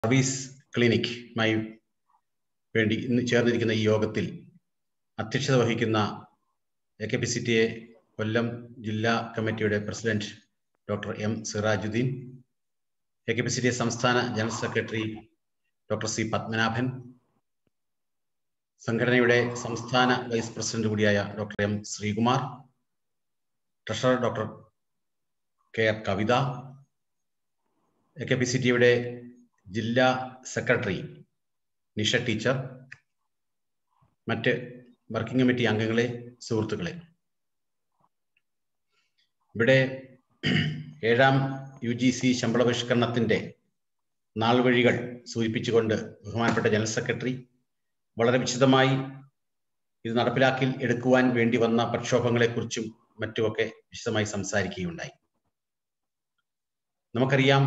Service ക്ലിനിക്കുമായി വേണ്ടി ഇന്ന് ചേർന്നിരിക്കുന്ന ഈ യോഗത്തിൽ അധ്യക്ഷത വഹിക്കുന്ന A K P C T A Kollam ജില്ലാ കമ്മിറ്റിയുടെ president doctor M Sirajuddeen A K P C T A സംസ്ഥാന general secretary doctor C Padmanabhan സംഘടനയുടെ സംസ്ഥാന വൈസ് പ്രസിഡന്റ് കൂടിയായ doctor M Sreekumar treasurer doctor K R Kavitha A K P C ടിയുടെ ജില്ലാ സെക്രട്ടറി Nisha teacher മറ്റ് വർക്കിംഗ് കമ്മിറ്റി അംഗങ്ങളെ സുഹൃത്തുക്കളെ ഇവിടെ ഏഴാം യു ജി സി ശമ്പള പരിഷ്കരണത്തിന്റെ നാൾവഴികൾ സൂചിപ്പിച്ചുകൊണ്ട് ബഹുമാനപ്പെട്ട ജനറൽ സെക്രട്ടറി വളരെ വിശദമായി ഇത് നടപ്പിലാക്കി എടുക്കുവാൻ വേണ്ടി വന്ന പ്രക്ഷോഭങ്ങളെക്കുറിച്ചും മറ്റുമൊക്കെ വിശദമായി സംസാരിക്കുകയുണ്ടായി നമുക്കറിയാം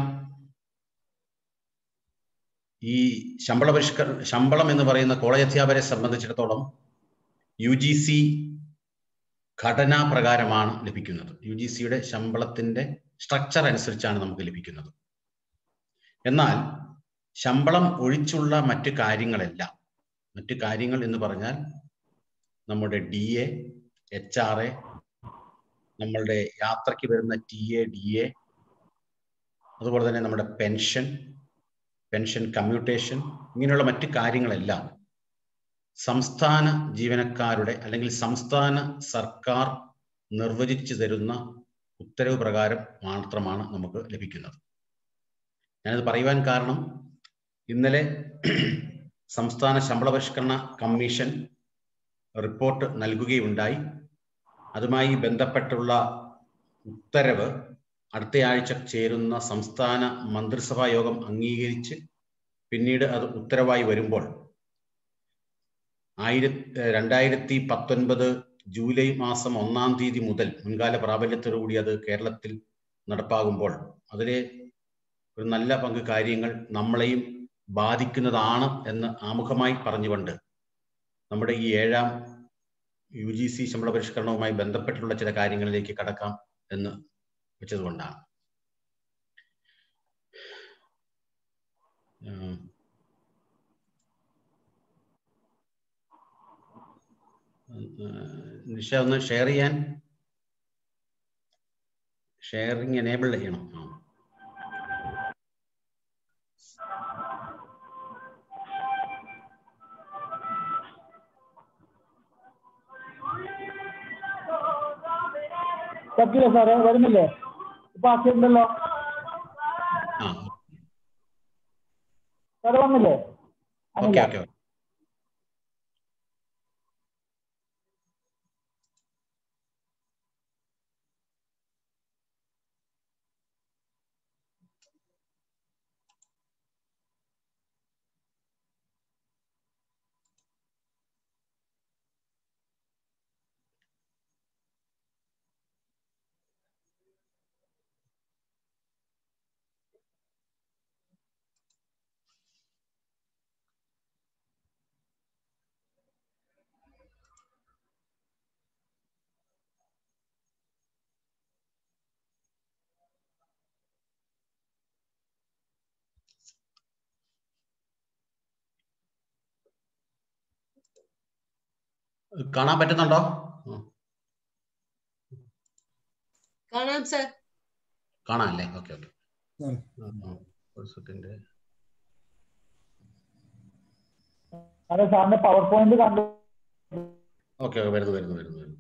ഈ ശമ്പള പരിഷ്കര ശമ്പളം എന്ന് പറയുന്ന കോളേജ് അധ്യാപകരെ സംബന്ധിച്ചിടത്തോളം യു ജി സി ഘടനാ പ്രകാരമാണ് ലഭിക്കുന്നത് യു ജി സിയുടെ ശമ്പളത്തിന്റെ സ്ട്രക്ചർ അനുസരിച്ചാണ് നമുക്ക് ലഭിക്കുന്നത് എന്നാൽ ശമ്പളം ഒഴിച്ചുള്ള മറ്റു കാര്യങ്ങളെല്ലാം മറ്റു കാര്യങ്ങൾ എന്ന് പറഞ്ഞാൽ നമ്മുടെ D A H R A നമ്മളുടെ യാത്രയ്ക്ക് വരുന്ന ടി എ ഡി എ അതുപോലെ തന്നെ നമ്മുടെ പെൻഷൻ പെൻഷൻ കമ്മ്യൂട്ടേഷൻ ഇങ്ങനെയുള്ള മറ്റു കാര്യങ്ങളെല്ലാം സംസ്ഥാന ജീവനക്കാരുടെ അല്ലെങ്കിൽ സംസ്ഥാന സർക്കാർ നിർവചിച്ചു തരുന്ന ഉത്തരവ് പ്രകാരം മാത്രമാണ് നമുക്ക് ലഭിക്കുന്നത് ഞാനത് പറയുവാൻ കാരണം ഇന്നലെ സംസ്ഥാന ശമ്പള പരിഷ്കരണ കമ്മീഷൻ റിപ്പോർട്ട് നൽകുകയുണ്ടായി അതുമായി ബന്ധപ്പെട്ടുള്ള ഉത്തരവ് അടുത്തയാഴ്ച ചേരുന്ന സംസ്ഥാന മന്ത്രിസഭാ യോഗം അംഗീകരിച്ച് പിന്നീട് അത് ഉത്തരവായി വരുമ്പോൾ ആയിരത്തി രണ്ടായിരത്തി പത്തൊൻപത് ജൂലൈ മാസം ഒന്നാം തീയതി മുതൽ മുൻകാല പ്രാബല്യത്തോടുകൂടി അത് കേരളത്തിൽ നടപ്പാകുമ്പോൾ അതിലെ ഒരു നല്ല പങ്ക് കാര്യങ്ങൾ നമ്മളെയും ബാധിക്കുന്നതാണ് എന്ന് ആമുഖമായി പറഞ്ഞുകൊണ്ട് നമ്മുടെ ഈ ഏഴാം യു ജി സി ശമ്പള പരിഷ്കരണവുമായി ബന്ധപ്പെട്ടുള്ള ചില കാര്യങ്ങളിലേക്ക് കടക്കാം എന്ന് വെച്ചതുകൊണ്ടാണ് നിഷ ഒന്ന് ഷെയർ ചെയ്യാൻ ഷെയറിങ് എനേബിൾ ചെയ്യണം ആ പറ്റില്ല സാറേ വരുന്നില്ലേ ഇപ്പൊ ആക്കിയിട്ടുണ്ടല്ലോ ആ സാറ് വന്നില്ലേ ഓക്കെ ഓക്കെ കാണാൻ പറ്റുന്നുണ്ടോ ആ, കാണാം സർ കാണാം അല്ലേ ഓക്കെ ഓക്കെ ഉം. ഒരു സെക്കൻഡ് സാറേ സാറിന്റെ പവർ പോയിന്റ് കണ്ടു ഓക്കെ വരുന്നു വരുന്നു വരുന്നു വരുന്നു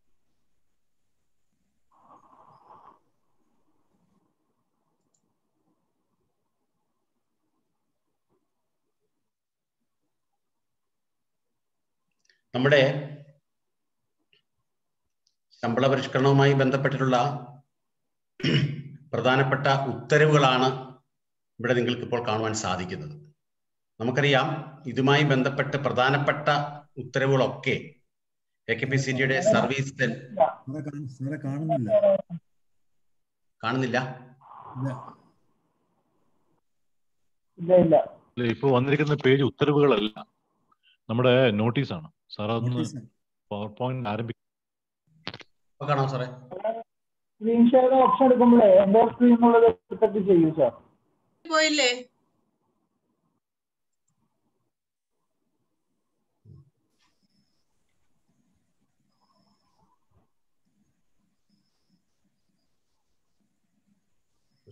നമ്മുടെ ശമ്പള പരിഷ്കരണവുമായി ബന്ധപ്പെട്ടിട്ടുള്ള പ്രധാനപ്പെട്ട ഉത്തരവുകളാണ് ഇവിടെ നിങ്ങൾക്ക് ഇപ്പോൾ കാണുവാൻ സാധിക്കുന്നത് നമുക്കറിയാം ഇതുമായി ബന്ധപ്പെട്ട് പ്രധാനപ്പെട്ട ഉത്തരവുകളൊക്കെ എ കെ പി സി ടിയുടെ സർവീസ് സെൽ സാറെ കാണ- സാറെ കാണുന്നില്ല കാണുന്നില്ല ഇല്ല ഇല്ല ഇല്ല അല്ല ഇപ്പൊ വന്നിരിക്കുന്ന പേജ് ഉത്തരവുകളല്ല നമ്മുടെ നോട്ടീസാണ് സാർ അതൊന്ന് നോട്ടീസ് പവർ പോയിന്റ് ആരംഭിക്കും ഇപ്പൊ കാണാം സാറേ സ്ക്രീൻ ഷെയർ ഓപ്ഷൻ എടുക്കുമ്പോഴേ എന്റെ സ്ക്രീൻ എന്നുള്ളത് എടുത്തിട്ട് ചെയ്യൂ സാർ പോയില്ലേ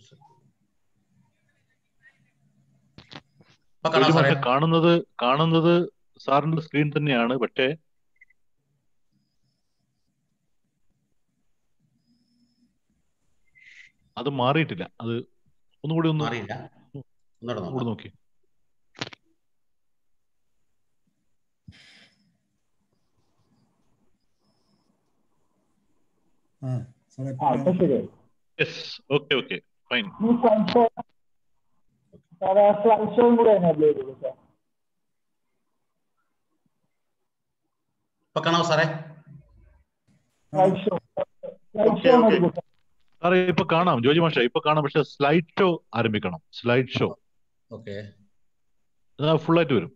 ഇപ്പൊ കാണാം ജോജി സാറേ മാഷെ കാണുന്നത് കാണുന്നത് സാറിന്റെ സ്ക്രീൻ തന്നെയാണ് പക്ഷേ അത് മാറിയിട്ടില്ല അത് ഒന്നുകൂടി ഒന്ന് മാറിയില്ല ഒന്നുകൂടെ ഒന്നുകൂടി നോക്കാം നോക്കി ആ സാറേ ആ ഇപ്പൊ ശരിയായി യെസ് ഓക്കെ ഓക്കെ ഫൈൻ ഈ സ്ലൈഡ് ഷോ സാറേ സ്ലൈഡ് ഷോയും കൂടെ എനേബിൾ ചെയ്തോളൂ സാർ ഇപ്പൊ കാണാവോ സാറേ slide show slide okay show okay എടുക്കും സാർ സാറേ ഇപ്പൊ കാണാം ജോജി മാഷെ ഇപ്പൊ കാണാം പക്ഷെ സ്ലൈഡ് ഷോ ആരംഭിക്കണം സ്ലൈഡ് ഷോ ഓക്കെ ഫുൾ ആയിട്ട് വരും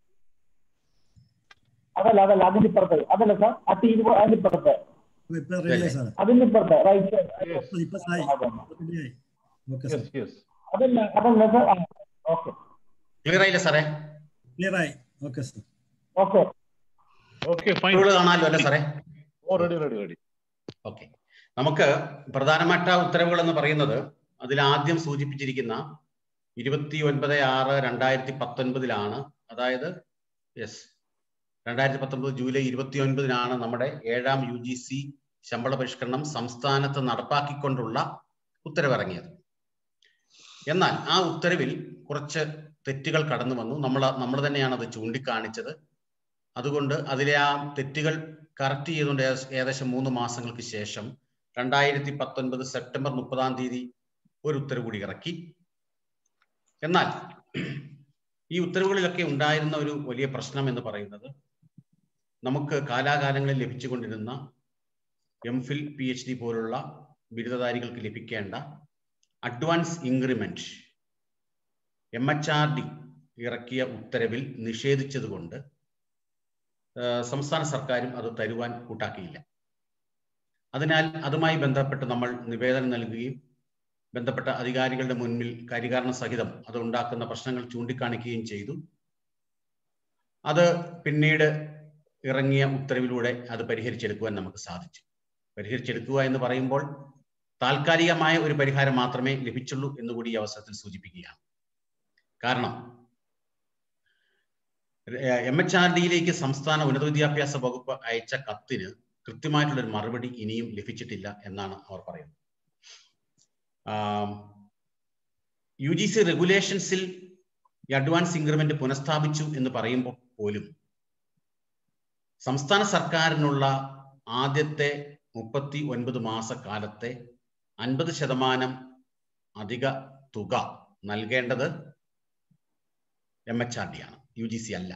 അതല്ല അതല്ല അതിന്റെ ഇപ്പുറത്ത് അതല്ല സാർ ആ ടി വി അതിന്റെ ഇപ്പുറത്ത് ഇപ്പൊ ഇപ്പൊ റെഡിയായി സാറേ അതിന്റെ ഇപ്പുറത്ത് റൈറ്റ് ഇപ്പൊ ഇപ്പൊ സായി അതല്ല റെഡിയായി ഓക്കെ സാർ അതല്ല അതല്ല സാർ ഓക്കെ ക്ലിയർ ആയില്ലേ സാറേ ക്ലിയർ ആയി okay sir okay okay fine ഉത്തരവുകൾ കാണാമല്ലോ അല്ലേ സാറേ ഓ റെഡി റെഡി റെഡി ഓക്കെ നമുക്ക് പ്രധാനപ്പെട്ട ഉത്തരവുകൾ എന്ന് പറയുന്നത് അതിൽ ആദ്യം സൂചിപ്പിച്ചിരിക്കുന്ന ഇരുപത്തി ഒൻപത് ആറ് രണ്ടായിരത്തി പത്തൊൻപതിലാണ് അതായത് യെസ് രണ്ടായിരത്തി പത്തൊൻപത് ജൂലൈ ഇരുപത്തി ഒൻപതിനാണ് നമ്മുടെ ഏഴാം യു ജി സി ശമ്പള പരിഷ്കരണം സംസ്ഥാനത്ത് നടപ്പാക്കിക്കൊണ്ടുള്ള ഉത്തരവിറങ്ങിയത് എന്നാൽ ആ ഉത്തരവിൽ കുറച്ച് തെറ്റുകൾ കടന്നു വന്നു നമ്മൾ നമ്മൾ തന്നെയാണ് അത് ചൂണ്ടിക്കാണിച്ചത് അതുകൊണ്ട് അതിലെ ആ തെറ്റുകൾ കറക്റ്റ് ചെയ്തുകൊണ്ട് ഏകദേശം- ഏകദേശം മൂന്ന് മാസങ്ങൾക്ക് ശേഷം രണ്ടായിരത്തി പത്തൊൻപത് സെപ്റ്റംബർ മുപ്പതാം തീയതി ഒരു ഉത്തരവ് കൂടി ഇറക്കി എന്നാൽ ഈ ഉത്തരവുകളിലൊക്കെ ഉണ്ടായിരുന്ന ഒരു വലിയ പ്രശ്നം എന്ന് പറയുന്നത് നമുക്ക് കാലാകാലങ്ങളിൽ ലഭിച്ചുകൊണ്ടിരുന്ന M phil P H D പോലുള്ള ബിരുദധാരികൾക്ക് ലഭിക്കേണ്ട advance increment M H R D ഇറക്കിയ ഉത്തരവിൽ നിഷേധിച്ചതുകൊണ്ട് ഏഹ് സംസ്ഥാന സർക്കാരും അത് തരുവാൻ കൂട്ടാക്കിയില്ല അതിനാൽ അതുമായി ബന്ധപ്പെട്ട് നമ്മൾ നിവേദനം നൽകുകയും ബന്ധപ്പെട്ട അധികാരികളുടെ മുൻപിൽ കാര്യകാരണ സഹിതം അത് ഉണ്ടാക്കുന്ന പ്രശ്നങ്ങൾ ചൂണ്ടിക്കാണിക്കുകയും ചെയ്തു അത് പിന്നീട് ഇറങ്ങിയ ഉത്തരവിലൂടെ അത് പരിഹരിച്ചെടുക്കുവാൻ നമുക്ക് സാധിച്ചു പരിഹരിച്ചെടുക്കുക എന്ന് പറയുമ്പോൾ താൽക്കാലികമായ ഒരു പരിഹാരം മാത്രമേ ലഭിച്ചുള്ളൂ എന്നുകൂടി ഈ അവസരത്തിൽ സൂചിപ്പിക്കുകയാണ് കാരണം എം എച്ച് ആർ ഡിയിലേക്ക് സംസ്ഥാന ഉന്നത വിദ്യാഭ്യാസ വകുപ്പ് അയച്ച കത്തിന് കൃത്യമായിട്ടുള്ള ഒരു മറുപടി ഇനിയും ലഭിച്ചിട്ടില്ല എന്നാണ് അവർ പറയുന്നത് യു ജി സി റെഗുലേഷൻസിൽ ഈ അഡ്വാൻസ് ഇൻക്രിമെന്റ് പുനഃസ്ഥാപിച്ചു എന്ന് പറയുമ്പോൾ പോലും സംസ്ഥാന സർക്കാരിനുള്ള ആദ്യത്തെ മുപ്പത്തി ഒൻപത് മാസക്കാലത്തെ അൻപത് ശതമാനം അധിക തുക നൽകേണ്ടത് എം എച്ച് ആർ ഡി ആണ് യു ജി സി അല്ല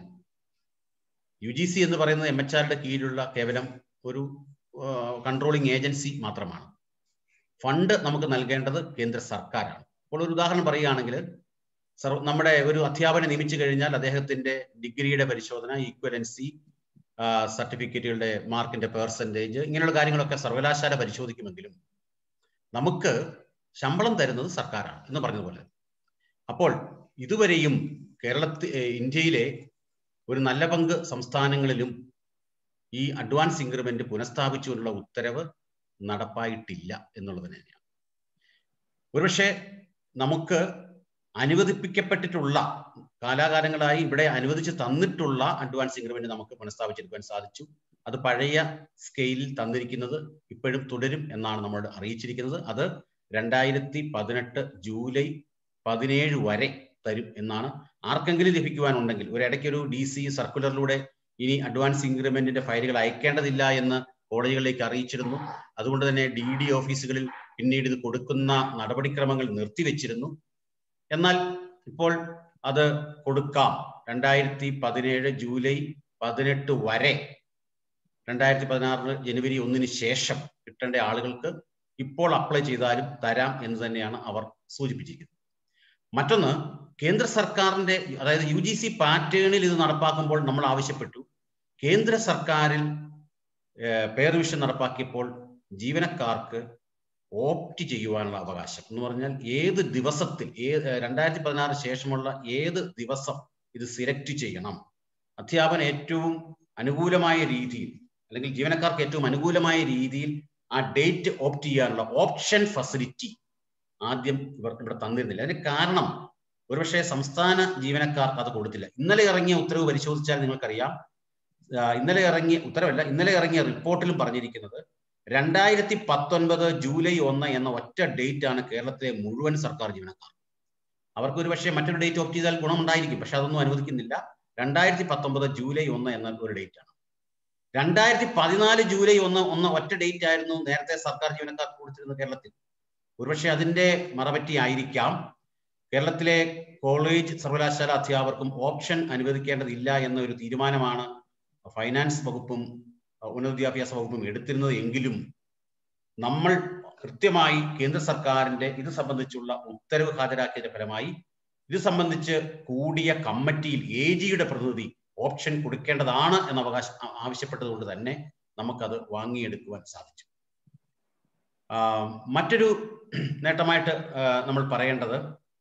യു ജി സി എന്ന് പറയുന്നത് എം എച്ച് ആറിന്റെ കീഴിലുള്ള കേവലം ഒരു കൺട്രോളിംഗ് ഏജൻസി മാത്രമാണ് ഫണ്ട് നമുക്ക് നൽകേണ്ടത് കേന്ദ്ര സർക്കാരാണ് അപ്പോൾ ഒരു ഉദാഹരണം പറയുകയാണെങ്കിൽ സർ നമ്മുടെ ഒരു അധ്യാപകനെ നിയമിച്ചു കഴിഞ്ഞാൽ അദ്ദേഹത്തിന്റെ ഡിഗ്രിയുടെ പരിശോധന ഈക്വലൻസി സർട്ടിഫിക്കറ്റുകളുടെ മാർക്കിന്റെ പെർസെൻറ്റേജ് ഇങ്ങനെയുള്ള കാര്യങ്ങളൊക്കെ സർവകലാശാല പരിശോധിക്കുമെങ്കിലും നമുക്ക് ശമ്പളം തരുന്നത് സർക്കാരാണ് എന്ന് പറഞ്ഞതുപോലെ അപ്പോൾ ഇതുവരെയും കേരളത്തിൽ ഇന്ത്യയിലെ ഒരു നല്ല പങ്ക് സംസ്ഥാനങ്ങളിലും ഈ അഡ്വാൻസ് ഇൻക്രിമെന്റ് പുനഃസ്ഥാപിച്ചുകൊണ്ടുള്ള ഉത്തരവ് നടപ്പായിട്ടില്ല എന്നുള്ളത് തന്നെയാണ് ഒരുപക്ഷെ നമുക്ക് അനുവദിപ്പിക്കപ്പെട്ടിട്ടുള്ള കാലാകാലങ്ങളായി ഇവിടെ അനുവദിച്ച് തന്നിട്ടുള്ള അഡ്വാൻസ് ഇൻക്രിമെന്റ് നമുക്ക് പുനഃസ്ഥാപിച്ചെടുക്കാൻ സാധിച്ചു അത് പഴയ സ്കെയിലിൽ തന്നിരിക്കുന്നത് ഇപ്പോഴും തുടരും എന്നാണ് നമ്മളോട് അറിയിച്ചിരിക്കുന്നത് അത് രണ്ടായിരത്തി പതിനെട്ട് ജൂലൈ പതിനേഴ് വരെ തരും എന്നാണ് ആർക്കെങ്കിലും ലഭിക്കുവാനുണ്ടെങ്കിൽ ഒരിടയ്ക്ക് ഒരു ഡി സി സർക്കുലറിലൂടെ ഇനി അഡ്വാൻസ് ഇൻക്രിമെന്റിന്റെ ഫയലുകൾ അയക്കേണ്ടതില്ല എന്ന് കോളേജുകളിലേക്ക് അറിയിച്ചിരുന്നു അതുകൊണ്ട് തന്നെ ഡി ഡി ഓഫീസുകളിൽ പിന്നീട് ഇത് കൊടുക്കുന്ന നടപടിക്രമങ്ങൾ നിർത്തിവെച്ചിരുന്നു എന്നാൽ ഇപ്പോൾ അത് കൊടുക്കാം രണ്ടായിരത്തി പതിനേഴ് ജൂലൈ പതിനെട്ട് വരെ രണ്ടായിരത്തി പതിനാറ് ജനുവരി ഒന്നിന് ശേഷം കിട്ടേണ്ട ആളുകൾക്ക് ഇപ്പോൾ അപ്ലൈ ചെയ്താലും തരാം എന്ന് തന്നെയാണ് അവർ സൂചിപ്പിച്ചിരിക്കുന്നത് മറ്റൊന്ന് കേന്ദ്ര സർക്കാരിന്റെ അതായത് യു ജി സി പാറ്റേണിൽ ഇത് നടപ്പാക്കുമ്പോൾ നമ്മൾ ആവശ്യപ്പെട്ടു കേന്ദ്ര സർക്കാരിൽ പേർ വിഷൻ നടപ്പാക്കിയപ്പോൾ ജീവനക്കാർക്ക് ഓപ്റ്റ് ചെയ്യുവാനുള്ള അവകാശം എന്ന് പറഞ്ഞാൽ ഏത് ദിവസത്തിൽ ഏത് രണ്ടായിരത്തി പതിനാറ് ശേഷമുള്ള ഏത് ദിവസം ഇത് സിലക്ട് ചെയ്യണം അധ്യാപന ഏറ്റവും അനുകൂലമായ രീതിയിൽ അല്ലെങ്കിൽ ജീവനക്കാർക്ക് ഏറ്റവും അനുകൂലമായ രീതിയിൽ ആ ഡേറ്റ് ഓപ്റ്റ് ചെയ്യാനുള്ള ഓപ്ഷൻ ഫെസിലിറ്റി ആദ്യം ഇവർ ഇവിടെ തന്നിരുന്നില്ല അതിന് കാരണം ഒരുപക്ഷെ സംസ്ഥാന ജീവനക്കാർക്ക് അത് കൊടുത്തില്ല ഇന്നലെ ഇറങ്ങിയ ഉത്തരവ് പരിശോധിച്ചാൽ നിങ്ങൾക്കറിയാം ആ, ഇന്നലെ ഇറങ്ങിയ ഉത്തരവല്ല ഇന്നലെ ഇറങ്ങിയ റിപ്പോർട്ടിലും പറഞ്ഞിരിക്കുന്നത് രണ്ടായിരത്തി പത്തൊൻപത് ജൂലൈ ഒന്ന് എന്ന ഒറ്റ ഡേറ്റ് ആണ് കേരളത്തിലെ മുഴുവൻ സർക്കാർ ജീവനക്കാർ അവർക്ക് ഒരു പക്ഷേ മറ്റൊരു ഡേറ്റ് ഓപ്റ്റ് ചെയ്താൽ ഗുണമുണ്ടായിരിക്കും പക്ഷെ അതൊന്നും അനുവദിക്കുന്നില്ല രണ്ടായിരത്തി പത്തൊമ്പത് ജൂലൈ ഒന്ന് എന്ന ഒരു ഡേറ്റ് ആണ് രണ്ടായിരത്തി പതിനാല് ജൂലൈ ഒന്ന് ഒന്ന് ഒറ്റ ഡേറ്റ് ആയിരുന്നു നേരത്തെ സർക്കാർ ജീവനക്കാർക്ക് കൊടുത്തിരുന്നത് കേരളത്തിൽ ഒരുപക്ഷെ അതിന്റെ മറപറ്റി ആയിരിക്കാം കേരളത്തിലെ കോളേജ് സർവകലാശാല അധ്യാപകർക്കും ഓപ്ഷൻ അനുവദിക്കേണ്ടതില്ല എന്ന ഒരു തീരുമാനമാണ് ഫൈനാൻസ് വകുപ്പും അഹ് ഉന്നത വിദ്യാഭ്യാസ വകുപ്പും എടുത്തിരുന്നത് എങ്കിലും നമ്മൾ കൃത്യമായി കേന്ദ്ര സർക്കാരിന്റെ ഇത് സംബന്ധിച്ചുള്ള ഉത്തരവ് ഹാജരാക്കിയതിന്റെ ഫലമായി ഇത് സംബന്ധിച്ച് കൂടിയ കമ്മിറ്റിയിൽ എ ജിയുടെ പ്രതിനിധി ഓപ്ഷൻ കൊടുക്കേണ്ടതാണ് എന്ന അവകാശം ആ- ആവശ്യപ്പെട്ടതുകൊണ്ട് തന്നെ നമുക്കത് വാങ്ങിയെടുക്കുവാൻ സാധിച്ചു ആ, മറ്റൊരു നേട്ടമായിട്ട് ആ, നമ്മൾ പറയേണ്ടത്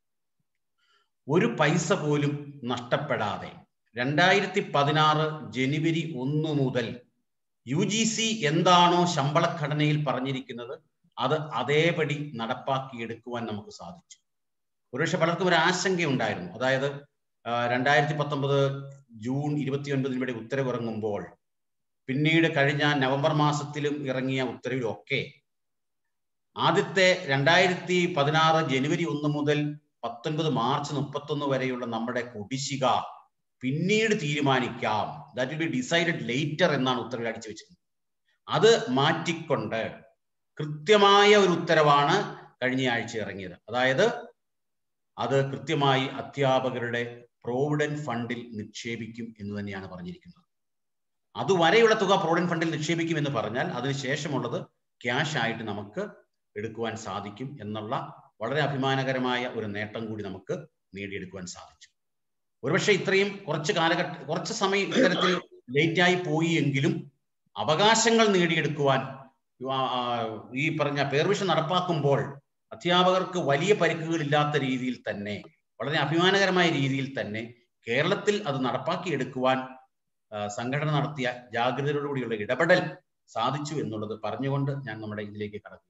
ഒരു പൈസ പോലും നഷ്ടപ്പെടാതെ രണ്ടായിരത്തി പതിനാറ് ജനുവരി ഒന്ന് മുതൽ യു ജി സി എന്താണോ ശമ്പളഘടനയിൽ പറഞ്ഞിരിക്കുന്നത് അത് അതേപടി നടപ്പാക്കിയെടുക്കുവാൻ നമുക്ക് സാധിച്ചു ഒരുപക്ഷെ പലർക്കും ഒരു ആശങ്കയുണ്ടായിരുന്നു അതായത് രണ്ടായിരത്തി പത്തൊമ്പത് ജൂൺ ഇരുപത്തിയൊൻപതിന് വേണ്ടി ഉത്തരവിറങ്ങുമ്പോൾ പിന്നീട് കഴിഞ്ഞ നവംബർ മാസത്തിലും ഇറങ്ങിയ ഉത്തരവിലൊക്കെ ആദ്യത്തെ രണ്ടായിരത്തി പതിനാറ് ജനുവരി ഒന്ന് മുതൽ പത്തൊൻപത് മാർച്ച് മുപ്പത്തൊന്ന് വരെയുള്ള നമ്മുടെ കുടിശ്ശിക പിന്നീട് തീരുമാനിക്കാം that will be decided later എന്നാണ് ഉത്തരവിൽ അടിച്ചു വെച്ചിരുന്നത് അത് മാറ്റിക്കൊണ്ട് കൃത്യമായ ഒരു ഉത്തരവാണ് കഴിഞ്ഞ ആഴ്ച ഇറങ്ങിയത് അതായത് അത് കൃത്യമായി അധ്യാപകരുടെ പ്രോവിഡന്റ് ഫണ്ടിൽ നിക്ഷേപിക്കും എന്ന് തന്നെയാണ് പറഞ്ഞിരിക്കുന്നത് അതുവരെയുള്ള തുക പ്രോവിഡന്റ് ഫണ്ടിൽ നിക്ഷേപിക്കും എന്ന് പറഞ്ഞാൽ അതിനുശേഷമുള്ളത് ക്യാഷ് ആയിട്ട് നമുക്ക് എടുക്കുവാൻ സാധിക്കും എന്നുള്ള വളരെ അഭിമാനകരമായ ഒരു നേട്ടം കൂടി നമുക്ക് നേടിയെടുക്കുവാൻ സാധിച്ചു ഒരുപക്ഷെ ഇത്രയും കുറച്ച് കാലഘട്ട കുറച്ച് സമയം ഇത്തരത്തിൽ ലേറ്റ് ആയി പോയി എങ്കിലും അവകാശങ്ങൾ നേടിയെടുക്കുവാൻ ആ, ആ, ഈ പറഞ്ഞ പേർവിഷൻ നടപ്പാക്കുമ്പോൾ അധ്യാപകർക്ക് വലിയ പരിക്കുകളില്ലാത്ത രീതിയിൽ തന്നെ വളരെ അഭിമാനകരമായ രീതിയിൽ തന്നെ കേരളത്തിൽ അത് നടപ്പാക്കിയെടുക്കുവാൻ ആ, സംഘടന നടത്തിയ ജാഗ്രതയോടുകൂടിയുള്ള ഇടപെടൽ സാധിച്ചു എന്നുള്ളത് പറഞ്ഞുകൊണ്ട് ഞാൻ നമ്മുടെ ഇതിലേക്ക് കടക്കുകയാണ്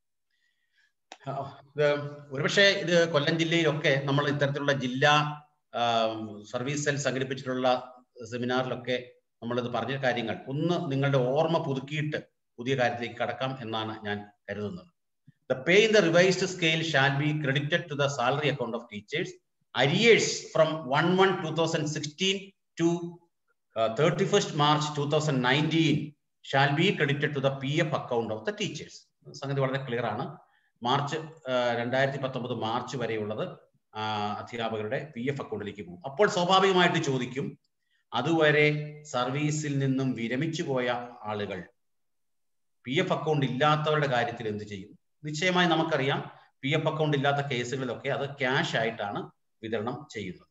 ആ, ഇത് ഒരുപക്ഷെ ഇത് കൊല്ലം ജില്ലയിലൊക്കെ നമ്മൾ ഇത്തരത്തിലുള്ള ജില്ലാ ആ, സർവീസ് സെൽ സംഘടിപ്പിച്ചിട്ടുള്ള സെമിനാറിലൊക്കെ നമ്മളിത് പറഞ്ഞ കാര്യങ്ങൾ ഒന്ന് നിങ്ങളുടെ ഓർമ്മ പുതുക്കിയിട്ട് പുതിയ കാര്യത്തിലേക്ക് കടക്കാം എന്നാണ് ഞാൻ കരുതുന്നത് The pay in the revised scale shall be credited to the salary account of teachers. Arrears from 1-1-2016 to uh, 31st March 2019 shall be credited to the PF account of the teachers. സംഗതി വളരെ clear ആണ് March രണ്ടായിരത്തി പത്തൊമ്പത് March വരെയുള്ളത് ആ, അധ്യാപകരുടെ P F അക്കൗണ്ടിലേക്ക് പോകും അപ്പോൾ സ്വാഭാവികമായിട്ട് ചോദിക്കും അതുവരെ സർവീസിൽ നിന്നും വിരമിച്ചു പോയ ആളുകൾ പി എഫ് അക്കൗണ്ട് ഇല്ലാത്തവരുടെ കാര്യത്തിൽ എന്ത് ചെയ്യും നിശ്ചയമായി നമുക്കറിയാം പി എഫ് അക്കൗണ്ട് ഇല്ലാത്ത കേസുകളിലൊക്കെ അത് ക്യാഷ് ആയിട്ടാണ് വിതരണം ചെയ്യുന്നത്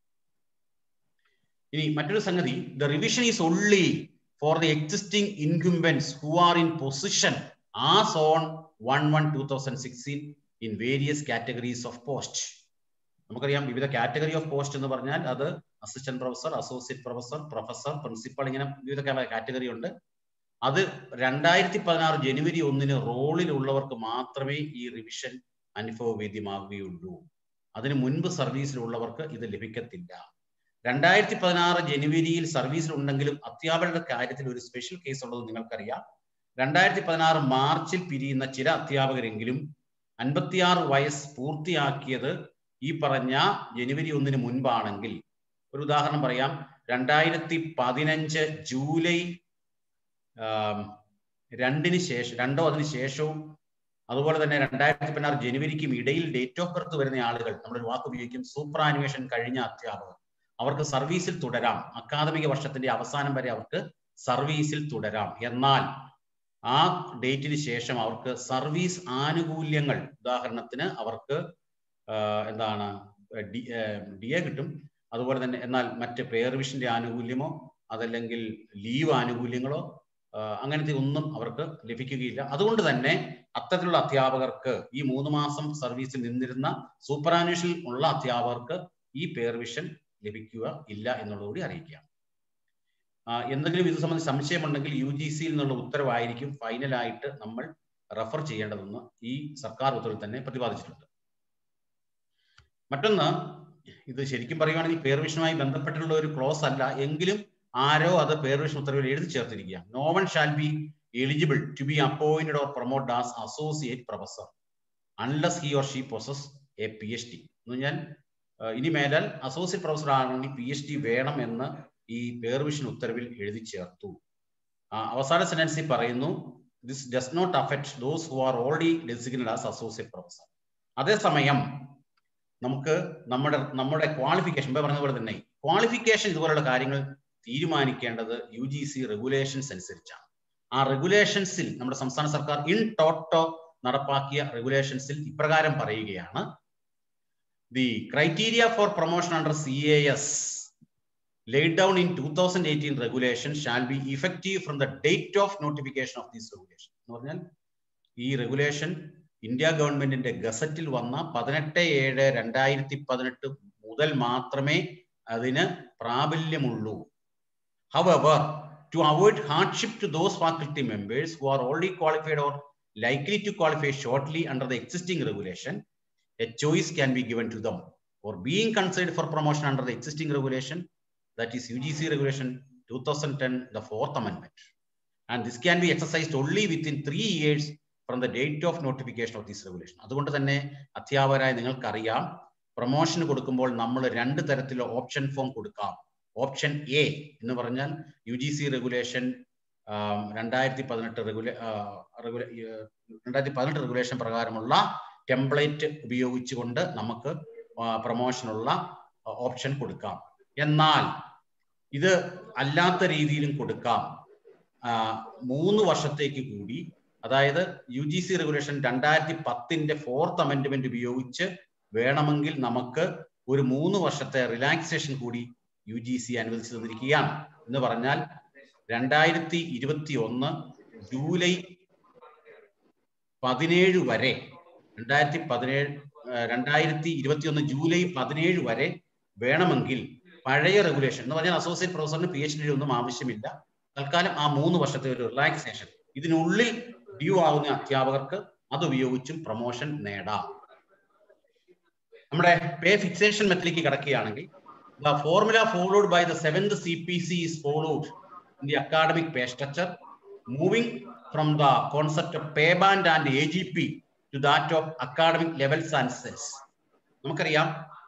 ഇനി മറ്റൊരു സംഗതി the revision is only for the existing incumbents who are in position as on one one two thousand sixteen in various categories of post നമുക്കറിയാം വിവിധ കാറ്റഗറി ഓഫ് പോസ്റ്റ് എന്ന് പറഞ്ഞാൽ അത് assistant professor associate professor professor principal ഇങ്ങനെ വിവിധ category ഉണ്ട് അത് രണ്ടായിരത്തി പതിനാറ് ജനുവരി ഒന്നിന് റോളിലുള്ളവർക്ക് മാത്രമേ ഈ റിവിഷൻ അനുഭവവേദ്യമാവുകയുള്ളൂ അതിന് മുൻപ് സർവീസിലുള്ളവർക്ക് ഇത് ലഭിക്കത്തില്ല രണ്ടായിരത്തി പതിനാറ് ജനുവരിയിൽ സർവീസിലുണ്ടെങ്കിലും അധ്യാപകരുടെ കാര്യത്തിൽ ഒരു സ്പെഷ്യൽ കേസ് ഉള്ളത് നിങ്ങൾക്കറിയാം രണ്ടായിരത്തി പതിനാറ് മാർച്ചിൽ പിരിയുന്ന ചില അധ്യാപകരെങ്കിലും അൻപത്തിയാറ് വയസ്സ് പൂർത്തിയാക്കിയത് ഈ പറഞ്ഞ ജനുവരി ഒന്നിന് മുൻപാണെങ്കിൽ ഒരു ഉദാഹരണം പറയാം രണ്ടായിരത്തി പതിനഞ്ച് ജൂലൈ ആം, രണ്ടിന് ശേഷം രണ്ടോ അതിന് ശേഷവും അതുപോലെ തന്നെ രണ്ടായിരത്തി പതിനാറ് ജനുവരിക്കും ഇടയിൽ ഡേറ്റ് ഓഫ് ബർത്ത് വരുന്ന ആളുകൾ നമ്മളൊരു വാക്ക് ഉപയോഗിക്കും സൂപ്പർ ആനിമേഷൻ കഴിഞ്ഞ അധ്യാപകർ അവർക്ക് സർവീസിൽ തുടരാം അക്കാദമിക വർഷത്തിന്റെ അവസാനം വരെ അവർക്ക് സർവീസിൽ തുടരാം എന്നാൽ ആ ഡേറ്റിന് ശേഷം അവർക്ക് സർവീസ് ആനുകൂല്യങ്ങൾ ഉദാഹരണത്തിന് അവർക്ക് ആ, എന്താണ് ഡി എ കിട്ടും അതുപോലെ തന്നെ എന്നാൽ മറ്റ് പേർവിഷന്റെ ആനുകൂല്യമോ അതല്ലെങ്കിൽ ലീവ് ആനുകൂല്യങ്ങളോ ആ, അങ്ങനത്തെ ഒന്നും അവർക്ക് ലഭിക്കുകയില്ല അതുകൊണ്ട് തന്നെ അത്തരത്തിലുള്ള അധ്യാപകർക്ക് ഈ മൂന്ന് മാസം സർവീസിൽ നിന്നിരുന്ന സൂപ്പറാനുവേഷൻ ഉള്ള അധ്യാപകർക്ക് ഈ പേർവിഷൻ ലഭിക്കുക ഇല്ല എന്നുള്ളതുകൂടി അറിയിക്കുകയാണ് ആ, എന്തെങ്കിലും ഇത് സംബന്ധിച്ച് സംശയമുണ്ടെങ്കിൽ യു ജി സിയിൽ നിന്നുള്ള ഉത്തരവായിരിക്കും ഫൈനലായിട്ട് നമ്മൾ റെഫർ ചെയ്യേണ്ടതെന്ന് ഈ സർക്കാർ ഉത്തരവിൽ തന്നെ പ്രതിപാദിച്ചിട്ടുണ്ട് മറ്റൊന്ന് ഇത് ശരിക്കും പറയുവാണെങ്കിൽ പേർവിഷനുമായി ബന്ധപ്പെട്ടിട്ടുള്ള ഒരു ക്ലോസ് അല്ല എങ്കിലും ആരോ അത് പേർവിഷൻ ഉത്തരവിൽ എഴുതി ചേർത്തിരിക്കുക no one shall be eligible to be appointed or promote as associate professor unless he or she possess a P H D എന്ന് പറഞ്ഞാൽ ആ, ഇനി മേലാൽ അസോസിയേറ്റ് പ്രൊഫസർ ആണെങ്കിൽ പി എച്ച് ഡി വേണം എന്ന് ഈ പേർവിഷൻ ഉത്തരവിൽ എഴുതി ചേർത്തു ആ, അവസാന സെന്റൻസിൽ പറയുന്നു this does not affect those who are already designated as associate professor അതേസമയം നമുക്ക് നമ്മുടെ നമ്മുടെ ക്വാളിഫിക്കേഷൻ ഇപ്പൊ പറഞ്ഞ പോലെ തന്നെ ക്വാളിഫിക്കേഷൻ ഇതുപോലുള്ള കാര്യങ്ങൾ തീരുമാനിക്കേണ്ടത് യു ജി സി റെഗുലേഷൻസ് അനുസരിച്ചാണ് ആ റെഗുലേഷൻസിൽ നമ്മുടെ സംസ്ഥാന സർക്കാർ ഇൻ ടോട്ടോ നടപ്പാക്കിയ റെഗുലേഷൻസിൽ ഇപ്രകാരം പറയുകയാണ് the criteria for promotion under C A S laid down in 2018 regulation shall be effective from the date of notification of this regulation എന്ന് പറഞ്ഞാൽ ഈ റെഗുലേഷൻ ഇന്ത്യ ഗവൺമെന്റിന്റെ ഗസറ്റിൽ വന്ന പതിനെട്ട് ഏഴ് രണ്ടായിരത്തി പതിനെട്ട് മുതൽ മാത്രമേ അതിന് പ്രാബല്യമുള്ളൂ However, to avoid hardship to those faculty members who are already qualified or likely to qualify shortly under the existing regulation, a choice can be given to them for being considered for promotion under the existing regulation, that is UGC regulation 2010, the fourth amendment. And this can be exercised only within three years from the date of notification of this regulation. അതുകൊണ്ട് തന്നെ അധ്യാപകരായ നിങ്ങൾക്കറിയാം പ്രൊമോഷന് കൊടുക്കുമ്പോൾ നമ്മൾ രണ്ട് തരത്തിലുള്ള option form കൊടുക്കാം option A എന്ന് പറഞ്ഞാൽ യു ജി സി റെഗുലേഷൻ രണ്ടായിരത്തി പതിനെട്ട് റെഗുലേ രണ്ടായിരത്തി പതിനെട്ട് റെഗുലേഷൻ പ്രകാരമുള്ള ടെംപ്ലേറ്റ് ഉപയോഗിച്ചുകൊണ്ട് നമുക്ക് പ്രൊമോഷനുള്ള ഓപ്ഷൻ കൊടുക്കാം എന്നാൽ ഇത് അല്ലാത്ത രീതിയിലും കൊടുക്കാം ആ, മൂന്ന് വർഷത്തേക്ക് കൂടി അതായത് യു ജി സി റെഗുലേഷൻ രണ്ടായിരത്തി പത്തിന്റെ ഫോർത്ത് അമെന്റ്മെന്റ് ഉപയോഗിച്ച് വേണമെങ്കിൽ നമുക്ക് ഒരു മൂന്ന് വർഷത്തെ റിലാക്സേഷൻ കൂടി യു ജി സി അനുവദിച്ചു തന്നിരിക്കുകയാണ് എന്ന് പറഞ്ഞാൽ രണ്ടായിരത്തി ഇരുപത്തി ഒന്ന് ജൂലൈ പതിനേഴ് വരെ രണ്ടായിരത്തി പതിനേഴ് രണ്ടായിരത്തി ഇരുപത്തി ഒന്ന് ജൂലൈ പതിനേഴ് വരെ വേണമെങ്കിൽ പഴയ റെഗുലേഷൻ എന്ന് പറഞ്ഞാൽ അസോസിയേറ്റ് പ്രൊഫസറിന് പി എച്ച് ഡി ഒന്നും ആവശ്യമില്ല തൽക്കാലം ആ മൂന്ന് വർഷത്തെ ഒരു റിലാക്സേഷൻ ഇതിനുള്ളിൽ ഡ്യൂ ആവുന്ന അധ്യാപകർക്ക് അത് ഉപയോഗിച്ചും പ്രൊമോഷൻ നേടാം നമ്മുടെ പേ ഫിക്സേഷൻ മെത്തഡിലേക്ക് കിടക്കുകയാണെങ്കിൽ the formula followed by the seventh C P C is followed in the academic pay structure moving from the concept of pay band and A G P to that of academic levels and cells നമുക്കറിയാം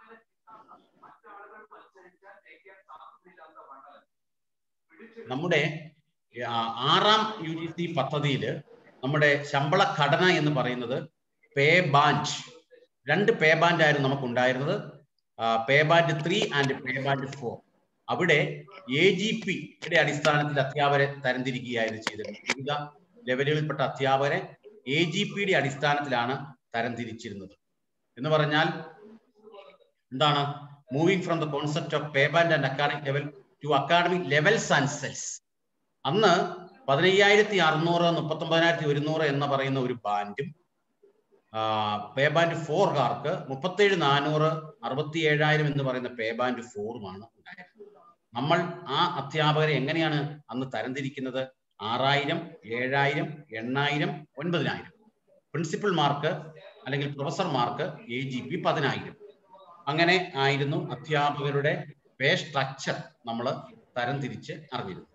നമ്മുടെ ആ, ആറാം U G C പദ്ധതിയിൽ നമ്മുടെ ശമ്പള ഘടന എന്ന് പറയുന്നത് പേ ബാൻഡ് രണ്ട് പേ ബാൻഡ് ആയിരുന്നു നമുക്ക് ഉണ്ടായിരുന്നത് pay band three and pay band four അവിടെ എ ജി പിയുടെ അടിസ്ഥാനത്തിൽ അധ്യാപകരെ തരംതിരിക്കുകയായിരുന്നു ചെയ്തിരുന്നത് വിവിധ ലെവലുകളിൽപ്പെട്ട അധ്യാപകരെ എ ജി പിയുടെ അടിസ്ഥാനത്തിലാണ് തരംതിരിച്ചിരുന്നത് എന്ന് പറഞ്ഞാൽ എന്താണ് moving from the concept of pay band and academic level to academic levels and cells അന്ന് പതിനയ്യായിരത്തി അറുന്നൂറ് മുപ്പത്തൊമ്പതിനായിരത്തി ഒരുന്നൂറ് എന്ന് പറയുന്ന ഒരു ബാൻഡും പേ ബാൻഡ് ഫോർകാർക്ക് മുപ്പത്തേഴ് നാനൂറ് അറുപത്തി ഏഴായിരം എന്ന് പറയുന്ന പേ ബാൻഡ് ഫോറുമാണ് ഉണ്ടായിരുന്നത് നമ്മൾ ആ അധ്യാപകരെ എങ്ങനെയാണ് അന്ന് തരംതിരിക്കുന്നത് ആറായിരം ഏഴായിരം എണ്ണായിരം ഒൻപതിനായിരം പ്രിൻസിപ്പൽമാർക്ക് അല്ലെങ്കിൽ പ്രൊഫസർമാർക്ക് എ ജി പി പതിനായിരം അങ്ങനെ ആയിരുന്നു അധ്യാപകരുടെ പേ സ്ട്രക്ചർ നമ്മൾ തരംതിരിച്ച് അറിഞ്ഞിരുന്നത്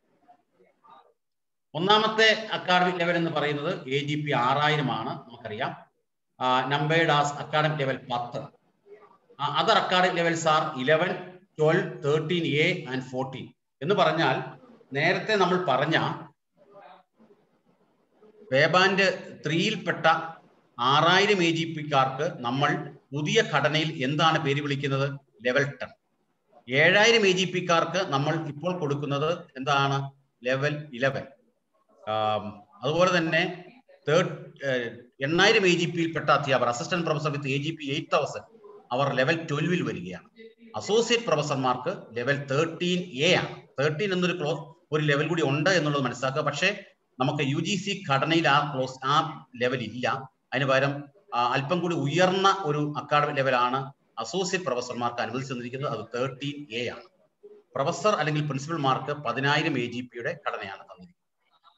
ഒന്നാമത്തെ അക്കാഡമിക് ലെവൽ എന്ന് പറയുന്നത് എ ജി പി ആറായിരം ആണ് നമുക്കറിയാം നമ്പേർഡ് ആസ് അക്കാഡമിക് ലെവൽ പത്ത് other academic levels are eleven twelve thirteen A and fourteen എന്ന് പറഞ്ഞാൽ നേരത്തെ നമ്മൾ പറഞ്ഞ പേബാൻഡ് ത്രീയിൽപ്പെട്ട ആറായിരം എ ജി പിക്കാർക്ക് നമ്മൾ പുതിയ ഘടനയിൽ എന്താണ് പേര് വിളിക്കുന്നത് ലെവൽ ടെൻ ഏഴായിരം എ ജി പിക്കാർക്ക് നമ്മൾ ഇപ്പോൾ കൊടുക്കുന്നത് എന്താണ് ലെവൽ ഇലവൻ അതുപോലെ തന്നെ തേർഡ് എണ്ണായിരം എ ജി പിയിൽപ്പെട്ട അധ്യാപകർ assistant professor with A G P eight thousand അവർ ലെവൽ ട്വൽവിൽ വരികയാണ് അസോസിയേറ്റ് പ്രൊഫസർമാർക്ക് ലെവൽ തേർട്ടീൻ എ ആണ് തേർട്ടീൻ എന്നൊരു ക്ലോ ഒരു ലെവൽ കൂടി ഉണ്ട് എന്നുള്ളത് മനസ്സിലാക്കുക പക്ഷേ നമുക്ക് യു ജി സി ഘടനയിൽ ആ ക്ലോസ് ആ ലെവൽ ഇല്ല അതിന് പകരം ആ, അല്പം കൂടി ഉയർന്ന ഒരു അക്കാഡമിക് ലെവലാണ് അസോസിയേറ്റ് പ്രൊഫസർമാർക്ക് അനുവദിച്ചു തന്നിരിക്കുന്നത് അത് തേർട്ടീൻ എ ആണ് പ്രൊഫസർ അല്ലെങ്കിൽ പ്രിൻസിപ്പൽമാർക്ക് പതിനായിരം എ ജി പിയുടെ ഘടനയാണ് തന്നിരിക്കുന്നത്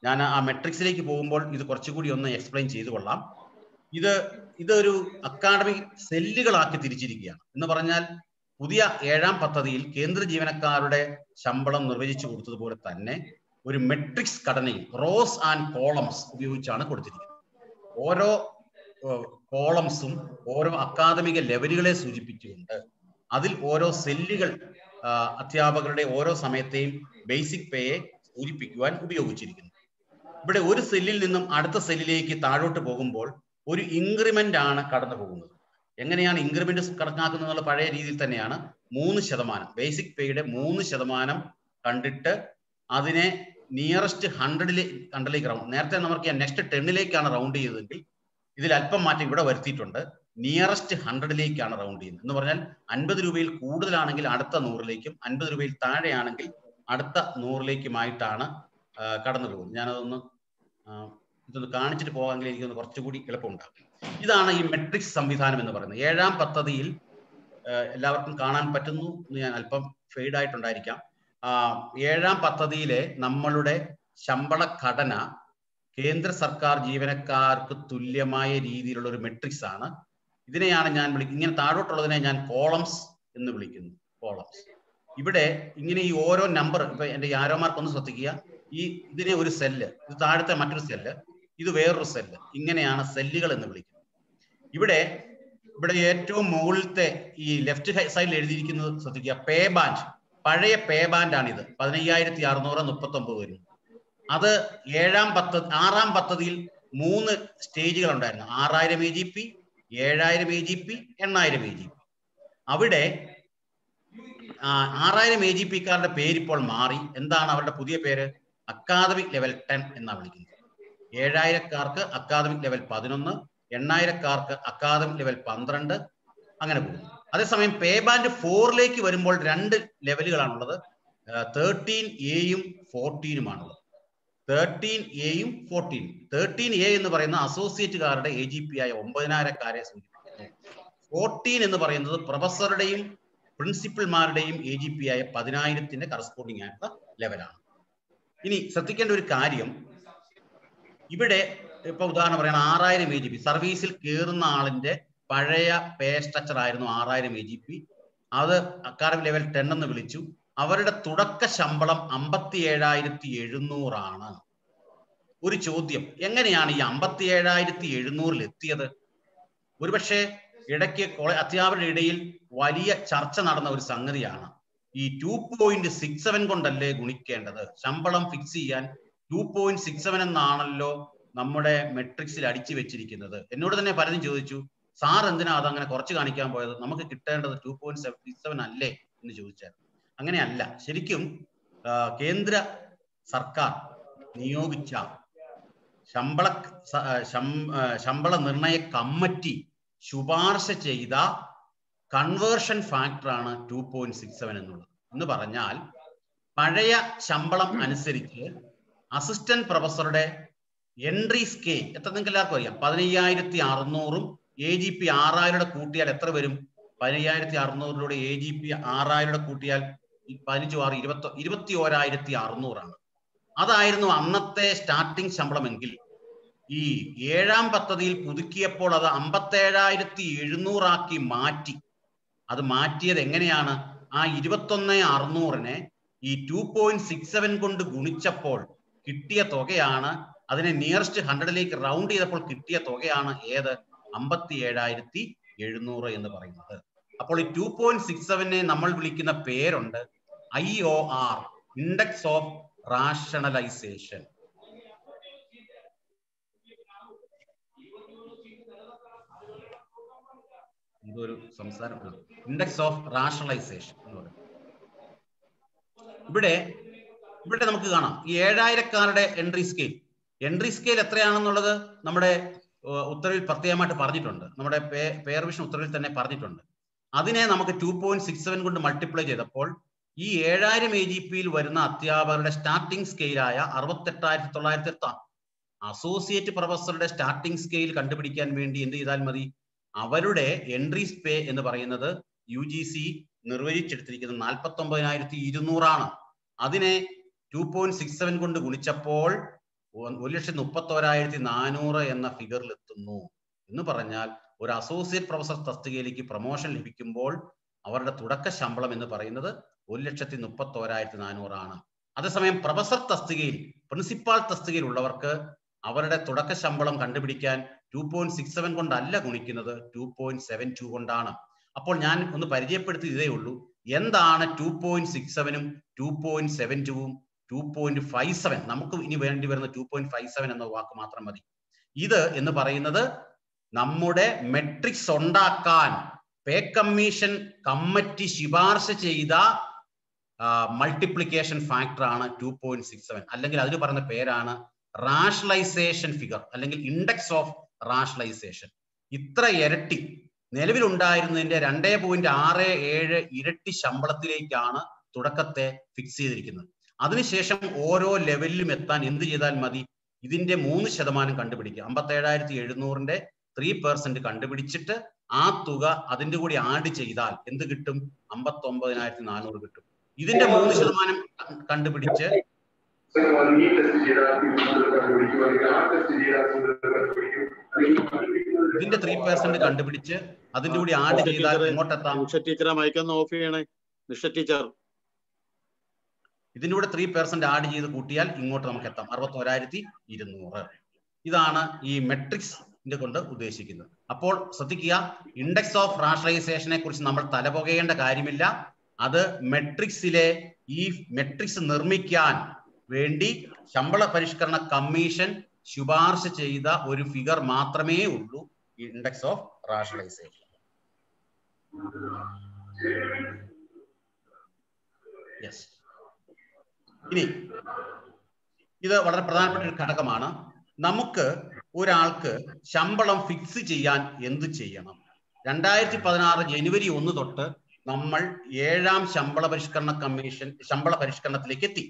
ഞാൻ ആ മെട്രിക്സിലേക്ക് പോകുമ്പോൾ ഇത് കുറച്ചുകൂടി ഒന്ന് എക്സ്പ്ലെയിൻ ചെയ്തു കൊള്ളാം ഇത് ഇതൊരു അക്കാഡമിക് സെല്ലുകളാക്കി തിരിച്ചിരിക്കുകയാണ് എന്ന് പറഞ്ഞാൽ പുതിയ ഏഴാം പദ്ധതിയിൽ കേന്ദ്ര ജീവനക്കാരുടെ ശമ്പളം നിർവചിച്ചു കൊടുത്തതുപോലെ തന്നെ ഒരു മെട്രിക്സ് ഘടനയിൽ റോസ് ആൻഡ് കോളംസ് ഉപയോഗിച്ചാണ് കൊടുത്തിരിക്കുന്നത് ഓരോ കോളംസും ഓരോ അക്കാദമിക ലെവലുകളെ സൂചിപ്പിച്ചുകൊണ്ട് അതിൽ ഓരോ സെല്ലുകൾ ആ, അധ്യാപകരുടെ ഓരോ സമയത്തെയും ബേസിക് പേയെ സൂചിപ്പിക്കുവാൻ ഉപയോഗിച്ചിരിക്കുന്നു ഇവിടെ ഒരു സെല്ലിൽ നിന്നും അടുത്ത സെല്ലിലേക്ക് താഴോട്ട് പോകുമ്പോൾ ഒരു ഇൻക്രിമെന്റ് ആണ് കടന്നു പോകുന്നത് എങ്ങനെയാണ് ഇൻക്രിമെന്റ് കണക്കാക്കുന്നത് എന്നുള്ള പഴയ രീതിയിൽ തന്നെയാണ് മൂന്ന് ശതമാനം ബേസിക് പേയുടെ മൂന്ന് ശതമാനം കണ്ടിട്ട് അതിനെ നിയറസ്റ്റ് ഹൺഡ്രഡിലെ ഹൺഡ്രഡിലേക്ക് റൗണ്ട് നേരത്തെ നമുക്ക് നെക്സ്റ്റ് ടെന്നിലേക്കാണ് റൗണ്ട് ചെയ്തതെങ്കിൽ ഇതിൽ അല്പം മാറ്റം ഇവിടെ വരുത്തിയിട്ടുണ്ട് നിയറസ്റ്റ് ഹൺഡ്രഡിലേക്കാണ് റൗണ്ട് ചെയ്യുന്നത് എന്ന് പറഞ്ഞാൽ അൻപത് രൂപയിൽ കൂടുതലാണെങ്കിൽ അടുത്ത നൂറിലേക്കും അൻപത് രൂപയിൽ താഴെയാണെങ്കിൽ അടുത്ത നൂറിലേക്കുമായിട്ടാണ് ആ, കടന്നു പോകുന്നത് ഞാനതൊന്ന് ആ, ഇതൊന്ന് കാണിച്ചിട്ട് പോകാമെങ്കിൽ എനിക്കൊന്ന് കുറച്ചുകൂടി എളുപ്പമുണ്ടാകും ഇതാണ് ഈ മെട്രിക്സ് സംവിധാനം എന്ന് പറയുന്നത് ഏഴാം പദ്ധതിയിൽ ആ, എല്ലാവർക്കും കാണാൻ പറ്റുന്നു എന്ന് ഞാൻ അല്പം ഫെയ്ഡ് ആയിട്ടുണ്ടായിരിക്കാം ആ, ഏഴാം പദ്ധതിയിലെ നമ്മളുടെ ശമ്പള ഘടന കേന്ദ്ര സർക്കാർ ജീവനക്കാർക്ക് തുല്യമായ രീതിയിലുള്ള ഒരു മെട്രിക്സ് ആണ് ഇതിനെയാണ് ഞാൻ വിളിക്കുന്നത് ഇങ്ങനെ താഴോട്ടുള്ളതിനെ ഞാൻ കോളംസ് എന്ന് വിളിക്കുന്നു കോളംസ് ഇവിടെ ഇങ്ങനെ ഈ ഓരോ നമ്പർ ഇപ്പൊ എന്റെ ആരോമാർക്ക് ഒന്ന് ശ്രദ്ധിക്കുക ഈ ഇതിനെ ഒരു സെല്ല് ഇത് താഴത്തെ മറ്റൊരു സെല്ല് ഇത് വേറൊരു സെല്ല് ഇങ്ങനെയാണ് സെല്ലുകൾ എന്ന് വിളിക്കുന്നത് ഇവിടെ ഇവിടെ ഏറ്റവും മുകളിലത്തെ ഈ ലെഫ്റ്റ് സൈഡിൽ എഴുതിയിരിക്കുന്നത് ശ്രദ്ധിക്കുക പേ ബാൻഡ് പഴയ പേ ബാൻഡ് ആണ് ഇത് പതിനയ്യായിരത്തി അറുന്നൂറ് മുപ്പത്തി ഒമ്പത് വരും അത് ഏഴാം പദ്ധതി ആറാം പദ്ധതിയിൽ മൂന്ന് സ്റ്റേജുകൾ ഉണ്ടായിരുന്നു ആറായിരം എ ജി പി ഏഴായിരം എ ജി പി എണ്ണായിരം എ ജി പി അവിടെ ആ, ആറായിരം എ ജി പിക്കാരുടെ പേര് ഇപ്പോൾ മാറി എന്താണ് അവരുടെ പുതിയ പേര് അക്കാദമിക് ലെവൽ ടെൻ എന്നാണ് വിളിക്കുന്നത് ഏഴായിരക്കാർക്ക് അക്കാദമിക് ലെവൽ പതിനൊന്ന് എണ്ണായിരക്കാർക്ക് അക്കാദമിക് ലെവൽ പന്ത്രണ്ട് അങ്ങനെ പോകുന്നു അതേസമയം പേ ബാൻഡ് ഫോറിലേക്ക് വരുമ്പോൾ രണ്ട് ലെവലുകളാണുള്ളത് തേർട്ടീൻ എയും ഫോർട്ടീനുമാണുള്ളത് തേർട്ടീൻ എയും ഫോർട്ടീൻ തേർട്ടീൻ എ എന്ന് പറയുന്ന അസോസിയേറ്റുകാരുടെ എ ജി പി ആയ ഒമ്പതിനായിരക്കാരെ സൂചിപ്പിക്കുന്നു ഫോർട്ടീൻ എന്ന് പറയുന്നത് പ്രൊഫസറുടെയും പ്രിൻസിപ്പൽമാരുടെയും എ ജി പി ആയ പതിനായിരത്തിന്റെ കറസ്പോണ്ടിങ് ആയിട്ടുള്ള ലെവലാണ് ഇനി ശ്രദ്ധിക്കേണ്ട ഒരു കാര്യം ഇവിടെ ഇപ്പൊ ഉദാഹരണം പറയണം ആറായിരം എ ജി പി സർവീസിൽ കയറുന്ന ആളിന്റെ പഴയ പേ സ്ട്രക്ചർ ആയിരുന്നു ആറായിരം എ ജി പി അത് അക്കാദമി ലെവൽ ടെൻ എന്ന് വിളിച്ചു അവരുടെ തുടക്ക ശമ്പളം അമ്പത്തി ഏഴായിരത്തി എഴുന്നൂറാണ് ഒരു ചോദ്യം എങ്ങനെയാണ് ഈ അമ്പത്തി ഏഴായിരത്തി എഴുന്നൂറിൽ എത്തിയത് ഒരുപക്ഷെ ഇടയ്ക്ക് കോളേ- അധ്യാപകരുടെ ഇടയിൽ വലിയ ചർച്ച നടന്ന ഒരു സംഗതിയാണ് ഈ ടു പോയിന്റ് സിക്സ് സെവൻ കൊണ്ടല്ലേ ഗുണിക്കേണ്ടത് ശമ്പളം ഫിക്സ് ചെയ്യാൻ ടു പോയിന്റ് സിക്സ് സെവൻ എന്നാണല്ലോ നമ്മുടെ മെട്രിക്സിൽ അടിച്ചു വെച്ചിരിക്കുന്നത് എന്നോട് തന്നെ പലരും ചോദിച്ചു സാർ എന്തിനാ അതങ്ങനെ കുറച്ച് കാണിക്കാൻ പോയത് നമുക്ക് കിട്ടേണ്ടത് ടു പോയിന്റ് സിക്സ് സെവൻ അല്ലേ എന്ന് ചോദിച്ചാൽ അങ്ങനെയല്ല ശരിക്കും ആ, കേന്ദ്ര സർക്കാർ നിയോഗിച്ച ശമ്പള സ- ആ, ശം- ആ, ശമ്പള നിർണയ കമ്മിറ്റി ശുപാർശ ചെയ്ത കൺവേർഷൻ ഫാക്ടറാണ് ടു പോയിന്റ് സിക്സ് സെവൻ എന്നുള്ളത് എന്ന് പറഞ്ഞാൽ പഴയ ശമ്പളം അനുസരിച്ച് അസിസ്റ്റന്റ് പ്രൊഫസറുടെ എൻട്രി സ്കെയിൽ എത്ര നിങ്ങൾക്ക് എല്ലാവർക്കും അറിയാം പതിനയ്യായിരത്തി അറുന്നൂറും എ ജി പി ആറായിരം കൂട്ടിയാൽ എത്ര വരും പതിനയ്യായിരത്തി അറുന്നൂറിലൂടെ എ ജി പി ആറായിരം കൂട്ടിയാൽ ഈ പതിനഞ്ചു ആറ് ഇരുപത്തി ഇരുപത്തി ഓരായിരത്തി അറുന്നൂറാണ് അതായിരുന്നു അന്നത്തെ സ്റ്റാർട്ടിംഗ് ശമ്പളമെങ്കിൽ ഈ ഏഴാം പദ്ധതിയിൽ പുതുക്കിയപ്പോൾ അത് അമ്പത്തേഴായിരത്തി എഴുന്നൂറാക്കി മാറ്റി അത് മാറ്റിയത് എങ്ങനെയാണ് ആ ഇരുപത്തൊന്ന് അറുന്നൂറിനെ ഈ ടു പോയിന്റ് സിക്സ് സെവൻ കൊണ്ട് ഗുണിച്ചപ്പോൾ കിട്ടിയ തുകയാണ് അതിനെ നിയറസ്റ്റ് ഹൺഡ്രഡിലേക്ക് റൗണ്ട് ചെയ്തപ്പോൾ കിട്ടിയ തുകയാണ് ഏത് അമ്പത്തി ഏഴായിരത്തി എഴുന്നൂറ് എന്ന് പറയുന്നത് അപ്പോൾ ഈ ടു പോയിന്റ് സിക്സ് സെവനെ നമ്മൾ വിളിക്കുന്ന പേരുണ്ട് I O R index of rationalisation ഇതൊരു സംസാരം ഇൻഡെക്സ് ഓഫ് റാഷണലൈസേഷൻ എന്ന് പറയുന്നത് ഇവിടെ ഇവിടെ നമുക്ക് കാണാം ഈ ഏഴായിരക്കാരുടെ എൻട്രി സ്കെയിൽ എൻട്രി സ്കെയിൽ എത്രയാണെന്നുള്ളത് നമ്മുടെ ഏഹ്, ഉത്തരവിൽ പ്രത്യേകമായിട്ട് പറഞ്ഞിട്ടുണ്ട് നമ്മുടെ പേർ വിഷൻ ഉത്തരവിൽ തന്നെ പറഞ്ഞിട്ടുണ്ട് അതിനെ നമുക്ക് ടു പോയിന്റ് സിക്സ് സെവൻ കൊണ്ട് മൾട്ടിപ്ലൈ ചെയ്തപ്പോൾ ഈ ഏഴായിരം എ ജി പിയിൽ വരുന്ന അധ്യാപകരുടെ സ്റ്റാർട്ടിംഗ് സ്കെയിലായ അറുപത്തെട്ടായിരത്തി തൊള്ളായിരത്തി എട്ട് അസോസിയേറ്റ് പ്രൊഫസറുടെ സ്റ്റാർട്ടിംഗ് സ്കെയിൽ കണ്ടുപിടിക്കാൻ വേണ്ടി എന്ത് ചെയ്താൽ മതി അവരുടെ എൻട്രി പേ എന്ന് പറയുന്നത് യു ജി സി നിർവചിച്ചെടുത്തിരിക്കുന്നത് നാൽപ്പത്തി ഒമ്പതിനായിരത്തി ഇരുന്നൂറാണ് അതിനെ ടു പോയിന്റ് സിക്സ് സെവൻ കൊണ്ട് ഗുണിച്ചപ്പോൾ ഒ- ഒരു ലക്ഷത്തി മുപ്പത്തോരായിരത്തി നാനൂറ് എന്ന ഫിഗറിൽ എത്തുന്നു എന്ന് പറഞ്ഞാൽ ഒരു അസോസിയേറ്റ് പ്രൊഫസർ തസ്തികയിലേക്ക് പ്രൊമോഷൻ ലഭിക്കുമ്പോൾ അവരുടെ തുടക്ക ശമ്പളം എന്ന് പറയുന്നത് ഒരു ലക്ഷത്തി മുപ്പത്തോരായിരത്തി നാനൂറാണ് അതേസമയം പ്രൊഫസർ തസ്തികയിൽ പ്രിൻസിപ്പാൾ തസ്തികയിൽ ഉള്ളവർക്ക് അവരുടെ തുടക്ക ശമ്പളം കണ്ടുപിടിക്കാൻ ടു പോയിന്റ് സിക്സ് സെവൻ കൊണ്ടല്ല ഗുണിക്കുന്നത് ടു പോയിന്റ് സെവൻ ടു കൊണ്ടാണ് അപ്പോൾ ഞാൻ ഒന്ന് പരിചയപ്പെടുത്തി ഇതേ ഉള്ളൂ എന്താണ് ടു പോയിന്റ് സിക്സ് സെവനും ടു പോയിന്റ് സെവൻ ടുവും ടു പോയിന്റ് ഫൈവ് സെവൻ നമുക്ക് ഇനി വേണ്ടി വരുന്ന ടു പോയിന്റ് ഫൈവ് സെവൻ എന്ന വാക്ക് മാത്രം മതി ഇത് എന്ന് പറയുന്നത് നമ്മുടെ മെട്രിക്സ് ഉണ്ടാക്കാൻ പേ കമ്മീഷൻ കമ്മിറ്റി ശുപാർശ ചെയ്ത മൾട്ടിപ്ലിക്കേഷൻ ഫാക്ടർ ആണ് ടു പോയിന്റ് സിക്സ് സെവൻ അല്ലെങ്കിൽ അതിന് പറയുന്ന പേരാണ് റാഷണലൈസേഷൻ ഫിഗർ അല്ലെങ്കിൽ ഇൻഡെക്സ് ഓഫ് റാഷണലൈസേഷൻ ഇത്ര ഇരട്ടി നിലവിലുണ്ടായിരുന്നതിന്റെ രണ്ടേ പോയിന്റ് ആറ് ഏഴ് ഇരട്ടി ശമ്പളത്തിലേക്കാണ് തുടക്കത്തെ ഫിക്സ് ചെയ്തിരിക്കുന്നത് അതിനുശേഷം ഓരോ ലെവലിലും എത്താൻ എന്ത് ചെയ്താൽ മതി ഇതിന്റെ മൂന്ന് ശതമാനം കണ്ടുപിടിക്കുക അമ്പത്തേഴായിരത്തി എഴുന്നൂറിന്റെ ത്രീ പെർസെന്റ് കണ്ടുപിടിച്ചിട്ട് ആ തുക അതിന്റെ കൂടി ആഡ് ചെയ്താൽ എന്ത് കിട്ടും അമ്പത്തി ഒമ്പതിനായിരത്തി നാനൂറ് കിട്ടും ഇതിന്റെ മൂന്ന് ശതമാനം ക- കണ്ടുപിടിച്ച് ഈ ടെസ്റ്റ് ചെയ്താൽ കണ്ടുപിടിക്കും അല്ലെങ്കിൽ ആ ടെസ്റ്റ് ചെയ്താൽ കണ്ടുപിടിക്കും അല്ലെങ്കിൽ ഇതിന്റെ ത്രീ പെർസെന്റ് കണ്ടുപിടിച്ച് അതിന്റെ കൂടി ആഡ് ചെയ്താൽ എങ്ങോട്ടെത്താം നിഷ ടീച്ചറെ മയക്കൊന്ന് ഓഫ് ചെയ്യണേ നിഷ ടീച്ചർ ഇതിന്റെ കൂടെ ത്രീ പെർസെന്റ് ആഡ് ചെയ്ത് കൂട്ടിയാൽ ഇങ്ങോട്ട് നമുക്ക് എത്താം അറുപത്തി ഒരായിരത്തി ഇരുന്നൂറ് ഇതാണ് ഈ മെട്രിക്സിന്റെ കൊണ്ട് ഉദ്ദേശിക്കുന്നത് അപ്പോൾ ശ്രദ്ധിക്കുക ഇൻഡെക്സ് ഓഫ് റാഷണലൈസേഷനെ കുറിച്ച് നമ്മൾ തലപുകയേണ്ട കാര്യമില്ല അത് മെട്രിക്സിലെ ഈ മെട്രിക്സ് നിർമ്മിക്കാൻ വേണ്ടി ശമ്പള പരിഷ്കരണ കമ്മീഷൻ ശുപാർശ ചെയ്ത ഒരു ഫിഗർ മാത്രമേ ഉള്ളൂ ഇൻഡെക്സ് ഓഫ് റാഷണലൈസേഷൻ യെസ് ഇനി ഇത് വളരെ പ്രധാനപ്പെട്ട ഒരു ഘടകമാണ് നമുക്ക് ഒരാൾക്ക് ശമ്പളം ഫിക്സ് ചെയ്യാൻ എന്ത് ചെയ്യണം രണ്ടായിരത്തി പതിനാറ് ജനുവരി ഒന്ന് തൊട്ട് നമ്മൾ ഏഴാം ശമ്പള പരിഷ്കരണ കമ്മീഷൻ ശമ്പള പരിഷ്കരണത്തിലേക്ക് എത്തി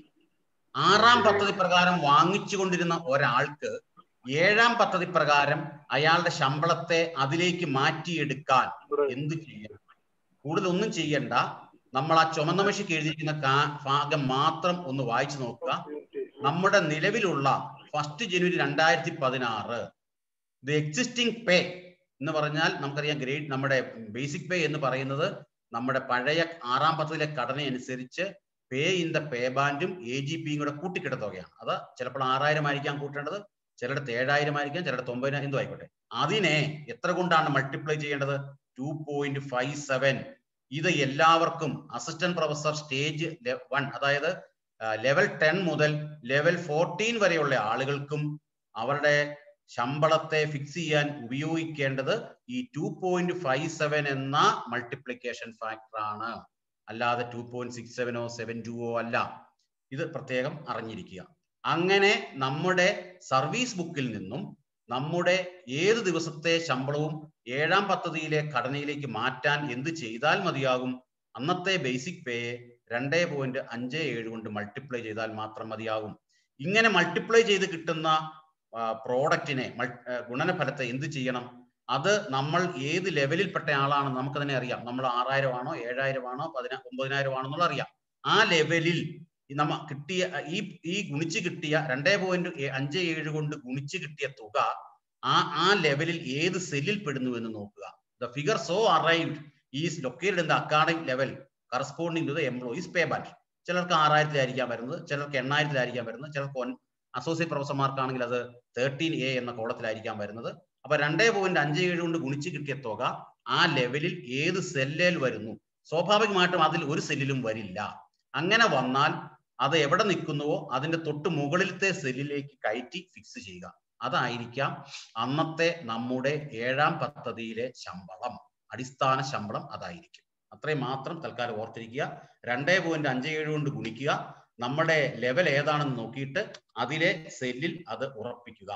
ആറാം പദ്ധതി പ്രകാരം വാങ്ങിച്ചുകൊണ്ടിരുന്ന ഒരാൾക്ക് ഏഴാം പദ്ധതി പ്രകാരം അയാളുടെ ശമ്പളത്തെ അതിലേക്ക് മാറ്റിയെടുക്കാൻ എന്ത് ചെയ്യണം കൂടുതൽ ഒന്നും ചെയ്യണ്ട നമ്മൾ ആ ചുമന്ന മഷിക്ക് എഴുതിയിരിക്കുന്ന കാ- ഭാഗം മാത്രം ഒന്ന് വായിച്ചു നോക്കുക നമ്മുടെ നിലവിലുള്ള ഫസ്റ്റ് ജനുവരി രണ്ടായിരത്തി പതിനാറ് ദി എക്സിസ്റ്റിംഗ് പേ എന്ന് പറഞ്ഞാൽ നമുക്കറിയാം ഗ്രേഡ് നമ്മുടെ ബേസിക് പേ എന്ന് പറയുന്നത് നമ്മുടെ പഴയ ആറാം പദ്ധതിയിലെ ഘടന അനുസരിച്ച് പേ ഇൻ ദ പേ ബാൻഡും എ ജി പിയും കൂടെ കൂട്ടിക്കിട്ട തുകയാണ് അത് ചിലപ്പോൾ ആറായിരം ആയിരിക്കാം കൂട്ടേണ്ടത് ചിലയിടത്ത് ഏഴായിരം ആയിരിക്കാം ചിലയിടത്ത് ഒമ്പതിനായിരം എന്തോ ആയിക്കോട്ടെ അതിനെ എത്ര കൊണ്ടാണ് മൾട്ടിപ്ലൈ ചെയ്യേണ്ടത് ടു പോയിന്റ് ഫൈവ് സെവൻ ഇത് എല്ലാവർക്കും അസിസ്റ്റന്റ് പ്രൊഫസർ സ്റ്റേജ് വൺ അതായത് ലെവൽ ടെൻ മുതൽ ലെവൽ ഫോർട്ടീൻ വരെയുള്ള ആളുകൾക്കും അവരുടെ ശമ്പളത്തെ ഫിക്സ് ചെയ്യാൻ ഉപയോഗിക്കേണ്ടത് ഈ ടു പോയിന്റ് ഫൈവ് സെവൻ എന്ന മൾട്ടിപ്ലിക്കേഷൻ ഫാക്ടർ ആണ് അല്ലാതെ ടു പോയിന്റ് സിക്സ് സെവനോ സെവൻ ടുവോ അല്ല ഇത് പ്രത്യേകം അറിഞ്ഞിരിക്കുക അങ്ങനെ നമ്മുടെ സർവീസ് ബുക്കിൽ നിന്നും നമ്മുടെ ഏത് ദിവസത്തെ ശമ്പളവും ഏഴാം പദ്ധതിയിലെ ഘടനയിലേക്ക് മാറ്റാൻ എന്ത് ചെയ്താൽ മതിയാകും അന്നത്തെ ബേസിക് പേയെ രണ്ടേ പോയിന്റ് അഞ്ച് ഏഴ് കൊണ്ട് മൾട്ടിപ്ലൈ ചെയ്താൽ മാത്രം മതിയാകും ഇങ്ങനെ മൾട്ടിപ്ലൈ ചെയ്ത് കിട്ടുന്ന പ്രോഡക്റ്റിനെ ഗുണനഫലത്തെ എന്ത് ചെയ്യണം അത് നമ്മൾ ഏത് ലെവലിൽപ്പെട്ട ആളാണെന്ന് നമുക്ക് തന്നെ അറിയാം നമ്മൾ ആറായിരം ആണോ ഏഴായിരം ആണോ പതിനാ ഒമ്പതിനായിരം ആണോ എന്നുള്ള അറിയാം ആ ലെവലിൽ ഈ നമ്മ കിട്ടിയ ഈ ഈ ഗുണിച്ച് കിട്ടിയ രണ്ടേ പോയിന്റ് അഞ്ച് ഏഴ് കൊണ്ട് ഗുണിച്ച് കിട്ടിയ തുക ആ ആ ലെവലിൽ ഏത് സെല്ലിൽ പെടുന്നു എന്ന് നോക്കുക the figure so arrived is located in the academic level corresponding to the employees pay band ചിലർക്ക് ആറായിരത്തിലായിരിക്കാം വരുന്നത് ചിലർക്ക് എണ്ണായിരത്തിലായിരിക്കാം വരുന്നത് ചിലർക്ക് ഒൻ അസോസിയേറ്റ് പ്രൊഫസർമാർക്കാണെങ്കിൽ അത് തേർട്ടീൻ എ എന്ന കോളത്തിലായിരിക്കാം വരുന്നത് അപ്പൊ രണ്ടേ പോയിന്റ് അഞ്ച് ഏഴ് കൊണ്ട് ഗുണിച്ച് കിട്ടിയ തുക ആ ലെവലിൽ ഏത് സെല്ലിൽ വരുന്നു സ്വാഭാവികമായിട്ടും അതിൽ ഒരു സെല്ലിലും വരില്ല അങ്ങനെ വന്നാൽ അത് എവിടെ നിൽക്കുന്നുവോ അതിന്റെ തൊട്ട് മുകളിലത്തെ സെല്ലിലേക്ക് കയറ്റി ഫിക്സ് ചെയ്യുക അതായിരിക്കാം അന്നത്തെ നമ്മുടെ ഏഴാം പദ്ധതിയിലെ ശമ്പളം അടിസ്ഥാന ശമ്പളം അതായിരിക്കും അത്രയും മാത്രം തൽക്കാലം ഓർത്തിരിക്കുക രണ്ടേ പോയിന്റ് അഞ്ച് ഏഴ് കൊണ്ട് ഗുണിക്കുക നമ്മുടെ ലെവൽ ഏതാണെന്ന് നോക്കിയിട്ട് അതിലെ സെല്ലിൽ അത് ഉറപ്പിക്കുക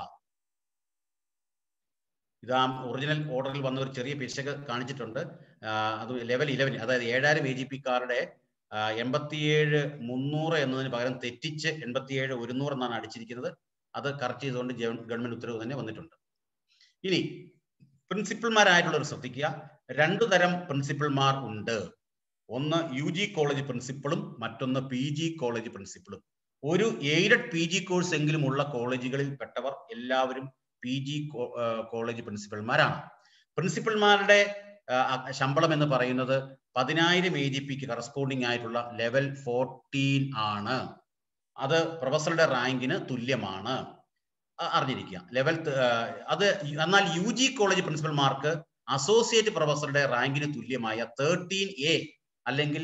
ഇതാ ഒറിജിനൽ ഓർഡറിൽ വന്ന ഒരു ചെറിയ പിശക് കാണിച്ചിട്ടുണ്ട് അത് ലെവൽ ഇലവൻ അതായത് ഏഴായിരം എ ജി പി കാരുടെ എൺപത്തിയേഴ് മുന്നൂറ് എന്നതിന് പകരം തെറ്റിച്ച് എൺപത്തിയേഴ് ഒരുന്നൂറ് എന്നാണ് അടിച്ചിരിക്കുന്നത് അത് കറക്റ്റ് ചെയ്തുകൊണ്ട് ഗവൺമെന്റ് ഉത്തരവ് തന്നെ വന്നിട്ടുണ്ട് ഇനി പ്രിൻസിപ്പൽമാരായിട്ടുള്ളവർ ശ്രദ്ധിക്കുക രണ്ടു തരം പ്രിൻസിപ്പൽമാർ ഉണ്ട് ഒന്ന് യു ജി കോളേജ് പ്രിൻസിപ്പളും മറ്റൊന്ന് പി ജി കോളേജ് പ്രിൻസിപ്പളും ഒരു എയ്ഡഡ് പി ജി കോഴ്സ് എങ്കിലും ഉള്ള കോളേജുകളിൽ പെട്ടവർ എല്ലാവരും പി ജി കോളേജ് പ്രിൻസിപ്പൽമാരാണ് പ്രിൻസിപ്പൽമാരുടെ ആ, അ- ശമ്പളം എന്ന് പറയുന്നത് പതിനായിരം എ ജി പിക്ക് കറസ്പോണ്ടിങ് ആയിട്ടുള്ള ലെവൽ ഫോർട്ടീൻ ആണ് അത് പ്രൊഫസറുടെ റാങ്കിന് തുല്യമാണ് അ- അറിഞ്ഞിരിക്കുക ലെവൽ ത- ആ, അത് എന്നാൽ യു ജി കോളേജ് പ്രിൻസിപ്പൽമാർക്ക് അസോസിയേറ്റ് പ്രൊഫസറുടെ റാങ്കിന് തുല്യമായ തേർട്ടീൻ എ അല്ലെങ്കിൽ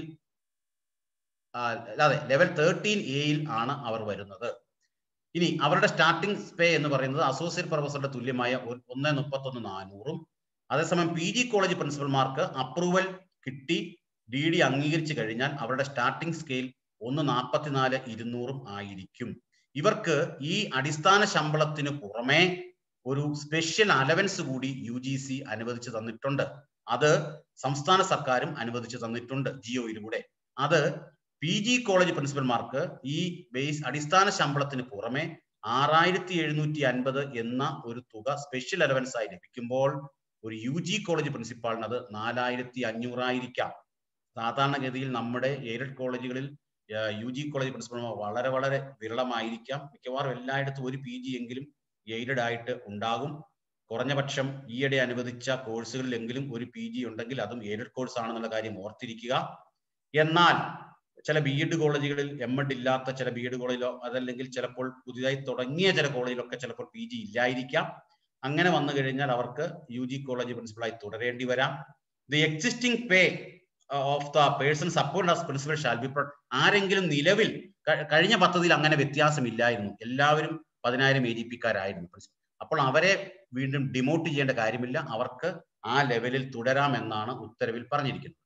ആ, അതെ ലെവൽ തേർട്ടീൻ എയിൽ ആണ് അവർ വരുന്നത് ഇനി അവരുടെ സ്റ്റാർട്ടിംഗ് പേ എന്ന് പറയുന്നത് അസോസിയേറ്റ് പ്രൊഫസറുടെ തുല്യമായ ഒ- ഒന്ന് മുപ്പത്തൊന്ന് നാനൂറും അതേസമയം പി ജി കോളേജ് പ്രിൻസിപ്പൽമാർക്ക് അപ്രൂവൽ കിട്ടി ഡി ഡി അംഗീകരിച്ചു കഴിഞ്ഞാൽ അവരുടെ സ്റ്റാർട്ടിംഗ് സ്കെയിൽ ഒന്ന് നാൽപ്പത്തിനാല് ഇരുന്നൂറും ആയിരിക്കും ഇവർക്ക് ഈ അടിസ്ഥാന ശമ്പളത്തിന് പുറമെ ഒരു സ്പെഷ്യൽ അലവൻസ് കൂടി യു ജി സി അനുവദിച്ചു തന്നിട്ടുണ്ട് അത് സംസ്ഥാന സർക്കാരും അനുവദിച്ചു തന്നിട്ടുണ്ട് ജിയോയിലൂടെ അത് പി ജി കോളേജ് പ്രിൻസിപ്പൽമാർക്ക് ഈ ബേസ് അടിസ്ഥാന ശമ്പളത്തിന് പുറമെ ആറായിരത്തി എഴുന്നൂറ്റി അൻപത് എന്ന ഒരു തുക സ്പെഷ്യൽ അലവൻസ് ആയി ലഭിക്കുമ്പോൾ ഒരു യു ജി കോളേജ് പ്രിൻസിപ്പാളിന് അത് നാലായിരത്തി അഞ്ഞൂറായിരിക്കാം സാധാരണഗതിയിൽ നമ്മുടെ എയ്ഡഡ് കോളേജുകളിൽ യു ജി കോളേജ് പ്രിൻസിപ്പൽമാർ വളരെ വളരെ വിരളമായിരിക്കാം മിക്കവാറും എല്ലായിടത്തും ഒരു പി ജി എങ്കിലും എയ്ഡഡ് ആയിട്ട് ഉണ്ടാകും കുറഞ്ഞ പക്ഷം ഈയിടെ അനുവദിച്ച കോഴ്സുകളിലെങ്കിലും ഒരു പി ജി ഉണ്ടെങ്കിൽ അതും എയ്ഡഡ് കോഴ്സ് ആണെന്നുള്ള കാര്യം ഓർത്തിരിക്കുക എന്നാൽ ചില ബി എഡ് കോളേജുകളിൽ എം എഡ് ഇല്ലാത്ത ചില ബി എഡ് കോളേജിലോ അതല്ലെങ്കിൽ ചിലപ്പോൾ പുതിയതായി തുടങ്ങിയ ചില കോളേജിലൊക്കെ ചിലപ്പോൾ പി ജി ഇല്ലായിരിക്കാം അങ്ങനെ വന്നു കഴിഞ്ഞാൽ അവർക്ക് യു ജി കോളേജ് പ്രിൻസിപ്പളായി തുടരേണ്ടി വരാം the existing pay of the person support as principal shall be ആരെങ്കിലും നിലവിൽ ക- കഴിഞ്ഞ പദ്ധതിയിൽ അങ്ങനെ വ്യത്യാസമില്ലായിരുന്നു എല്ലാവരും പതിനായിരം എ ജി പിക്കാരായിരുന്നു പ്രിൻസിപ്പൽ അപ്പോൾ അവരെ വീണ്ടും ഡിമോട്ട് ചെയ്യേണ്ട കാര്യമില്ല അവർക്ക് ആ ലെവലിൽ തുടരാമെന്നാണ് ഉത്തരവിൽ പറഞ്ഞിരിക്കുന്നത്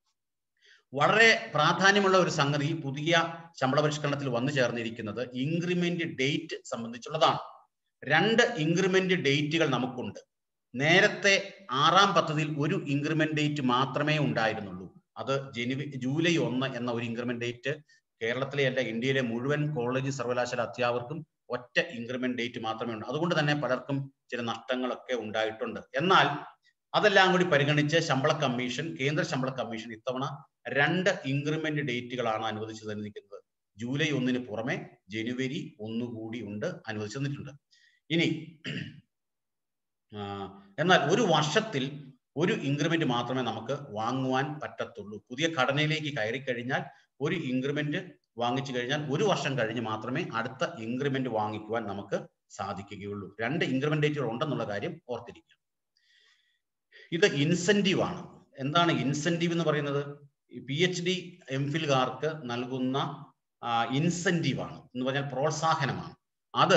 വളരെ പ്രാധാന്യമുള്ള ഒരു സംഗതി പുതിയ ശമ്പള പരിഷ്കരണത്തിൽ വന്നു ചേർന്നിരിക്കുന്നത് ഇൻക്രിമെന്റ് ഡേറ്റ് സംബന്ധിച്ചുള്ളതാണ് രണ്ട് ഇൻക്രിമെന്റ് ഡേറ്റുകൾ നമുക്കുണ്ട് നേരത്തെ ആറാം പദ്ധതിയിൽ ഒരു ഇൻക്രിമെന്റ് ഡേറ്റ് മാത്രമേ ഉണ്ടായിരുന്നുള്ളൂ അത് ജനുവരി ജൂലൈ ഒന്ന് എന്ന ഒരു ഇൻക്രിമെന്റ് ഡേറ്റ് കേരളത്തിലെ അല്ല ഇന്ത്യയിലെ മുഴുവൻ കോളേജ് സർവകലാശാല അധ്യാപകർക്കും ഒറ്റ ഇൻക്രിമെന്റ് ഡേറ്റ് മാത്രമേ ഉള്ളൂ അതുകൊണ്ട് തന്നെ പലർക്കും ചില നഷ്ടങ്ങളൊക്കെ ഉണ്ടായിട്ടുണ്ട് എന്നാൽ അതെല്ലാം കൂടി പരിഗണിച്ച് ശമ്പള കമ്മീഷൻ കേന്ദ്ര ശമ്പള കമ്മീഷൻ ഇത്തവണ രണ്ട് ഇൻക്രിമെന്റ് ഡേറ്റുകളാണ് അനുവദിച്ചു തന്നിരിക്കുന്നത് ജൂലൈ ഒന്നിന് പുറമെ ജനുവരി ഒന്നുകൂടി ഉണ്ട് അനുവദിച്ചു തന്നിട്ടുണ്ട് ഇനി ആ, എന്നാൽ ഒരു വർഷത്തിൽ ഒരു ഇൻക്രിമെന്റ് മാത്രമേ നമുക്ക് വാങ്ങുവാൻ പറ്റത്തുള്ളൂ പുതിയ ഘടനയിലേക്ക് കയറി കഴിഞ്ഞാൽ ഒരു ഇൻക്രിമെന്റ് വാങ്ങിച്ചു കഴിഞ്ഞാൽ ഒരു വർഷം കഴിഞ്ഞ് മാത്രമേ അടുത്ത ഇൻക്രിമെന്റ് വാങ്ങിക്കുവാൻ നമുക്ക് സാധിക്കുകയുള്ളൂ രണ്ട് ഇൻക്രിമെന്റ് ഡേറ്റുകൾ ഉണ്ടെന്നുള്ള കാര്യം ഓർത്തിരിക്കുക ഇത് ഇൻസെന്റീവ് ആണ് എന്താണ് ഇൻസെന്റീവ് എന്ന് പറയുന്നത് പി എച്ച് ഡി എം ഫിൽകാർക്ക് നൽകുന്ന ഇൻസെന്റീവ് ആണ് എന്ന് പറഞ്ഞാൽ പ്രോത്സാഹനമാണ് അത്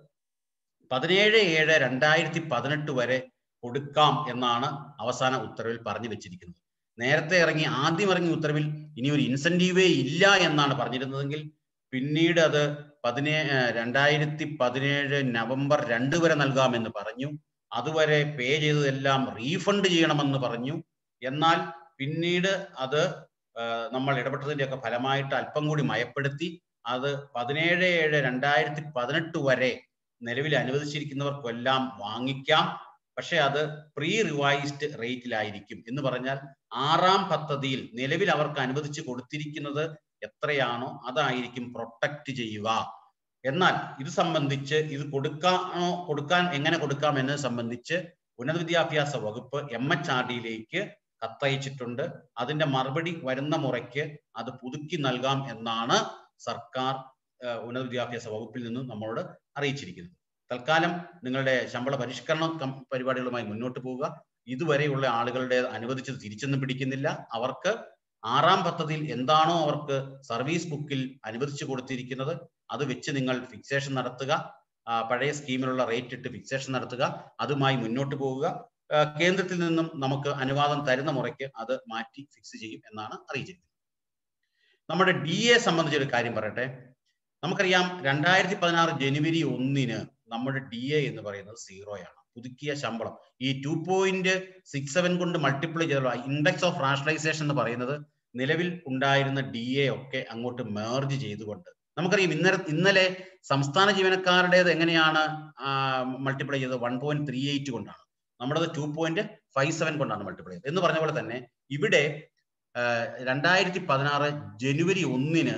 പതിനേഴ് ഏഴ് രണ്ടായിരത്തി പതിനെട്ട് വരെ കൊടുക്കാം എന്നാണ് അവസാന ഉത്തരവിൽ പറഞ്ഞു വെച്ചിരിക്കുന്നത് നേരത്തെ ഇറങ്ങി ആദ്യം ഇറങ്ങിയ ഉത്തരവിൽ ഇനി ഒരു ഇൻസെന്റീവേ ഇല്ല എന്നാണ് പറഞ്ഞിരുന്നതെങ്കിൽ പിന്നീട് അത് പതിനേ രണ്ടായിരത്തി പതിനേഴ് നവംബർ രണ്ട് വരെ നൽകാമെന്ന് പറഞ്ഞു അതുവരെ പേ ചെയ്തതെല്ലാം റീഫണ്ട് ചെയ്യണമെന്ന് പറഞ്ഞു എന്നാൽ പിന്നീട് അത് ആ, നമ്മൾ ഇടപെട്ടതിന്റെയൊക്കെ ഫലമായിട്ട് അല്പം കൂടി മയപ്പെടുത്തി അത് പതിനേഴ് ഏഴ് രണ്ടായിരത്തി പതിനെട്ട് വരെ നിലവിൽ അനുവദിച്ചിരിക്കുന്നവർക്കെല്ലാം വാങ്ങിക്കാം പക്ഷെ അത് പ്രീ റിവൈസ്ഡ് റേറ്റിലായിരിക്കും എന്ന് പറഞ്ഞാൽ ആറാം പദ്ധതിയിൽ നിലവിൽ അവർക്ക് അനുവദിച്ചു കൊടുത്തിരിക്കുന്നത് എത്രയാണോ അതായിരിക്കും പ്രൊട്ടക്ട് ചെയ്യുക എന്നാൽ ഇത് സംബന്ധിച്ച് ഇത് കൊടുക്കാനോ കൊടുക്കാൻ എങ്ങനെ കൊടുക്കാം എന്നത് സംബന്ധിച്ച് ഉന്നത വിദ്യാഭ്യാസ വകുപ്പ് എം എച്ച് ആർ ഡിയിലേക്ക് കത്തയച്ചിട്ടുണ്ട് അതിന്റെ മറുപടി വരുന്ന മുറയ്ക്ക് അത് പുതുക്കി നൽകാം എന്നാണ് സർക്കാർ ഏഹ്, ഉന്നത വിദ്യാഭ്യാസ വകുപ്പിൽ നിന്നും നമ്മളോട് അറിയിച്ചിരിക്കുന്നത് തൽക്കാലം നിങ്ങളുടെ ശമ്പള പരിഷ്കരണ കം- പരിപാടികളുമായി മുന്നോട്ട് പോവുക ഇതുവരെയുള്ള ആളുകളുടെ അനുവദിച്ചത് തിരിച്ചൊന്നും പിടിക്കുന്നില്ല അവർക്ക് ആറാം പദ്ധതിയിൽ എന്താണോ അവർക്ക് സർവീസ് ബുക്കിൽ അനുവദിച്ചു കൊടുത്തിരിക്കുന്നത് അത് വെച്ച് നിങ്ങൾ ഫിക്സേഷൻ നടത്തുക ആ, പഴയ സ്കീമിലുള്ള റേറ്റ് ഇട്ട് ഫിക്സേഷൻ നടത്തുക അതുമായി മുന്നോട്ട് പോവുക ആ, കേന്ദ്രത്തിൽ നിന്നും നമുക്ക് അനുവാദം തരുന്ന മുറയ്ക്ക് അത് മാറ്റി ഫിക്സ് ചെയ്യും എന്നാണ് അറിയിച്ചിരിക്കുന്നത് നമ്മുടെ ഡി എ സംബന്ധിച്ചൊരു കാര്യം പറയട്ടെ നമുക്കറിയാം രണ്ടായിരത്തി പതിനാറ് ജനുവരി ഒന്നിന് നമ്മുടെ ഡി എ എന്ന് പറയുന്നത് സീറോയാണ് പുതുക്കിയ ശമ്പളം ഈ ടു പോയിന്റ് സിക്സ് സെവൻ കൊണ്ട് മൾട്ടിപ്ലൈ ചെയ്തുള്ള ഇൻഡെക്സ് ഓഫ് റാഷണലൈസേഷൻ എന്ന് പറയുന്നത് നിലവിൽ ഉണ്ടായിരുന്ന ഡി എ ഒക്കെ അങ്ങോട്ട് മേർജ് ചെയ്തുകൊണ്ട് നമുക്കറിയാം ഇന്നലെ ഇന്നലെ സംസ്ഥാന ജീവനക്കാരുടേത് എങ്ങനെയാണ് മൾട്ടിപ്ലൈ ചെയ്തത് വൺ പോയിന്റ് ത്രീ എയ്റ്റ് കൊണ്ടാണ് നമ്മുടേത് ടു പോയിന്റ് ഫൈവ് സെവൻ കൊണ്ടാണ് മൾട്ടിപ്ലൈ ചെയ്തത് എന്ന് പറഞ്ഞ പോലെ തന്നെ ഇവിടെ രണ്ടായിരത്തി പതിനാറ് ജനുവരി ഒന്നിന്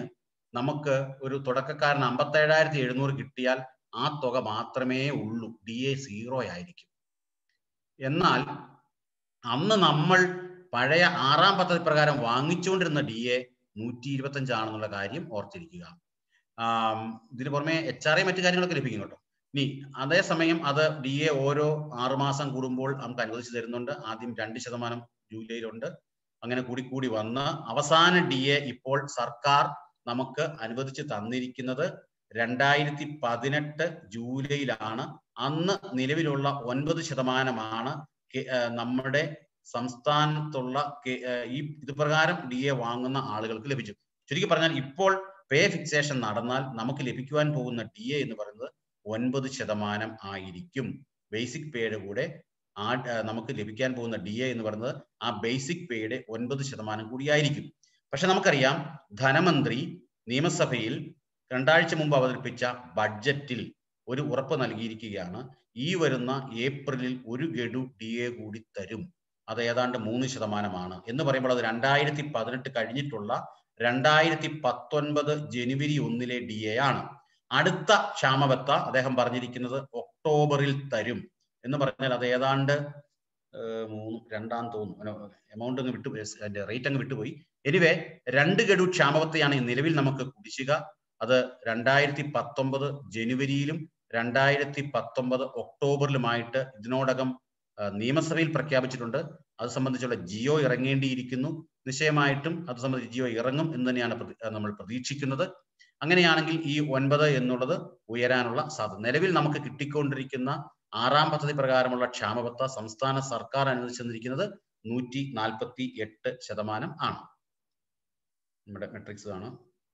നമുക്ക് ഒരു തുടക്കക്കാരന് അമ്പത്തേഴായിരത്തി എഴുന്നൂറ് കിട്ടിയാൽ ആ തുക മാത്രമേ ഉള്ളൂ ഡി എ സീറോ ആയിരിക്കും എന്നാൽ അന്ന് നമ്മൾ പഴയ ആറാം പദ്ധതി പ്രകാരം വാങ്ങിച്ചുകൊണ്ടിരുന്ന ഡി എ നൂറ്റി ഇരുപത്തഞ്ച് ആണെന്നുള്ള കാര്യം ഓർത്തിരിക്കുക ആം, ഇതിന് പുറമെ എച്ച് ആർ ഐ മറ്റു കാര്യങ്ങളൊക്കെ ലഭിക്കും കേട്ടോ ഇനി അതേസമയം അത് ഡി എ ഓരോ ആറുമാസം കൂടുമ്പോൾ നമുക്ക് അനുവദിച്ചു തരുന്നുണ്ട് ആദ്യം രണ്ട് ശതമാനം ജൂലൈയിലുണ്ട് അങ്ങനെ കൂടി കൂടി വന്ന് അവസാന ഡി എ ഇപ്പോൾ സർക്കാർ നമുക്ക് അനുവദിച്ച് തന്നിരിക്കുന്നത് രണ്ടായിരത്തി പതിനെട്ട് ജൂലൈയിലാണ് അന്ന് നിലവിലുള്ള ഒൻപത് ശതമാനമാണ് കെ- ഏർ നമ്മുടെ സംസ്ഥാനത്തുള്ള കെ- ഏർ ഈ ഇത് പ്രകാരം ഡി എ വാങ്ങുന്ന ആളുകൾക്ക് ലഭിച്ചു ചുരുക്കി പറഞ്ഞാൽ ഇപ്പോൾ പേ ഫിക്സേഷൻ നടന്നാൽ നമുക്ക് ലഭിക്കുവാൻ പോകുന്ന ഡി എ എന്ന് പറയുന്നത് ഒൻപത് ശതമാനം ആയിരിക്കും ബേസിക് പേയുടെ കൂടെ ആ ഏർ നമുക്ക് ലഭിക്കാൻ പോകുന്ന ഡി എ എന്ന് പറയുന്നത് ആ ബേസിക് പേയുടെ ഒൻപത് ശതമാനം കൂടിയായിരിക്കും പക്ഷെ നമുക്കറിയാം ധനമന്ത്രി നിയമസഭയിൽ രണ്ടാഴ്ച മുമ്പ് അവതരിപ്പിച്ച ബഡ്ജറ്റിൽ ഒരു ഉറപ്പ് നൽകിയിരിക്കുകയാണ് ഈ വരുന്ന ഏപ്രിലിൽ ഒരു ഗഡു ഡി എ കൂടി തരും അത് ഏതാണ്ട് മൂന്ന് ശതമാനമാണ് എന്ന് പറയുമ്പോൾ അത് രണ്ടായിരത്തി പതിനെട്ട് കഴിഞ്ഞിട്ടുള്ള രണ്ടായിരത്തി പത്തൊൻപത് ജനുവരി ഒന്നിലെ ഡി എ ആണ് അടുത്ത ക്ഷാമബത്ത അദ്ദേഹം പറഞ്ഞിരിക്കുന്നത് ഒക്ടോബറിൽ തരും എന്ന് പറഞ്ഞാൽ അത് ഏതാണ്ട് ഏർ മൂന്ന് രണ്ടാം തോന്നുന്നു എമൗണ്ട് അങ്ങ് വിട്ടുപോയി അതിന്റെ റേറ്റ് അങ്ങ് വിട്ടുപോയി എനിവേ രണ്ട് ഗഡു ക്ഷാമബത്തയാണ് ഈ നിലവിൽ നമുക്ക് കുടിശ്ശിക അത് രണ്ടായിരത്തി പത്തൊമ്പത് ജനുവരിയിലും രണ്ടായിരത്തി പത്തൊമ്പത് ഒക്ടോബറിലുമായിട്ട് ഇതിനോടകം ആ, നിയമസഭയിൽ പ്രഖ്യാപിച്ചിട്ടുണ്ട് അത് സംബന്ധിച്ചുള്ള ജിയോ ഇറങ്ങേണ്ടിയിരിക്കുന്നു നിശ്ചയമായിട്ടും അത് സംബന്ധിച്ച് ജിയോ ഇറങ്ങും എന്ന് തന്നെയാണ് പ്രതി- ആ, നമ്മൾ പ്രതീക്ഷിക്കുന്നത് അങ്ങനെയാണെങ്കിൽ ഈ ഒൻപത് എന്നുള്ളത് ഉയരാനുള്ള സാധ്യത നിലവിൽ നമുക്ക് കിട്ടിക്കൊണ്ടിരിക്കുന്ന ആറാം പദ്ധതി പ്രകാരമുള്ള ക്ഷാമബത്ത സംസ്ഥാന സർക്കാർ അനുവദിച്ചു തന്നിരിക്കുന്നത് നൂറ്റി നാൽപ്പത്തി എട്ട് ശതമാനം ആണ് നമ്മുടെ മെട്രിക്സ് ആണ്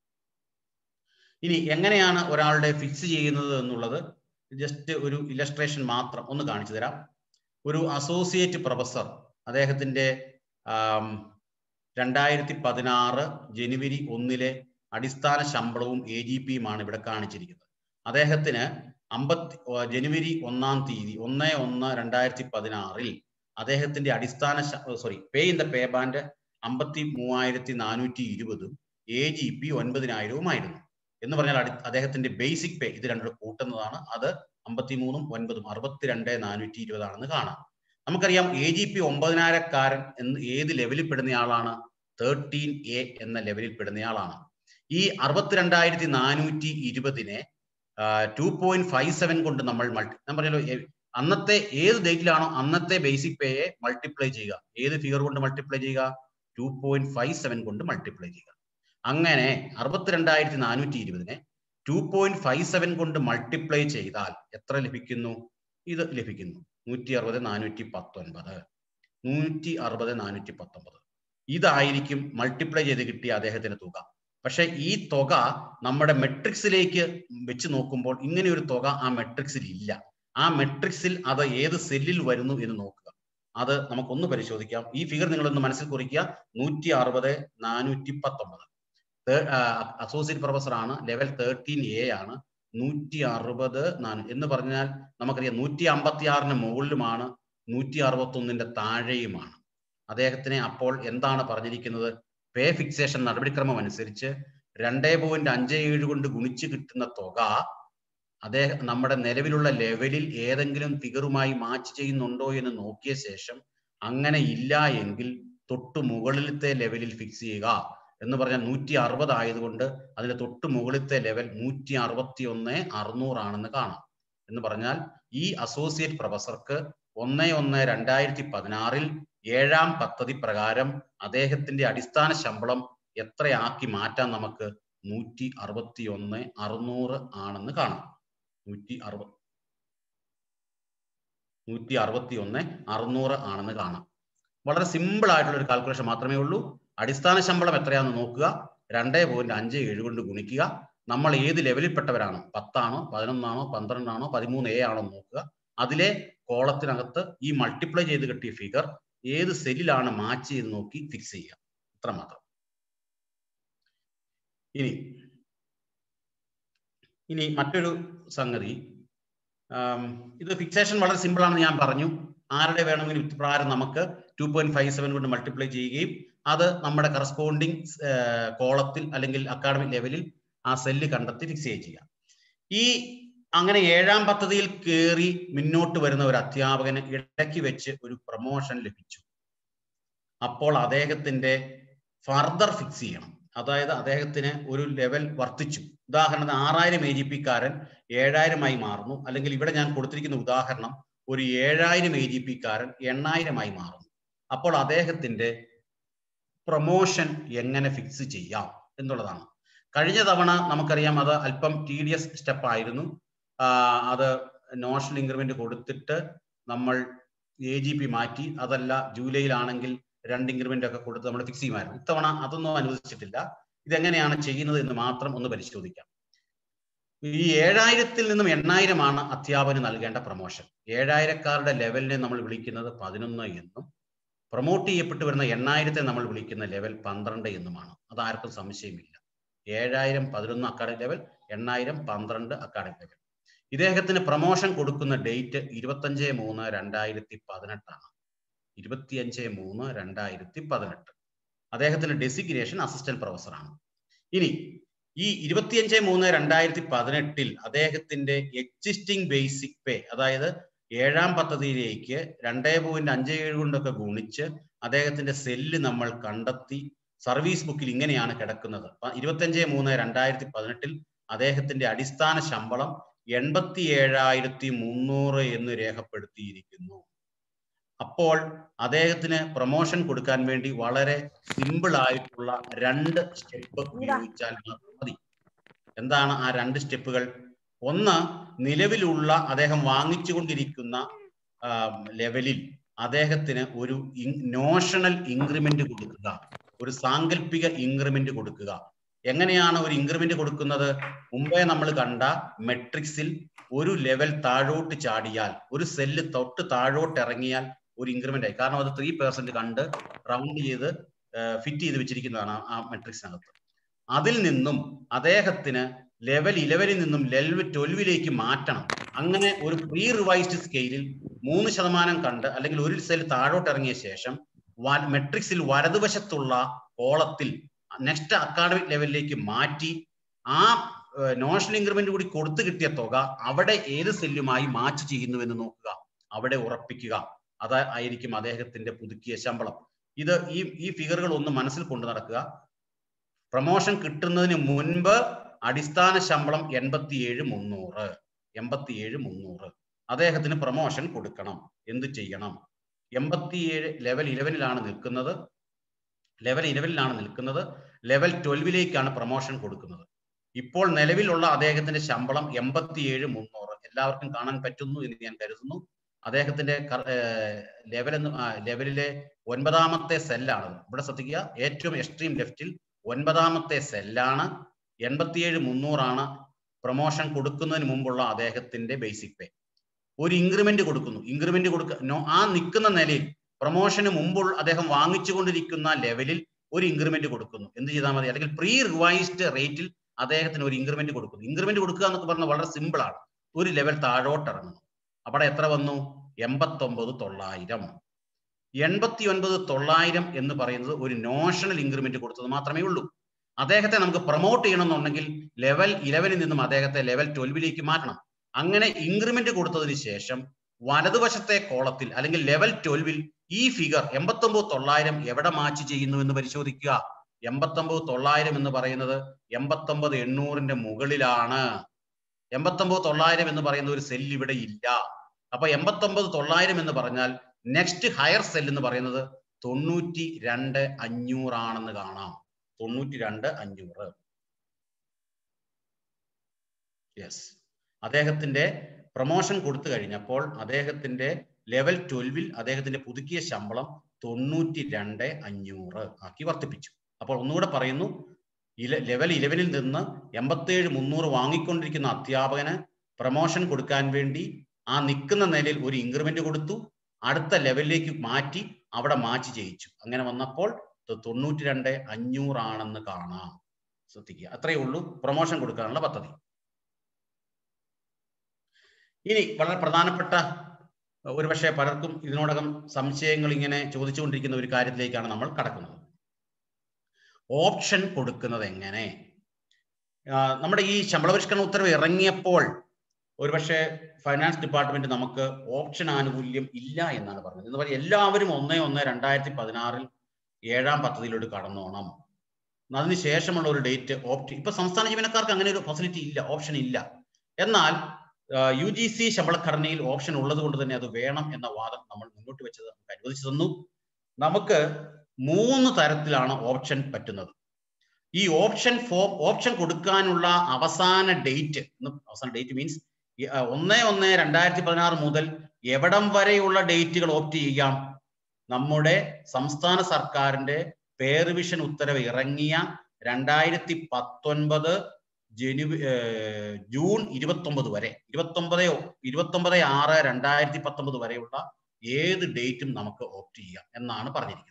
ഇനി എങ്ങനെയാണ് ഒരാളുടെ ഫിക്സ് ചെയ്യുന്നത് എന്നുള്ളത് ജസ്റ്റ് ഒരു ഇലസ്ട്രേഷൻ മാത്രം ഒന്ന് കാണിച്ചു തരാം ഒരു അസോസിയേറ്റ് പ്രൊഫസർ അദ്ദേഹത്തിന്റെ ആം, രണ്ടായിരത്തി പതിനാറ് ജനുവരി ഒന്നിലെ അടിസ്ഥാന ശമ്പളവും എ ജി പിയുമാണ് ഇവിടെ കാണിച്ചിരിക്കുന്നത് അദ്ദേഹത്തിന് അമ്പത്തി ഓ, ജനുവരി ഒന്നാം തീയതി ഒന്ന് ഒന്ന് രണ്ടായിരത്തി പതിനാറിൽ അദ്ദേഹത്തിന്റെ അടിസ്ഥാന sorry pay in the pay band അമ്പത്തി മൂവായിരത്തി നാനൂറ്റി ഇരുപതും എ ജി പി ഒൻപതിനായിരവുമായിരുന്നു എന്ന് പറഞ്ഞാൽ അടി- അദ്ദേഹത്തിന്റെ ബേസിക് പേ ഇത് രണ്ടും കൂട്ടുന്നതാണ് അത് അമ്പത്തിമൂന്നും ഒൻപതും അറുപത്തിരണ്ട് നാനൂറ്റി ഇരുപതാണെന്ന് കാണാം നമുക്കറിയാം എ ജി പി ഒമ്പതിനായിരക്കാരൻ എന്ന് ഏത് ലെവലിൽ പെടുന്നയാളാണ് തേർട്ടീൻ എ എന്ന ലെവലിൽ പെടുന്നയാളാണ് ഈ അറുപത്തിരണ്ടായിരത്തി നാനൂറ്റി ഇരുപതിനെ ടു പോയിന്റ് ഫൈവ് സെവൻ കൊണ്ട് നമ്മൾ മൾട്ടി ഞാൻ പറഞ്ഞല്ലോ എ- അന്നത്തെ ഏത് ഡേറ്റിലാണോ അന്നത്തെ ബേസിക് പേയെ മൾട്ടിപ്ലൈ ചെയ്യുക ഏത് ഫിഗർ കൊണ്ട് മൾട്ടിപ്ലൈ ചെയ്യുക ടു പോയിന്റ് ഫൈവ് സെവൻ കൊണ്ട് മൾട്ടിപ്ലൈ ചെയ്യുക അങ്ങനെ അറുപത്തിരണ്ടായിരത്തി നാനൂറ്റി ഇരുപതിനെ ടു പോയിന്റ് ഫൈവ് സെവൻ കൊണ്ട് മൾട്ടിപ്ലൈ ചെയ്താൽ എത്ര ലഭിക്കുന്നു ഇത് ലഭിക്കുന്നു നൂറ്റി അറുപത് നാനൂറ്റി പത്തൊൻപത് നൂറ്റി അറുപത് നാനൂറ്റി പത്തൊമ്പത് ഇതായിരിക്കും മൾട്ടിപ്ലൈ ചെയ്ത് കിട്ടിയ അദ്ദേഹത്തിന്റെ തുക പക്ഷെ ഈ തുക നമ്മുടെ മെട്രിക്സിലേക്ക് വെച്ച് നോക്കുമ്പോൾ ഇങ്ങനെ ഒരു തുക ആ മെട്രിക്സിൽ ഇല്ല ആ മെട്രിക്സിൽ അത് ഏത് സെല്ലിൽ വരുന്നു എന്ന് നോക്കുക അത് നമുക്കൊന്ന് പരിശോധിക്കാം ഈ ഫിഗർ നിങ്ങളൊന്ന് മനസ്സിൽ കുറിക്കുക നൂറ്റി അറുപത് നാനൂറ്റി പത്തൊമ്പത് അസോസിയേറ്റ് പ്രൊഫസർ ആണ് ലെവൽ തേർട്ടീൻ എ ആണ് നൂറ്റി അറുപത് നാനൂ എന്ന് പറഞ്ഞാൽ നമുക്കറിയാം നൂറ്റി അമ്പത്തി ആറിന് മുകളിലുമാണ് നൂറ്റി അറുപത്തി ഒന്നിന്റെ താഴെയുമാണ് അദ്ദേഹത്തിനെ അപ്പോൾ എന്താണ് പറഞ്ഞിരിക്കുന്നത് പേ ഫിക്സേഷൻ നടപടിക്രമം അനുസരിച്ച് രണ്ടേ പോയിന്റ് അഞ്ച് ഏഴ് കൊണ്ട് ഗുണിച്ച് കിട്ടുന്ന തുക അദ്ദേഹം നമ്മുടെ നിലവിലുള്ള ലെവലിൽ ഏതെങ്കിലും ഫിഗറുമായി മാച്ച് ചെയ്യുന്നുണ്ടോ എന്ന് നോക്കിയ ശേഷം അങ്ങനെ ഇല്ല എങ്കിൽ തൊട്ടു മുകളിലത്തെ ലെവലിൽ ഫിക്സ് ചെയ്യുക എന്ന് പറഞ്ഞാൽ നൂറ്റി അറുപത് ആയതുകൊണ്ട് അതിന്റെ തൊട്ട് മുകളിലത്തെ ലെവൽ നൂറ്റി അറുപത്തി ഒന്ന് അറുന്നൂറാണെന്ന് കാണാം എന്ന് പറഞ്ഞാൽ ഈ അസോസിയേറ്റ് പ്രൊഫസർക്ക് ഒന്ന് ഒന്ന് രണ്ടായിരത്തി പതിനാറിൽ ഏഴാം പദ്ധതി പ്രകാരം അദ്ദേഹത്തിന്റെ അടിസ്ഥാന ശമ്പളം എത്രയാക്കി മാറ്റാൻ നമുക്ക് നൂറ്റി അറുപത്തി ഒന്ന് അറുന്നൂറ് ആണെന്ന് കാണാം നൂറ്റി അറുപത് നൂറ്റി അറുപത്തി ഒന്ന് അറുന്നൂറ് ആണെന്ന് കാണാം വളരെ സിമ്പിൾ ആയിട്ടുള്ള ഒരു കാൽക്കുലേഷൻ മാത്രമേ ഉള്ളൂ അടിസ്ഥാന ശമ്പളം എത്രയാണെന്ന് നോക്കുക രണ്ടേ പോയിന്റ് അഞ്ച് ഏഴ് കൊണ്ട് ഗുണിക്കുക നമ്മൾ ഏത് ലെവലിൽപ്പെട്ടവരാണ് പത്താണോ പതിനൊന്നാണോ പന്ത്രണ്ടാണോ പതിമൂന്ന് എ ആണോ എന്ന് നോക്കുക അതിലെ കോളത്തിനകത്ത് ഈ മൾട്ടിപ്ലൈ ചെയ്ത് കിട്ടിയ ഫിഗർ ഏത് സെല്ലിലാണ് മാച്ച് ചെയ്ത് നോക്കി ഫിക്സ് ചെയ്യുക ഇത്ര മാത്രം ഇനി ഇനി മറ്റൊരു സംഗതി ആം, ഇത് ഫിക്സേഷൻ വളരെ സിമ്പിൾ ആണെന്ന് ഞാൻ പറഞ്ഞു ആരുടെ വേണമെങ്കിലും ഇപ്രകാരം നമുക്ക് ടു പോയിന്റ് ഫൈവ് സെവൻ കൊണ്ട് മൾട്ടിപ്ലൈ ചെയ്യുകയും അത് നമ്മുടെ കറസ്പോണ്ടിങ് കോളത്തിൽ അല്ലെങ്കിൽ അക്കാഡമിക് ലെവലിൽ ആ സെല്ല് കണ്ടെത്തി ഫിക്സ് ചെയ്യുക ചെയ്യാം ഈ അങ്ങനെ ഏഴാം പദ്ധതിയിൽ കയറി മുന്നോട്ട് വരുന്ന ഒരു അധ്യാപകന് ഇടയ്ക്ക് വെച്ച് ഒരു പ്രൊമോഷൻ ലഭിച്ചു അപ്പോൾ അദ്ദേഹത്തിന്റെ ഫർദർ ഫിക്സ് ചെയ്യണം അതായത് അദ്ദേഹത്തിന് ഒരു ലെവൽ വർദ്ധിച്ചു ഉദാഹരണത്തിന് ആറായിരം എ ജി പി കാരൻ ഏഴായിരമായി മാറുന്നു അല്ലെങ്കിൽ ഇവിടെ ഞാൻ കൊടുത്തിരിക്കുന്ന ഉദാഹരണം ഒരു ഏഴായിരം എ ജി പി കാരൻ എണ്ണായിരമായി മാറുന്നു അപ്പോൾ അദ്ദേഹത്തിന്റെ പ്രൊമോഷൻ എങ്ങനെ ഫിക്സ് ചെയ്യാം എന്നുള്ളതാണ് കഴിഞ്ഞ തവണ നമുക്കറിയാം അത് അല്പം ടി ഡി എസ് സ്റ്റെപ്പ് ആയിരുന്നു ആ, അത് നോഷണൽ ഇൻക്രിമെന്റ് കൊടുത്തിട്ട് നമ്മൾ എ ജി പി മാറ്റി അതല്ല ജൂലൈയിലാണെങ്കിൽ രണ്ട് ഇൻക്രിമെന്റ് ഒക്കെ കൊടുത്ത് നമ്മൾ ഫിക്സ് ചെയ്യുമായിരുന്നു ഇത്തവണ അതൊന്നും അനുവദിച്ചിട്ടില്ല ഇതെങ്ങനെയാണ് ചെയ്യുന്നത് എന്ന് മാത്രം ഒന്ന് പരിശോധിക്കാം ഈ ഏഴായിരത്തിൽ നിന്നും എണ്ണായിരമാണ് അധ്യാപകന് നൽകേണ്ട പ്രൊമോഷൻ ഏഴായിരക്കാരുടെ ലെവലിനെ നമ്മൾ വിളിക്കുന്നത് പതിനൊന്ന് എന്നും പ്രൊമോട്ട് ചെയ്യപ്പെട്ടു വരുന്ന എണ്ണായിരത്തെ നമ്മൾ വിളിക്കുന്ന ലെവൽ പന്ത്രണ്ട് എന്നുമാണ് അതാർക്കും സംശയമില്ല ഏഴായിരം പതിനൊന്ന് അക്കാഡമിക് ലെവൽ എണ്ണായിരം പന്ത്രണ്ട് അക്കാഡമിക് ലെവൽ ഇദ്ദേഹത്തിന് പ്രൊമോഷൻ കൊടുക്കുന്ന ഡേറ്റ് ഇരുപത്തഞ്ച് മൂന്ന് രണ്ടായിരത്തി പതിനെട്ടാണ് ഇരുപത്തിയഞ്ച് മൂന്ന് രണ്ടായിരത്തി പതിനെട്ട് അദ്ദേഹത്തിന്റെ ഡെസിഗ്നേഷൻ അസിസ്റ്റന്റ് പ്രൊഫസറാണ് ഇനി ഈ ഇരുപത്തിയഞ്ച് മൂന്ന് രണ്ടായിരത്തി പതിനെട്ടിൽ അദ്ദേഹത്തിന്റെ എക്സിസ്റ്റിംഗ് ബേസിക് പേ അതായത് ഏഴാം പദ്ധതിയിലേക്ക് രണ്ടേ പോയിന്റ് അഞ്ച് ഏഴ് കൊണ്ടൊക്കെ ഗുണിച്ച് അദ്ദേഹത്തിന്റെ സെല്ല് നമ്മൾ കണ്ടെത്തി സർവീസ് ബുക്കിൽ ഇങ്ങനെയാണ് കിടക്കുന്നത് ഇരുപത്തഞ്ച് മൂന്ന് രണ്ടായിരത്തി പതിനെട്ടിൽ അദ്ദേഹത്തിന്റെ അടിസ്ഥാന ശമ്പളം എൺപത്തി ഏഴായിരത്തി മുന്നൂറ് എന്ന് രേഖപ്പെടുത്തിയിരിക്കുന്നു അപ്പോൾ അദ്ദേഹത്തിന് പ്രൊമോഷൻ കൊടുക്കാൻ വേണ്ടി വളരെ സിമ്പിൾ ആയിട്ടുള്ള രണ്ട് സ്റ്റെപ്പ് ഉപയോഗിച്ചാൽ മതി എന്താണ് ആ രണ്ട് സ്റ്റെപ്പുകൾ ഒന്ന് നിലവിലുള്ള അദ്ദേഹം വാങ്ങിച്ചുകൊണ്ടിരിക്കുന്ന ആ, ലെവലിൽ അദ്ദേഹത്തിന് ഒരു നോഷണൽ ഇൻക്രിമെന്റ് കൊടുക്കുക ഒരു സാങ്കല്പിക ഇൻക്രിമെന്റ് കൊടുക്കുക എങ്ങനെയാണ് ഒരു ഇൻക്രിമെന്റ് കൊടുക്കുന്നത് മുമ്പേ നമ്മൾ കണ്ട മെട്രിക്സിൽ ഒരു ലെവൽ താഴോട്ട് ചാടിയാൽ ഒരു സെല്ല് തൊട്ട് താഴോട്ട് ഇറങ്ങിയാൽ ഒരു ഇൻക്രിമെന്റ് ആയി കാരണം അത് ത്രീ പെർസെന്റ് കണ്ട് റൗണ്ട് ചെയ്ത് ഫിറ്റ് ചെയ്ത് വെച്ചിരിക്കുന്നതാണ് ആ മെട്രിക്സിനകത്ത് അതിൽ നിന്നും അദ്ദേഹത്തിന് ലെവൽ ഇലവനിൽ നിന്നും ലെവൽ ട്വൽവിലേക്ക് മാറ്റണം അങ്ങനെ ഒരു പ്രീ റിവൈസ്ഡ് സ്കെയിലിൽ മൂന്ന് ശതമാനം കണ്ട് അല്ലെങ്കിൽ ഒരു സെൽ താഴോട്ട് ഇറങ്ങിയ ശേഷം മെട്രിക്സിൽ വലതുവശത്തുള്ള കോളത്തിൽ നെക്സ്റ്റ് അക്കാഡമിക് ലെവലിലേക്ക് മാറ്റി ആ നോഷണൽ ഇൻക്രിമെന്റ് കൂടി കൊടുത്തു കിട്ടിയ തുക അവിടെ ഏത് സെല്ലുമായി മാച്ച് ചെയ്യുന്നു എന്ന് നോക്കുക അവിടെ ഉറപ്പിക്കുക അത് ആയിരിക്കും അദ്ദേഹത്തിന്റെ പുതുക്കിയ ശമ്പളം ഇത് ഈ ഈ ഫിഗറുകൾ ഒന്ന് മനസ്സിൽ കൊണ്ടു നടക്കുക പ്രൊമോഷൻ കിട്ടുന്നതിന് മുൻപ് അടിസ്ഥാന ശമ്പളം എൺപത്തിയേഴ് മുന്നൂറ് എൺപത്തിയേഴ് മുന്നൂറ് അദ്ദേഹത്തിന് പ്രൊമോഷൻ കൊടുക്കണം എന്ത് ചെയ്യണം എൺപത്തിയേഴ് ലെവൽ ഇലവനിലാണ് നിൽക്കുന്നത് ലെവൽ ഇലവനിലാണ് നിൽക്കുന്നത് ലെവൽ ട്വൽവിലേക്കാണ് പ്രൊമോഷൻ കൊടുക്കുന്നത് ഇപ്പോൾ നിലവിലുള്ള അദ്ദേഹത്തിന്റെ ശമ്പളം എൺപത്തിയേഴ് മുന്നൂറ് എല്ലാവർക്കും കാണാൻ പറ്റുന്നു എന്ന് ഞാൻ കരുതുന്നു അദ്ദേഹത്തിന്റെ ലെവൽ എന്ന് ലെവലിലെ ഒൻപതാമത്തെ സെല്ലാണ് ഇവിടെ ശ്രദ്ധിക്കുക ഏറ്റവും എക്സ്ട്രീം ലെഫ്റ്റിൽ ഒൻപതാമത്തെ സെല്ലാണ് എൺപത്തിയേഴ് മുന്നൂറാണ് പ്രൊമോഷൻ കൊടുക്കുന്നതിന് മുമ്പുള്ള അദ്ദേഹത്തിന്റെ ബേസിക് പേ ഒരു ഇൻക്രിമെന്റ് കൊടുക്കുന്നു ഇൻക്രിമെന്റ് കൊടുക്ക നോ- ആ നിൽക്കുന്ന നിലയിൽ പ്രൊമോഷന് മുമ്പുള്ള അദ്ദേഹം വാങ്ങിച്ചുകൊണ്ടിരിക്കുന്ന ലെവലിൽ ഒരു ഇൻക്രിമെന്റ് കൊടുക്കുന്നു എന്ത് ചെയ്താൽ മതി അല്ലെങ്കിൽ പ്രീ റിവൈസ്ഡ് റേറ്റിൽ അദ്ദേഹത്തിന് ഒരു ഇൻക്രിമെന്റ് കൊടുക്കുന്നു ഇൻക്രിമെന്റ് കൊടുക്കുക എന്നൊക്കെ പറഞ്ഞാൽ വളരെ സിമ്പിൾ ആണ് ഒരു ലെവൽ താഴോട്ട് ഇറങ്ങുന്നു അവിടെ എത്ര വന്നു എൺപത്തൊമ്പത് തൊള്ളായിരം എൺപത്തി ഒൻപത് തൊള്ളായിരം എന്ന് പറയുന്നത് ഒരു നോഷണൽ ഇൻക്രിമെന്റ് കൊടുത്തത് മാത്രമേ ഉള്ളൂ അദ്ദേഹത്തെ നമുക്ക് പ്രൊമോട്ട് ചെയ്യണമെന്നുണ്ടെങ്കിൽ ലെവൽ ഇലവനിൽ നിന്നും അദ്ദേഹത്തെ ലെവൽ ട്വൽവിലേക്ക് മാറ്റണം അങ്ങനെ ഇൻക്രിമെന്റ് കൊടുത്തതിന് ശേഷം വലതുവശത്തെ കോളത്തിൽ അല്ലെങ്കിൽ ലെവൽ ട്വൽവിൽ ഈ ഫിഗർ എൺപത്തൊമ്പത് തൊള്ളായിരം എവിടെ മാച്ച് ചെയ്യുന്നു എന്ന് പരിശോധിക്കുക എൺപത്തൊമ്പത് തൊള്ളായിരം എന്ന് പറയുന്നത് എൺപത്തൊമ്പത് എണ്ണൂറിന്റെ മുകളിലാണ് എൺപത്തൊമ്പത് തൊള്ളായിരം എന്ന് പറയുന്ന ഒരു സെൽ ഇവിടെ ഇല്ല അപ്പൊ എൺപത്തൊമ്പത് തൊള്ളായിരം എന്ന് പറഞ്ഞാൽ നെക്സ്റ്റ് ഹയർ സെൽ എന്ന് പറയുന്നത് തൊണ്ണൂറ്റി രണ്ട് അഞ്ഞൂറാണെന്ന് കാണാം തൊണ്ണൂറ്റി രണ്ട് അഞ്ഞൂറ് യെസ് അദ്ദേഹത്തിന്റെ പ്രൊമോഷൻ കൊടുത്തു കഴിഞ്ഞപ്പോൾ അദ്ദേഹത്തിന്റെ ലെവൽ ട്വൽവിൽ അദ്ദേഹത്തിന്റെ പുതുക്കിയ ശമ്പളം തൊണ്ണൂറ്റി രണ്ട് അഞ്ഞൂറ് ആക്കി വർദ്ധിപ്പിച്ചു അപ്പോൾ ഒന്നുകൂടെ പറയുന്നു ഇല ലെവൽ ഇലവനിൽ നിന്ന് എൺപത്തേഴ് മുന്നൂറ് വാങ്ങിക്കൊണ്ടിരിക്കുന്ന അധ്യാപകന് പ്രൊമോഷൻ കൊടുക്കാൻ വേണ്ടി ആ നിൽക്കുന്ന നിലയിൽ ഒരു ഇൻക്രിമെന്റ് കൊടുത്തു അടുത്ത ലെവലിലേക്ക് മാറ്റി അവിടെ മാച്ച് ചെയ്യിച്ചു അങ്ങനെ വന്നപ്പോൾ ഇത് തൊണ്ണൂറ്റി രണ്ട് അഞ്ഞൂറാണെന്ന് കാണാം ശ്രദ്ധിക്കുക അത്രയേ ഉള്ളൂ പ്രൊമോഷൻ കൊടുക്കാനുള്ള പദ്ധതി ഇനി വളരെ പ്രധാനപ്പെട്ട ഒരുപക്ഷെ പലർക്കും ഇതിനോടകം സംശയങ്ങൾ ഇങ്ങനെ ചോദിച്ചുകൊണ്ടിരിക്കുന്ന ഒരു കാര്യത്തിലേക്കാണ് നമ്മൾ കടക്കുന്നത് ഓപ്ഷൻ കൊടുക്കുന്നത് എങ്ങനെ ആ, നമ്മുടെ ഈ ശമ്പള പരിഷ്കരണ ഉത്തരവ് ഇറങ്ങിയപ്പോൾ ഒരുപക്ഷെ ഫൈനാൻസ് ഡിപ്പാർട്ട്മെന്റ് നമുക്ക് ഓപ്ഷൻ ആനുകൂല്യം ഇല്ല എന്നാണ് പറഞ്ഞത് എന്ന് പറഞ്ഞാൽ എല്ലാവരും ഒന്നേ ഒന്ന് രണ്ടായിരത്തി പതിനാറിൽ ഏഴാം പദ്ധതിയിലോട്ട് കടന്നോണം അതിന് ശേഷമുള്ള ഒരു ഡേറ്റ് ഓപ്റ്റ് ഇപ്പൊ സംസ്ഥാന ജീവനക്കാർക്ക് അങ്ങനെ ഒരു ഫെസിലിറ്റി ഇല്ല ഓപ്ഷൻ ഇല്ല എന്നാൽ യു ജി സി ശമ്പളഘടനയിൽ ഓപ്ഷൻ ഉള്ളത് കൊണ്ട് തന്നെ അത് വേണം എന്ന വാദം നമ്മൾ മുന്നോട്ട് വെച്ചത് നമുക്ക് അനുവദിച്ചു തന്നു നമുക്ക് മൂന്ന് തരത്തിലാണ് ഓപ്ഷൻ പറ്റുന്നത് ഈ ഓപ്ഷൻ ഫോം ഓപ്ഷൻ കൊടുക്കാനുള്ള അവസാന ഡേറ്റ് അവസാന ഡേറ്റ് മീൻസ് ഒന്ന് ഒന്ന് രണ്ടായിരത്തി പതിനാറ് മുതൽ എവിടം വരെയുള്ള ഡേറ്റുകൾ ഓപ്റ്റ് ചെയ്യാം നമ്മുടെ സംസ്ഥാന സർക്കാരിന്റെ പേ റിവിഷൻ ഉത്തരവ് ഇറങ്ങിയ രണ്ടായിരത്തി പത്തൊൻപത് ജനുവരി ജൂൺ ഇരുപത്തി ഒമ്പത് വരെ ഇരുപത്തി ഒമ്പത് ഇരുപത്തി ഒമ്പത് ആറ് രണ്ടായിരത്തി പത്തൊമ്പത് വരെയുള്ള ഏത് ഡേറ്റും നമുക്ക് ഓപ്റ്റ് ചെയ്യാം എന്നാണ് പറഞ്ഞിരിക്കുന്നത്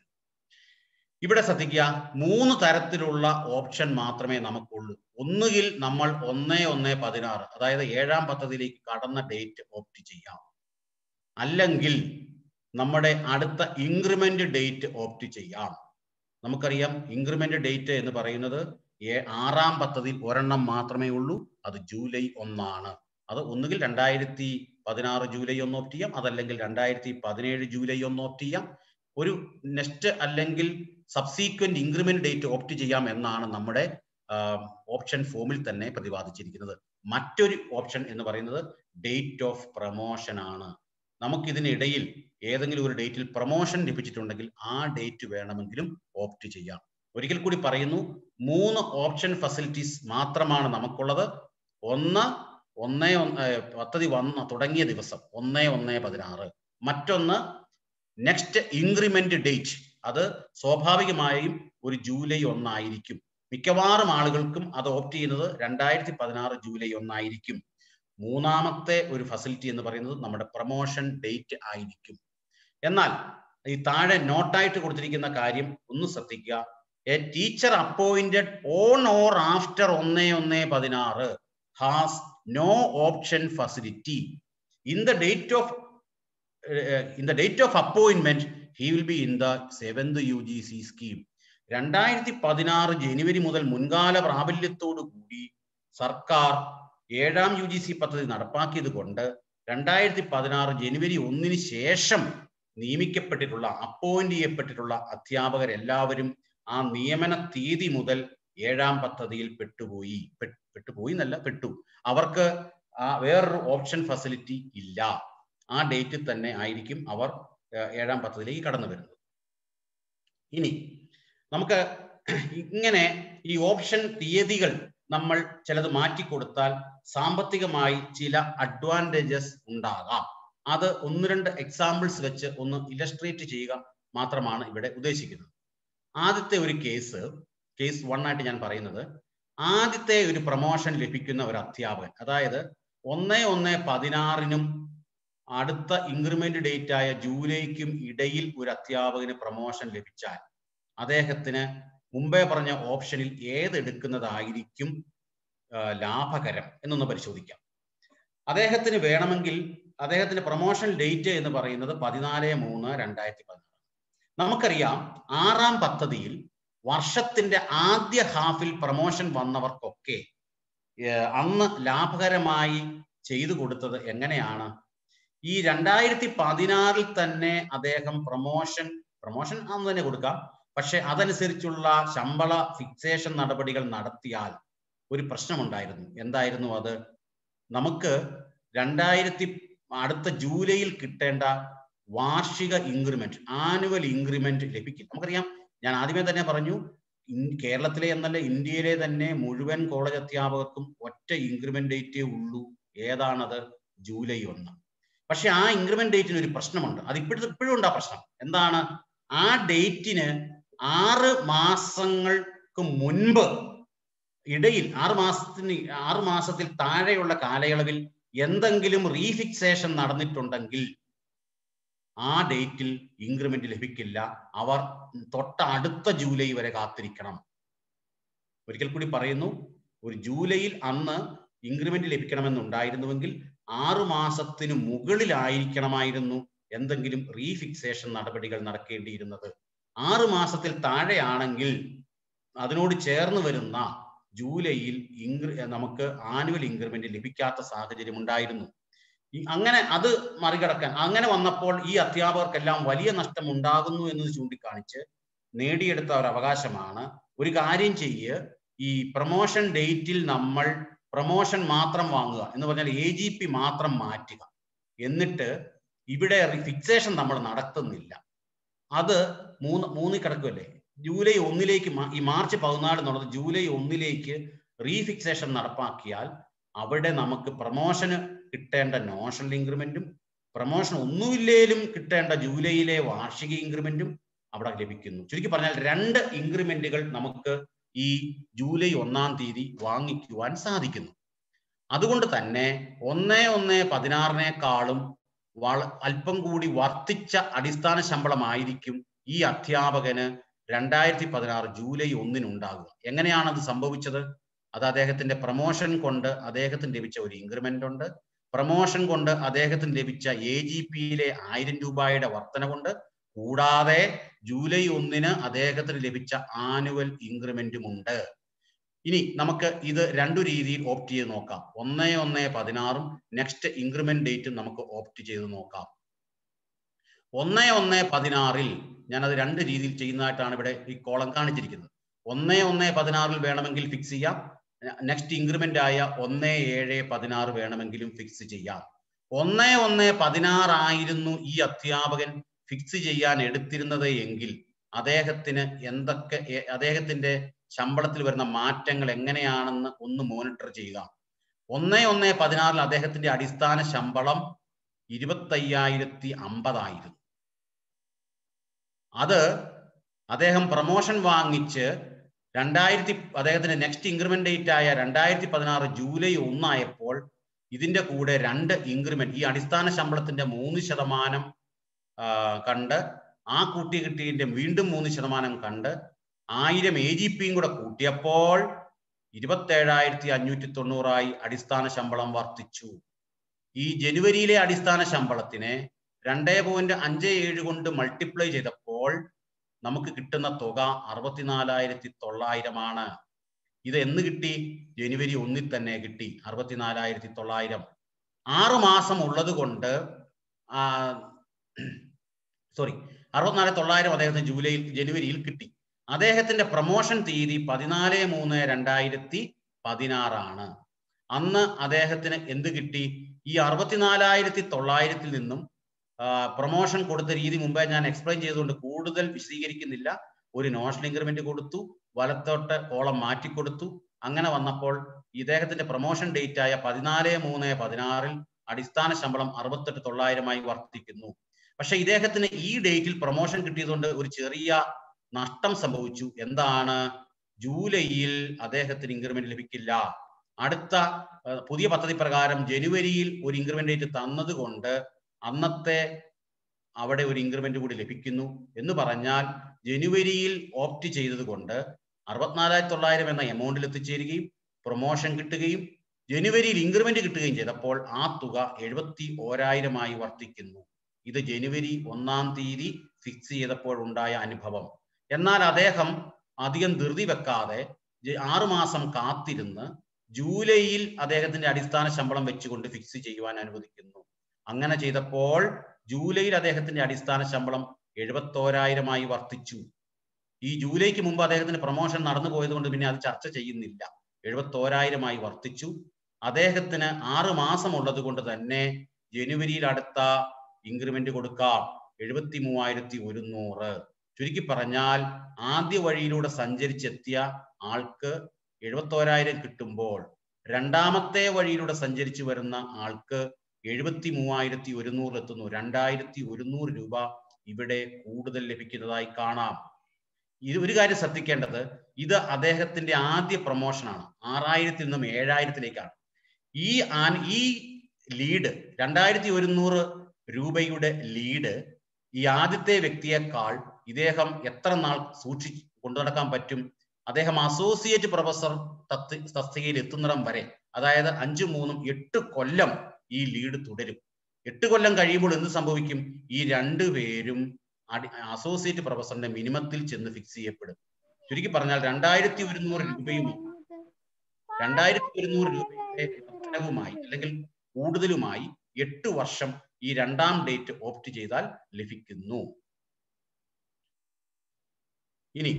ഇവിടെ ശ്രദ്ധിക്കുക മൂന്ന് തരത്തിലുള്ള ഓപ്ഷൻ മാത്രമേ നമുക്കുള്ളൂ ഒന്നുകിൽ നമ്മൾ ഒന്ന് ഒന്ന് പതിനാറ് അതായത് ഏഴാം പദ്ധതിയിലേക്ക് കടന്ന ഡേറ്റ് ഓപ്റ്റ് ചെയ്യാം അല്ലെങ്കിൽ നമ്മുടെ അടുത്ത ഇൻക്രിമെന്റ് ഡേറ്റ് ഓപ്റ്റ് ചെയ്യാം നമുക്കറിയാം ഇൻക്രിമെന്റ് ഡേറ്റ് എന്ന് പറയുന്നത് ഏ- ആറാം പദ്ധതിയിൽ ഒരെണ്ണം മാത്രമേ ഉള്ളൂ അത് ജൂലൈ ഒന്നാണ് അത് ഒന്നുകിൽ രണ്ടായിരത്തി പതിനാറ് ജൂലൈ ഒന്ന് ഓപ്റ്റ് ചെയ്യാം അതല്ലെങ്കിൽ രണ്ടായിരത്തി പതിനേഴ് ജൂലൈ ഒന്ന് ഓപ്റ്റ് ചെയ്യാം ഒരു നെക്സ്റ്റ് അല്ലെങ്കിൽ സബ്സീക്വന്റ് ഇൻക്രിമെന്റ് ഡേറ്റ് ഓപ്റ്റ് ചെയ്യാം എന്നാണ് നമ്മുടെ ഓപ്ഷൻ ഫോമിൽ തന്നെ പ്രതിപാദിച്ചിരിക്കുന്നത് മറ്റൊരു ഓപ്ഷൻ എന്ന് പറയുന്നത് ഡേറ്റ് ഓഫ് പ്രൊമോഷൻ ആണ് നമുക്കിതിനിടയിൽ ഏതെങ്കിലും ഒരു ഡേറ്റിൽ പ്രൊമോഷൻ ലഭിച്ചിട്ടുണ്ടെങ്കിൽ ആ ഡേറ്റ് വേണമെങ്കിലും ഓപ്റ്റ് ചെയ്യാം ഒരിക്കൽ കൂടി പറയുന്നു മൂന്ന് ഓപ്ഷൻ ഫെസിലിറ്റീസ് മാത്രമാണ് നമുക്കുള്ളത് ഒന്ന് ഒന്നേ ഒന്ന് ഏർ പദ്ധതി വന്ന തുടങ്ങിയ ദിവസം ഒന്നേ ഒന്നേ പതിനാറ് മറ്റൊന്ന് നെക്സ്റ്റ് ഇൻക്രിമെന്റ് ഡേറ്റ് അത് സ്വാഭാവികമായും ഒരു ജൂലൈ ഒന്നായിരിക്കും മിക്കവാറും ആളുകൾക്കും അത് ഓപ്റ്റ് ചെയ്യുന്നത് രണ്ടായിരത്തി പതിനാറ് ജൂലൈ ഒന്നായിരിക്കും മൂന്നാമത്തെ ഒരു ഫെസിലിറ്റി എന്ന് പറയുന്നത് നമ്മുടെ പ്രൊമോഷൻ ഡേറ്റ് ആയിരിക്കും എന്നാൽ ഈ താഴെ നോട്ടായിട്ട് കൊടുത്തിരിക്കുന്ന കാര്യം ഒന്ന് ശ്രദ്ധിക്കുക a teacher appointed on or after ഒന്നേ ഒന്നേ പതിനാറ് has no option facility in the date of in the date of appointment he will be in the seventh U G C scheme രണ്ടായിരത്തി പതിനാറ് ജനുവരി മുതൽ മുൻകാല പ്രാബല്യത്തോടു കൂടി സർക്കാർ ഏഴാം യു ജി സി പദ്ധതി നടപ്പാക്കിയത് കൊണ്ട് രണ്ടായിരത്തി പതിനാറ് ജനുവരി ഒന്നിന് ശേഷം നിയമിക്കപ്പെട്ടിട്ടുള്ള അപ്പോയിന്റ് ചെയ്യപ്പെട്ടിട്ടുള്ള അധ്യാപകരെല്ലാവരും ആ നിയമന തീയതി മുതൽ ഏഴാം പദ്ധതിയിൽ പെട്ടുപോയി പെ- പെട്ടുപോയി എന്നല്ല പെട്ടു അവർക്ക് ആ വേറൊരു ഓപ്ഷൻ ഫെസിലിറ്റി ഇല്ല ആ ഡേറ്റിൽ തന്നെ ആയിരിക്കും അവർ ഏർ, ഏഴാം പദ്ധതിയിലേക്ക് കടന്നു വരുന്നത് ഇനി നമുക്ക് ഇങ്ങനെ ഈ ഓപ്ഷൻ തീയതികൾ നമ്മൾ ചിലത് മാറ്റിക്കൊടുത്താൽ സാമ്പത്തികമായി ചില അഡ്വാൻറ്റേജസ് ഉണ്ടാകാം അത് ഒന്ന് രണ്ട് എക്സാമ്പിൾസ് വെച്ച് ഒന്ന് ഇലസ്ട്രേറ്റ് ചെയ്യുക മാത്രമാണ് ഇവിടെ ഉദ്ദേശിക്കുന്നത് ആദ്യത്തെ ഒരു കേസ് കേസ് വൺ ആയിട്ട് ഞാൻ പറയുന്നത് ആദ്യത്തെ ഒരു പ്രൊമോഷൻ ലഭിക്കുന്ന ഒരു അധ്യാപകൻ അതായത് ഒന്ന് ഒന്ന് പതിനാറിനും അടുത്ത ഇൻക്രിമെന്റ് ഡേറ്റ് ആയ ജൂലൈക്കും ഇടയിൽ ഒരു അധ്യാപകന് പ്രൊമോഷൻ ലഭിച്ചാൽ അദ്ദേഹത്തിന് മുമ്പേ പറഞ്ഞ ഓപ്ഷനിൽ ഏതെടുക്കുന്നതായിരിക്കും ആ, ലാഭകരം എന്നൊന്ന് പരിശോധിക്കാം അദ്ദേഹത്തിന് വേണമെങ്കിൽ അദ്ദേഹത്തിന്റെ പ്രൊമോഷൻ ഡേറ്റ് എന്ന് പറയുന്നത് പതിനാല് മൂന്ന് രണ്ടായിരത്തി പതിനാറ് നമുക്കറിയാം ആറാം പദ്ധതിയിൽ വർഷത്തിന്റെ ആദ്യ ഹാഫിൽ പ്രൊമോഷൻ വന്നവർക്കൊക്കെ ഏർ, അന്ന് ലാഭകരമായി ചെയ്തു കൊടുത്തത് എങ്ങനെയാണ് ഈ രണ്ടായിരത്തി പതിനാറിൽ തന്നെ അദ്ദേഹം പ്രൊമോഷൻ പ്രൊമോഷൻ അന്ന് തന്നെ കൊടുക്കാം പക്ഷെ അതനുസരിച്ചുള്ള ശമ്പള ഫിക്സേഷൻ നടപടികൾ നടത്തിയാൽ ഒരു പ്രശ്നമുണ്ടായിരുന്നു എന്തായിരുന്നു അത് നമുക്ക് രണ്ടായിരത്തി അടുത്ത ജൂലൈയിൽ കിട്ടേണ്ട വാർഷിക ഇൻക്രിമെന്റ് ആനുവൽ ഇൻക്രിമെന്റ് ലഭിക്കും നമുക്കറിയാം ഞാൻ ആദ്യമേ തന്നെ പറഞ്ഞു ഇൻ- കേരളത്തിലെ എന്നല്ല ഇന്ത്യയിലെ തന്നെ മുഴുവൻ കോളേജ് അധ്യാപകർക്കും ഒറ്റ ഇൻക്രിമെന്റ് ഡേറ്റേ ഉള്ളൂ ഏതാണത് ജൂലൈ ഒന്ന് പക്ഷെ ആ ഇൻക്രിമെന്റ് ഡേറ്റിന് ഒരു പ്രശ്നമുണ്ട് അത് ഇപ്പോഴത്തെ ഇപ്പോഴും ഉണ്ട് ആ പ്രശ്നം എന്താണ് ആ ഡേറ്റിന് ആറ് മാസങ്ങൾക്ക് മുൻപ് ഇടയിൽ ആറ് മാസത്തിന് ആറ് മാസത്തിൽ താഴെയുള്ള കാലയളവിൽ എന്തെങ്കിലും റീഫിക്സേഷൻ നടന്നിട്ടുണ്ടെങ്കിൽ ആ ഡേറ്റിൽ ഇൻക്രിമെന്റ് ലഭിക്കില്ല അവർ തൊട്ട അടുത്ത ജൂലൈ വരെ കാത്തിരിക്കണം ഒരിക്കൽ കൂടി പറയുന്നു ഒരു ജൂലൈയിൽ അന്ന് ഇൻക്രിമെന്റ് ലഭിക്കണമെന്നുണ്ടായിരുന്നുവെങ്കിൽ ആറു മാസത്തിന് മുകളിലായിരിക്കണമായിരുന്നു എന്തെങ്കിലും റീഫിക്സേഷൻ നടപടികൾ നടക്കേണ്ടിയിരുന്നത് ആറു മാസത്തിൽ താഴെയാണെങ്കിൽ അതിനോട് ചേർന്ന് വരുന്ന ജൂലൈയിൽ ഇൻക്രി നമുക്ക് ആനുവൽ ഇൻക്രിമെന്റ് ലഭിക്കാത്ത സാഹചര്യം ഉണ്ടായിരുന്നു ഈ അങ്ങനെ അത് മറികടക്കാൻ അങ്ങനെ വന്നപ്പോൾ ഈ അധ്യാപകർക്കെല്ലാം വലിയ നഷ്ടം ഉണ്ടാകുന്നു എന്ന് ചൂണ്ടിക്കാണിച്ച് നേടിയെടുത്ത ഒരു അവകാശമാണ് ഒരു കാര്യം ചെയ്യ് ഈ പ്രൊമോഷൻ ഡേറ്റിൽ നമ്മൾ പ്രൊമോഷൻ മാത്രം വാങ്ങുക എന്ന് പറഞ്ഞാൽ എ ജി പി മാത്രം മാറ്റുക എന്നിട്ട് ഇവിടെ ഫിക്സേഷൻ നമ്മൾ നടത്തുന്നില്ല അത് മൂന്ന് മൂന്നിൽ കിടക്കുമല്ലേ ജൂലൈ ഒന്നിലേക്ക് മാ- ഈ മാർച്ച് പതിനാല് എന്നുള്ളത് ജൂലൈ ഒന്നിലേക്ക് റീഫിക്സേഷൻ നടപ്പാക്കിയാൽ അവിടെ നമുക്ക് പ്രൊമോഷന് കിട്ടേണ്ട നോഷണൽ ഇൻക്രിമെന്റും പ്രൊമോഷൻ ഒന്നുമില്ലേലും കിട്ടേണ്ട ജൂലൈയിലെ വാർഷിക ഇൻക്രിമെന്റും അവിടെ ലഭിക്കുന്നു ചുരുക്കി പറഞ്ഞാൽ രണ്ട് ഇൻക്രിമെന്റുകൾ നമുക്ക് ഈ ജൂലൈ ഒന്നാം തീയതി വാങ്ങിക്കുവാൻ സാധിക്കുന്നു അതുകൊണ്ട് തന്നെ ഒന്ന് ഒന്ന് പതിനാറിനേക്കാളും വള അല്പം കൂടി വർദ്ധിച്ച അടിസ്ഥാന ശമ്പളമായിരിക്കും ഈ അധ്യാപകന് രണ്ടായിരത്തി പതിനാറ് ജൂലൈ ഒന്നിനുണ്ടാകുക എങ്ങനെയാണ് അത് സംഭവിച്ചത് അത് അദ്ദേഹത്തിന്റെ പ്രൊമോഷൻ കൊണ്ട് അദ്ദേഹത്തിന് ലഭിച്ച ഒരു ഇൻക്രിമെന്റ് ഉണ്ട് പ്രൊമോഷൻ കൊണ്ട് അദ്ദേഹത്തിന് ലഭിച്ച എ ജി പിയിലെ ആയിരം രൂപയുടെ വർധന കൊണ്ട് കൂടാതെ ജൂലൈ ഒന്നിന് അദ്ദേഹത്തിന് ലഭിച്ച ആനുവൽ ഇൻക്രിമെന്റും ഉണ്ട് ഇനി നമുക്ക് ഇത് രണ്ടു രീതിയിൽ ഓപ്റ്റ് ചെയ്ത് നോക്കാം ഒന്ന് ഒന്ന് പതിനാറും നെക്സ്റ്റ് ഇൻക്രിമെന്റ് ഡേറ്റും നമുക്ക് ഓപ്റ്റ് ചെയ്ത് നോക്കാം ഒന്ന് ഒന്ന് പതിനാറിൽ ഞാനത് രണ്ട് രീതിയിൽ ചെയ്യുന്നതായിട്ടാണ് ഇവിടെ ഈ കോളം കാണിച്ചിരിക്കുന്നത് ഒന്ന് ഒന്ന് പതിനാറിൽ വേണമെങ്കിൽ ഫിക്സ് ചെയ്യാം നെക്സ്റ്റ് ഇൻക്രിമെന്റ് ആയ ഒന്ന് ഏഴ് പതിനാറ് വേണമെങ്കിലും ഫിക്സ് ചെയ്യാം ഒന്ന് ഒന്ന് പതിനാറായിരുന്നു ഈ അധ്യാപകൻ ഫിക്സ് ചെയ്യാൻ എടുത്തിരുന്നത് എങ്കിൽ അദ്ദേഹത്തിന് എന്തൊക്കെ എ- അദ്ദേഹത്തിന്റെ ശമ്പളത്തിൽ വരുന്ന മാറ്റങ്ങൾ എങ്ങനെയാണെന്ന് ഒന്ന് മോണിറ്റർ ചെയ്യുക ഒന്ന് ഒന്ന് പതിനാറിൽ അദ്ദേഹത്തിന്റെ അടിസ്ഥാന ശമ്പളം ഇരുപത്തയ്യായിരത്തി അമ്പതായിരുന്നു അത് അദ്ദേഹം പ്രൊമോഷൻ വാങ്ങിച്ച് രണ്ടായിരത്തി അദ്ദേഹത്തിന്റെ നെക്സ്റ്റ് ഇൻക്രിമെന്റ് ഡേറ്റ് ആയ രണ്ടായിരത്തി പതിനാറ് ജൂലൈ ഒന്നായപ്പോൾ ഇതിന്റെ കൂടെ രണ്ട് ഇൻക്രിമെന്റ് ഈ അടിസ്ഥാന ശമ്പളത്തിന്റെ മൂന്ന് ശതമാനം ആ, കണ്ട് ആ കൂട്ടി കിട്ടിയതിന്റെ വീണ്ടും മൂന്ന് ശതമാനം കണ്ട് ആയിരം എ ജി പിയും കൂടെ കൂട്ടിയപ്പോൾ ഇരുപത്തേഴായിരത്തി അഞ്ഞൂറ്റി തൊണ്ണൂറായി അടിസ്ഥാന ശമ്പളം വർദ്ധിച്ചു ഈ ജനുവരിയിലെ അടിസ്ഥാന ശമ്പളത്തിനെ രണ്ടേ പോയിന്റ് അഞ്ച് ഏഴ് കൊണ്ട് മൾട്ടിപ്ലൈ ചെയ്തപ്പോൾ നമുക്ക് കിട്ടുന്ന തുക അറുപത്തിനാലായിരത്തി തൊള്ളായിരമാണ് ഇത് എന്ന് കിട്ടി ജനുവരി ഒന്നിൽ തന്നെ കിട്ടി അറുപത്തിനാലായിരത്തി തൊള്ളായിരം ആറു മാസം ഉള്ളത് കൊണ്ട് സോറി അറുപത്തിനാല് തൊള്ളായിരം അദ്ദേഹത്തിന് ജൂലൈയിൽ ജനുവരിയിൽ കിട്ടി അദ്ദേഹത്തിന്റെ പ്രൊമോഷൻ തീയതി പതിനാല് മൂന്ന് രണ്ടായിരത്തി പതിനാറാണ് അന്ന് അദ്ദേഹത്തിന് എന്ത് കിട്ടി ഈ അറുപത്തിനാലായിരത്തി തൊള്ളായിരത്തിൽ നിന്നും പ്രൊമോഷൻ കൊടുത്ത രീതി മുമ്പേ ഞാൻ എക്സ്പ്ലെയിൻ ചെയ്തുകൊണ്ട് കൂടുതൽ വിശദീകരിക്കുന്നില്ല ഒരു നോഷണൽ ഇൻക്രിമെന്റ് കൊടുത്തു വലത്തോട്ട് കോളം മാറ്റിക്കൊടുത്തു അങ്ങനെ വന്നപ്പോൾ ഇദ്ദേഹത്തിന്റെ പ്രൊമോഷൻ ഡേറ്റ് ആയ പതിനാല് മൂന്ന് പതിനാറിൽ അടിസ്ഥാന ശമ്പളം അറുപത്തെട്ട് തൊള്ളായിരമായി വർദ്ധിക്കുന്നു പക്ഷെ ഇദ്ദേഹത്തിന് ഈ ഡേറ്റിൽ പ്രൊമോഷൻ കിട്ടിയതുകൊണ്ട് ഒരു ചെറിയ നഷ്ടം സംഭവിച്ചു എന്താണ് ജൂലൈയിൽ അദ്ദേഹത്തിന് ഇൻക്രിമെന്റ് ലഭിക്കില്ല അടുത്ത ഏർ, പുതിയ പദ്ധതി പ്രകാരം ജനുവരിയിൽ ഒരു ഇൻക്രിമെന്റ് ഡേറ്റ് തന്നത് കൊണ്ട് അന്നത്തെ അവിടെ ഒരു ഇൻക്രിമെന്റ് കൂടി ലഭിക്കുന്നു എന്ന് പറഞ്ഞാൽ ജനുവരിയിൽ ഓപ്റ്റ് ചെയ്തത് കൊണ്ട് അറുപത്തിനാലായിരത്തി തൊള്ളായിരം എന്ന എമൗണ്ടിൽ എത്തിച്ചേരുകയും പ്രൊമോഷൻ കിട്ടുകയും ജനുവരിയിൽ ഇൻക്രിമെന്റ് കിട്ടുകയും ചെയ്തപ്പോൾ ആ തുക എഴുപത്തി ഓരായിരമായി വർദ്ധിക്കുന്നു ഇത് ജനുവരി ഒന്നാം തീയതി ഫിക്സ് ചെയ്തപ്പോൾ ഉണ്ടായ അനുഭവം എന്നാൽ അദ്ദേഹം അധികം ധൃതി വെക്കാതെ ജ- ആറുമാസം കാത്തിരുന്ന് ജൂലൈയിൽ അദ്ദേഹത്തിന്റെ അടിസ്ഥാന ശമ്പളം വെച്ചുകൊണ്ട് ഫിക്സ് ചെയ്യുവാൻ അനുവദിക്കുന്നു അങ്ങനെ ചെയ്തപ്പോൾ ജൂലൈയിൽ അദ്ദേഹത്തിന്റെ അടിസ്ഥാന ശമ്പളം എഴുപത്തോരായിരമായി വർദ്ധിച്ചു ഈ ജൂലൈക്ക് മുമ്പ് അദ്ദേഹത്തിന് പ്രൊമോഷൻ നടന്നു പോയത് കൊണ്ട് പിന്നെ അത് ചർച്ച ചെയ്യുന്നില്ല എഴുപത്തോരായിരമായി വർദ്ധിച്ചു അദ്ദേഹത്തിന് ആറ് മാസം ഉള്ളത് കൊണ്ട് തന്നെ ജനുവരിയിൽ അടുത്ത ഇൻക്രിമെന്റ് കൊടുക്കാം എഴുപത്തി മൂവായിരത്തി ഒരുന്നൂറ് ചുരുക്കി പറഞ്ഞാൽ ആദ്യ വഴിയിലൂടെ സഞ്ചരിച്ചെത്തിയ ആൾക്ക് എഴുപത്തോരായിരം കിട്ടുമ്പോൾ രണ്ടാമത്തെ വഴിയിലൂടെ സഞ്ചരിച്ചു വരുന്ന ആൾക്ക് എഴുപത്തി മൂവായിരത്തി ഒരുന്നൂറിൽ എത്തുന്നു രണ്ടായിരത്തി ഒരുന്നൂറ് രൂപ ഇവിടെ കൂടുതൽ ലഭിക്കുന്നതായി കാണാം ഇത് ഒരു കാര്യം ശ്രദ്ധിക്കേണ്ടത് ഇത് അദ്ദേഹത്തിന്റെ ആദ്യ പ്രൊമോഷനാണ് ആറായിരത്തിൽ നിന്നും ഏഴായിരത്തിലേക്കാണ് ഈ ആൻ ഈ ലീഡ് രണ്ടായിരത്തി ഒരുന്നൂറ് രൂപയുടെ ലീഡ് ഈ ആദ്യത്തെ വ്യക്തിയേക്കാൾ ഇദ്ദേഹം എത്ര നാൾ സൂക്ഷിച്ച് കൊണ്ടു നടക്കാൻ പറ്റും അദ്ദേഹം അസോസിയേറ്റ് പ്രൊഫസർ തത്ത് തസ്തികയിൽ എത്തുന്നിടം വരെ അതായത് അഞ്ചു മൂന്നും എട്ട് കൊല്ലം ഈ ലീഡ് തുടരും എട്ട് കൊല്ലം കഴിയുമ്പോൾ എന്ത് സംഭവിക്കും ഈ രണ്ടു പേരും അടി അസോസിയേറ്റ് പ്രൊഫസറിന്റെ മിനിമത്തിൽ ചെന്ന് ഫിക്സ് ചെയ്യപ്പെടും ചുരുക്കി പറഞ്ഞാൽ രണ്ടായിരത്തി ഒരുന്നൂറ് രൂപയും രണ്ടായിരത്തി ഒരുന്നൂറ് രൂപയുടെ വർധനവുമായി അല്ലെങ്കിൽ കൂടുതലുമായി എട്ട് വർഷം ഈ രണ്ടാം ഡേറ്റ് ഓപ്റ്റ് ചെയ്താൽ ലഭിക്കുന്നു ഇനി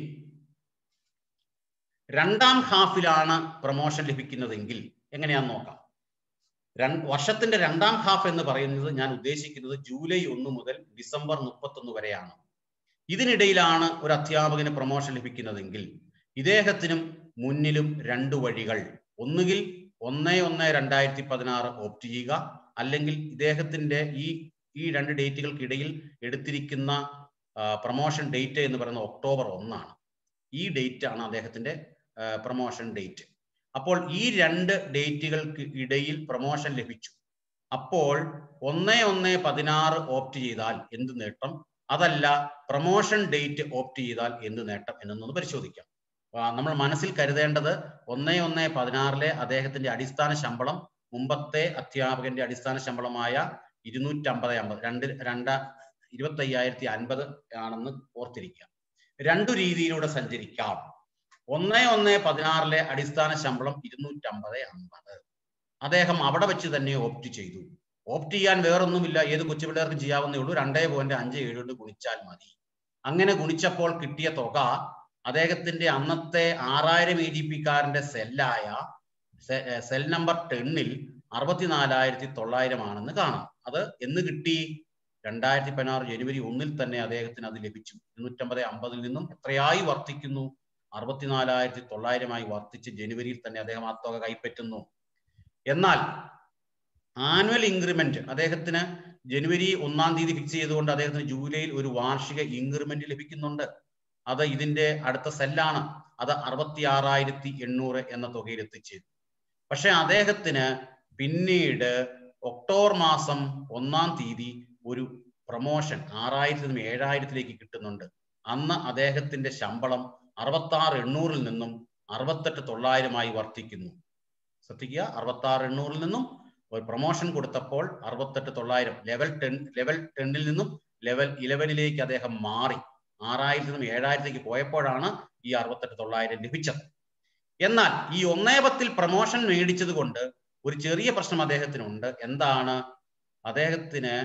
രണ്ടാം ഹാഫിലാണ് പ്രൊമോഷൻ ലഭിക്കുന്നതെങ്കിൽ എങ്ങനെയാന്ന് നോക്കാം രണ്ട് വർഷത്തിന്റെ രണ്ടാം ഹാഫ് എന്ന് പറയുന്നത് ഞാൻ ഉദ്ദേശിക്കുന്നത് ജൂലൈ ഒന്ന് മുതൽ ഡിസംബർ മുപ്പത്തൊന്ന് വരെയാണ് ഇതിനിടയിലാണ് ഒരു അധ്യാപകന് പ്രൊമോഷൻ ലഭിക്കുന്നതെങ്കിൽ ഇദ്ദേഹത്തിനും മുന്നിലും രണ്ട് വഴികൾ ഒന്നുകിൽ ഒന്ന് ഒന്ന് രണ്ടായിരത്തി പതിനാറ് ഓപ്റ്റ് ചെയ്യുക അല്ലെങ്കിൽ ഇദ്ദേഹത്തിന്റെ ഈ ഈ രണ്ട് ഡേറ്റുകൾക്കിടയിൽ എടുത്തിരിക്കുന്ന പ്രൊമോഷൻ ഡേറ്റ് എന്ന് പറയുന്നത് ഒക്ടോബർ ഒന്നാണ് ഈ ഡേറ്റ് ആണ് അദ്ദേഹത്തിന്റെ പ്രൊമോഷൻ ഡേറ്റ് അപ്പോൾ ഈ രണ്ട് ഡേറ്റുകൾക്ക് ഇടയിൽ പ്രൊമോഷൻ ലഭിച്ചു അപ്പോൾ ഒന്ന് ഒന്ന് പതിനാറ് ഓപ്റ്റ് ചെയ്താൽ എന്ത് നേട്ടം അതല്ല പ്രൊമോഷൻ ഡേറ്റ് ഓപ്റ്റ് ചെയ്താൽ എന്ത് നേട്ടം എന്നൊന്ന് പരിശോധിക്കാം ആ, നമ്മൾ മനസ്സിൽ കരുതേണ്ടത് ഒന്ന് ഒന്ന് പതിനാറിലെ അദ്ദേഹത്തിന്റെ അടിസ്ഥാന ശമ്പളം മുമ്പത്തെ അധ്യാപകന്റെ അടിസ്ഥാന ശമ്പളമായ ഇരുന്നൂറ്റമ്പത് അമ്പത് രണ്ട് രണ്ട് ഇരുപത്തി അയ്യായിരത്തി അൻപത് ആണെന്ന് ഓർത്തിരിക്കുക രണ്ടു രീതിയിലൂടെ സഞ്ചരിക്കാം ഒന്ന് ഒന്ന് പതിനാറിലെ അടിസ്ഥാന ശമ്പളം ഇരുന്നൂറ്റമ്പത് അമ്പത് അദ്ദേഹം അവിടെ വെച്ച് തന്നെ ഓപ്റ്റ് ചെയ്തു ഓപ്റ്റ് ചെയ്യാൻ വേറൊന്നുമില്ല ഏത് കൊച്ചുപിള്ളേർക്കും ചെയ്യാവുന്നേ ഉള്ളൂ രണ്ടേ പോയിന്റ് അഞ്ച് ഏഴ് കൊണ്ട് ഗുണിച്ചാൽ മതി അങ്ങനെ ഗുണിച്ചപ്പോൾ കിട്ടിയ തുക അദ്ദേഹത്തിന്റെ അന്നത്തെ ആറായിരം എ ഡി പി കാരന്റെ സെല്ലായ സെൽ നമ്പർ ടെന്നിൽ അറുപത്തിനാലായിരത്തി തൊള്ളായിരം ആണെന്ന് കാണാം അത് എന്ന് കിട്ടി രണ്ടായിരത്തി പതിനാറ് ജനുവരി ഒന്നിൽ തന്നെ അദ്ദേഹത്തിന് അത് ലഭിച്ചു ഇരുന്നൂറ്റമ്പത് അമ്പതിൽ നിന്നും എത്രയായി വർദ്ധിക്കുന്നു അറുപത്തിനാലായിരത്തി തൊള്ളായിരമായി വർദ്ധിച്ച് ജനുവരിയിൽ തന്നെ അദ്ദേഹം ആ തുക കൈപ്പറ്റുന്നു എന്നാൽ ആനുവൽ ഇൻക്രിമെന്റ് അദ്ദേഹത്തിന് ജനുവരി ഒന്നാം തീയതി ഫിക്സ് ചെയ്തുകൊണ്ട് അദ്ദേഹത്തിന് ജൂലൈയിൽ ഒരു വാർഷിക ഇൻക്രിമെന്റ് ലഭിക്കുന്നുണ്ട് അത് ഇതിന്റെ അടുത്ത സെല്ലാണ് അത് അറുപത്തി ആറായിരത്തി എണ്ണൂറ് എന്ന തുകയിൽ എത്തിച്ചേരും പക്ഷെ അദ്ദേഹത്തിന് പിന്നീട് ഒക്ടോബർ മാസം ഒന്നാം തീയതി ഒരു പ്രൊമോഷൻ ആറായിരത്തി നിന്നും ഏഴായിരത്തിലേക്ക് കിട്ടുന്നുണ്ട് അന്ന് അദ്ദേഹത്തിന്റെ ശമ്പളം അറുപത്തി ആറ് എണ്ണൂറിൽ നിന്നും അറുപത്തെട്ട് തൊള്ളായിരമായി വർദ്ധിക്കുന്നു ശ്രദ്ധിക്കുക അറുപത്തി ആറ് എണ്ണൂറിൽ നിന്നും ഒരു പ്രൊമോഷൻ കൊടുത്തപ്പോൾ അറുപത്തെട്ട് തൊള്ളായിരം ലെവൽ ടെൻ ലെവൽ ടെന്നിൽ നിന്നും ലെവൽ ഇലവനിലേക്ക് അദ്ദേഹം മാറി ആറായിരത്തി നിന്നും ഏഴായിരത്തേക്ക് പോയപ്പോഴാണ് ഈ അറുപത്തെട്ട് തൊള്ളായിരം ലഭിച്ചത് എന്നാൽ ഈ ഒന്നേ പത്തിൽ പ്രൊമോഷൻ മേടിച്ചത് കൊണ്ട് ഒരു ചെറിയ പ്രശ്നം അദ്ദേഹത്തിനുണ്ട് എന്താണ് അദ്ദേഹത്തിന്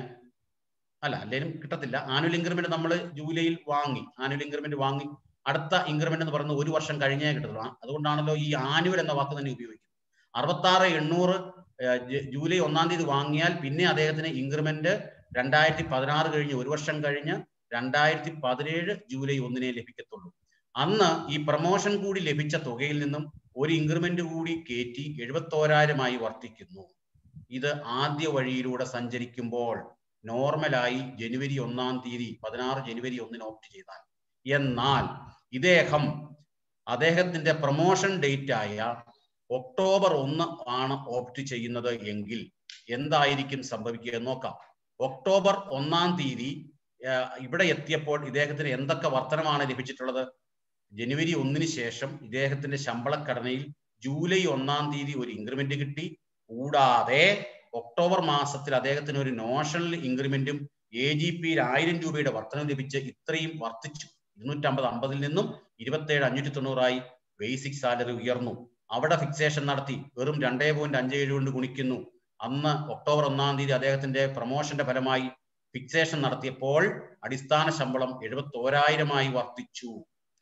അല്ല അല്ലേലും കിട്ടത്തില്ല ആനുവൽ ഇൻക്രിമെന്റ് നമ്മൾ ജൂലൈയിൽ വാങ്ങി ആനുവൽ ഇൻക്രിമെന്റ് വാങ്ങി അടുത്ത ഇൻക്രിമെന്റ് എന്ന് പറയുന്നത് ഒരു വർഷം കഴിഞ്ഞേ കിട്ടത്തുള്ളൂ ആ- അതുകൊണ്ടാണല്ലോ ഈ ആനുവൽ എന്ന വാക്ക് തന്നെ ഉപയോഗിക്കുന്നത് അറുപത്തി ആറ് എണ്ണൂറ് ഏഹ്, ജ- ജൂലൈ ഒന്നാം തീയതി വാങ്ങിയാൽ പിന്നെ അദ്ദേഹത്തിന് ഇൻക്രിമെന്റ് രണ്ടായിരത്തി പതിനാറ് കഴിഞ്ഞ് ഒരു വർഷം കഴിഞ്ഞ് രണ്ടായിരത്തി പതിനേഴ് ജൂലൈ ഒന്നിനെ ലഭിക്കത്തുള്ളൂ അന്ന് ഈ പ്രൊമോഷൻ കൂടി ലഭിച്ച തുകയിൽ നിന്നും ഒരു ഇൻക്രിമെന്റ് കൂടി കയറ്റി എഴുപത്തോരായിരമായി വർദ്ധിക്കുന്നു ഇത് ആദ്യ വഴിയിലൂടെ സഞ്ചരിക്കുമ്പോൾ നോർമലായി ജനുവരി ഒന്നാം തീയതി പതിനാറ് ജനുവരി ഒന്നിന് ഓപ്റ്റ് ചെയ്താൽ എന്നാൽ ഇദ്ദേഹം അദ്ദേഹത്തിന്റെ പ്രൊമോഷൻ ഡേറ്റ് ആയ ഒക്ടോബർ ഒന്ന് ആണ് ഓപ്റ്റ് ചെയ്യുന്നത് എങ്കിൽ എന്തായിരിക്കും സംഭവിക്കുക എന്ന് നോക്കാം ഒക്ടോബർ ഒന്നാം തീയതി ആ, ഇവിടെ എത്തിയപ്പോൾ ഇദ്ദേഹത്തിന് എന്തൊക്കെ വർധനമാണ് ലഭിച്ചിട്ടുള്ളത് ജനുവരി ഒന്നിന് ശേഷം ഇദ്ദേഹത്തിന്റെ ശമ്പളഘടനയിൽ ജൂലൈ ഒന്നാം തീയതി ഒരു ഇൻക്രിമെന്റ് കിട്ടി കൂടാതെ ഒക്ടോബർ മാസത്തിൽ അദ്ദേഹത്തിന് ഒരു നോഷണൽ ഇൻക്രിമെന്റും എ ജി പിയിൽ ആയിരം രൂപയുടെ വർധനം ലഭിച്ച് ഇത്രയും വർദ്ധിച്ചു ഇരുന്നൂറ്റമ്പത് അമ്പതിൽ നിന്നും ഇരുപത്തേഴ് അഞ്ഞൂറ്റി തൊണ്ണൂറായി ബേസിക് സാലറി ഉയർന്നു അവിടെ ഫിക്സേഷൻ നടത്തി വെറും രണ്ടേ പോയിന്റ് അഞ്ച് ഏഴ് കൊണ്ട് ഗുണിക്കുന്നു അന്ന് ഒക്ടോബർ ഒന്നാം തീയതി അദ്ദേഹത്തിന്റെ പ്രൊമോഷന്റെ ഫലമായി ഫിക്സേഷൻ നടത്തിയപ്പോൾ അടിസ്ഥാന ശമ്പളം എഴുപത്തോരായിരമായി വർദ്ധിച്ചു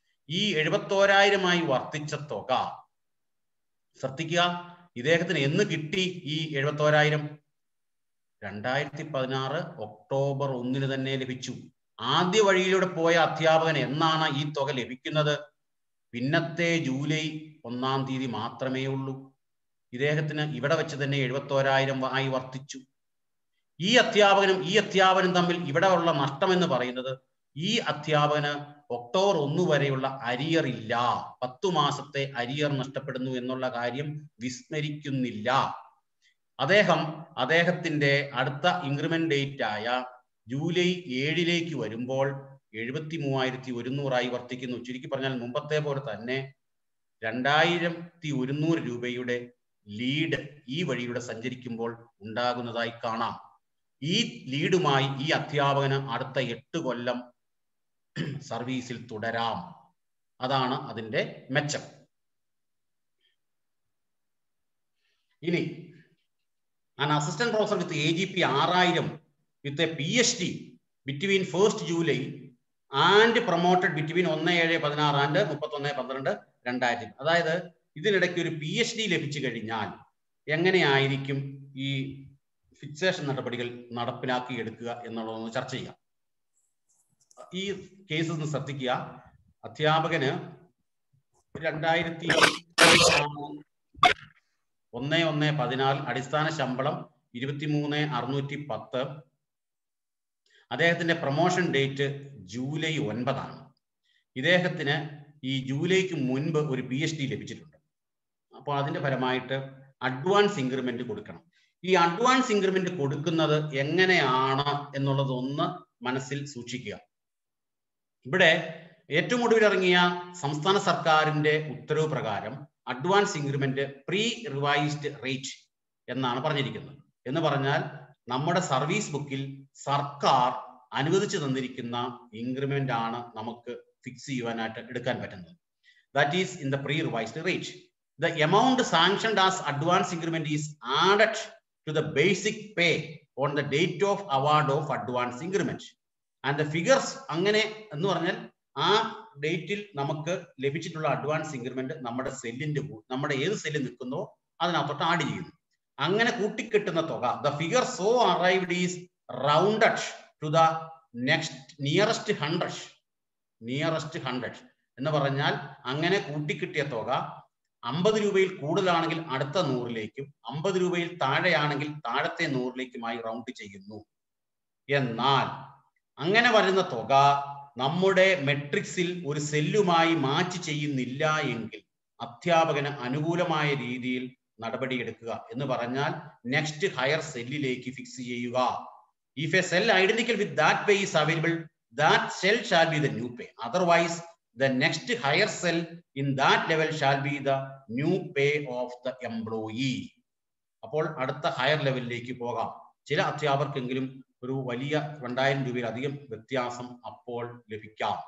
ഈ എഴുപത്തോരായിരമായി വർദ്ധിച്ച തുക ശ്രദ്ധിക്കുക ഇദ്ദേഹത്തിന് എന്ന് കിട്ടി ഈ എഴുപത്തോരായിരം രണ്ടായിരത്തി പതിനാറ് ഒക്ടോബർ ഒന്നിന് തന്നെ ലഭിച്ചു ആദ്യ വഴിയിലൂടെ പോയ അധ്യാപകന് എന്നാണ് ഈ തുക ലഭിക്കുന്നത് പിന്നത്തെ ജൂലൈ ഒന്നാം തീയതി മാത്രമേ ഉള്ളൂ ഇദ്ദേഹത്തിന് ഇവിടെ വെച്ച് തന്നെ എഴുപത്തോരായിരം ആയി വർദ്ധിച്ചു ഈ അധ്യാപകനും ഈ അധ്യാപകനും തമ്മിൽ ഇവിടെ ഉള്ള നഷ്ടം എന്ന് പറയുന്നത് ഈ അധ്യാപകന് ഒക്ടോബർ ഒന്ന് വരെയുള്ള അരിയർ ഇല്ല പത്തു മാസത്തെ അരിയർ നഷ്ടപ്പെടുന്നു എന്നുള്ള കാര്യം വിസ്മരിക്കുന്നില്ല അദ്ദേഹം അദ്ദേഹത്തിന്റെ അടുത്ത ഇൻക്രിമെന്റ് ഡേറ്റ് ആയ ജൂലൈ ഏഴിലേക്ക് വരുമ്പോൾ എഴുപത്തി മൂവായിരത്തി ഒരുന്നൂറായി വർദ്ധിക്കുന്നു ചുരുക്കി പറഞ്ഞാൽ മുമ്പത്തെ പോലെ തന്നെ രണ്ടായിരത്തി ഒരുന്നൂറ് രൂപയുടെ ലീഡ് ഈ വഴിയുടെ സഞ്ചരിക്കുമ്പോൾ ഉണ്ടാകുന്നതായി കാണാം ഈ ലീഡുമായി ഈ അധ്യാപകന് അടുത്ത എട്ട് കൊല്ലം സർവീസിൽ തുടരാം അതാണ് അതിന്റെ മെച്ചം ഇനി an assistant professor with AGP ആറായിരം with a PhD between first July and promoted between ഒന്ന് ഏഴ് പതിനാറ് ആൻഡ് മുപ്പത്തൊന്ന് പന്ത്രണ്ട് രണ്ടായിരത്തി അതായത് ഇതിനിടയ്ക്ക് ഒരു പി എച്ച് ഡി ലഭിച്ചു കഴിഞ്ഞാൽ എങ്ങനെയായിരിക്കും ഈ ഫിക്സേഷൻ നടപടികൾ നടപ്പിലാക്കി എടുക്കുക എന്നുള്ളതൊന്ന് ചർച്ച ചെയ്യാം ഈ കേസ് ഒന്ന് ശ്രദ്ധിക്കുക അധ്യാപകന് രണ്ടായിരത്തി ഒന്ന് ഒന്ന് പതിനാല് അടിസ്ഥാന ശമ്പളം ഇരുപത്തിമൂന്ന് അറുന്നൂറ്റി പത്ത് അദ്ദേഹത്തിന്റെ പ്രൊമോഷൻ ഡേറ്റ് ജൂലൈ ഒൻപതാണ് ഇദ്ദേഹത്തിന് ഈ ജൂലൈക്ക് മുൻപ് ഒരു പി എച്ച് ഡി ലഭിച്ചിട്ടുണ്ട് അപ്പോൾ അതിന്റെ ഫലമായിട്ട് അഡ്വാൻസ് ഇൻക്രിമെന്റ് കൊടുക്കണം ഈ അഡ്വാൻസ് ഇൻക്രിമെന്റ് കൊടുക്കുന്നത് എങ്ങനെയാണ് എന്നുള്ളതൊന്ന് മനസ്സിൽ സൂക്ഷിക്കുക ഇവിടെ ഏറ്റവും ഒടുവിൽ ഇറങ്ങിയ സംസ്ഥാന സർക്കാരിന്റെ ഉത്തരവ് പ്രകാരം advance increment pre revised rate എന്നാണ് പറഞ്ഞിരിക്കുന്നത് എന്ന് പറഞ്ഞാൽ നമ്മുടെ സർവീസ് ബുക്കിൽ സർക്കാർ അനുവദിച്ചു തന്നിരിക്കുന്ന ഇൻക്രിമെന്റ് ആണ് നമുക്ക് ഫിക്സ് ചെയ്യുവാനായിട്ട് എടുക്കാൻ പറ്റുന്നത് that is in the pre revised rate the amount sanctioned as advance increment is added to the basic pay on the date of award of advance increment and the figures അങ്ങനെ എന്ന് പറഞ്ഞാൽ ആ ഡേറ്റിൽ നമുക്ക് ലഭിച്ചിട്ടുള്ള advance increment നമ്മുടെ സെല്ലിന്റെ നമ്മുടെ ഏത് സെല്ലിൽ നിൽക്കുന്നോ അതിനകത്തോട്ട് ആഡ് ചെയ്യുന്നു അങ്ങനെ കൂട്ടിക്കെട്ടുന്ന തുക the figure so arrived is rounded to the next nearest hundred nearest hundred എന്ന് പറഞ്ഞാൽ അങ്ങനെ കൂട്ടിക്കിട്ടിയ തുക അമ്പത് രൂപയിൽ കൂടുതലാണെങ്കിൽ അടുത്ത നൂറിലേക്കും അമ്പത് രൂപയിൽ താഴെയാണെങ്കിൽ താഴത്തെ നൂറിലേക്കുമായി റൗണ്ട് ചെയ്യുന്നു എന്നാൽ അങ്ങനെ വരുന്ന തുക നമ്മുടെ മെട്രിക്സിൽ ഒരു സെല്ലുമായി മാച്ച് ചെയ്യുന്നില്ല എങ്കിൽ അധ്യാപകന് അനുകൂലമായ രീതിയിൽ നടപടിയെടുക്കുക എന്ന് പറഞ്ഞാൽ നെക്സ്റ്റ് ഹയർ സെല്ലിലേക്ക് ഫിക്സ് ചെയ്യുക if a cell identical with that pay is available that cell shall be the new pay otherwise the next higher cell in that level shall be the new pay of the employee അപ്പോൾ അടുത്ത higher ലെവലിലേക്ക് പോകാം ചില അധ്യാപകർക്കെങ്കിലും ഒരു വലിയ രണ്ടായിരം രൂപയിലധികം വ്യത്യാസം അപ്പോൾ ലഭിക്കാം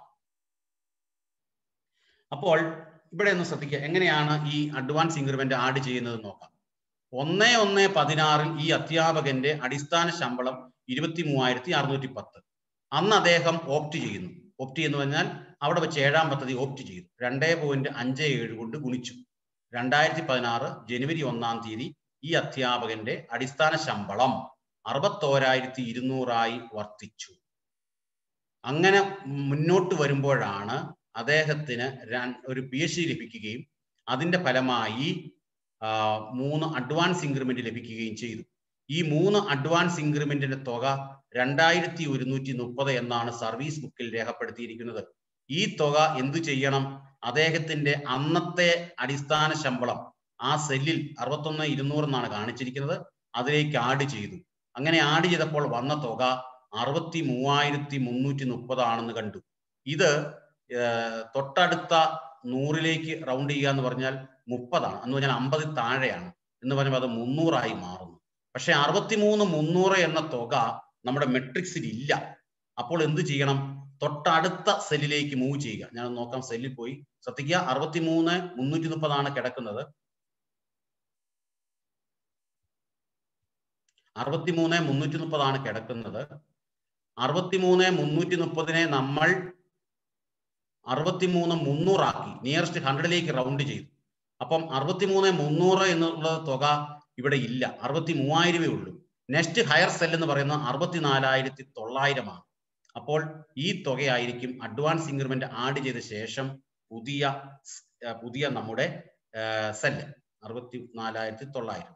അപ്പോൾ ഇവിടെ ഒന്ന് ശ്രദ്ധിക്കുക എങ്ങനെയാണ് ഈ അഡ്വാൻസ് ഇൻക്രിമെന്റ് ആഡ് ചെയ്യുന്നത് നോക്കാം ഒന്ന് ഒന്ന് പതിനാറിൽ ഈ അധ്യാപകന്റെ അടിസ്ഥാന ശമ്പളം ഇരുപത്തി മൂവായിരത്തി അറുന്നൂറ്റി പത്ത് അന്ന് അദ്ദേഹം ഓപ്റ്റ് ചെയ്യുന്നു ഓപ്റ്റ് എന്ന് പറഞ്ഞാൽ അവിടെ വെച്ച് ഏഴാം പദ്ധതി ഓപ്റ്റ് ചെയ്തു രണ്ടേ പോയിന്റ് അഞ്ച് ഏഴ് കൊണ്ട് ഗുണിച്ചു രണ്ടായിരത്തി പതിനാറ് ജനുവരി ഒന്നാം തീയതി ഈ അധ്യാപകന്റെ അടിസ്ഥാന ശമ്പളം അറുപത്തോരായിരത്തി ഇരുന്നൂറായി വർദ്ധിച്ചു അങ്ങനെ മുന്നോട്ട് വരുമ്പോഴാണ് അദ്ദേഹത്തിന് ഒരു പി എച്ച് ഡി ലഭിക്കുകയും അതിന്റെ ഫലമായി മൂന്ന് അഡ്വാൻസ് ഇൻക്രിമെന്റ് ലഭിക്കുകയും ചെയ്തു ഈ മൂന്ന് അഡ്വാൻസ് ഇൻക്രിമെന്റിന്റെ തുക രണ്ടായിരത്തി ഒരുന്നൂറ്റി മുപ്പത് എന്നാണ് സർവീസ് ബുക്കിൽ രേഖപ്പെടുത്തിയിരിക്കുന്നത് ഈ തുക എന്തു ചെയ്യണം അദ്ദേഹത്തിന്റെ അന്നത്തെ അടിസ്ഥാന ശമ്പളം ആ സെല്ലിൽ അറുപത്തൊന്ന് ഇരുന്നൂറ് എന്നാണ് കാണിച്ചിരിക്കുന്നത് അതിലേക്ക് ആഡ് ചെയ്തു അങ്ങനെ ആഡ് ചെയ്തപ്പോൾ വന്ന തുക അറുപത്തി മൂവായിരത്തി മുന്നൂറ്റി മുപ്പതാണെന്ന് കണ്ടു ഇത് തൊട്ടടുത്ത നൂറിലേക്ക് റൗണ്ട് ചെയ്യുക എന്ന് പറഞ്ഞാൽ മുപ്പതാണ് എന്ന് പറഞ്ഞാൽ അമ്പതിൽ താഴെയാണ് എന്ന് പറയുമ്പോൾ അത് മുന്നൂറായി മാറുന്നു പക്ഷെ അറുപത്തിമൂന്ന് മുന്നൂറ് എന്ന തുക നമ്മുടെ മെട്രിക്സിൽ ഇല്ല അപ്പോൾ എന്ത് ചെയ്യണം തൊട്ടടുത്ത സെല്ലിലേക്ക് മൂവ് ചെയ്യുക ഞാൻ നോക്കാം സെല്ലിൽ പോയി ശ്രദ്ധിക്കുക അറുപത്തിമൂന്ന് മുന്നൂറ്റി മുപ്പതാണ് കിടക്കുന്നത് അറുപത്തിമൂന്ന് മുന്നൂറ്റി മുപ്പതാണ് കിടക്കുന്നത് അറുപത്തിമൂന്ന് മുന്നൂറ്റി മുപ്പതിനെ നമ്മൾ അറുപത്തിമൂന്ന് മുന്നൂറാക്കി നിയറസ്റ്റ് ഹൺഡ്രഡിലേക്ക് റൗണ്ട് ചെയ്തു അപ്പം അറുപത്തിമൂന്ന് മുന്നൂറ് എന്നുള്ള തുക ഇവിടെ ഇല്ല അറുപത്തി മൂവായിരമേ ഉള്ളൂ നെക്സ്റ്റ് ഹയർ സെൽ എന്ന് പറയുന്നത് അറുപത്തിനാലായിരത്തി തൊള്ളായിരമാണ് അപ്പോൾ ഈ തുകയായിരിക്കും അഡ്വാൻസ് ഇൻക്രിമെന്റ് ആഡ് ചെയ്ത ശേഷം പുതിയ പുതിയ നമ്മുടെ സെല്ല് അറുപത്തി നാലായിരത്തി തൊള്ളായിരം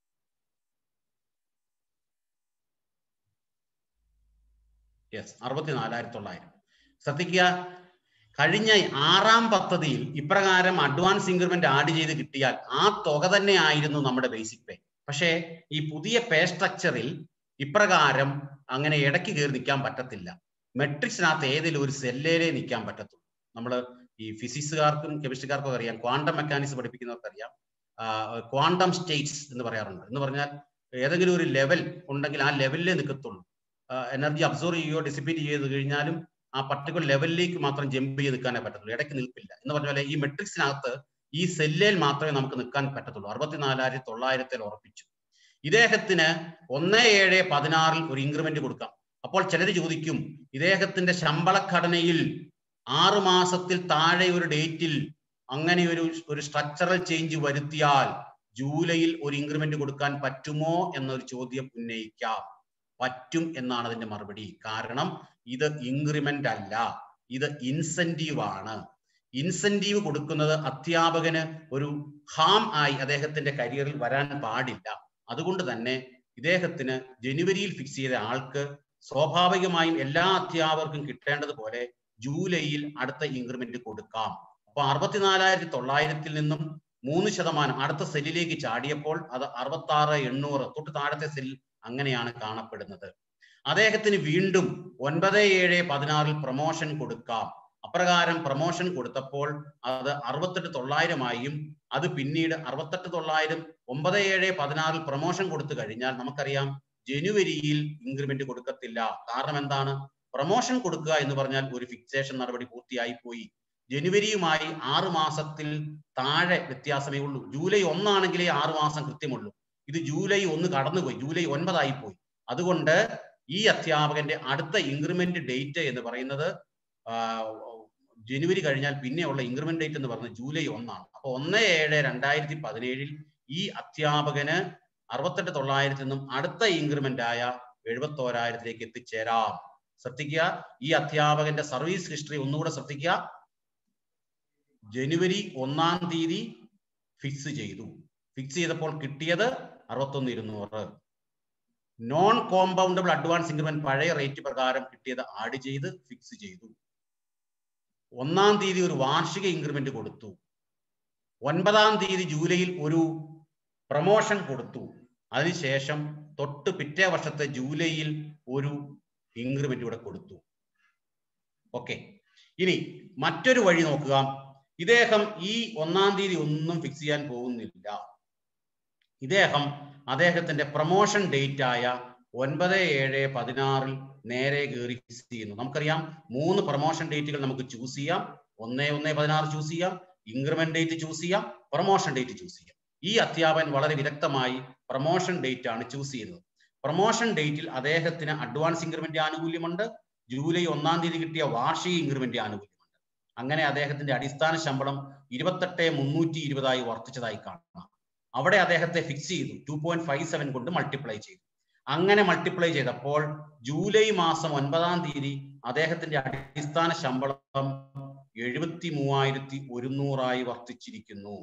യെസ് അറുപത്തിനാലായിരത്തി തൊള്ളായിരം ശ്രദ്ധിക്കുക കഴിഞ്ഞ ആറാം പദ്ധതിയിൽ ഇപ്രകാരം അഡ്വാൻസ് ഇൻക്രിമെന്റ് ആഡ് ചെയ്ത് കിട്ടിയാൽ ആ തുക തന്നെ ആയിരുന്നു നമ്മുടെ ബേസിക് പേ പക്ഷേ ഈ പുതിയ പേ സ്ട്രക്ചറിൽ ഇപ്രകാരം അങ്ങനെ ഇടയ്ക്ക് കയറി നിൽക്കാൻ പറ്റത്തില്ല മെട്രിക്സിനകത്ത് ഏതെങ്കിലും ഒരു സെല്ലേലേ നിൽക്കാൻ പറ്റത്തുള്ളൂ നമ്മൾ ഈ ഫിസിക്സുകാർക്കും കെമിസ്ട്രിക്കാർക്കും അറിയാം ക്വാണ്ടം മെക്കാനിക്സ് പഠിപ്പിക്കുന്നവർക്ക് അറിയാം ക്വാണ്ടം സ്റ്റേറ്റ്സ് എന്ന് പറയാറുണ്ട് എന്ന് പറഞ്ഞാൽ ഏതെങ്കിലും ഒരു ലെവൽ ഉണ്ടെങ്കിൽ ആ ലെവലിലേ നിൽക്കത്തുള്ളൂ എനർജി അബ്സോർവ് ചെയ്യുകയോ ഡിസിപ്പേറ്റ് ചെയ്ത് കഴിഞ്ഞാലും ആ പർട്ടിക്കുലർ ലെവലിലേക്ക് മാത്രം ജമ്പ് ചെയ്ത് നിൽക്കാനേ പറ്റത്തുള്ളൂ ഇടയ്ക്ക് നിൽപ്പില്ല എന്ന് പറഞ്ഞ പോലെ ഈ മെട്രിക്സിനകത്ത് ഈ സെല്ലിൽ മാത്രമേ നമുക്ക് നിൽക്കാൻ പറ്റത്തുള്ളൂ അറുപത്തിനാലായിരത്തി തൊള്ളായിരത്തിൽ ഉറപ്പിച്ചു ഇദ്ദേഹത്തിന് ഒന്ന് ഏഴ് പതിനാറിൽ ഒരു ഇൻക്രിമെന്റ് കൊടുക്കാം അപ്പോൾ ചിലർ ചോദിക്കും ഇദ്ദേഹത്തിന്റെ ശമ്പളഘടനയിൽ ആറ് മാസത്തിൽ താഴെ ഒരു ഡേറ്റിൽ അങ്ങനെ ഒരു ഒരു സ്ട്രക്ചറൽ ചേഞ്ച് വരുത്തിയാൽ ജൂലൈയിൽ ഒരു ഇൻക്രിമെന്റ് കൊടുക്കാൻ പറ്റുമോ എന്നൊരു ചോദ്യം ഉന്നയിക്കാം പറ്റും എന്നാണ് അതിന്റെ മറുപടി കാരണം ഇത് ഇൻക്രിമെന്റ് അല്ല ഇത് ഇൻസെന്റീവ് ആണ് ഇൻസെന്റീവ് കൊടുക്കുന്നത് അധ്യാപകന് ഒരു ഹാം ആയി അദ്ദേഹത്തിന്റെ കരിയറിൽ വരാൻ പാടില്ല അതുകൊണ്ട് തന്നെ ഇദ്ദേഹത്തിന് ജനുവരിയിൽ ഫിക്സ് ചെയ്ത ആൾക്ക് സ്വാഭാവികമായും എല്ലാ അധ്യാപകർക്കും കിട്ടേണ്ടതുപോലെ ജൂലൈയിൽ അടുത്ത ഇൻക്രിമെന്റ് കൊടുക്കാം അപ്പൊ അറുപത്തിനാലായിരത്തി തൊള്ളായിരത്തിൽ നിന്നും മൂന്ന് ശതമാനം അടുത്ത സെല്ലിലേക്ക് ചാടിയപ്പോൾ അത് അറുപത്തി ആറ് എണ്ണൂറ് തൊട്ട് താഴത്തെ സെല്ലിൽ അങ്ങനെയാണ് കാണപ്പെടുന്നത് അദ്ദേഹത്തിന് വീണ്ടും ഒൻപത് ഏഴ് പതിനാറിൽ പ്രൊമോഷൻ കൊടുക്കാം അപ്രകാരം പ്രൊമോഷൻ കൊടുത്തപ്പോൾ അത് അറുപത്തെട്ട് തൊള്ളായിരമായും അത് പിന്നീട് അറുപത്തെട്ട് തൊള്ളായിരം ഒമ്പത് ഏഴ് പതിനാറിൽ പ്രൊമോഷൻ കൊടുത്തു കഴിഞ്ഞാൽ നമുക്കറിയാം ജനുവരിയിൽ ഇൻക്രിമെന്റ് കൊടുക്കത്തില്ല കാരണം എന്താണ് പ്രൊമോഷൻ കൊടുക്കുക എന്ന് പറഞ്ഞാൽ ഒരു ഫിക്സേഷൻ നടപടി പൂർത്തിയായി പോയി ജനുവരിയുമായി ആറ് മാസത്തിൽ താഴെ വ്യത്യാസമേ ഉള്ളൂ ജൂലൈ ഒന്നാണെങ്കിലേ ആറ് മാസം കൃത്യമുള്ളൂ ഇത് ജൂലൈ ഒന്ന് കടന്നുപോയി ജൂലൈ ഒൻപതായി പോയി അതുകൊണ്ട് ഈ അധ്യാപകന്റെ അടുത്ത ഇൻക്രിമെന്റ് ഡേറ്റ് എന്ന് പറയുന്നത് ആ, ജനുവരി കഴിഞ്ഞാൽ പിന്നെയുള്ള ഇൻക്രിമെന്റ് ഡേറ്റ് എന്ന് പറയുന്നത് ജൂലൈ ഒന്നാണ് അപ്പൊ ഒന്ന് ഏഴ് രണ്ടായിരത്തി പതിനേഴിൽ ഈ അധ്യാപകന് അറുപത്തെട്ട് തൊള്ളായിരത്തിൽ നിന്നും അടുത്ത ഇൻക്രിമെന്റ് ആയ എഴുപത്തോരായിരത്തിലേക്ക് എത്തിച്ചേരാം ശ്രദ്ധിക്കുക ഈ അധ്യാപകന്റെ സർവീസ് ഹിസ്റ്ററി ഒന്നുകൂടെ ശ്രദ്ധിക്കുക ജനുവരി ഒന്നാം തീയതി ഫിക്സ് ചെയ്തു ഫിക്സ് ചെയ്തപ്പോൾ കിട്ടിയത് അറുപത്തൊന്ന് ഇരുന്നൂറ് നോൺ കോമ്പൗണ്ടബിൾ അഡ്വാൻസ് ഇൻക്രിമെന്റ് പഴയ റേറ്റ് പ്രകാരം കിട്ടിയത് ആഡ് ചെയ്ത് ഫിക്സ് ചെയ്തു ഒന്നാം തീയതി ഒരു വാർഷിക ഇൻക്രിമെന്റ് കൊടുത്തു ഒൻപതാം തീയതി ജൂലൈയിൽ ഒരു പ്രൊമോഷൻ കൊടുത്തു അതിനുശേഷം തൊട്ട് പിറ്റേ വർഷത്തെ ജൂലൈയിൽ ഒരു ഇൻക്രിമെന്റ് ഇവിടെ കൊടുത്തു ഓക്കെ ഇനി മറ്റൊരു വഴി നോക്കുക ഇദ്ദേഹം ഈ ഒന്നാം തീയതി ഒന്നും ഫിക്സ് ചെയ്യാൻ പോകുന്നില്ല ഇദ്ദേഹം അദ്ദേഹത്തിന്റെ പ്രൊമോഷൻ ഡേറ്റ് ആയ ഒൻപത് ഏഴ് പതിനാറിൽ നേരെ കയറി ഫിക്സ് ചെയ്യുന്നു നമുക്കറിയാം മൂന്ന് പ്രൊമോഷൻ ഡേറ്റുകൾ നമുക്ക് ചൂസ് ചെയ്യാം ഒന്ന് ഒന്ന് പതിനാറ് ചൂസ് ചെയ്യാം ഇൻക്രിമെന്റ് ഡേറ്റ് ചൂസ് ചെയ്യാം പ്രൊമോഷൻ ഡേറ്റ് ചൂസ് ചെയ്യാം ഈ അധ്യാപകൻ വളരെ വിദഗ്ധമായി പ്രൊമോഷൻ ഡേറ്റ് ആണ് ചൂസ് ചെയ്യുന്നത് പ്രൊമോഷൻ ഡേറ്റിൽ അദ്ദേഹത്തിന് അഡ്വാൻസ് ഇൻക്രിമെന്റ് ആനുകൂല്യമുണ്ട് ജൂലൈ ഒന്നാം തീയതി കിട്ടിയ വാർഷിക ഇൻക്രിമെന്റ് ആനുകൂല്യമുണ്ട് അങ്ങനെ അദ്ദേഹത്തിന്റെ അടിസ്ഥാന ശമ്പളം ഇരുപത്തെട്ട് മുന്നൂറ്റി ഇരുപതായി വർദ്ധിച്ചതായി കാണാം അവിടെ അദ്ദേഹത്തെ ഫിക്സ് ചെയ്തു ടു പോയിന്റ് ഫൈവ് സെവൻ കൊണ്ട് മൾട്ടിപ്ലൈ ചെയ്തു അങ്ങനെ മൾട്ടിപ്ലൈ ചെയ്തപ്പോൾ ജൂലൈ മാസം ഒൻപതാം തീയതി അദ്ദേഹത്തിന്റെ അടിസ്ഥാന ശമ്പളം എഴുപത്തി മൂവായിരത്തി ഒരുന്നൂറായി വർദ്ധിച്ചിരിക്കുന്നു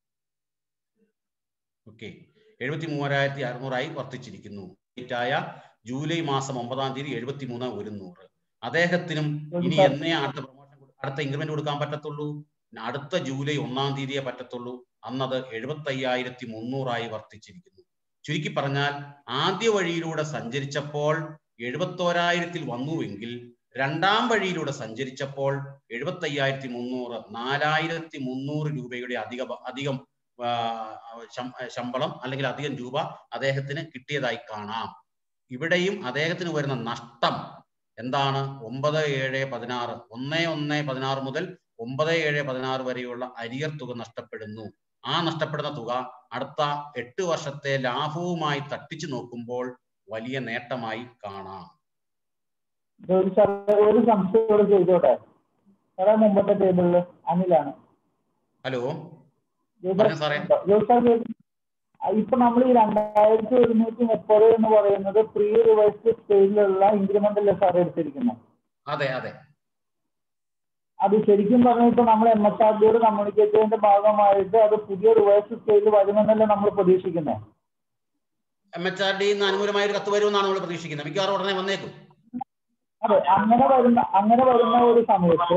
ഓക്കെ എഴുപത്തി മൂവായിരത്തി അറുന്നൂറായി വർദ്ധിച്ചിരിക്കുന്നു ആയ ജൂലൈ മാസം ഒമ്പതാം തീയതി എഴുപത്തി മൂന്ന് ഒരുന്നൂറ് അദ്ദേഹത്തിനും ഇനി എന്നേ അടുത്ത പ്രൊമോഷൻ അടുത്ത ഇൻക്രിമെന്റ് കൊടുക്കാൻ പറ്റത്തുള്ളൂ അടുത്ത ജൂലൈ ഒന്നാം തീയതിയെ പറ്റത്തുള്ളൂ അന്നത് എഴുപത്തി അയ്യായിരത്തി മുന്നൂറായി വർദ്ധിച്ചിരിക്കുന്നു ചുരുക്കി പറഞ്ഞാൽ ആദ്യ വഴിയിലൂടെ സഞ്ചരിച്ചപ്പോൾ എഴുപത്തോരായിരത്തിൽ വന്നുവെങ്കിൽ രണ്ടാം വഴിയിലൂടെ സഞ്ചരിച്ചപ്പോൾ എഴുപത്തി അയ്യായിരത്തി മുന്നൂറ് നാലായിരത്തി മുന്നൂറ് രൂപയുടെ അധിക അധികം ആ, ശം- ശമ്പളം അല്ലെങ്കിൽ അധികം രൂപ അദ്ദേഹത്തിന് കിട്ടിയതായി കാണാം ഇവിടെയും അദ്ദേഹത്തിന് വരുന്ന നഷ്ടം എന്താണ് ഒമ്പത് ഏഴ് പതിനാറ് ഒന്ന് ഒന്ന് പതിനാറ് മുതൽ ഒമ്പത് ഏഴ് പതിനാറ് വരെയുള്ള അരിയർ തുക നഷ്ടപ്പെടുന്നു ആ നഷ്ടപ്പെടുന്ന തുക അടുത്ത എട്ട് വർഷത്തെ ലാഭവുമായി തട്ടിച്ചു നോക്കുമ്പോൾ വലിയ നേട്ടമായി കാണാം ഒരു സാറേ ഒരു സംശയം കൂടെ ചെയ്തോട്ടെ സാറേ മുമ്പത്തെ ടേബിളില് അനിലാണ് ഹലോ ജോസ് പറഞ്ഞോ സാറേ. ജോസ് സാർ കേൾക്കുന്നു? ആ, ഇപ്പൊ നമ്മൾ ഈ രണ്ടായിരത്തി ഒരുന്നൂറ്റി മുപ്പത് എന്ന് പറയുന്നത് പ്രീ റിവൈസ്ഡ് സ്റ്റേജിലുള്ള ഇൻക്രിമെന്റ് അല്ലേ സാർ എടുത്തിരിക്കുന്നത് അതെ അതെ അത് ശരിക്കും പറഞ്ഞാൽ ഇപ്പൊ നമ്മൾ എം എസ് ആർ ഡിയോട് കമ്മ്യൂണിക്കേറ്റ് ചെയ്തതിന്റെ ഭാഗമായിട്ട് അത് പുതിയ റിവേഴ്സ് സ്റ്റേജിൽ വരുമെന്നല്ലേ നമ്മൾ പ്രതീക്ഷിക്കുന്നത് എം എച്ച് ആർ ഡിന്ന് അനുകൂലമായ ഒരു കത്ത് വരുമെന്നാണ് നമ്മൾ പ്രതീക്ഷിക്കുന്നത് മിക്കവാറും ഉടനെ വന്നേക്കും അതെ അങ്ങനെ വരുന്ന അങ്ങനെ വരുന്ന ഒരു സമയത്ത്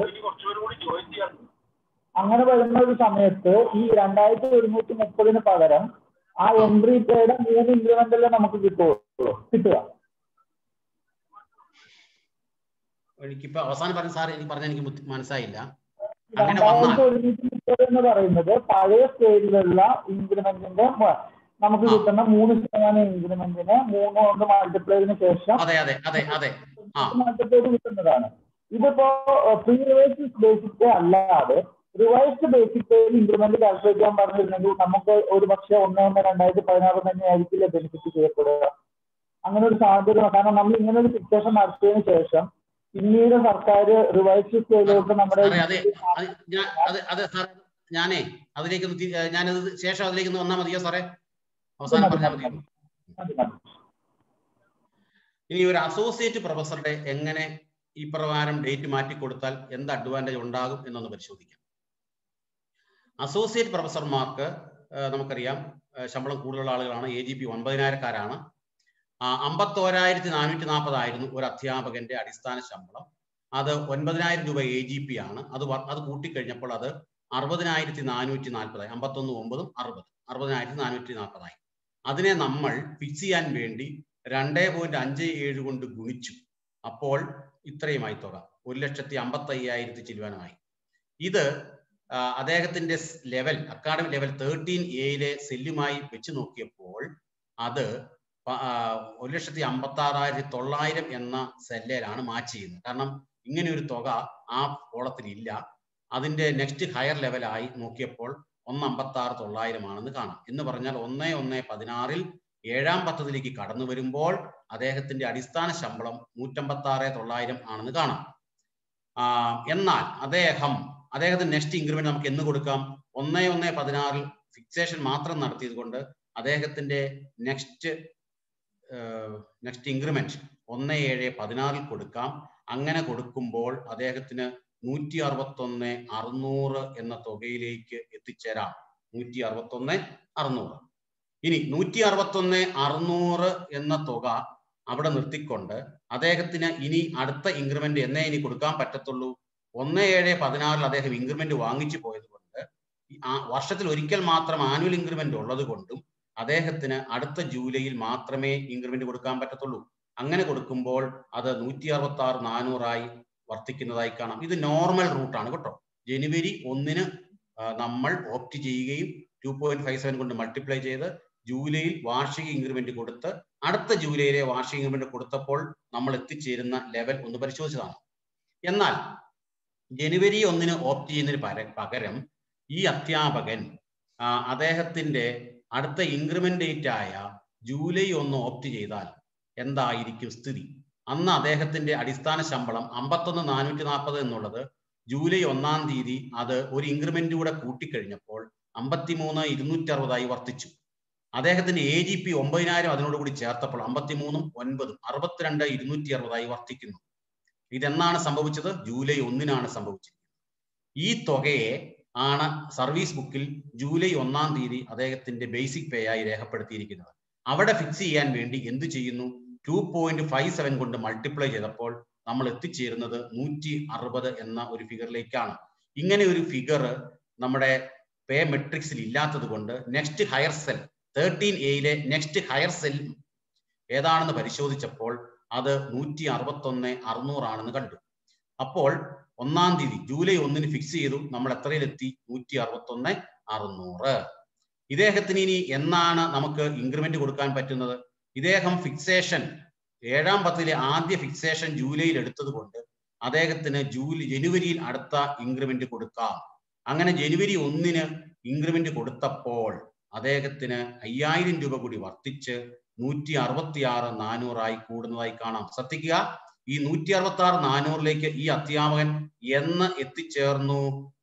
അങ്ങനെ വരുന്ന ഒരു സമയത്ത് ഈ രണ്ടായിരത്തി ഒരുന്നൂറ്റി മുപ്പതിന് പകരം ആ എൻട്രി പേയുടെ മൂന്ന് ഇൻക്രിമെന്റ് അല്ലേ നമുക്ക് കിട്ടുള്ളൂ കിട്ടുക എനിക്കിപ്പോ അവസാനം പറഞ്ഞ സാർ എനിക്ക് പറഞ്ഞ എനിക്ക് ബുദ്ധി- മനസ്സിലായില്ല അങ്ങനെ രണ്ടായിരത്തി വന്നാൽ ഒരുന്നൂറ്റി മുപ്പത് എന്ന് പറയുന്നത് പഴയ സ്റ്റേജിലുള്ള ഇൻക്രിമെന്റിന്റെ മ- നമുക്ക് ആ. കിട്ടുന്ന മൂന്ന് ശതമാനം ഇൻക്രിമെന്റിന് മൂന്ന് കൊണ്ട് മൾട്ടിപ്ലൈതിന് ശേഷം അതെ അതെ അതെ അതെ ആ മൾട്ടിപ്ലൈ കിട്ടുന്നതാണ് ഇതിപ്പോ പ്രീ റിവേഴ്സ് ബേസിസ് അല്ലാതെ റിവൈസ്ഡ് ബേസിക് പേയിൽ ഇൻക്രിമെന്റ് കാൽക്കുലേറ്റ് ചെയ്യാൻ പറഞ്ഞിരുന്നെങ്കിൽ നമുക്ക് ഒരു പക്ഷേ ഒന്ന് ഒന്ന് രണ്ടായിരത്തി പതിനാറ് തന്നെ ആയിരിക്കില്ല ബെനിഫിറ്റ് ചെയ്യപ്പെടുക അങ്ങനെ ഒരു സാധ്യത കാരണം നമ്മൾ ഇങ്ങനെ ഒരു ഫിക്സേഷൻ നടത്തിയതിനു ശേഷം പിന്നീട് സർക്കാർ റിവൈസ്ഡ് സ്കെയിലോട്ട് നമ്മുടെ സാറേ അതെ അത് ഞാൻ അത് അത് സാറേ ഞാനേ അതിലേക്ക് ഒന്ന് തി- ഞാനത് ശേഷം അതിലേക്ക് ഒന്ന് വന്നാൽ മതിയോ സാറേ അവസാനം പറഞ്ഞാൽ മതിയോ മതി, മതി. ഇനി ഒരു അസോസിയേറ്റ് പ്രൊഫസറുടെ എങ്ങനെ ഈ പ്രകാരം ഡേറ്റ് മാറ്റി കൊടുത്താൽ എന്ത് അഡ്വാൻറ്റേജ് ഉണ്ടാകും എന്നൊന്ന് പരിശോധിക്കാം അസോസിയേറ്റ് പ്രൊഫസർമാർക്ക് ആ, നമുക്കറിയാം ആ, ശമ്പളം കൂടുതലുള്ള ആളുകളാണ് എ ജി പി ഒൻപതിനായിരക്കാരാണ് അമ്പത്തോരായിരത്തി നാനൂറ്റി നാൽപ്പതായിരുന്നു ഒരു അധ്യാപകന്റെ അടിസ്ഥാന ശമ്പളം അത് ഒൻപതിനായിരം രൂപ എ ജി പി ആണ് അത് വ- അത് കൂട്ടിക്കഴിഞ്ഞപ്പോൾ അത് അറുപതിനായിരത്തി നാനൂറ്റി നാൽപ്പതായി അമ്പത്തൊന്ന് ഒമ്പതും അറുപത് അറുപതിനായിരത്തി നാനൂറ്റി നാൽപ്പതായി അതിനെ നമ്മൾ ഫിക്സ് ചെയ്യാൻ വേണ്ടി രണ്ടേ പോയിന്റ് അഞ്ച് ഏഴ് കൊണ്ട് ഗുണിച്ചു അപ്പോൾ ഇത്രയുമായി തുക ഒരു ലക്ഷത്തി അമ്പത്തി അയ്യായിരത്തി ചില്ലുവാനുമായി ഇത് ആ, അദ്ദേഹത്തിന്റെ ലെവൽ അക്കാഡമിക് ലെവൽ തേർട്ടീൻ എയിലെ സെല്ലുമായി വെച്ച് നോക്കിയപ്പോൾ അത് പ- ആ, ഒരു ലക്ഷത്തി അമ്പത്തി ആറായിരത്തി തൊള്ളായിരം എന്ന സെല്ലിലാണ് മാച്ച് ചെയ്യുന്നത് കാരണം ഇങ്ങനെ ഒരു തുക ആ കോളത്തിൽ ഇല്ല അതിന്റെ നെക്സ്റ്റ് ഹയർ ലെവലായി നോക്കിയപ്പോൾ ഒന്ന് അമ്പത്തി ആറ് തൊള്ളായിരം ആണെന്ന് കാണാം എന്ന് പറഞ്ഞാൽ ഒന്ന് ഒന്ന് പതിനാറിൽ ഏഴാം പദ്ധതിയിലേക്ക് കടന്നു വരുമ്പോൾ അദ്ദേഹത്തിന്റെ അടിസ്ഥാന ശമ്പളം നൂറ്റമ്പത്തി ആറ് തൊള്ളായിരം ആണെന്ന് കാണാം ആ, എന്നാൽ അദ്ദേഹം അദ്ദേഹത്തിന് നെക്സ്റ്റ് ഇൻക്രിമെന്റ് നമുക്ക് എന്ന് കൊടുക്കാം ഒന്ന് ഒന്ന് പതിനാറിൽ ഫിക്സേഷൻ മാത്രം നടത്തിയത് കൊണ്ട് അദ്ദേഹത്തിന്റെ നെക്സ്റ്റ് നെക്സ്റ്റ് ഇൻക്രിമെന്റ് ഒന്ന് ഏഴ് പതിനാറിൽ കൊടുക്കാം അങ്ങനെ കൊടുക്കുമ്പോൾ അദ്ദേഹത്തിന് നൂറ്റി അറുപത്തൊന്ന് അറുന്നൂറ് എന്ന തുകയിലേക്ക് എത്തിച്ചേരാം നൂറ്റി അറുപത്തൊന്ന് അറുന്നൂറ് ഇനി നൂറ്റി അറുപത്തൊന്ന് അറുന്നൂറ് എന്ന തുക അവിടെ നിർത്തിക്കൊണ്ട് അദ്ദേഹത്തിന് ഇനി അടുത്ത ഇൻക്രിമെന്റ് എന്നേ ഇനി കൊടുക്കാൻ പറ്റത്തുള്ളൂ ഒന്ന് ഏഴ് പതിനാറിൽ അദ്ദേഹം ഇൻക്രിമെന്റ് വാങ്ങിച്ചു പോയത് കൊണ്ട് ഈ ആ വർഷത്തിൽ ഒരിക്കൽ മാത്രം ആനുവൽ ഇൻക്രിമെന്റ് ഉള്ളത് കൊണ്ടും അദ്ദേഹത്തിന് അടുത്ത ജൂലൈയിൽ മാത്രമേ ഇൻക്രിമെന്റ് കൊടുക്കാൻ പറ്റത്തുള്ളൂ അങ്ങനെ കൊടുക്കുമ്പോൾ അത് നൂറ്റി അറുപത്തി ആറ് നാനൂറായി വർത്തിക്കുന്നതായി കാണാം ഇത് നോർമൽ റൂട്ടാണ് കേട്ടോ ജനുവരി ഒന്നിന് ആ, നമ്മൾ ഓപ്റ്റ് ചെയ്യുകയും ടു പോയിന്റ് ഫൈവ് സെവൻ കൊണ്ട് മൾട്ടിപ്ലൈ ചെയ്ത് ജൂലൈയിൽ വാർഷിക ഇൻക്രിമെന്റ് കൊടുത്ത് അടുത്ത ജൂലൈയിലെ വാർഷിക ഇൻക്രിമെന്റ് കൊടുത്തപ്പോൾ നമ്മൾ എത്തിച്ചേരുന്ന ലെവൽ ഒന്ന് പരിശോധിച്ചതാണ് എന്നാൽ ജനുവരി ഒന്നിന് ഓപ്റ്റ് ചെയ്യുന്നതിന് പര- പകരം ഈ അധ്യാപകൻ ആ, അദ്ദേഹത്തിന്റെ അടുത്ത ഇൻക്രിമെന്റ് ഡേറ്റ് ആയ ജൂലൈ ഒന്ന് ഓപ്റ്റ് ചെയ്താൽ എന്തായിരിക്കും സ്ഥിതി അന്ന് അദ്ദേഹത്തിന്റെ അടിസ്ഥാന ശമ്പളം അമ്പത്തൊന്ന് നാനൂറ്റി നാൽപ്പത് എന്നുള്ളത് ജൂലൈ ഒന്നാം തീയതി അത് ഒരു ഇൻക്രിമെന്റ് കൂടെ കൂട്ടിക്കഴിഞ്ഞപ്പോൾ അമ്പത്തിമൂന്ന് ഇരുന്നൂറ്റി അറുപതായി വർദ്ധിച്ചു അദ്ദേഹത്തിന്റെ എ ജി പി ഒമ്പതിനായിരം അതിനോട് കൂടി ചേർത്തപ്പോൾ അമ്പത്തിമൂന്നും ഒൻപതും അറുപത്തിരണ്ട് ഇരുന്നൂറ്റി അറുപതായി വർദ്ധിക്കുന്നു ഇതെന്നാണ് സംഭവിച്ചത് ജൂലൈ ഒന്നിനാണ് സംഭവിച്ചത് ഈ തുകയെ ആണ് സർവീസ് ബുക്കിൽ ജൂലൈ ഒന്നാം തീയതി അദ്ദേഹത്തിന്റെ ബേസിക് പേ ആയി രേഖപ്പെടുത്തിയിരിക്കുന്നത് അവിടെ ഫിക്സ് ചെയ്യാൻ വേണ്ടി എന്ത് ചെയ്യുന്നു ടു പോയിന്റ് ഫൈവ് സെവൻ കൊണ്ട് മൾട്ടിപ്ലൈ ചെയ്തപ്പോൾ നമ്മൾ എത്തിച്ചേരുന്നത് നൂറ്റി അറുപത് എന്ന ഒരു ഫിഗറിലേക്കാണ് ഇങ്ങനെ ഒരു ഫിഗർ നമ്മുടെ പേ മെട്രിക്സിൽ ഇല്ലാത്തത് കൊണ്ട് നെക്സ്റ്റ് ഹയർ സെൽ തേർട്ടീൻ എയിലെ നെക്സ്റ്റ് ഹയർ സെൽ ഏതാണെന്ന് പരിശോധിച്ചപ്പോൾ അത് നൂറ്റി അറുപത്തൊന്ന് അറുന്നൂറാണെന്ന് കണ്ടു അപ്പോൾ ഒന്നാം തീയതി ജൂലൈ ഒന്നിന് ഫിക്സ് ചെയ്തു നമ്മൾ എത്രയിലെത്തി നൂറ്റി അറുപത്തൊന്ന് അറുന്നൂറ് ഇദ്ദേഹത്തിന് ഇനി എന്നാണ് നമുക്ക് ഇൻക്രിമെന്റ് കൊടുക്കാൻ പറ്റുന്നത് ഇദ്ദേഹം ഫിക്സേഷൻ ഏഴാം പത്തിലെ ആദ്യ ഫിക്സേഷൻ ജൂലൈയിൽ എടുത്തത് കൊണ്ട് അദ്ദേഹത്തിന് ജൂലൈ ജനുവരിയിൽ അടുത്ത ഇൻക്രിമെന്റ് കൊടുക്കാം അങ്ങനെ ജനുവരി ഒന്നിന് ഇൻക്രിമെന്റ് കൊടുത്തപ്പോൾ അദ്ദേഹത്തിന് അയ്യായിരം രൂപ കൂടി വർദ്ധിച്ച് നൂറ്റി അറുപത്തിയാറ് നാനൂറായി കൂടുന്നതായി കാണാം ശ്രദ്ധിക്കുക ഈ നൂറ്റി അറുപത്തി ആറ് നാനൂറിലേക്ക് ഈ അധ്യാപകൻ എന്ന് എത്തിച്ചേർന്നു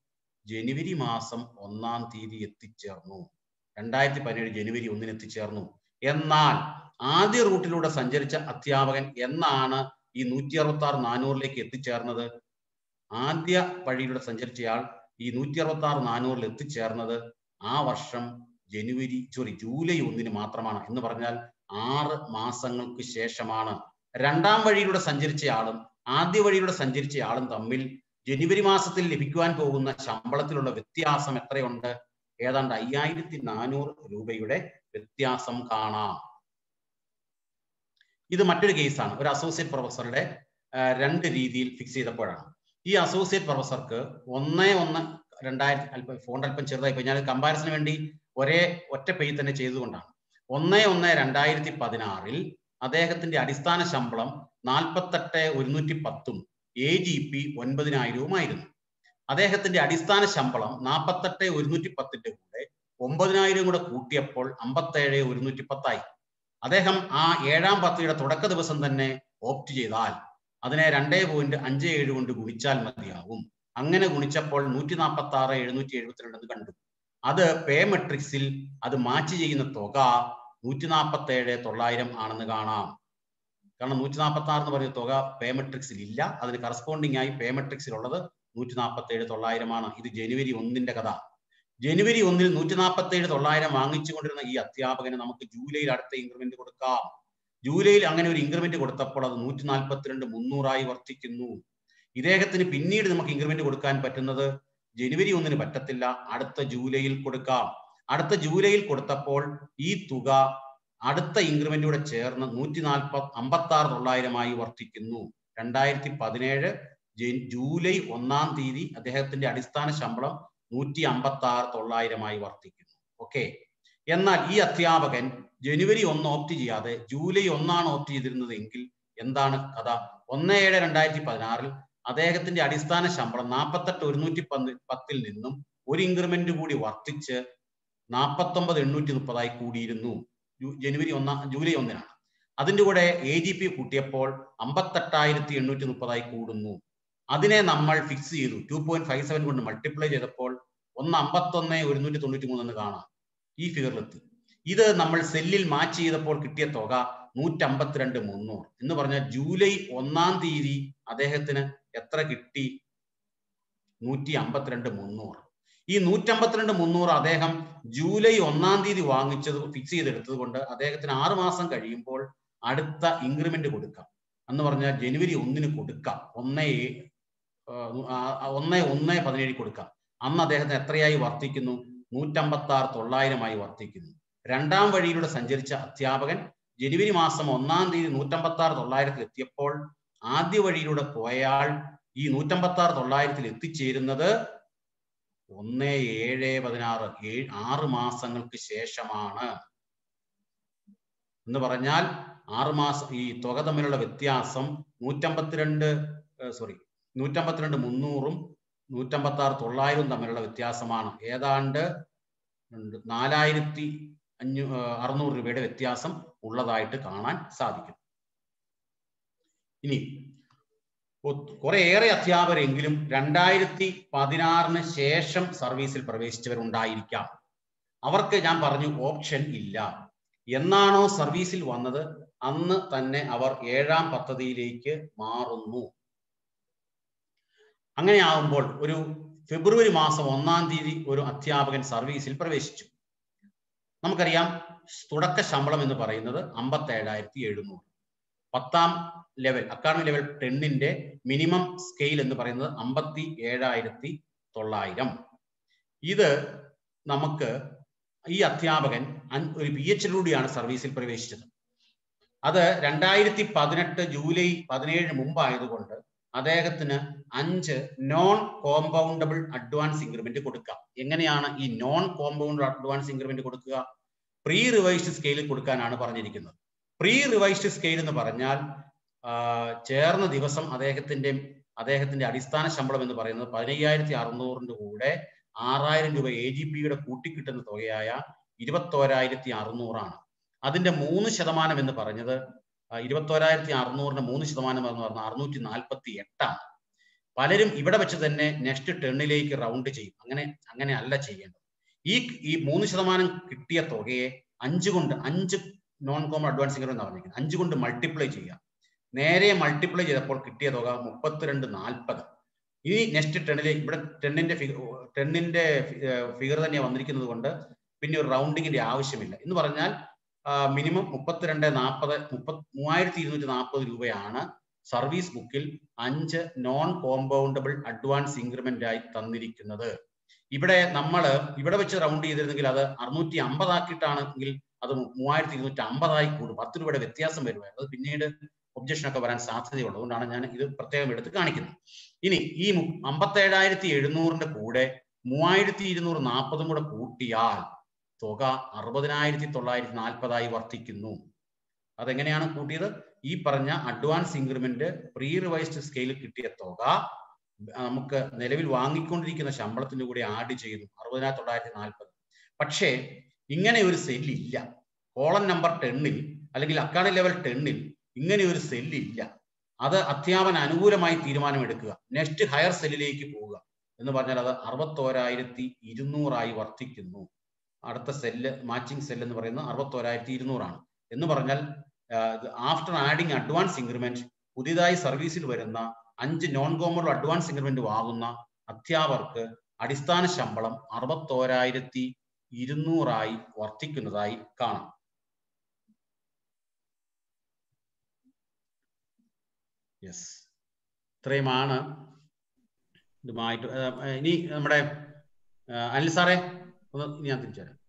ജനുവരി മാസം ഒന്നാം തീയതി എത്തിച്ചേർന്നു രണ്ടായിരത്തി പതിനേഴ് ജനുവരി ഒന്നിന് എത്തിച്ചേർന്നു എന്നാൽ ആദ്യ റൂട്ടിലൂടെ സഞ്ചരിച്ച അധ്യാപകൻ എന്നാണ് ഈ നൂറ്റി അറുപത്തി ആറ് നാനൂറിലേക്ക് എത്തിച്ചേർന്നത് ആദ്യ വഴിയിലൂടെ സഞ്ചരിച്ചയാൾ ഈ നൂറ്റി അറുപത്തി ആറ് നാനൂറിൽ എത്തിച്ചേർന്നത് ആ വർഷം ജനുവരി സോറി ജൂലൈ ഒന്നിന് മാത്രമാണ് എന്ന് പറഞ്ഞാൽ ആറ് മാസങ്ങൾക്ക് ശേഷമാണ് രണ്ടാം വഴിയിലൂടെ സഞ്ചരിച്ചയാളും ആദ്യ വഴിയിലൂടെ സഞ്ചരിച്ചയാളും തമ്മിൽ ജനുവരി മാസത്തിൽ ലഭിക്കുവാൻ പോകുന്ന ശമ്പളത്തിലുള്ള വ്യത്യാസം എത്രയുണ്ട് ഏതാണ്ട് അയ്യായിരത്തി നാനൂറ് രൂപയുടെ വ്യത്യാസം കാണാം ഇത് മറ്റൊരു കേസാണ് ഒരു അസോസിയേറ്റ് പ്രൊഫസറുടെ ആ, രണ്ട് രീതിയിൽ ഫിക്സ് ചെയ്തപ്പോഴാണ് ഈ അസോസിയേറ്റ് പ്രൊഫസർക്ക് ഒന്ന് ഒന്ന് രണ്ടായിരത്തി അല്പം ഫോണ്ട് അല്പം ചെറുതായി പോയി ഞാൻ കമ്പാരിസന് വേണ്ടി ഒരേ ഒറ്റ പേജ് തന്നെ ചെയ്തുകൊണ്ടാണ് ഒന്ന് ഒന്ന് രണ്ടായിരത്തി പതിനാറിൽ അദ്ദേഹത്തിന്റെ അടിസ്ഥാന ശമ്പളം നാൽപ്പത്തെട്ട് ഒരുന്നൂറ്റി പത്തും എ ജി പി ഒൻപതിനായിരവുമായിരുന്നു അദ്ദേഹത്തിന്റെ അടിസ്ഥാന ശമ്പളം നാൽപ്പത്തെട്ട് ഒരുന്നൂറ്റി പത്തിന്റെ കൂടെ ഒമ്പതിനായിരം കൂടെ കൂട്ടിയപ്പോൾ അമ്പത്തേഴ് ഒരുന്നൂറ്റി പത്തായി അദ്ദേഹം ആ ഏഴാം പദ്ധതിയുടെ തുടക്ക ദിവസം തന്നെ ഓപ്റ്റ് ചെയ്താൽ അതിനെ രണ്ടേ പോയിന്റ് അഞ്ച് ഏഴ് കൊണ്ട് ഗുണിച്ചാൽ മതിയാവും അങ്ങനെ ഗുണിച്ചപ്പോൾ നൂറ്റി നാൽപ്പത്തി ആറ് എഴുന്നൂറ്റി എഴുപത്തിരണ്ട് എന്ന് കണ്ടു അത് പേ മെട്രിക്സിൽ അത് മാച്ച് ചെയ്യുന്ന തുക നൂറ്റി നാൽപ്പത്തി ഏഴ് തൊള്ളായിരം ആണെന്ന് കാണാം കാരണം നൂറ്റി നാൽപ്പത്തി ആറ് എന്ന് പറയുന്ന തുക പേ മെട്രിക്സിൽ ഇല്ല അതിന് കറസ്പോണ്ടിങ് ആയി പേ മെട്രിക്സിൽ ഉള്ളത് നൂറ്റി നാൽപ്പത്തി ഏഴ് തൊള്ളായിരമാണ് ഇത് ജനുവരി ഒന്നിന്റെ കഥ ജനുവരി ഒന്നിൽ നൂറ്റി നാൽപ്പത്തി ഏഴ് തൊള്ളായിരം വാങ്ങിച്ചുകൊണ്ടിരുന്ന ഈ അധ്യാപകന് നമുക്ക് ജൂലൈയിൽ അടുത്ത ഇൻക്രിമെന്റ് കൊടുക്കാം ജൂലൈയിൽ അങ്ങനെ ഒരു ഇൻക്രിമെന്റ് കൊടുത്തപ്പോൾ അത് നൂറ്റി നാൽപ്പത്തിരണ്ട് മുന്നൂറായി വർദ്ധിക്കുന്നു ഇദ്ദേഹത്തിന് പിന്നീട് നമുക്ക് ഇൻക്രിമെന്റ് കൊടുക്കാൻ പറ്റുന്നത് ജനുവരി ഒന്നിന് പറ്റത്തില്ല അടുത്ത ജൂലൈയിൽ കൊടുക്കാം അടുത്ത ജൂലൈയിൽ കൊടുത്തപ്പോൾ ഈ തുക അടുത്ത ഇൻക്രിമെന്റൂടെ ചേർന്ന് നൂറ്റി നാൽപ്പത്തി അമ്പത്തി ആറ് തൊള്ളായിരമായി വർദ്ധിക്കുന്നു രണ്ടായിരത്തി പതിനേഴ് ജൂലൈ ഒന്നാം തീയതി അദ്ദേഹത്തിന്റെ അടിസ്ഥാന ശമ്പളം നൂറ്റി അമ്പത്തി ആറ് തൊള്ളായിരമായി വർദ്ധിക്കുന്നു ഓക്കെ എന്നാൽ ഈ അധ്യാപകൻ ജനുവരി ഒന്ന് ഓപ്റ്റ് ചെയ്യാതെ ജൂലൈ ഒന്നാണ് ഓപ്റ്റ് ചെയ്തിരുന്നത് എങ്കിൽ എന്താണ് കഥ ഒന്ന് ഏഴ് രണ്ടായിരത്തി പതിനാറിൽ അദ്ദേഹത്തിന്റെ അടിസ്ഥാന ശമ്പളം നാൽപ്പത്തെട്ട് ഒരുന്നൂറ്റി പന്ത് പത്തിൽ നിന്നും ഒരു ഇൻക്രിമെന്റ് കൂടി വർദ്ധിച്ച് നാൽപ്പത്തൊമ്പത് എണ്ണൂറ്റി മുപ്പതായി കൂടിയിരുന്നു ജു- ജനുവരി ഒന്നാം ജൂലൈ ഒന്നിനാണ് അതിന്റെ കൂടെ എ ജി പി കൂട്ടിയപ്പോൾ അമ്പത്തെട്ടായിരത്തി എണ്ണൂറ്റി മുപ്പതായി കൂടുന്നു അതിനെ നമ്മൾ ഫിക്സ് ചെയ്തു ടു പോയിന്റ് ഫൈവ് സെവൻ കൊണ്ട് മൾട്ടിപ്ലൈ ചെയ്തപ്പോൾ ഒന്ന് അമ്പത്തൊന്ന് ഒരുന്നൂറ്റി തൊണ്ണൂറ്റി മൂന്നെന്ന് കാണാം ഈ ഫിഗറിലെത്തി ഇത് നമ്മൾ സെല്ലിൽ മാച്ച് ചെയ്തപ്പോൾ കിട്ടിയ തുക നൂറ്റമ്പത്തിരണ്ട് മുന്നൂറ് എന്ന് പറഞ്ഞാൽ ജൂലൈ ഒന്നാം തീയതി അദ്ദേഹത്തിന് എത്ര കിട്ടി നൂറ്റി അമ്പത്തിരണ്ട് മുന്നൂറ് ഈ നൂറ്റമ്പത്തിരണ്ട് മുന്നൂറ് അദ്ദേഹം ജൂലൈ ഒന്നാം തീയതി വാങ്ങിച്ചത് ഫിക്സ് ചെയ്തെടുത്തത് കൊണ്ട് അദ്ദേഹത്തിന് ആറ് മാസം കഴിയുമ്പോൾ അടുത്ത ഇൻക്രിമെന്റ് കൊടുക്കാം എന്ന് പറഞ്ഞാൽ ജനുവരി ഒന്നിന് കൊടുക്കാം ഒന്നേ ഒന്ന് ഒന്ന് പതിനേഴ് കൊടുക്കാം അന്ന് അദ്ദേഹത്തിന് എത്രയായി വർദ്ധിക്കുന്നു നൂറ്റമ്പത്തി ആറ് തൊള്ളായിരമായി വർദ്ധിക്കുന്നു രണ്ടാം വഴിയിലൂടെ സഞ്ചരിച്ച അധ്യാപകൻ ജനുവരി മാസം ഒന്നാം തീയതി നൂറ്റമ്പത്തി ആറ് തൊള്ളായിരത്തിൽ എത്തിയപ്പോൾ ആദ്യ വഴിയിലൂടെ പോയാൽ ഈ നൂറ്റമ്പത്തി ആറ് തൊള്ളായിരത്തിൽ എത്തിച്ചേരുന്നത് ഒന്ന് ഏഴ് പതിനാറ് ഏഴ് ആറ് മാസങ്ങൾക്ക് ശേഷമാണ് എന്ന് പറഞ്ഞാൽ ആറ് മാസം ഈ തുക തമ്മിലുള്ള വ്യത്യാസം നൂറ്റമ്പത്തിരണ്ട് സോറി നൂറ്റമ്പത്തിരണ്ട് മുന്നൂറും നൂറ്റമ്പത്തി ആറ് തൊള്ളായിരവും തമ്മിലുള്ള വ്യത്യാസമാണ് ഏതാണ്ട് ഉണ്ട് നാലായിരത്തി അഞ്ഞൂ അറുന്നൂറ് രൂപയുടെ വ്യത്യാസം ഉള്ളതായിട്ട് കാണാൻ സാധിക്കും ഇനി കുറെ ഏറെ അധ്യാപകരെങ്കിലും രണ്ടായിരത്തി പതിനാറിന് ശേഷം സർവീസിൽ പ്രവേശിച്ചവരുണ്ടായിരിക്കാം അവർക്ക് ഞാൻ പറഞ്ഞു ഓപ്ഷൻ ഇല്ല എന്നാണോ സർവീസിൽ വന്നത് അന്ന് തന്നെ അവർ ഏഴാം പദ്ധതിയിലേക്ക് മാറുന്നു അങ്ങനെ ആകുമ്പോൾ ഒരു ഫെബ്രുവരി മാസം ഒന്നാം തീയതി ഒരു അധ്യാപകൻ സർവീസിൽ പ്രവേശിച്ചു നമുക്കറിയാം തുടക്ക ശമ്പളം എന്ന് പറയുന്നത് അമ്പത്തി ഏഴായിരത്തി എഴുന്നൂറ് പത്താം ലെവൽ അക്കാഡമിക് ലെവൽ ടെന്നിന്റെ മിനിമം സ്കെയിൽ എന്ന് പറയുന്നത് അമ്പത്തി ഏഴായിരത്തി തൊള്ളായിരം ഇത് നമുക്ക് ഈ അധ്യാപകൻ ഒരു പി എച്ചിലൂടെയാണ് സർവീസിൽ പ്രവേശിച്ചത് അത് രണ്ടായിരത്തി പതിനെട്ട് ജൂലൈ പതിനേഴ് മുമ്പായതുകൊണ്ട് അദ്ദേഹത്തിന് അഞ്ച് നോൺ കോമ്പൗണ്ടബിൾ അഡ്വാൻസ് ഇൻക്രിമെന്റ് കൊടുക്കാം എങ്ങനെയാണ് ഈ നോൺ കോമ്പൗണ്ടബിൾ അഡ്വാൻസ് ഇൻക്രിമെന്റ് കൊടുക്കുക പ്രീ റിവൈസ്ഡ് സ്കെയിലിൽ കൊടുക്കാനാണ് പറഞ്ഞിരിക്കുന്നത് പ്രീ റിവൈസ്ഡ് സ്കെയിൽ എന്ന് പറഞ്ഞാൽ ചേർന്ന ദിവസം അദ്ദേഹത്തിന്റെ അദ്ദേഹത്തിന്റെ അടിസ്ഥാന ശമ്പളം എന്ന് പറയുന്നത് പതിനയ്യായിരത്തി അറുന്നൂറിന്റെ കൂടെ ആറായിരം രൂപ എ ജി പിയുടെ കൂട്ടിക്കിട്ടുന്ന തുകയായ ഇരുപത്തോരായിരത്തി അറുന്നൂറാണ് അതിന്റെ മൂന്ന് ശതമാനം എന്ന് പറഞ്ഞത് ഇരുപത്തോരായിരത്തി അറുന്നൂറിന്റെ മൂന്ന് ശതമാനം എന്ന് പറഞ്ഞാൽ അറുന്നൂറ്റി നാൽപ്പത്തി എട്ടാണ് പലരും ഇവിടെ വെച്ച് തന്നെ നെക്സ്റ്റ് ടെണ്ണിലേക്ക് റൗണ്ട് ചെയ്യും അങ്ങനെ അങ്ങനെ അല്ല ചെയ്യേണ്ടത് ഈ ഈ മൂന്ന് ശതമാനം കിട്ടിയ തുകയെ അഞ്ച് കൊണ്ട് അഞ്ച് നോൺ കോമൺ അഡ്വാൻസ് ഇൻക്രിമെന്റ് പറഞ്ഞിരിക്കുന്നത് അഞ്ച് കൊണ്ട് മൾട്ടിപ്ലൈ ചെയ്യുക നേരെ മൾട്ടിപ്ലൈ ചെയ്തപ്പോൾ കിട്ടിയ തുക മുപ്പത്തിരണ്ട് നാൽപ്പത് ഇനി നെക്സ്റ്റ് ടെണ്ണിലേക്ക് ഇവിടെ ടെണ്ണിന്റെ ഫിഗർ ടെണ്ണിന്റെ ഫിഗർ തന്നെ വന്നിരിക്കുന്നത് കൊണ്ട് പിന്നെ ഒരു റൗണ്ടിങ്ങിന്റെ ആവശ്യമില്ല എന്ന് പറഞ്ഞാൽ മിനിമം മുപ്പത്തിരണ്ട് നാൽപ്പത് മുപ്പത് മൂവായിരത്തി ഇരുന്നൂറ്റി നാൽപ്പത് രൂപയാണ് സർവീസ് ബുക്കിൽ അഞ്ച് നോൺ കോമ്പൗണ്ടബിൾ അഡ്വാൻസ് ഇൻക്രിമെന്റ് ആയി തന്നിരിക്കുന്നത് ഇവിടെ നമ്മൾ ഇവിടെ വെച്ച് റൗണ്ട് ചെയ്തിരുന്നെങ്കിൽ അത് അറുന്നൂറ്റി അമ്പതാക്കിയിട്ടാണെങ്കിൽ അത് മൂവായിരത്തി ഇരുന്നൂറ്റി അമ്പതായി കൂടും പത്ത് രൂപയുടെ വ്യത്യാസം വരുമായിരുന്നു അത് പിന്നീട് ഒബ്ജക്ഷൻ ഒക്കെ വരാൻ സാധ്യതയുള്ളതുകൊണ്ടാണ് ഞാൻ ഇത് പ്രത്യേകം എടുത്ത് കാണിക്കുന്നത് ഇനി ഈ അമ്പത്തേഴായിരത്തി എഴുന്നൂറിന്റെ കൂടെ മൂവായിരത്തി ഇരുന്നൂറ് നാൽപ്പതും കൂടെ കൂട്ടിയാൽ തുക അറുപതിനായിരത്തി തൊള്ളായിരത്തി നാൽപ്പതായി വർദ്ധിക്കുന്നു അതെങ്ങനെയാണ് കൂട്ടിയത് ഈ പറഞ്ഞ അഡ്വാൻസ് ഇൻക്രിമെന്റ് പ്രീ റിവൈസ്ഡ് സ്കെയിലിൽ കിട്ടിയ തുക നമുക്ക് നിലവിൽ വാങ്ങിക്കൊണ്ടിരിക്കുന്ന ശമ്പളത്തിന്റെ കൂടി ആഡ് ചെയ്യുന്നു അറുപതിനായിരത്തി തൊള്ളായിരത്തി നാൽപ്പത് പക്ഷേ ഇങ്ങനെ ഒരു സെല്ലില്ല കോളം നമ്പർ ടെന്നിൽ അല്ലെങ്കിൽ അക്കാഡമി ലെവൽ ടെന്നിൽ ഇങ്ങനെ ഒരു സെല്ലില്ല അത് അധ്യാപന അനുകൂലമായി തീരുമാനമെടുക്കുക നെക്സ്റ്റ് ഹയർ സെല്ലിലേക്ക് പോവുക എന്ന് പറഞ്ഞാൽ അത് അറുപത്തോരായിരത്തി ഇരുന്നൂറായി വർദ്ധിക്കുന്നു അടുത്ത സെല്ല് മാച്ചിങ് സെൽ എന്ന് പറയുന്നത് അറുപത്തോരായിരത്തി ഇരുന്നൂറാണ് എന്ന് പറഞ്ഞാൽ ആഫ്റ്റർ ആഡിങ് അഡ്വാൻസ് ഇൻക്രിമെന്റ് പുതിയതായി സർവീസിൽ വരുന്ന അഞ്ച് നോൺ കോമർ അഡ്വാൻസ് ഇൻക്രിമെന്റ് വാങ്ങുന്ന അധ്യാപകർക്ക് അടിസ്ഥാന ശമ്പളം അറുപത്തോരായിരത്തി ഇരുന്നൂറായി വർദ്ധിക്കുന്നതായി കാണാം യെസ് ഇത്രയുമാണ് ഇതുമായിട്ട് ഏഹ്, ഇനി നമ്മുടെ ഏഹ്, അനിൽ സാറേ ഒന്ന് ഇനി ഞാൻ തിരിച്ചു തരാം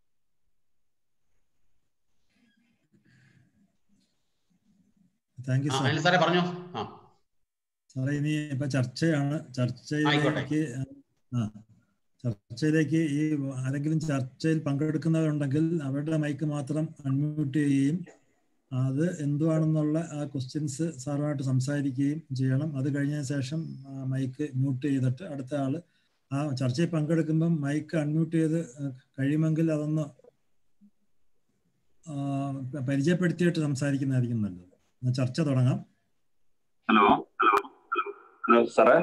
താങ്ക് യു ആ, സാർ അനിൽ സാറേ പറഞ്ഞോ ആ സാറേ ഇനി ഇപ്പൊ ചർച്ചയാണ് ചർച്ചയിലേക്ക് ആ ചർച്ചയിലേക്ക് ഈ ആരെങ്കിലും ചർച്ചയിൽ പങ്കെടുക്കുന്നവരുണ്ടെങ്കിൽ അവരുടെ മൈക്ക് മാത്രം അൺമ്യൂട്ട് ചെയ്യുകയും അത് എന്തുവാണെന്നുള്ള ആ ക്വസ്റ്റ്യൻസ് സാറുമായിട്ട് സംസാരിക്കുകയും ചെയ്യണം അത് കഴിഞ്ഞതിന് ശേഷം മൈക്ക് മ്യൂട്ട് ചെയ്തിട്ട് അടുത്ത ആള് ആ ചർച്ചയിൽ പങ്കെടുക്കുമ്പം മൈക്ക് അൺമ്യൂട്ട് ചെയ്ത് കഴിയുമെങ്കിൽ അതൊന്ന് ആ, പരിചയപ്പെടുത്തിയിട്ട് സംസാരിക്കുന്നതായിരിക്കും നല്ലത് എന്നാ ചർച്ച തുടങ്ങാം ഹലോ ഹലോ സാറേ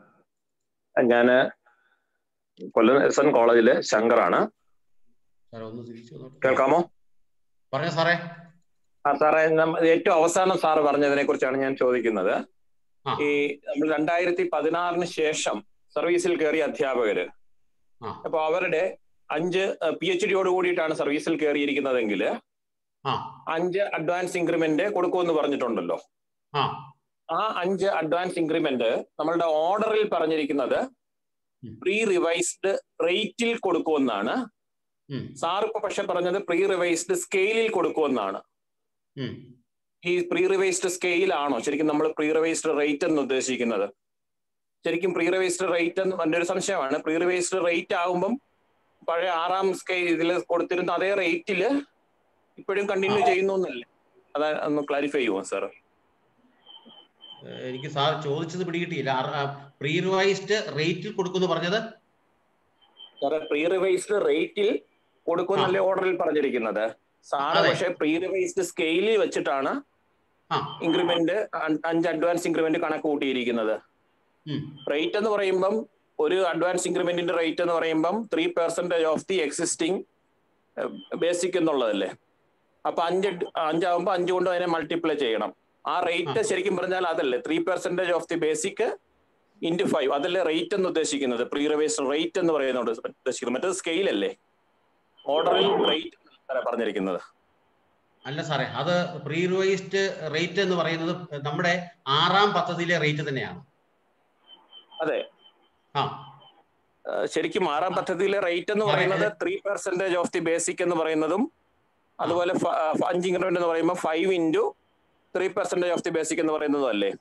ഞാന് കൊല്ലം എസ് എൻ കോളേജിലെ ശങ്കറാണ് സാറേ ഒന്ന് തിരിച്ചു വന്നോട്ടെ. കേൾക്കാമോ പറഞ്ഞോ സാറേ ആ സാറേ നമ്മ- ഏറ്റവും അവസാനം സാറ് പറഞ്ഞതിനെ കുറിച്ചാണ് ഞാൻ ചോദിക്കുന്നത് ആ. ഈ നമ്മൾ രണ്ടായിരത്തി പതിനാറിന് ശേഷം സർവീസിൽ കയറിയ അധ്യാപകര് ആ. അപ്പൊ അവരുടെ അഞ്ച് പി എച്ച് ഡിയോട് കൂടിയിട്ടാണ് സർവീസിൽ കയറിയിരിക്കുന്നതെങ്കിൽ ആ അഞ്ച് അഡ്വാൻസ് ഇൻക്രിമെന്റ് കൊടുക്കുമെന്ന് പറഞ്ഞിട്ടുണ്ടല്ലോ ആ ആ അഞ്ച് അഡ്വാൻസ് ഇൻക്രിമെന്റ് നമ്മളുടെ ഓർഡറിൽ പറഞ്ഞിരിക്കുന്നത് ഉം. പ്രീ റിവൈസ്ഡ് റേറ്റിൽ കൊടുക്കുമെന്നാണ് ഉം, സാർ ഇപ്പൊ പക്ഷെ പറഞ്ഞത് പ്രീ റിവൈസ്ഡ് സ്കെയിലിൽ കൊടുക്കുമെന്നാണ് ഉം. ഈ പ്രീ റിവൈസ്ഡ് സ്കെയിൽ ആണോ ശരിക്കും നമ്മൾ പ്രീ റിവൈസ്ഡ് റേറ്റ് എന്ന് ഉദ്ദേശിക്കുന്നത് ശരിക്കും പ്രീ റിവൈസ്ഡ് റേറ്റ് എന്ന് എൻ്റെ ഒരു സംശയമാണ് പ്രീ റിവൈസ്ഡ് റേറ്റ് ആകുമ്പം പഴയ ആറാം സ്കെയിൽ ഇതിൽ കൊടുത്തിരുന്ന അതേ റേറ്റിൽ ഇപ്പോഴും കണ്ടിന്യൂ ചെയ്യുന്നു എന്നല്ലേ അതാ ഒന്ന് ക്ലാരിഫൈ ചെയ്യുമോ സാർ ഏഹ്, എനിക്ക് സാർ ചോദിച്ചത് പിടികിട്ടിയില്ല പ്രീ റിവൈസ്ഡ് റേറ്റിൽ കൊടുക്കുന്നു പറഞ്ഞത് സാറേ പ്രീ റിവൈസ്ഡ് റേറ്റിൽ കൊടുക്കുമെന്നല്ലേ ഓർഡറിൽ പറഞ്ഞിരിക്കുന്നത് സാറ് അതെ. പക്ഷെ പ്രീ റിവൈസ്ഡ് സ്കെയിലിൽ വെച്ചിട്ടാണ് ആ ഇൻക്രിമെന്റ് അഞ്ച് അഡ്വാൻസ് ഇൻക്രിമെന്റ് കണക്ക് കൂട്ടിയിരിക്കുന്നത് ഉം, റേറ്റ് എന്ന് പറയുമ്പം ഒരു അഡ്വാൻസ് ഇൻക്രിമെന്റിന്റെ റേറ്റ് എന്ന് പറയുമ്പം three percentage of the existing basic എന്നുള്ളതല്ലേ അപ്പൊ അഞ്ച് ഡ്- അഞ്ചാവുമ്പോ അഞ്ച് കൊണ്ട് അതിനെ മൾട്ടിപ്ലൈ ചെയ്യണം ആ റേറ്റ് ശരിക്കും പറഞ്ഞാൽ അതല്ലേ three percentage of the basic into five അതല്ലേ റേറ്റ് എന്ന് ഉദ്ദേശിക്കുന്നത് പ്രീ റിവൈസ് റേറ്റ് എന്ന് പറയുന്നത് ഉദ്ദേശിക്കുന്നത് മറ്റേത് സ്കെയിൽ അല്ലേ ഓർഡറിൽ റേറ്റ് പറഞ്ഞിരിക്കുന്നത് അല്ല സാറേ അത് പ്രീ റിവൈസ്ഡ് റേറ്റ് എന്ന് പറയുന്നത് നമ്മുടെ ആറാം പദ്ധതിയിലെ റേറ്റ് തന്നെയാണ് അതെ ആ ആ, ശരിക്കും ആറാം പദ്ധതിയിലെ റേറ്റ് എന്ന് അതെ, പറയുന്നത് അതെ. Three percentage of the basic എന്ന് പറയുന്നതും അതുപോലെ ഫ- ആ, അഞ്ച് ഇൻക്രിമെന്റ് എന്ന് പറയുമ്പോൾ five into three percentage of the basic എന്ന് പറയുന്നതും അല്ലേ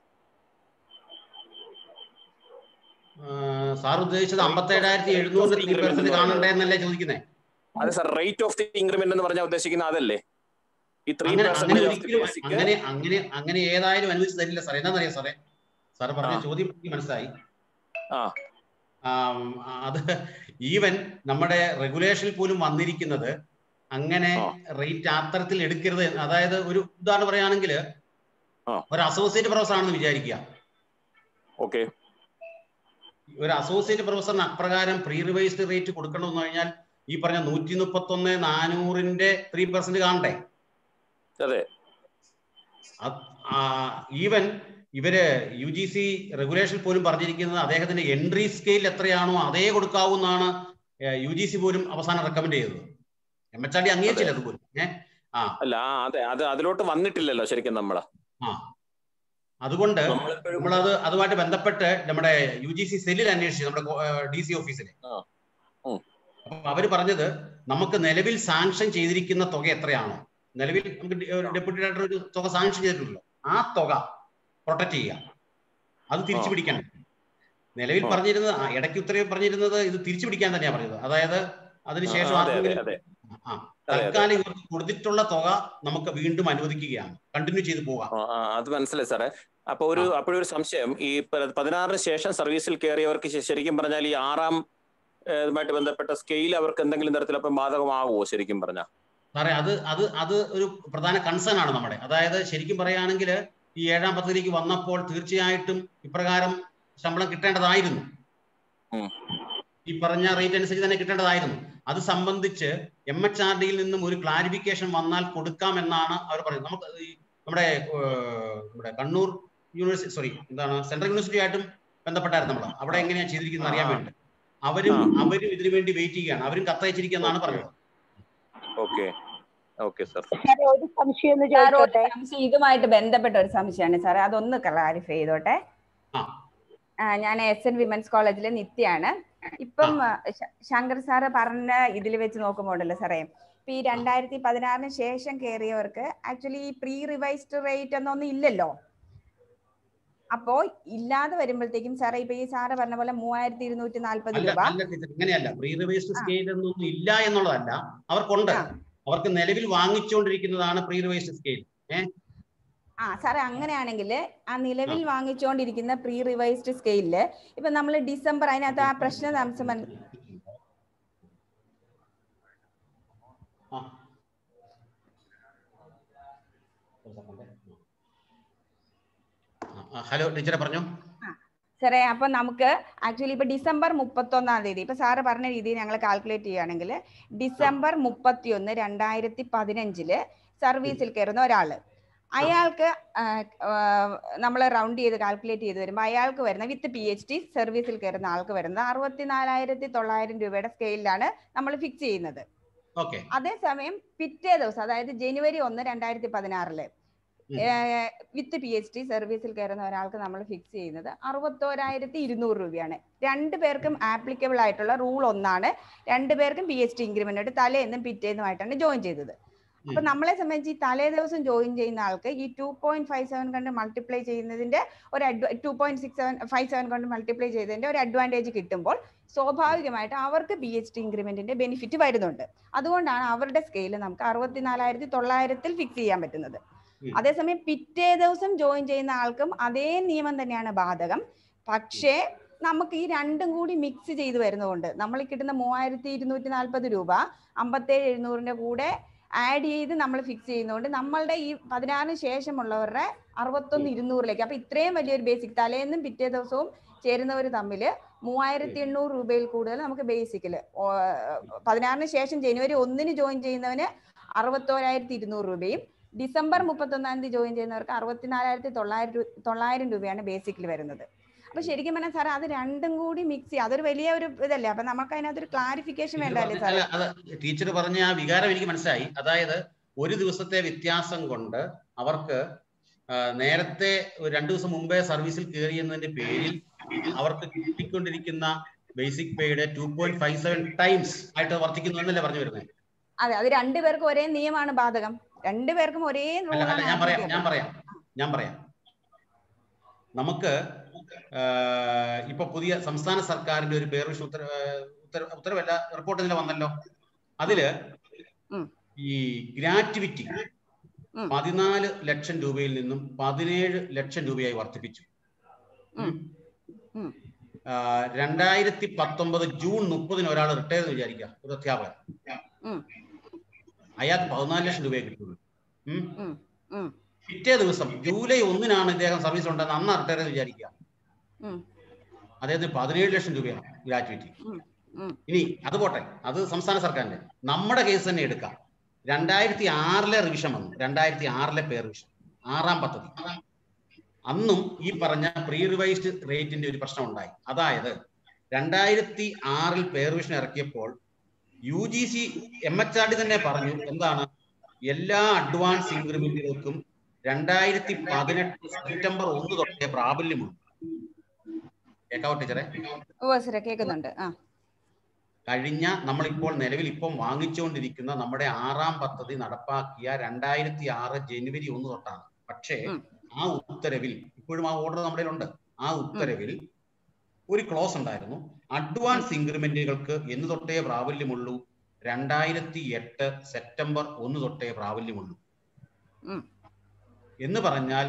ഏഹ്, സാർ ഉദ്ദേശിച്ചത് അമ്പത്തേഴായിരത്തി എഴുന്നൂറ് ത്രീ പെർസെന്റ് കാണണ്ടേ എന്നല്ലേ ചോദിക്കുന്നേ അതെ sir rate of the increment എന്ന് പറഞ്ഞാൽ ഉദ്ദേശിക്കുന്നത് അതല്ലേ ഈ ത്രീ അങ്ങനെ അങ്ങനെ പെർസെന്റേജ് ഓഫ് ദി ഒരിക്കലും ബേസിക് അങ്ങനെ അങ്ങനെ അങ്ങനെ ഏതായാലും അനുവദിച്ച് തരില്ല സാറേ എന്താണെന്നറിയാം സാറേ സാറ് പറഞ്ഞ ആ. ചോദ്യം എനിക്ക് മനസ്സിലായി ആ. ആം, അത് ഈവൻ നമ്മുടെ റെഗുലേഷനിൽ പോലും വന്നിരിക്കുന്നത് അങ്ങനെ ആ. റേറ്റ് അത്തരത്തിൽ എടുക്കരുത് അതായത് ഒരു ഉദാഹരണം പറയുകയാണെങ്കിൽ ആ. ഒരു അസോസിയേറ്റ് പ്രൊഫസർ ആണെന്ന് വിചാരിക്കുക ഓക്കെ ഒരു അസോസിയേറ്റ് പ്രൊഫസറിന് അപ്രകാരം പ്രീ റിവൈസ്ഡ് റേറ്റ് കൊടുക്കണമെന്ന് കഴിഞ്ഞാൽ ഈ പറഞ്ഞ നൂറ്റി മുപ്പത്തി ഒന്ന് നാനൂറിന്റെ ത്രീ പെർസെന്റ് കാണണ്ടേ അതെ ഈവൻ ഇവര് യു ജി സി റെഗുലേഷൻ പോലും പറഞ്ഞിരിക്കുന്നത് അദ്ദേഹത്തിന്റെ എൻട്രി സ്കെയിൽ എത്രയാണോ അതേ കൊടുക്കാവുന്നതാണ് യു ജി സി പോലും അവസാനം റെക്കമെൻഡ് ചെയ്തത് എം എച്ച് ആർ ഡി അംഗീകരിച്ചില്ല അതുപോലും ഏഹ് ആ അല്ല ആ അതെ അത് അതിലോട്ട് വന്നിട്ടില്ലല്ലോ ശരിക്കും നമ്മള് ആ അതുകൊണ്ട് നമ്മളിപ്പോഴും നമ്മളത് അതുമായിട്ട് ബന്ധപ്പെട്ട് നമ്മുടെ യു ജി സി സെല്ലിൽ അന്വേഷിച്ചു നമ്മുടെ ഡി സി ഓഫീസിൽ ആ. ഉം. അപ്പൊ അവര് പറഞ്ഞത് നമുക്ക് നിലവിൽ സാങ്ഷൻ ചെയ്തിരിക്കുന്ന തുക എത്രയാണോ നിലവിൽ നമുക്ക് ഡെപ്യൂട്ടി ഡയറക്ടർ ഒരു തുക സാങ്ഷൻ ചെയ്തിട്ടുണ്ടല്ലോ ആ തുക പ്രൊട്ടക്ട് ചെയ്യാം അത് തിരിച്ചു ആ. പിടിക്കണം നിലവിൽ ആ. പറഞ്ഞിരുന്നത് ആ, ഇടയ്ക്ക് ഉത്തരവ് പറഞ്ഞിരുന്നത് ഇത് തിരിച്ചു പിടിക്കാൻ തന്നെയാ പറഞ്ഞത് അതായത് അതിനുശേഷം ആ, അതെ അതെ ആർക്കെങ്കിലും അതെ ആ അതെ. തൽക്കാലം ഇവർക്ക് കൊടുത്തിട്ടുള്ള തുക നമുക്ക് വീണ്ടും അനുവദിക്കുകയാണ് കണ്ടിന്യൂ ചെയ്ത് പോകാം ആ, ആ, അത് മനസ്സിലായി സാറേ അപ്പൊ ഒരു അപ്പോഴൊരു സംശയം ഈ പ- പതിനാറിന് ശേഷം സർവീസിൽ കയറിയവർക്ക് ശ- ശരിക്കും പറഞ്ഞാൽ ഈ ആറാം ഏഹ്, ഇതുമായിട്ട് ബന്ധപ്പെട്ട സ്കെയിൽ അവർക്ക് എന്തെങ്കിലും തരത്തിൽ അപ്പം ബാധകമാകുമോ ശരിക്കും പറഞ്ഞാൽ സാറേ അത് അത് അത് ഒരു പ്രധാന കൺസേൺ ആണ് നമ്മുടെ അതായത് ശരിക്കും പറയുകയാണെങ്കിൽ ഈ ഏഴാം പദ്ധതിയിലേക്ക് വന്നപ്പോൾ തീർച്ചയായിട്ടും ഇപ്രകാരം ശമ്പളം കിട്ടേണ്ടതായിരുന്നു ഉം. ഈ പറഞ്ഞ റേറ്റ് അനുസരിച്ച് തന്നെ കിട്ടേണ്ടതായിരുന്നു അത് സംബന്ധിച്ച് എം എച്ച് ആർ ഡിയിൽ നിന്നും ഒരു ക്ലാരിഫിക്കേഷൻ വന്നാൽ കൊടുക്കാം എന്നാണ് അവർ പറയുന്നത് നമുക്ക് ഈ നമ്മുടെ ഏഹ്, നമ്മുടെ കണ്ണൂർ യൂണിവേഴ്സിറ്റി സോറി എന്താണ് സെൻട്രൽ യൂണിവേഴ്സിറ്റി ആയിട്ടും ബന്ധപ്പെട്ടായിരുന്നു നമ്മൾ അവിടെ എങ്ങനെയാണ് ചെയ്തിരിക്കുന്നത് അറിയാൻ വേണ്ടി അവരും ആ. അവരും ഇതിനു വേണ്ടി വെയിറ്റ് ചെയ്യുകയാണ് അവരും കത്തയച്ചിരിക്കുന്നതാണ് പറഞ്ഞത് ഓക്കെ ഓക്കെ സർ സാറേ ഒരു സംശയം ഒന്ന് സാർ ഒരു ചോദിച്ചോട്ടെ സംശയം ഇതുമായിട്ട് ബന്ധപ്പെട്ട ഒരു സംശയമാണ് സാറേ അതൊന്ന് ക്ലാരിഫൈ ചെയ്തോട്ടെ ആ. ആ, ഞാൻ എസ് എൻ വിമൻസ് കോളേജിലെ നിത്യാണ് ഇപ്പം ശ- ശങ്കർ സാറ് പറഞ്ഞ ഇതിൽ വെച്ച് നോക്കുമ്പോൾ ഉണ്ടല്ലോ സാറേ ഇപ്പൊ ഈ രണ്ടായിരത്തി പതിനാറിന് ശേഷം കയറിയവർക്ക് ആക്ച്വലി ഈ പ്രീ റിവൈസ്ഡ് റേറ്റ് എന്നൊന്നും ഇല്ലല്ലോ അപ്പോ ഇല്ലാതെ വരുമ്പോഴത്തേക്കും സാറേ ഇപ്പൊ ഈ സാറ് പറഞ്ഞ പോലെ മൂവായിരത്തി ഇരുന്നൂറ്റി നാല്പത് അല്ല രൂപ അല്ല ടീച്ചർ ഇങ്ങനെയല്ല പ്രീ റിവൈസ്ഡ് ആ. സ്കെയിൽ എന്നൊന്നും ഇല്ല എന്നുള്ളതല്ല അവർക്കുണ്ട് ആ. അവർക്ക് നിലവിൽ വാങ്ങിച്ചുകൊണ്ടിരിക്കുന്നതാണ് പ്രീ റിവൈസ്ഡ് സ്കെയിൽ ആ സാറേ അങ്ങനെയാണെങ്കിൽ ആ നിലവിൽ വാങ്ങിച്ചുകൊണ്ടിരിക്കുന്ന പ്രീ റിവൈസ്ഡ് സ്കെയിലില് ഇപ്പൊ നമ്മൾ ഡിസംബർ അതിനകത്ത് ആ പ്രശ്ന അംശം മന- ഹലോ ടീച്ചറെ പറഞ്ഞു സാറേ അപ്പൊ നമുക്ക് ആക്ച്വലി ഇപ്പൊ ഡിസംബർ മുപ്പത്തൊന്നാം തീയതി ഇപ്പൊ സാറ് പറഞ്ഞ രീതിയിൽ ഞങ്ങൾ കാൽക്കുലേറ്റ് ചെയ്യുകയാണെങ്കിൽ ഡിസംബർ മുപ്പത്തിയൊന്ന് രണ്ടായിരത്തി പതിനഞ്ചില് സർവീസിൽ കയറുന്ന ഒരാള് അയാൾക്ക് നമ്മൾ റൗണ്ട് ചെയ്ത് കാൽക്കുലേറ്റ് ചെയ്ത് വരുമ്പോൾ അയാൾക്ക് വരുന്ന വിത്ത് പി എച്ച് ഡി സർവീസിൽ കയറുന്ന ആൾക്ക് വരുന്നത് അറുപത്തിനാലായിരത്തി തൊള്ളായിരം രൂപയുടെ സ്കെയിലാണ് നമ്മൾ ഫിക്സ് ചെയ്യുന്നത് ഓക്കെ അതേസമയം പിറ്റേ ദിവസം അതായത് ജനുവരി ഒന്ന് രണ്ടായിരത്തി പതിനാറില് ഉം. വിത്ത് പി എച്ച് ഡി സർവീസിൽ കയറുന്ന ഒരാൾക്ക് നമ്മൾ ഫിക്സ് ചെയ്യുന്നത് അറുപത്തോരായിരത്തി ഇരുന്നൂറ് രൂപയാണ് രണ്ടു പേർക്കും ആപ്ലിക്കബിൾ ആയിട്ടുള്ള റൂൾ ഒന്നാണ് രണ്ടു പേർക്കും പി എച്ച് ഡി ഇൻക്രിമെന്റ് തലേന്നും പിറ്റേന്നുമായിട്ടാണ് ജോയിൻ ചെയ്തത് അപ്പൊ നമ്മളെ സംബന്ധിച്ച് ഈ തലേ ദിവസം ജോയിൻ ചെയ്യുന്ന ആൾക്ക് ഈ ടു പോയിന്റ് ഫൈവ് സെവൻ കൊണ്ട് മൾട്ടിപ്ലൈ ചെയ്യുന്നതിന്റെ ഒരു two point six seven five seven കൊണ്ട് മൾട്ടിപ്ലൈ ചെയ്തതിന്റെ ഒരു അഡ്വാൻറ്റേജ് കിട്ടുമ്പോൾ സ്വാഭാവികമായിട്ട് അവർക്ക് പി എച്ച് ഡി ഇൻക്രിമെന്റിന്റെ ബെനിഫിറ്റ് വരുന്നുണ്ട് അതുകൊണ്ടാണ് അവരുടെ സ്കെയിൽ നമുക്ക് അറുപത്തിനാലായിരത്തി തൊള്ളായിരത്തിൽ ഫിക്സ് ചെയ്യാൻ പറ്റുന്നത് ഉം. അതേസമയം പിറ്റേ ദിവസം ജോയിൻ ചെയ്യുന്ന ആൾക്കും അതേ നിയമം തന്നെയാണ് ബാധകം പക്ഷേ നമുക്ക് ഈ രണ്ടും കൂടി മിക്സ് ചെയ്ത് വരുന്നതുകൊണ്ട് നമ്മൾ ഈ കിട്ടുന്ന മൂവായിരത്തി ഇരുന്നൂറ്റി നാൽപ്പത് രൂപ അമ്പത്തേഴ് എഴുന്നൂറിന്റെ കൂടെ ആഡ് ചെയ്ത് നമ്മൾ ഫിക്സ് ചെയ്യുന്നതുകൊണ്ട് നമ്മളുടെ ഈ പതിനാറിന് ശേഷമുള്ളവരുടെ അറുപത്തൊന്ന് ഇരുന്നൂറിലേക്ക് അപ്പൊ ഇത്രയും വലിയൊരു ബേസിക് തലേന്നും പിറ്റേ ദിവസവും ചേരുന്നവർ തമ്മിൽ മൂവായിരത്തി എണ്ണൂറ് രൂപയിൽ കൂടുതൽ നമുക്ക് ബേസിക്കില് പതിനാറിന് ശേഷം ജനുവരി ഒന്നിന് ജോയിൻ ചെയ്യുന്നവന് അറുപത്തോരായിരത്തി ഇരുന്നൂറ് രൂപയും ഡിസംബർ മുപ്പത്തൊന്നാം തീയതി ജോയിൻ ചെയ്യുന്നവർക്ക് അറുപത്തിനാലായിരത്തി തൊള്ളായിരം രൂ- തൊള്ളായിരം രൂപയാണ് ബേസിക്കിൽ വരുന്നത് അപ്പൊ ശരിക്കും പറഞ്ഞാൽ സാർ അത് രണ്ടും കൂടി മിക്സ് ചെയ്യുക അതൊരു വലിയ ഒരു ഇതല്ലേ അപ്പൊ നമുക്ക് അതിനകത്തൊരു ക്ലാരിഫിക്കേഷൻ വേണ്ടല്ലേ സാർ അല്ല അത് ടീച്ചർ പറഞ്ഞ ആ വികാരം എനിക്ക് മനസ്സിലായി അതായത് ഒരു ദിവസത്തെ വ്യത്യാസം കൊണ്ട് അവർക്ക് ആ, നേരത്തെ ഒരു രണ്ടു ദിവസം മുമ്പേ സർവീസിൽ കയറിയെന്നതിന്റെ പേരിൽ അവർക്ക് കിട്ടിക്കൊണ്ടിരിക്കുന്ന ബേസിക് പേയുടെ two point five seven times ആയിട്ട് വർദ്ധിക്കുന്നു എന്നല്ലേ പറഞ്ഞു വരുന്നത് അതെ അത് രണ്ടുപേർക്കും ഒരേ നിയമമാണ് ബാധകം രണ്ടുപേർക്കും ഒരേ അല്ല അല്ല റൂളാണ് ഞാൻ പറയാം ഞാൻ പറയാം ഞാൻ പറയാം നമുക്ക് ആ, ഇപ്പൊ പുതിയ സംസ്ഥാന സർക്കാരിന്റെ ഒരു പേർവിഷ ഉത്തര ഉത്തര ഉത്തരവല്ല റിപ്പോർട്ട് ഇന്നലെ വന്നല്ലോ അതില് ഉം. ഈ ഗ്രാറ്റുവിറ്റി ഉം. പതിനാല് ലക്ഷം രൂപയിൽ നിന്നും പതിനേഴ് ലക്ഷം രൂപയായി വർദ്ധിപ്പിച്ചു ഉം. ഉം. ആ, രണ്ടായിരത്തി പത്തൊമ്പത് ജൂൺ മുപ്പതിന് ഒരാൾ റിട്ടയർ എന്ന് വിചാരിക്കുക ഒരു അധ്യാപകൻ ഉം. അയാൾക്ക് പതിനാല് ലക്ഷം രൂപയെ കിട്ടുള്ളൂ ഉം. ഉം. ഉം. പിറ്റേ ദിവസം ജൂലൈ ഒന്നിനാണ് ഇദ്ദേഹം സർവീസ് ഉണ്ടെന്ന് അന്ന് റിട്ടയർ എന്ന് വിചാരിക്കുക ഉം. അദ്ദേഹത്തിന് പതിനേഴ് ലക്ഷം രൂപയാണ് ഗ്രാറ്റുവിറ്റി ഉം. ഉം. ഇനി അത് പോട്ടെ അത് സംസ്ഥാന സർക്കാരിന്റെ നമ്മുടെ കേസ് തന്നെ എടുക്കാം രണ്ടായിരത്തി ആറിലെ റിവിഷൻ വന്നു രണ്ടായിരത്തി ആറിലെ പേ റിവിഷൻ ആറാം പദ്ധതി അന്നും ഈ പറഞ്ഞ പ്രീ റിവൈസ്ഡ് റേറ്റിന്റെ ഒരു പ്രശ്നം ഉണ്ടായി അതായത് രണ്ടായിരത്തി ആറിൽ പേ റിവിഷൻ ഇറക്കിയപ്പോൾ U G C M H R D തന്നെ പറഞ്ഞു എന്താണ് എല്ലാ അഡ്വാൻസ് ഇൻക്രിമെന്റുകൾക്കും രണ്ടായിരത്തി പതിനെട്ട് സെപ്റ്റംബർ ഒന്ന് തൊട്ടേ പ്രാബല്യമുണ്ട് കേൾക്കാവോ ടീച്ചറെ ഓ സാറേ കേൾക്കുന്നുണ്ട് ആ കഴിഞ്ഞ നമ്മളിപ്പോൾ നിലവിൽ ഇപ്പം വാങ്ങിച്ചുകൊണ്ടിരിക്കുന്ന നമ്മുടെ ആറാം പദ്ധതി നടപ്പാക്കിയ രണ്ടായിരത്തി ആറ് ജനുവരി ഒന്ന് തൊട്ടാണ് പക്ഷേ ഉം. ആ ഉത്തരവിൽ ഇപ്പോഴും ആ ഓർഡർ നമ്മുടെ ഉണ്ട് ആ ഉത്തരവിൽ ഒരു ക്ലോസ് ഉണ്ടായിരുന്നു അഡ്വാൻസ് ഇൻക്രിമെന്റുകൾക്ക് എന്ന് തൊട്ടേ പ്രാബല്യമുള്ളൂ രണ്ടായിരത്തി എട്ട് സെപ്റ്റംബർ ഒന്ന് തൊട്ടേ പ്രാബല്യമുള്ളൂ ഉം. എന്ന് പറഞ്ഞാൽ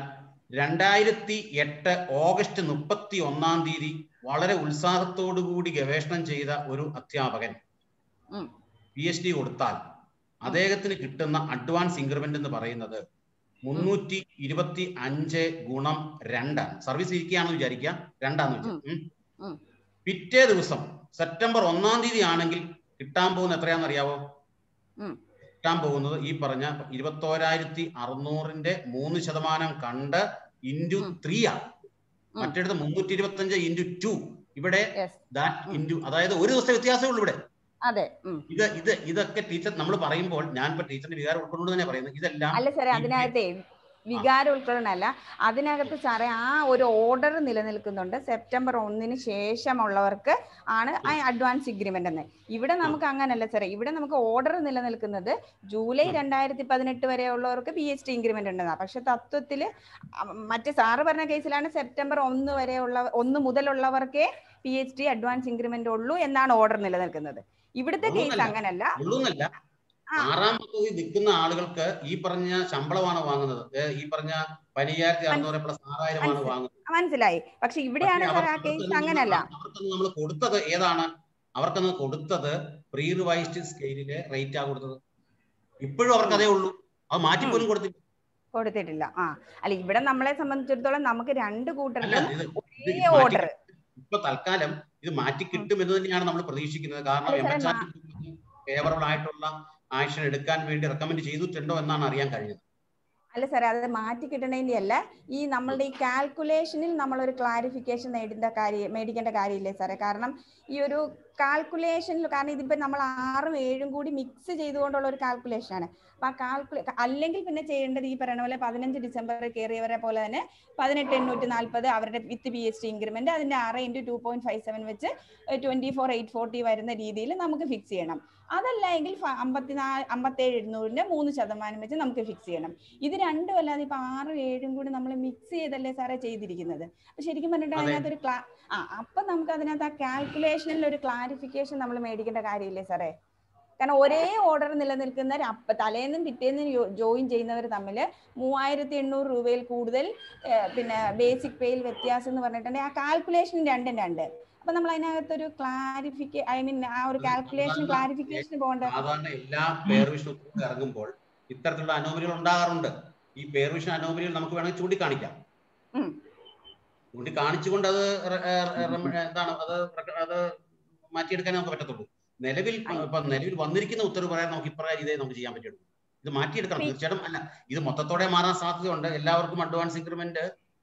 രണ്ടായിരത്തി എട്ട് ഓഗസ്റ്റ് മുപ്പത്തി ഒന്നാം തീയതി വളരെ ഉത്സാഹത്തോടു കൂടി ഗവേഷണം ചെയ്ത ഒരു അധ്യാപകൻ ഉം. പി എച്ച് ഡി കൊടുത്താൽ അദ്ദേഹത്തിന് കിട്ടുന്ന അഡ്വാൻസ് ഇൻക്രിമെന്റ് എന്ന് പറയുന്നത് മുന്നൂറ്റി ഇരുപത്തി അഞ്ച് ഗുണം രണ്ടാണ് സർവീസ് ഇരിക്കുകയാണെന്ന് വിചാരിക്കുക രണ്ടാന്ന് വെച്ചാൽ ഉം. പിറ്റേ ദിവസം സെപ്റ്റംബർ ഒന്നാം തീയതി ആണെങ്കിൽ കിട്ടാൻ പോകുന്ന എത്രയാണെന്ന് അറിയാവോ ഉം. കിട്ടാൻ പോകുന്നത് ഈ പറഞ്ഞ ഇരുപത്തോരായിരത്തി അറുന്നൂറിന്റെ മൂന്ന് ശതമാനം കണ്ട് ഇൻറ്റു ഉം. ത്രീ ആണ് ഉം. മറ്റേടത്ത് മുന്നൂറ്റി ഇരുപത്തി അഞ്ച് ഇൻറ്റു ടു ഇവിടെ Yes. ദാറ്റ് ഉം. ഇൻറ്റു അതായത് ഒരു ദിവസത്തെ വ്യത്യാസമേ ഉള്ളൂ ഇവിടെ അതെ ഉം. ഇത് ഇത് ഇതൊക്കെ ടീച്ചർ നമ്മൾ പറയുമ്പോൾ ഞാൻ ഇപ്പൊ ടീച്ചറിന്റെ വികാരം ഉൾക്കൊണ്ടുകൊണ്ട് തന്നെ പറയുന്നത് ഇതെല്ലാം അല്ല സാറേ ഈ- അതിനകത്തെ വികാരം ഉൾക്കൊള്ളണല്ല അതിനകത്ത് സാറേ ആ ഒരു ഓർഡർ നിലനിൽക്കുന്നുണ്ട് സെപ്റ്റംബർ ഒന്നിന് ശേഷമുള്ളവർക്ക് ആണ് ആ അഡ്വാൻസ് ഇഗ്രിമെന്റ് എന്ന് ഇവിടെ നമുക്ക് അങ്ങനല്ല സാറേ ഇവിടെ നമുക്ക് ഓർഡർ നിലനിൽക്കുന്നത് ജൂലൈ ഉം. രണ്ടായിരത്തി പതിനെട്ട് വരെ ഉള്ളവർക്ക് പി എച്ച് ഡി ഇൻക്രിമെന്റ് ഉണ്ടെന്നാ പക്ഷെ തത്വത്തിൽ മറ്റേ സാറ് പറഞ്ഞ കേസിലാണ് സെപ്റ്റംബർ ഒന്ന് വരെയുള്ള ഒന്ന് മുതലുള്ളവർക്കേ P H D advance increment ഉള്ളൂ എന്നാണ് ഓർഡർ നിലനിൽക്കുന്നത് ഇവിടുത്തെ കേസ് ഉള്ളൂന്നല്ല. അങ്ങനല്ല ഉള്ളൂന്നല്ല ആ. ആറാം പദ്ധതി നിൽക്കുന്ന ആളുകൾക്ക് ഈ പറഞ്ഞ ശമ്പളമാണ് വാങ്ങുന്നത് ഏ, ഈ പറഞ്ഞ പതിനയ്യായിരത്തി അറുന്നൂറ് പ്ലസ് ആറായിരമാണ് മനസ്സിലായി. വാങ്ങുന്നത് മനസ്സിലായി പക്ഷെ ഇവിടെയാണ് പക്ഷേ സാർ ആ അവർക്ക് കേസ് അവർക്കൊന്നും അങ്ങനല്ല അവർക്കൊന്നും നമ്മൾ കൊടുത്തത് ഏതാണ് അവർക്കൊന്ന് കൊടുത്തത് പ്രീ റിവൈസ്ഡ് സ്കെയിലിലെ റേറ്റ് ആ കൊടുത്തത് ഇപ്പോഴും അവർക്ക് അതേ ഉള്ളൂ അത് മാറ്റിപ്പോലും കൊടുത്തില്ല കൊടുത്തിട്ടില്ല ആ അല്ല ഇവിടെ നമ്മളെ സംബന്ധിച്ചിടത്തോളം നമുക്ക് രണ്ട് അല്ല കൂട്ടർക്കും ഇത് ഇത് ഒരേ ഇത് മാറ്റി ഓർഡർ ഇപ്പൊ തൽക്കാലം ഇത് മാറ്റി കിട്ടും എന്ന് തന്നെയാണ് നമ്മൾ പ്രതീക്ഷിക്കുന്നത് കാരണം അല്ല എം സാറേ, എച്ച് ഫേവറബിൾ ആയിട്ടുള്ള ആക്ഷൻ എടുക്കാൻ വേണ്ടി റെക്കമെൻഡ് ചെയ്തിട്ടുണ്ടോ എന്നാണ് അറിയാൻ കഴിഞ്ഞത് അല്ല സാറേ അത് മാറ്റി കിട്ടണതിന്റെ അല്ല ഈ നമ്മളുടെ ഈ കാൽക്കുലേഷനിൽ നമ്മൾ ഒരു ക്ലാരിഫിക്കേഷൻ നേടേണ്ട കാര്യം മേടിക്കേണ്ട കാര്യമില്ലേ സാറേ കാരണം ഈ ഒരു കാൽക്കുലേഷനിൽ കാരണം ഇതിപ്പോ നമ്മൾ ആറും ഏഴും കൂടി മിക്സ് ചെയ്തുകൊണ്ടുള്ള ഒരു കാൽക്കുലേഷൻ ആണ് അപ്പൊ ആ കാൽക്കുലേ അല്ലെങ്കിൽ പിന്നെ ചെയ്യേണ്ടത് ഈ പറയുന്ന പോലെ പതിനഞ്ച് ഡിസംബർ കയറിയവരെ പോലെ തന്നെ പതിനെട്ട് എണ്ണൂറ്റി നാൽപ്പത് അവരുടെ with P H D increment അതിന്റെ ആറ് into two point five seven വെച്ച് ട്വന്റി ഫോർ എയ്റ്റ് ഫോർട്ടി വരുന്ന രീതിയിൽ നമുക്ക് ഫിക്സ് ചെയ്യണം അതല്ല എങ്കിൽ അമ്പത്തിനാല് അമ്പത്തേഴ് എഴുന്നൂറിന്റെ മൂന്ന് ശതമാനം വെച്ച് നമുക്ക് ഫിക്സ് ചെയ്യണം ഇത് രണ്ടും അല്ലാതെ ഇപ്പൊ ആറും ഏഴും കൂടി നമ്മൾ മിക്സ് ചെയ്തല്ലേ സാറേ ചെയ്തിരിക്കുന്നത് അപ്പൊ ശരിക്കും പറഞ്ഞിട്ട് അതെ. അതിനകത്ത് ഒരു ക്ലാ ആ അപ്പൊ നമുക്ക് അതിനകത്ത് ആ കാൽക്കുലേഷനിൽ ഒരു ക്ലാരിഫിക്കേഷൻ നമ്മൾ മേടിക്കേണ്ട കാര്യമില്ലേ സാറേ കാരണം ഒരേ ഓർഡർ നിലനിൽക്കുന്ന ര- അപ്പ തലേന്നും പിറ്റേന്നും ജോയിൻ ചെയ്യുന്നവർ തമ്മിൽ മൂവായിരത്തി എണ്ണൂറ് രൂപയിൽ കൂടുതൽ ഏഹ്, പിന്നെ ബേസിക് പേയിൽ വ്യത്യാസം എന്ന് പറഞ്ഞിട്ടുണ്ടെങ്കിൽ ആ കാൽക്കുലേഷൻ രണ്ടും രണ്ട് അപ്പൊ നമ്മൾ അതിനകത്തൊരു ക്ലാരിഫിക്കേ ഐ മീൻ ആ ഒരു കാൽക്കുലേഷൻ ക്ലാരിഫിക്കേഷൻ പോകേണ്ട സാധാരണ എല്ലാ പെയർ വിഷൻ ഉത്തരവ് ഇറങ്ങുമ്പോൾ ഇത്തരത്തിലുള്ള അനോമലികൾ ഉണ്ടാകാറുണ്ട് ഈ പെയർ വിഷൻ അനോമലികൾ നമുക്ക് വേണമെങ്കിൽ ചൂണ്ടിക്കാണിക്കാം ഉം. ചൂണ്ടിക്കാണിച്ചുകൊണ്ട് അത് റെ- ഏ, റെമ- എന്താണ് അത് റെക്ക- അത് മാറ്റിയെടുക്കാൻ നമുക്ക് പറ്റത്തുള്ളൂ നിലവിൽ ഇപ്പൊ നിലവിൽ വന്നിരിക്കുന്ന ഉത്തരവ് പറയാൻ നമുക്ക് ഇപ്രകാരം ഇതേ നമുക്ക് ചെയ്യാൻ പറ്റുള്ളൂ ഇത് മാറ്റിയെടുക്കണം പി- തീർച്ചയായിട്ടും അല്ല ഇത് മൊത്തത്തോടെ മാറാൻ സാധ്യതയുണ്ട് എല്ലാവർക്കും അഡ്വാൻസ് ഇൻക്രിമെന്റ്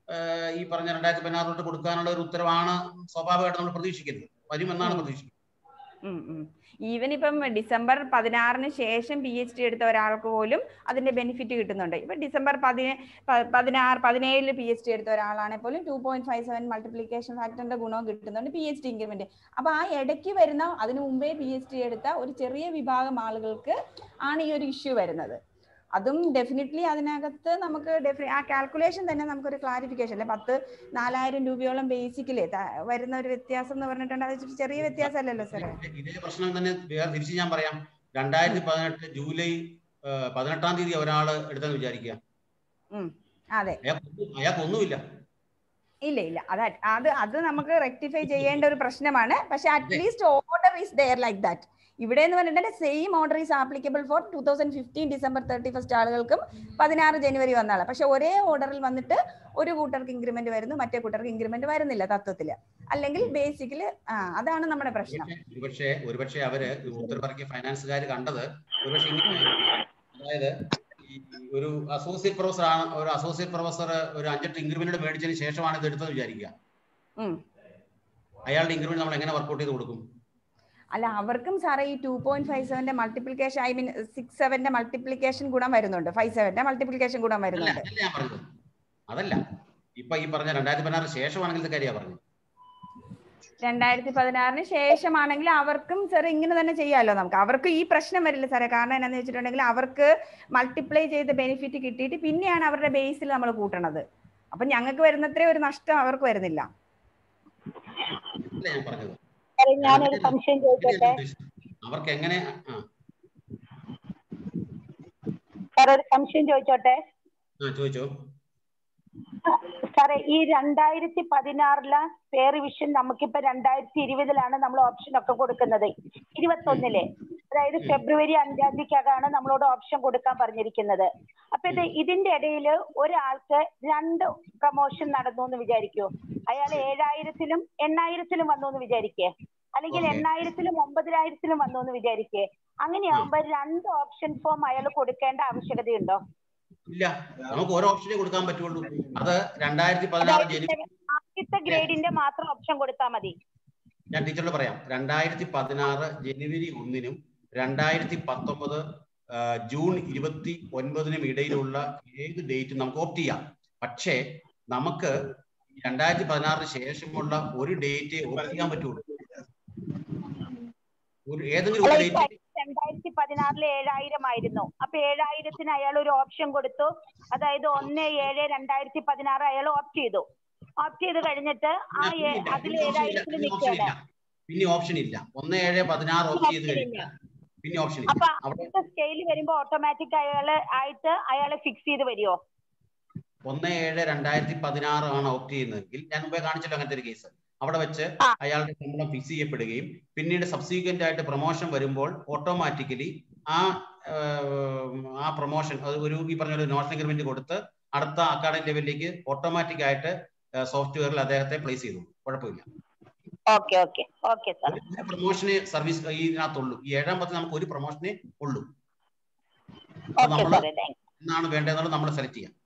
ഈ പറഞ്ഞ രണ്ടായിരത്തി പതിനാറിലോട്ട് കൊടുക്കാനുള്ള ഒരു ഉത്തരവാണ് സ്വാഭാവികമായിട്ട് നമ്മൾ പ്രതീക്ഷിക്കുന്നത് വരുമെന്നാണ് ഉം. പ്രതീക്ഷിക്കുന്നത് ഈവൻ ഇപ്പം ഡിസംബർ പതിനാറിന് ശേഷം പി എച്ച് ഡി എടുത്ത ഒരാൾക്ക് പോലും അതിന്റെ ബെനിഫിറ്റ് കിട്ടുന്നുണ്ട് ഇപ്പൊ ഡിസംബർ പതിന പ- പതിനാറ് പതിനേഴില് പി എച്ച് ഡി എടുത്ത ഒരാളാണെങ്കിൽ പോലും two point five seven multiplication ഫാക്ടറിന്റെ ഗുണവും കിട്ടുന്നുണ്ട് പി എച്ച് ഡി ഇൻക്രിമെന്റ് അപ്പൊ ആ ഇടയ്ക്ക് വരുന്ന അതിനു മുമ്പേ പി എച്ച് ഡി എടുത്ത ഒരു ചെറിയ വിഭാഗം ആളുകൾക്ക് ആണ് ഈ ഒരു ഇഷ്യൂ വരുന്നത് അതും ഡെഫിനറ്റ്ലി അതിനകത്ത് നമുക്ക് ഡെഫി ആ കാൽക്കുലേഷൻ തന്നെ നമുക്കൊരു ക്ലാരിഫിക്കേഷൻ അല്ലെ പത്ത് നാലായിരം രൂപയോളം ബേസിക്കലി വരുന്ന ഒരു വ്യത്യാസം എന്ന് പറഞ്ഞിട്ടുണ്ടെങ്കിൽ അത് ഇച്ചിരി ചെറിയ വ്യത്യാസമല്ലല്ലോ സാറേ ഇതേ- ഇതേ പ്രശ്നം തന്നെ വേറെ തിരിച്ച് ഞാൻ പറയാം രണ്ടായിരത്തി പതിനെട്ട് ജൂലൈ ആ, പതിനെട്ടാം തീയതി ഒരാള് എടുത്തെന്ന് വിചാരിക്കുക ഉം അതെ അയാൾക്ക് അയാൾക്കൊന്നുമില്ല ഇല്ല ഇല്ല അത് at- അത് അത് നമുക്ക് റെക്ടിഫൈ ചെയ്യേണ്ട ഒരു പ്രശ്നമാണ് പക്ഷെ at least order is there like that ഇവിടെ എന്ന് പറഞ്ഞിട്ടുണ്ടെങ്കിൽ same order is applicable for two thousand fifteen December thirty first ആളുകൾക്കും പതിനാറ് ജനുവരി വന്നാളെ പക്ഷെ ഒരേ ഓർഡറിൽ വന്നിട്ട് ഒരു കൂട്ടർക്ക് ഇൻക്രിമെന്റ് വരുന്നു മറ്റേ കൂട്ടർക്ക് ഇൻക്രിമെന്റ് വരുന്നില്ല തത്വത്തില് അല്ലെങ്കിൽ ബേസിക്കല് ആ അതാണ് നമ്മുടെ പ്രശ്നം ഒരുപക്ഷെ ഒരുപക്ഷെ അവര് ഈ ഉത്തരവിറക്കിയ ഫൈനാൻസുകാർ കണ്ടത് ഒരുപക്ഷെ ഇങ്ങനെ അതായത് ഈ ഒരു അസോസിയേറ്റ് പ്രൊഫസർ ആണ് ഒരു അസോസിയേറ്റ് പ്രൊഫസർ ഒരു അഞ്ചെട്ട് ഇൻക്രിമെന്റ് മേടിച്ചതിന് ശേഷമാണ് ഇത് എടുത്തത് വിചാരിക്കുക ഉം. അയാളുടെ ഇൻക്രിമെന്റ് നമ്മൾ എങ്ങനെ വർക്കൗട്ട് ചെയ്ത് കൊടുക്കും അല്ല അവർക്കും സാറേ ഈ ടു പോയിന്റ് ഫൈവ് സെവന്റെ മൾട്ടിപ്ലിക്കേഷൻ ഐ മീൻ സിക്സ് സെവന്റെ മൾട്ടിപ്ലിക്കേഷൻ ഗുണം വരുന്നുണ്ട് ഫൈവ് സെവന്റെ മൾട്ടിപ്ലിക്കേഷൻ ഗുണം അല്ല വരുന്നുണ്ട് അതല്ല ഞാൻ പറഞ്ഞത് അതല്ല ഇപ്പൊ ഈ പറഞ്ഞ രണ്ടായിരത്തി പതിനാറ് ശേഷമാണെങ്കിൽ ഇത് കാര്യമാണ് പറഞ്ഞത് രണ്ടായിരത്തി പതിനാറിന് ശേഷമാണെങ്കിൽ അവർക്കും സാർ ഇങ്ങനെ തന്നെ ചെയ്യാമല്ലോ നമുക്ക് അവർക്ക് ഈ പ്രശ്നം വരില്ല സാറേ കാരണം എന്നാന്ന് വെച്ചിട്ടുണ്ടെങ്കിൽ അവർക്ക് മൾട്ടിപ്ലൈ ചെയ്ത ബെനിഫിറ്റ് കിട്ടിയിട്ട് പിന്നെയാണ് അവരുടെ ബേസിൽ നമ്മൾ കൂട്ടണത് അപ്പൊ ഞങ്ങൾക്ക് വരുന്നത്രേ ഒരു നഷ്ടം അവർക്ക് വരുന്നില്ല അല്ല ഞാൻ പറഞ്ഞത് സാറേ, ഞാനൊരു സംശയം ചോദിച്ചോട്ടെ അവർക്ക് എങ്ങനെ ആ സാർ ഒരു സംശയം ചോദിച്ചോട്ടെ ആ ചോദിച്ചോ സാറേ ഈ രണ്ടായിരത്തി പതിനാറിലെ പേ റിവിഷൻ നമുക്കിപ്പോ രണ്ടായിരത്തി ഇരുപതിലാണ് നമ്മൾ ഓപ്ഷൻ ഒക്കെ കൊടുക്കുന്നത് ഇരുപത്തൊന്നില് അതായത് ഫെബ്രുവരി അഞ്ചാം തീയതിക്കകമാണ് നമ്മളോട് ഓപ്ഷൻ കൊടുക്കാൻ പറഞ്ഞിരിക്കുന്നത് അപ്പൊ ഇത് ഇതിന്റെ ഇടയിൽ ഒരാൾക്ക് രണ്ട് പ്രൊമോഷൻ നടന്നു എന്ന് വിചാരിക്കൂ അയാൾ ഏഴായിരത്തിലും എണ്ണായിരത്തിലും വന്നു എന്ന് വിചാരിക്കേ അല്ലെങ്കിൽ Okay. എണ്ണായിരത്തിലും ഒമ്പതിനായിരത്തിലും വന്നു എന്ന് വിചാരിക്കേ അങ്ങനെയാകുമ്പോ രണ്ട് ഓപ്ഷൻ ഫോം അയാൾ കൊടുക്കേണ്ട ആവശ്യകതയുണ്ടോ ഇല്ല നമുക്ക് ഓരോ ഓപ്ഷനേ കൊടുക്കാൻ പറ്റുള്ളൂ അത് രണ്ടായിരത്തി പതിനാറ് അതായത് ജനുവരി ആദ്യത്തെ ഗ്രേഡിന്റെ മാത്രം ഓപ്ഷൻ കൊടുത്താൽ മതി ഞാൻ ടീച്ചറോട് പറയാം രണ്ടായിരത്തി പതിനാറ് ജനുവരി ഒന്നിനും രണ്ടായിരത്തി പത്തൊമ്പത് ആ, ജൂൺ ഇരുപത്തി ഒൻപതിനും ഇടയിലുള്ള ഏത് ഡേറ്റ് നമുക്ക് ഓപ്റ്റ് ചെയ്യാം പക്ഷേ നമുക്ക് രണ്ടായിരത്തി പതിനാറിന് ശേഷമുള്ള ഒരു ഡേറ്റ് ഓപ്റ്റ് ചെയ്യാൻ പറ്റുള്ളൂ ഒരു ഏതെങ്കിലും അല്ല ഒരു ഇപ്പൊ ഡേറ്റ് രണ്ടായിരത്തി പതിനാറില് ഏഴായിരം ആയിരുന്നു അപ്പൊ ഏഴായിരത്തിന് അയാൾ ഒരു ഓപ്ഷൻ കൊടുത്തു അതായത് ഒന്ന് ഏഴ് രണ്ടായിരത്തി പതിനാറ് അയാൾ ഓപ്റ്റ് ചെയ്തു ഓപ്റ്റ് ചെയ്ത് കഴിഞ്ഞിട്ട് ആ ഏ- അതിൽ ഏഴായിരത്തിൽ പിന്നെ ഓപ്ഷൻ നിൽക്കുകയാണ് ഇല്ല പിന്നെ ഓപ്ഷൻ ഇല്ല ഒന്ന് ഏഴ് പതിനാറ് ഓപ്റ്റ് ചെയ്ത് ഓപ്ഷൻ ഇല്ല കഴിഞ്ഞാൽ പിന്നെ ഓപ്ഷൻ ഇല്ല അപ്പൊ അവിടെ അടുത്ത സ്കെയിൽ വരുമ്പോ ഓട്ടോമാറ്റിക് അയാള് ആയിട്ട് അയാളെ ഫിക്സ് ചെയ്ത് വരുമോ ഒന്ന് ഏഴ് രണ്ടായിരത്തി പതിനാറ് ആണ് ഓപ്റ്റ് ചെയ്യുന്നതെങ്കിൽ ഞാൻ മുമ്പേ കാണിച്ചല്ലോ അങ്ങനത്തെ ഒരു കേസ് അവിടെ വെച്ച് ആ. അയാളുടെ ശമ്പളം ഫിക്സ് ചെയ്യപ്പെടുകയും പിന്നീട് സബ്സീക്വന്റ് ആയിട്ട് പ്രൊമോഷൻ വരുമ്പോൾ ഓട്ടോമാറ്റിക്കലി ആ ആഹ്, ആ പ്രൊമോഷൻ അത് ഒരു ഈ പറഞ്ഞ ഒരു നോഷൻ അഗ്രിമെന്റ് കൊടുത്ത് അടുത്ത അക്കാഡമിക് ലെവലിലേക്ക് ഓട്ടോമാറ്റിക് ആയിട്ട് സോഫ്റ്റ്വെയറിൽ അദ്ദേഹത്തെ പ്ലേസ് ചെയ്തു കുഴപ്പമില്ല ഓക്കെ ഓക്കെ ഓക്കെ സാർ ഒരു പ്രൊമോഷന് സർവീസ് ഇതിനകത്തുള്ളൂ ഈ ഏഴാം പത്തിൽ നമുക്ക് ഒരു പ്രൊമോഷനേ ഉള്ളൂ അപ്പൊ ഓക്കെ നമ്മള് സാറേ താങ്ക് എന്നാണ് വേണ്ടതെന്നുള്ളത് നമ്മൾ സെലക്ട് ചെയ്യാം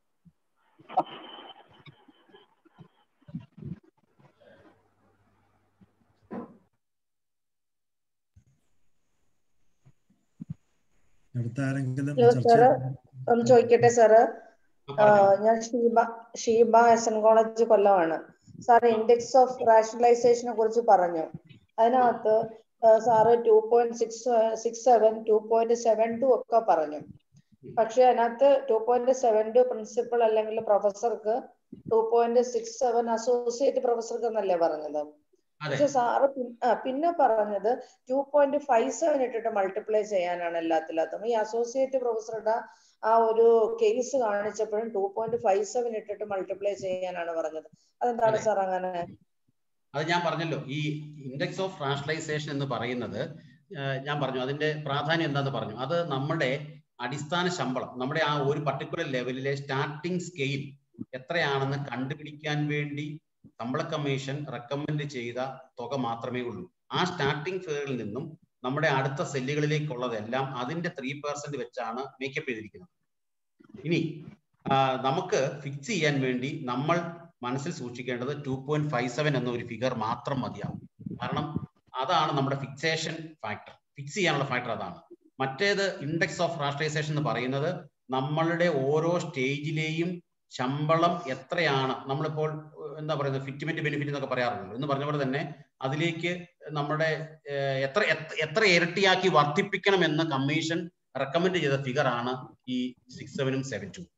അടുത്ത ആരെങ്കിലും ഹലോ ചർച്ച സാറ് ഒന്ന് ചോദിക്കട്ടെ സാറ് ആ, ആ, പറഞ്ഞോ. ഞാൻ Sheeba Sheeba S N college കൊല്ലമാണ് സാർ ഇൻഡെക്സ് ഓഫ് റാഷണലൈസേഷനെ കുറിച്ച് പറഞ്ഞു അതിനകത്ത് ആ, sir two point six six seven two point seven two ഒക്കെ പറഞ്ഞു പക്ഷെ അതിനകത്ത് two point seven two principal അല്ലെങ്കിൽ പ്രൊഫസർക്ക് two point six seven associate പ്രൊഫസർക്ക് എന്നല്ലേ പറഞ്ഞത് അതെ പക്ഷെ സാറ് പിൻ- ആ, പിന്നെ പറഞ്ഞത് ടു പോയിന്റ് ഫൈവ് സെവൻ ഇട്ടിട്ട് മൾട്ടിപ്ലൈ ചെയ്യാനാണ് എല്ലാത്തിലും ഈ അസോസിയേറ്റ് പ്രൊഫസറുടെ ആ ഒരു കേസ് കാണിച്ചപ്പോഴും ടു പോയിന്റ് ഫൈവ് സെവൻ ഇട്ടിട്ട് മൾട്ടിപ്ലൈ ചെയ്യാനാണ് പറഞ്ഞത് അതെന്താണ് അതെ. സാർ അങ്ങനെ അത് ഞാൻ പറഞ്ഞല്ലോ ഈ ഇൻഡെക്സ് ഓഫ് റാഷണലൈസേഷൻ എന്ന് പറയുന്നത് ആ, ഞാൻ പറഞ്ഞു അതിന്റെ പ്രാധാന്യം എന്താന്ന് പറഞ്ഞു അത് നമ്മുടെ അടിസ്ഥാന ശമ്പളം നമ്മുടെ ആ ഒരു പർട്ടിക്കുലർ ലെവലിലെ സ്റ്റാർട്ടിംഗ് സ്കെയിൽ എത്രയാണെന്ന് കണ്ടുപിടിക്കാൻ വേണ്ടി ശമ്പള കമ്മീഷൻ റെക്കമെൻഡ് ചെയ്ത തുക മാത്രമേ ഉള്ളൂ ആ സ്റ്റാർട്ടിംഗ് ഫെയറിൽ നിന്നും നമ്മുടെ അടുത്ത സെല്ലുകളിലേക്കുള്ളതെല്ലാം അതിന്റെ ത്രീ പെർസെന്റ് വെച്ചാണ് മേക്കപ്പ് ചെയ്തിരിക്കുന്നത് ഇനി ആ, നമുക്ക് ഫിക്സ് ചെയ്യാൻ വേണ്ടി നമ്മൾ മനസ്സിൽ സൂക്ഷിക്കേണ്ടത് ടു പോയിന്റ് ഫൈവ് സെവൻ എന്ന ഒരു ഫിഗർ മാത്രം മതിയാവും കാരണം അതാണ് നമ്മുടെ ഫിക്സേഷൻ ഫാക്ടർ ഫിക്സ് ചെയ്യാനുള്ള ഫാക്ടർ അതാണ് മറ്റേത് ഇൻഡെക്സ് ഓഫ് റാഷണലൈസേഷൻ എന്ന് പറയുന്നത് നമ്മളുടെ ഓരോ സ്റ്റേജിലെയും ശമ്പളം എത്രയാണ് നമ്മളിപ്പോൾ ഏഹ്, എന്താ പറയുന്നത് ഫിറ്റ്മെന്റ് ബെനിഫിറ്റ് എന്നൊക്കെ പറയാറുണ്ട് എന്ന് പറഞ്ഞ പോലെ തന്നെ അതിലേക്ക് നമ്മുടെ ഏഹ്, എത്ര എത്ര- എത്ര ഇരട്ടിയാക്കി വർദ്ധിപ്പിക്കണം എന്ന് കമ്മീഷൻ റെക്കമെൻഡ് ചെയ്ത ഫിഗർ ആണ് ഈ സിക്സ് സെവനും സെവൻ ടു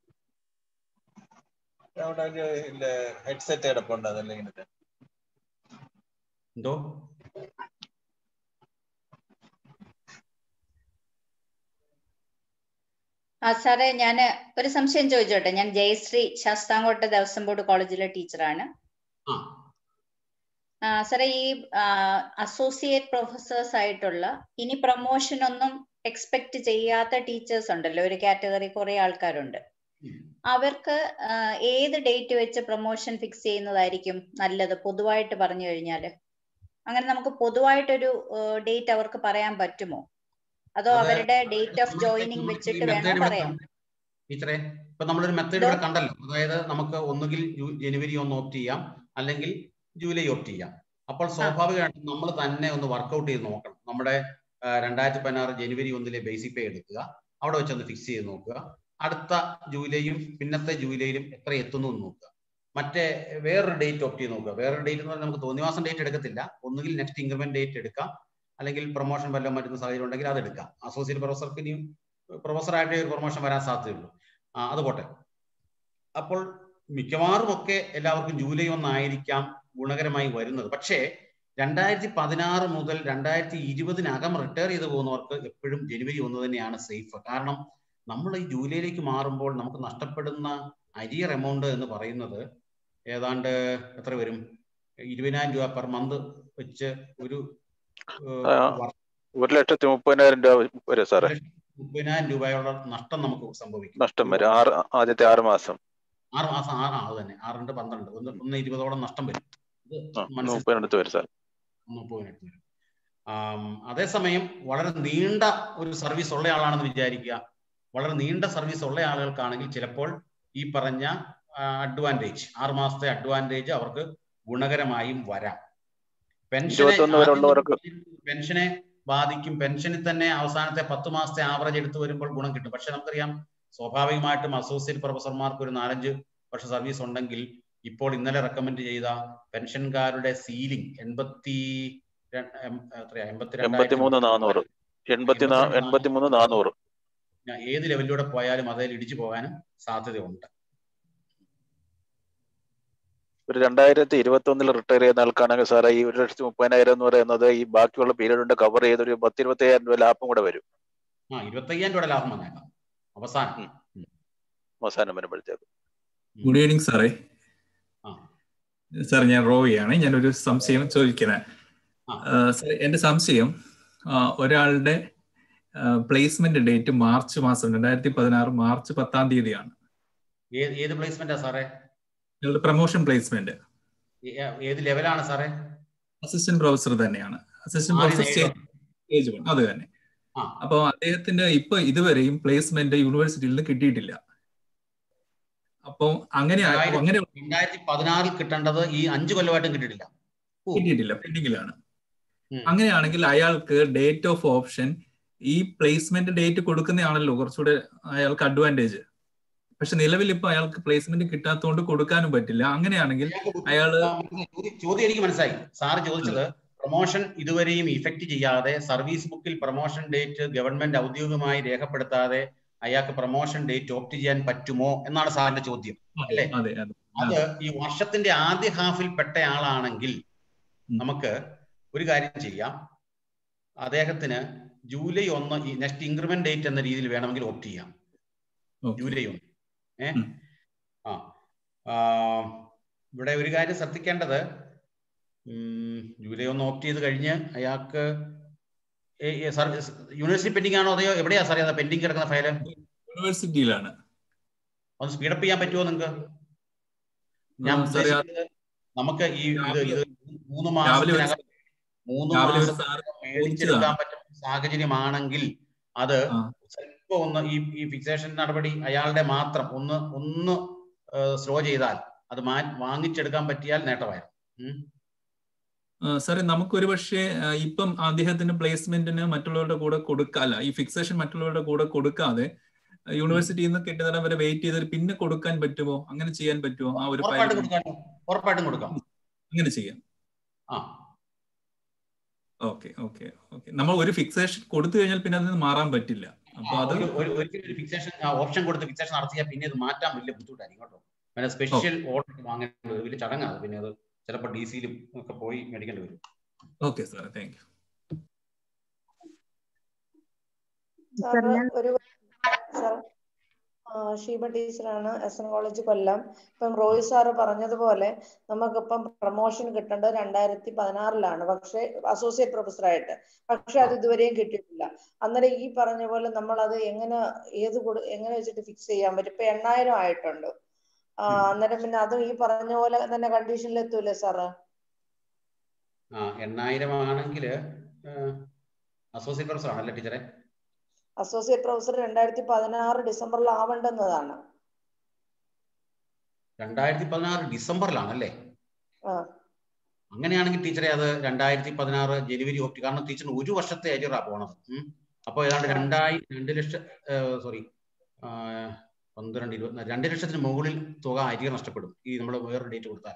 അവിടെ ഒരു ഹെഡ്സെറ്റ് കിടപ്പുണ്ട് അതല്ലേ ഇങ്ങനത്തെ എന്തോ ആ സാറേ ഞാൻ ഒരു സംശയം ചോദിച്ചോട്ടെ ഞാൻ ജയശ്രീ ശാസ്താംകോട്ട ദേവസ്വം ബോർഡ് കോളേജിലെ ടീച്ചറാണ് ആ ആ, സാറേ ഈ അസോസിയേറ്റ് പ്രൊഫസേഴ്സ് ആയിട്ടുള്ള ഇനി പ്രൊമോഷൻ ഒന്നും എക്സ്പെക്ട് ചെയ്യാത്ത ടീച്ചേഴ്സ് ഉണ്ടല്ലോ ഒരു കാറ്റഗറി കുറെ ആൾക്കാരുണ്ട് അവർക്ക് ആ, ഏത് ഡേറ്റ് വെച്ച് പ്രൊമോഷൻ ഫിക്സ് ചെയ്യുന്നതായിരിക്കും നല്ലത് പൊതുവായിട്ട് പറഞ്ഞു കഴിഞ്ഞാൽ അങ്ങനെ നമുക്ക് പൊതുവായിട്ടൊരു ഡേറ്റ് അവർക്ക് പറയാൻ പറ്റുമോ അതോ അത് അവരുടെ ഡേറ്റ് ഓഫ് നമ്മൾക്ക് ജോയിനിങ് നമ്മൾക്ക് ഈ വെച്ചിട്ട് വേണോ മെത്തേഡ് ഇവിടെ പറയാൻ കണ്ട- ടീച്ചറെ ഇപ്പൊ നമ്മളൊരു മെത്തേഡ് ഇവിടെ കണ്ടല്ലോ അതായത് നമുക്ക് ഒന്നുകിൽ ജൂ- ജനുവരി ഒന്ന് ഓപ്റ്റ് ചെയ്യാം അല്ലെങ്കിൽ ജൂലൈ ഓപ്റ്റ് ചെയ്യാം അപ്പോൾ സ്വാഭാവികമായിട്ടും നമ്മൾ തന്നെ ഒന്ന് വർക്കൗട്ട് ചെയ്ത് നോക്കണം നമ്മുടെ രണ്ടായിരത്തി പതിനാറ് ജനുവരി ഒന്നിലെ ബേസിക് പേ എടുക്കുക അവിടെ വെച്ച് ഒന്ന് ഫിക്സ് ചെയ്ത് നോക്കുക അടുത്ത ജൂലൈയും പിന്നത്തെ ജൂലൈയിലും എത്ര എത്തുന്നു എന്ന് നോക്കുക മറ്റേ വേറൊരു ഡേറ്റ് ഓപ്റ്റ് ചെയ്ത് നോക്കുക വേറൊരു ഡേറ്റ് എന്ന് പറഞ്ഞാൽ നമുക്ക് തോന്നിവാസം ഡേറ്റ് എടുക്കത്തില്ല ഒന്നുകിൽ നെക്സ്റ്റ് ഇൻക്രിമെന്റ് ഡേറ്റ് എടുക്കാം അല്ലെങ്കിൽ പ്രൊമോഷൻ വല്ലതും മറ്റുന്ന സാഹചര്യം ഉണ്ടെങ്കിൽ അത് എടുക്കാം അസോസിയേറ്റ് പ്രൊഫസർക്ക് ഇനിയും പ്രൊഫസറായിട്ട് ഒരു പ്രൊമോഷൻ വരാൻ സാധ്യതയുള്ളൂ ആ, അത് പോട്ടെ അപ്പോൾ മിക്കവാറും ഒക്കെ എല്ലാവർക്കും ജൂലൈ ഒന്നായിരിക്കാം ഗുണകരമായി വരുന്നത് പക്ഷേ രണ്ടായിരത്തി പതിനാറ് മുതൽ രണ്ടായിരത്തി ഇരുപതിനകം റിട്ടയർ ചെയ്ത് പോകുന്നവർക്ക് എപ്പോഴും ജനുവരി ഒന്ന് തന്നെയാണ് സേഫ് കാരണം നമ്മൾ ഈ ജൂലൈയിലേക്ക് മാറുമ്പോൾ നമുക്ക് നഷ്ടപ്പെടുന്ന അരിയർ എമൗണ്ട് എന്ന് പറയുന്നത് ഏതാണ്ട് എത്ര വരും ഇരുപതിനായിരം രൂപ പെർ മന്ത് വെച്ച് ഒരു ഏഹ്, ആ, വർഷം ഒരു ലക്ഷത്തി മുപ്പതിനായിരം രൂപ വരും സാറേ മുപ്പതിനായിരം രൂപയോളം നഷ്ടം നമുക്ക് സംഭവിക്കും നഷ്ടം വരും ആറ് ആദ്യത്തെ ആറ് മാസം ആറ് മാസം ആറ് ആ, അത് തന്നെ ആറിന്റെ പന്ത്രണ്ട് ഒന്ന് ഒന്ന് ഇരുപതോളം നഷ്ടം വരും ഇത് ആ മനസ്സിൽ മുപ്പതിനടുത്ത് വരും സാർ മുപ്പതിനടുത്ത് വരും ആം, അതേസമയം വളരെ നീണ്ട ഒരു സർവീസ് ഉള്ള ആളാണെന്ന് വിചാരിക്കുക വളരെ നീണ്ട സർവീസ് ഉള്ള ആളുകൾക്കാണെങ്കിൽ ചിലപ്പോൾ ഈ പറഞ്ഞ അഡ്വാൻറ്റേജ് ആറ് മാസത്തെ അഡ്വാൻറ്റേജ് അവർക്ക് ഗുണകരമായും വരാം പെൻഷനെ ഇരുപത്തൊന്ന് വരെ ആദ്യം ഉള്ളവർക്ക് പെൻഷനെ ബാധിക്കും പെൻഷനിൽ തന്നെ അവസാനത്തെ പത്ത് മാസത്തെ ആവറേജ് എടുത്തു വരുമ്പോൾ ഗുണം കിട്ടും പക്ഷെ നമുക്കറിയാം സ്വാഭാവികമായിട്ടും അസോസിയേറ്റ് പ്രൊഫസർമാർക്ക് ഒരു നാലഞ്ച് വർഷ സർവീസ് ഉണ്ടെങ്കിൽ ഇപ്പോൾ ഇന്നലെ റെക്കമെൻഡ് ചെയ്ത പെൻഷൻകാരുടെ സീലിംഗ് എൺപത്തി ര- എം- എത്രയാ എൺപത്തി മൂന്ന് എൺപത്തിരണ്ടായിരത്തി നാനൂറ് എൺപത്തി നാ എൺപത്തി മൂന്ന് നാനൂറ് ഏത് ലെവലിലൂടെ പോയാലും അതിൽ ഇടിച്ചു പോകാനും സാധ്യതയുണ്ട് ഒരു രണ്ടായിരത്തി ഇരുപത്തി ഒന്നിൽ റിട്ടയർ ചെയ്യുന്ന ആൾക്കാണെങ്കിൽ സാറേ ഈ ഒരു ലക്ഷത്തി മുപ്പതിനായിരം എന്ന് പറയുന്നത് ഈ ബാക്കിയുള്ള പീരീഡ് കവർ ചെയ്ത് ഒരു പത്ത് ഇരുപത്തി അയ്യായിരം രൂപ ലാഭം കൂടെ വരും ആ ഇരുപത്തയ്യായിരം രൂപയുടെ ലാഭം വന്നേക്കാം അവസാനം അവസാനം വരുമ്പോഴത്തേക്ക് ഗുഡ് ഈവനിങ് സാറേ ആ. സാർ ഞാൻ റോയിയാണ് ഞാനൊരു സംശയം ചോദിക്കുന്നത് സാർ എൻ്റെ സംശയം ആ, ഒരാളുടെ പ്ലേസ്മെന്റ് ഡേറ്റ് മാർച്ച് മാസം രണ്ടായിരത്തി പതിനാറ് മാർച്ച് പത്താം തീയതിയാണ് ഏത് ഏത് പ്ലേസ്മെന്റാ സാറേ നിങ്ങളുടെ പ്രൊമോഷൻ പ്ലേസ്മെന്റ് ഏ- ഏത് ലെവലാണ് സാറേ അസിസ്റ്റന്റ് പ്രൊഫസർ തന്നെയാണ് അസിസ്റ്റന്റ് ആദ്യം പ്രൊഫസർ നേരിടും. സ്റ്റേജ് വൺ അത് തന്നെ ആ. അപ്പോൾ അദ്ദേഹത്തിന്റെ ഇപ്പൊ ഇതുവരെയും പ്ലേസ്മെന്റ് യൂണിവേഴ്സിറ്റിയിൽ നിന്ന് കിട്ടിയിട്ടില്ല അപ്പോൾ അങ്ങനെ രണ്ടായിരത്തി- അങ്ങനെ രണ്ടായിരത്തി പതിനാറിൽ കിട്ടേണ്ടത് ഈ അഞ്ചു കൊല്ലമായിട്ടും കിട്ടിയിട്ടില്ല കിട്ടിയിട്ടില്ല പെൻഡിങ്ങിലാണ് ഉം. അങ്ങനെയാണെങ്കിൽ അയാൾക്ക് ഡേറ്റ് ഓഫ് ഓപ്ഷൻ ഈ പ്ലേസ്മെന്റ് ഡേറ്റ് കൊടുക്കുന്നതാണല്ലോ കുറച്ചുകൂടെ അയാൾക്ക് അഡ്വാൻറ്റേജ് പക്ഷെ നിലവിൽ ഇപ്പൊ അയാൾക്ക് പ്ലേസ്മെന്റ് കിട്ടാത്തതുകൊണ്ട് കൊടുക്കാനും പറ്റില്ല അങ്ങനെയാണെങ്കിൽ അയാള് ചോദ്യം- ചോദ്യം എനിക്ക് മനസ്സിലായി സാറ് ചോദിച്ചത് പ്രൊമോഷൻ ഇതുവരെയും ഇഫക്റ്റ് ചെയ്യാതെ സർവീസ് ബുക്കിൽ പ്രൊമോഷൻ ഡേറ്റ് ഗവൺമെന്റ് ഔദ്യോഗികമായി രേഖപ്പെടുത്താതെ അയാൾക്ക് പ്രൊമോഷൻ ഡേറ്റ് ഓപ്റ്റ് ചെയ്യാൻ പറ്റുമോ എന്നാണ് സാറിന്റെ ചോദ്യം അല്ലേ അതെ അതെ അത് ഈ വർഷത്തിന്റെ ആദ്യ ഹാഫിൽ പെട്ട ആളാണെങ്കിൽ നമുക്ക് ഒരു കാര്യം ചെയ്യാം അദ്ദേഹത്തിന് ജൂലൈ ഒന്ന് ഈ നെക്സ്റ്റ് ഇൻക്രിമെന്റ് ഡേറ്റ് എന്ന രീതിയിൽ വേണമെങ്കിൽ ഓപ്റ്റ് ചെയ്യാം ജൂലൈ ഒന്ന് ഏ ആ ആ, ഇവിടെ ഒരു കാര്യം ശ്രദ്ധിക്കേണ്ടത് ഉം, ജൂലൈ ഒന്ന് ഓപ്റ്റ് ചെയ്ത് കഴിഞ്ഞ് അയാൾക്ക് യൂണിവേഴ്സിറ്റി പെൻഡിംഗ് ആണോ അതെയോ എവിടെയാ സാറേ അത് പെൻഡിംഗ് കിടക്കുന്ന ഫയല് യൂണിവേഴ്സിറ്റിയിലാണ് ഒന്ന് സ്പീഡപ്പ് ചെയ്യാൻ പറ്റുമോ നിങ്ങൾക്ക് ഞാൻ ആ, സാറേ, ആ- ഉദ്ദേശിക്കുന്നത് നമുക്ക് ഈ ഇത് ഇത് മൂന്ന് രാവിലെ ഒരു മാസത്തിനകം മൂന്ന് രാവിലെ ഒരു മാസം സാറ് മേടിച്ചെടുക്കാൻ ചോദിച്ചതാണ്. പറ്റുന്ന സാഹചര്യമാണെങ്കിൽ അത് ചിലപ്പോ ഒന്ന് ഈ ഈ ഫിക്സേഷൻ നടപടി അയാളുടെ മാത്രം ഒന്ന് ഒന്ന് സ്ലോ ചെയ്താൽ അത് മാ വാങ്ങിച്ചെടുക്കാൻ പറ്റിയാൽ നേട്ടമായിരുന്നു ഉം. ആ, സാറേ നമുക്ക് ഒരു പക്ഷേ ആ, ഇപ്പം അദ്ദേഹത്തിന് പ്ലേസ്മെന്റിന് മറ്റുള്ളവരുടെ കൂടെ കൊടുക്കാല്ല ഈ ഫിക്സേഷൻ മറ്റുള്ളവരുടെ കൂടെ കൊടുക്കാതെ യൂണിവേഴ്സിറ്റിയിൽ നിന്ന് കിട്ടുന്നിടം വരെ വെയിറ്റ് ചെയ്തിട്ട് പിന്നെ കൊടുക്കാൻ പറ്റുമോ അങ്ങനെ ചെയ്യാൻ പറ്റുമോ ആ ഒരു ഉറപ്പായിട്ടും ഫയൽ കൊടുക്കാം ഉറപ്പായിട്ടും കൊടുക്കാം അങ്ങനെ ചെയ്യാം ആ ഓക്കെ ഓക്കെ ഓക്കെ നമ്മൾ ഒരു ഫിക്സേഷൻ കൊടുത്തു കഴിഞ്ഞാൽ പിന്നെ അതിൽ നിന്ന് മാറാൻ പറ്റില്ല അപ്പൊ അത് ഒരു ഒരു- ഒരിക്കലും ഒരു ഫിക്സേഷൻ ഓപ്ഷൻ കൊടുത്ത് ഫിക്സേഷൻ നടത്തിയാൽ പിന്നെ അത് മാറ്റാൻ വലിയ ബുദ്ധിമുട്ടായിരിക്കും കേട്ടോ പിന്നെ സ്പെഷ്യൽ ഓർഡർ വാങ്ങേണ്ടി വരും വലിയ ചടങ്ങാണ് പിന്നെ അത് ചിലപ്പോൾ ഡി സിയിലും ഒക്കെ പോയി മേടിക്കേണ്ടി വരും okay sir thank you sir ഒരു സാർ ആ, ഷീബ ടീച്ചറാണ് എസ് എൻ കോളേജ് കൊല്ലം ഇപ്പം റോയ് സാറ് പറഞ്ഞതുപോലെ നമുക്കിപ്പം പ്രൊമോഷൻ കിട്ടേണ്ടത് രണ്ടായിരത്തി പതിനാറിലാണ് പക്ഷേ അസോസിയേറ്റ് പ്രൊഫസറായിട്ട് പക്ഷെ അത് ഇതുവരെയും കിട്ടിയിട്ടില്ല അന്നേരം ഈ പറഞ്ഞ പോലെ നമ്മൾ അത് എങ്ങനെ ഏത് കൊടു എങ്ങനെ വെച്ചിട്ട് ഫിക്സ് ചെയ്യാൻ പറ്റും ഇപ്പൊ എണ്ണായിരം ആയിട്ടുണ്ട് ആ, അന്നേരം പിന്നെ അതും ഈ പറഞ്ഞ പോലെ തന്നെ കണ്ടീഷനിൽ എത്തൂലേ സാറ് ആ എണ്ണായിരം ആണെങ്കിൽ അസോസിയേറ്റ് പ്രൊഫസർ ആണല്ലേ ടീച്ചറെ അസോസിയേറ്റ് പ്രൊഫസർ രണ്ടായിരത്തി പതിനാറ് ഡിസംബറിൽ ആവേണ്ടുന്നതാണ് രണ്ടായിരത്തി പതിനാറ് ഡിസംബറിലാണല്ലേ ആ അങ്ങനെയാണെങ്കിൽ ടീച്ചറെ അത് രണ്ടായിരത്തി പതിനാറ് ജനുവരി ഓപ്റ്റി കാരണം ടീച്ചറിന് ഒരു വർഷത്തെ അരിയറാ പോണത് ഉം. അപ്പോൾ ഏതാണ്ട് രണ്ടായി രണ്ട് ലക്ഷം സോറി പന്ത്രണ്ട് ഇരുപത്തി രണ്ട് ലക്ഷത്തിന് മുകളിൽ തുക അരിയർ നഷ്ടപ്പെടും ഈ നമ്മൾ വേറൊരു ഡേറ്റ് കൊടുത്താൽ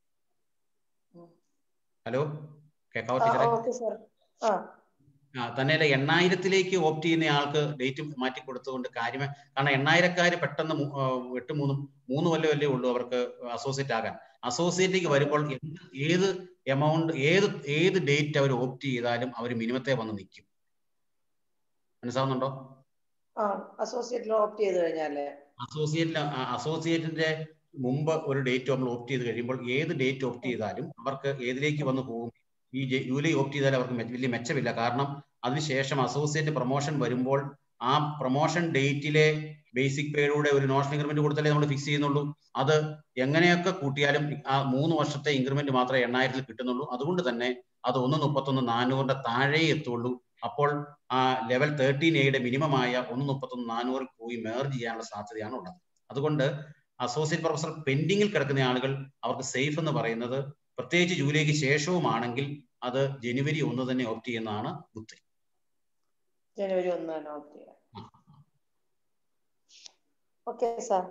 ഹലോ കേക്കാവോ ടീച്ചറെ ഓക്കെ സാർ ആ ആ തന്നെയല്ല എണ്ണായിരത്തിലേക്ക് ഓപ്റ്റ് ചെയ്യുന്ന ആൾക്ക് ഡേറ്റ് മാറ്റി കൊടുത്തുകൊണ്ട് കാര്യമായി കാരണം എണ്ണായിരക്കാർ പെട്ടെന്ന് മൂ- ആ, എട്ട് മൂന്നും മൂന്ന് കൊല്ലമല്ലേ ഉള്ളൂ അവർക്ക് അസോസിയേറ്റ് ആകാൻ അസോസിയേറ്റിലേക്ക് വരുമ്പോൾ എന്ത് ഏത് എമൗണ്ട് ഏത് ഏത് ഡേറ്റ് അവർ ഓപ്റ്റ് ചെയ്താലും അവർ മിനിമത്തെ വന്ന് നിൽക്കും മനസ്സിലാവുന്നുണ്ടോ ആ അസോസിയേറ്റിൽ ഓപ്റ്റ് ചെയ്ത് കഴിഞ്ഞാലേ അസോസിയേറ്റിന് അസോസിയേറ്റിന്റെ മുമ്പ് ഒരു ഡേറ്റ് നമ്മൾ ഓപ്റ്റ് ചെയ്ത് കഴിയുമ്പോൾ ഏത് ഡേറ്റ് ഓപ്റ്റ് ചെയ്താലും അവർക്ക് ഏതിലേക്ക് വന്ന് പോകും ഈ ജെ- ജൂലൈ ഓപ്റ്റ് ചെയ്താൽ അവർക്ക് മെ- വലിയ മെച്ചമില്ല കാരണം അതിനുശേഷം അസോസിയേറ്റ് പ്രൊമോഷൻ വരുമ്പോൾ ആ പ്രൊമോഷൻ ഡേറ്റിലെ ബേസിക് പേയുടെ ഒരു നോഷൻ ഇൻക്രിമെന്റ് കൊടുത്തല്ലേ നമ്മൾ ഫിക്സ് ചെയ്യുന്നുള്ളൂ അത് എങ്ങനെയൊക്കെ കൂട്ടിയാലും ആ മൂന്ന് വർഷത്തെ ഇൻക്രിമെന്റ് മാത്രമേ എണ്ണായിരത്തിൽ കിട്ടുന്നുള്ളൂ അതുകൊണ്ട് തന്നെ അത് ഒന്ന് മുപ്പത്തൊന്ന് നാനൂറിന്റെ താഴെ എത്തുള്ളൂ അപ്പോൾ ആ ലെവൽ തേർട്ടീൻ എയുടെ മിനിമം ആയ ഒന്ന് മുപ്പത്തൊന്ന് നാനൂറിൽ പോയി മേർജ് ചെയ്യാനുള്ള സാധ്യതയാണ് ഉള്ളത് അതുകൊണ്ട് അസോസിയേറ്റ് പ്രൊഫസർ പെൻഡിങ്ങിൽ കിടക്കുന്ന ആളുകൾ അവർക്ക് സേഫ് എന്ന് പറയുന്നത് പ്രത്യേകിച്ച് ജൂലൈക്ക് ശേഷവുമാണെങ്കിൽ അത് ജനുവരി ഒന്ന് തന്നെ ഓപ്റ്റ് ചെയ്യുന്നതാണ് ബുദ്ധി ജനുവരി ഒന്ന് തന്നെ ഓപ്റ്റ് ചെയ്യാം ഓക്കെ സാർ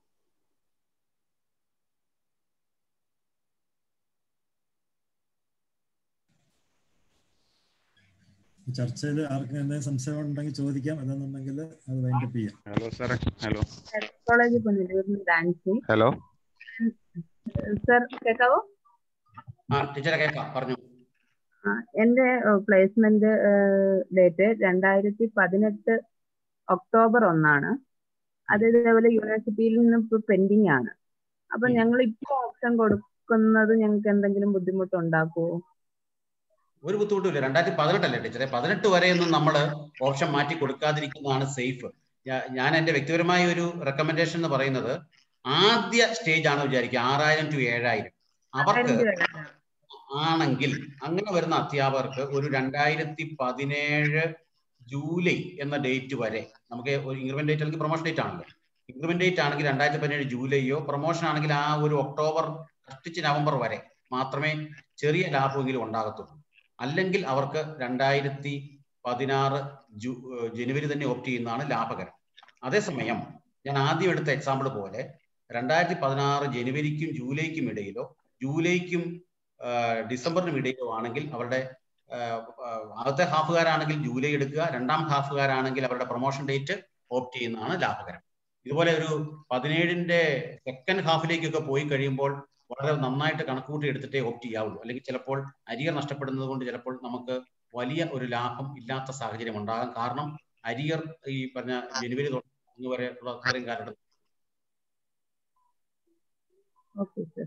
ചർച്ചയിൽ ആർക്കും എന്തെങ്കിലും സംശയം ഉണ്ടെങ്കിൽ ചോദിക്കാം അല്ലെന്നുണ്ടെങ്കിൽ അത് വൈൻഡപ്പ് ചെയ്യാം ഹലോ സാറേ ഹലോ കോളേജിൽ പുനലൂരിൽ ഡാൻസി ഹലോ സർ കേൾക്കാവോ ആ ടീച്ചറെ കേൾക്കാം പറഞ്ഞു ആ, എന്റെ പ്ലേസ്മെന്റ് ഡേറ്റ് രണ്ടായിരത്തി പതിനെട്ട് ഒക്ടോബർ ഒന്നാണ് അത് ഇതേപോലെ യൂണിവേഴ്സിറ്റിയിൽ നിന്ന് ഇപ്പൊ പെൻഡിങ് ആണ് അപ്പൊ ഞങ്ങൾ ഇപ്പൊ ഓപ്ഷൻ കൊടുക്കുന്നത് ഞങ്ങൾക്ക് എന്തെങ്കിലും ബുദ്ധിമുട്ടുണ്ടാക്കുമോ ഒരു ബുദ്ധിമുട്ടുമില്ല രണ്ടായിരത്തി പതിനെട്ടല്ലേ ടീച്ചറെ പതിനെട്ട് വരെയൊന്നും നമ്മൾ ഓപ്ഷൻ മാറ്റി കൊടുക്കാതിരിക്കുന്നതാണ് സേഫ് ഞാൻ എന്റെ വ്യക്തിപരമായ ഒരു റെക്കമെൻഡേഷൻ എന്ന് പറയുന്നത് ആദ്യ സ്റ്റേജ് ആണ് വിചാരിക്കുക ആറായിരം ടു ഏഴായിരം അവർക്ക് ആണെങ്കിൽ അങ്ങനെ വരുന്ന അധ്യാപകർക്ക് ഒരു രണ്ടായിരത്തി പതിനേഴ് ജൂലൈ എന്ന ഡേറ്റ് വരെ നമുക്ക് ഒരു ഇൻക്രിമെന്റ് ഡേറ്റ് അല്ലെങ്കിൽ പ്രൊമോഷൻ ഡേറ്റ് ആണല്ലോ ഇൻക്രിമെന്റ് ഡേറ്റ് ആണെങ്കിൽ രണ്ടായിരത്തി പതിനേഴ് ജൂലൈയോ പ്രൊമോഷൻ ആണെങ്കിൽ ആ ഒരു ഒക്ടോബർ കഷ്ടിച്ച് നവംബർ വരെ മാത്രമേ ചെറിയ ലാഭമെങ്കിലും ഉണ്ടാകത്തുള്ളൂ അല്ലെങ്കിൽ അവർക്ക് രണ്ടായിരത്തി പതിനാറ് ജൂ ഏഹ് ജനുവരി തന്നെ ഓപ്റ്റ് ചെയ്യുന്നതാണ് ലാഭകരം അതേസമയം ഞാൻ ആദ്യം എടുത്ത എക്സാമ്പിൾ പോലെ രണ്ടായിരത്തി പതിനാറ് ജനുവരിക്കും ജൂലൈക്കും ഇടയിലോ ജൂലൈക്കും ആഹ് ഡിസംബറിനും ഇടയിലോ ആണെങ്കിൽ അവരുടെ ആഹ് ആഹ് ആദ്യത്തെ ഹാഫുകാരാണെങ്കിൽ ജൂലൈ എടുക്കുക രണ്ടാം ഹാഫുകാരാണെങ്കിൽ അവരുടെ പ്രൊമോഷൻ ഡേറ്റ് ഓപ്റ്റ് ചെയ്യുന്നതാണ് ലാഭകരം ഇതുപോലെ ഒരു പതിനേഴിന്റെ സെക്കൻഡ് ഹാഫിലേക്കൊക്കെ പോയി കഴിയുമ്പോൾ വളരെ നന്നായിട്ട് കണക്കുകൂട്ടി എടുത്തിട്ടേ ഓപ്റ്റ് ചെയ്യാവുള്ളൂ അല്ലെങ്കിൽ ചിലപ്പോൾ അരിയർ നഷ്ടപ്പെടുന്നത് കൊണ്ട് ചിലപ്പോൾ നമുക്ക് വലിയ ഒരു ലാഭം ഇല്ലാത്ത സാഹചര്യം ഉണ്ടാകാം കാരണം അരിയർ ഈ പറഞ്ഞ ജനുവരി തൊട്ട് ഇന്ന് വരെ ഉള്ള അത്രയും കാലഘട്ടം ഓക്കെ സർ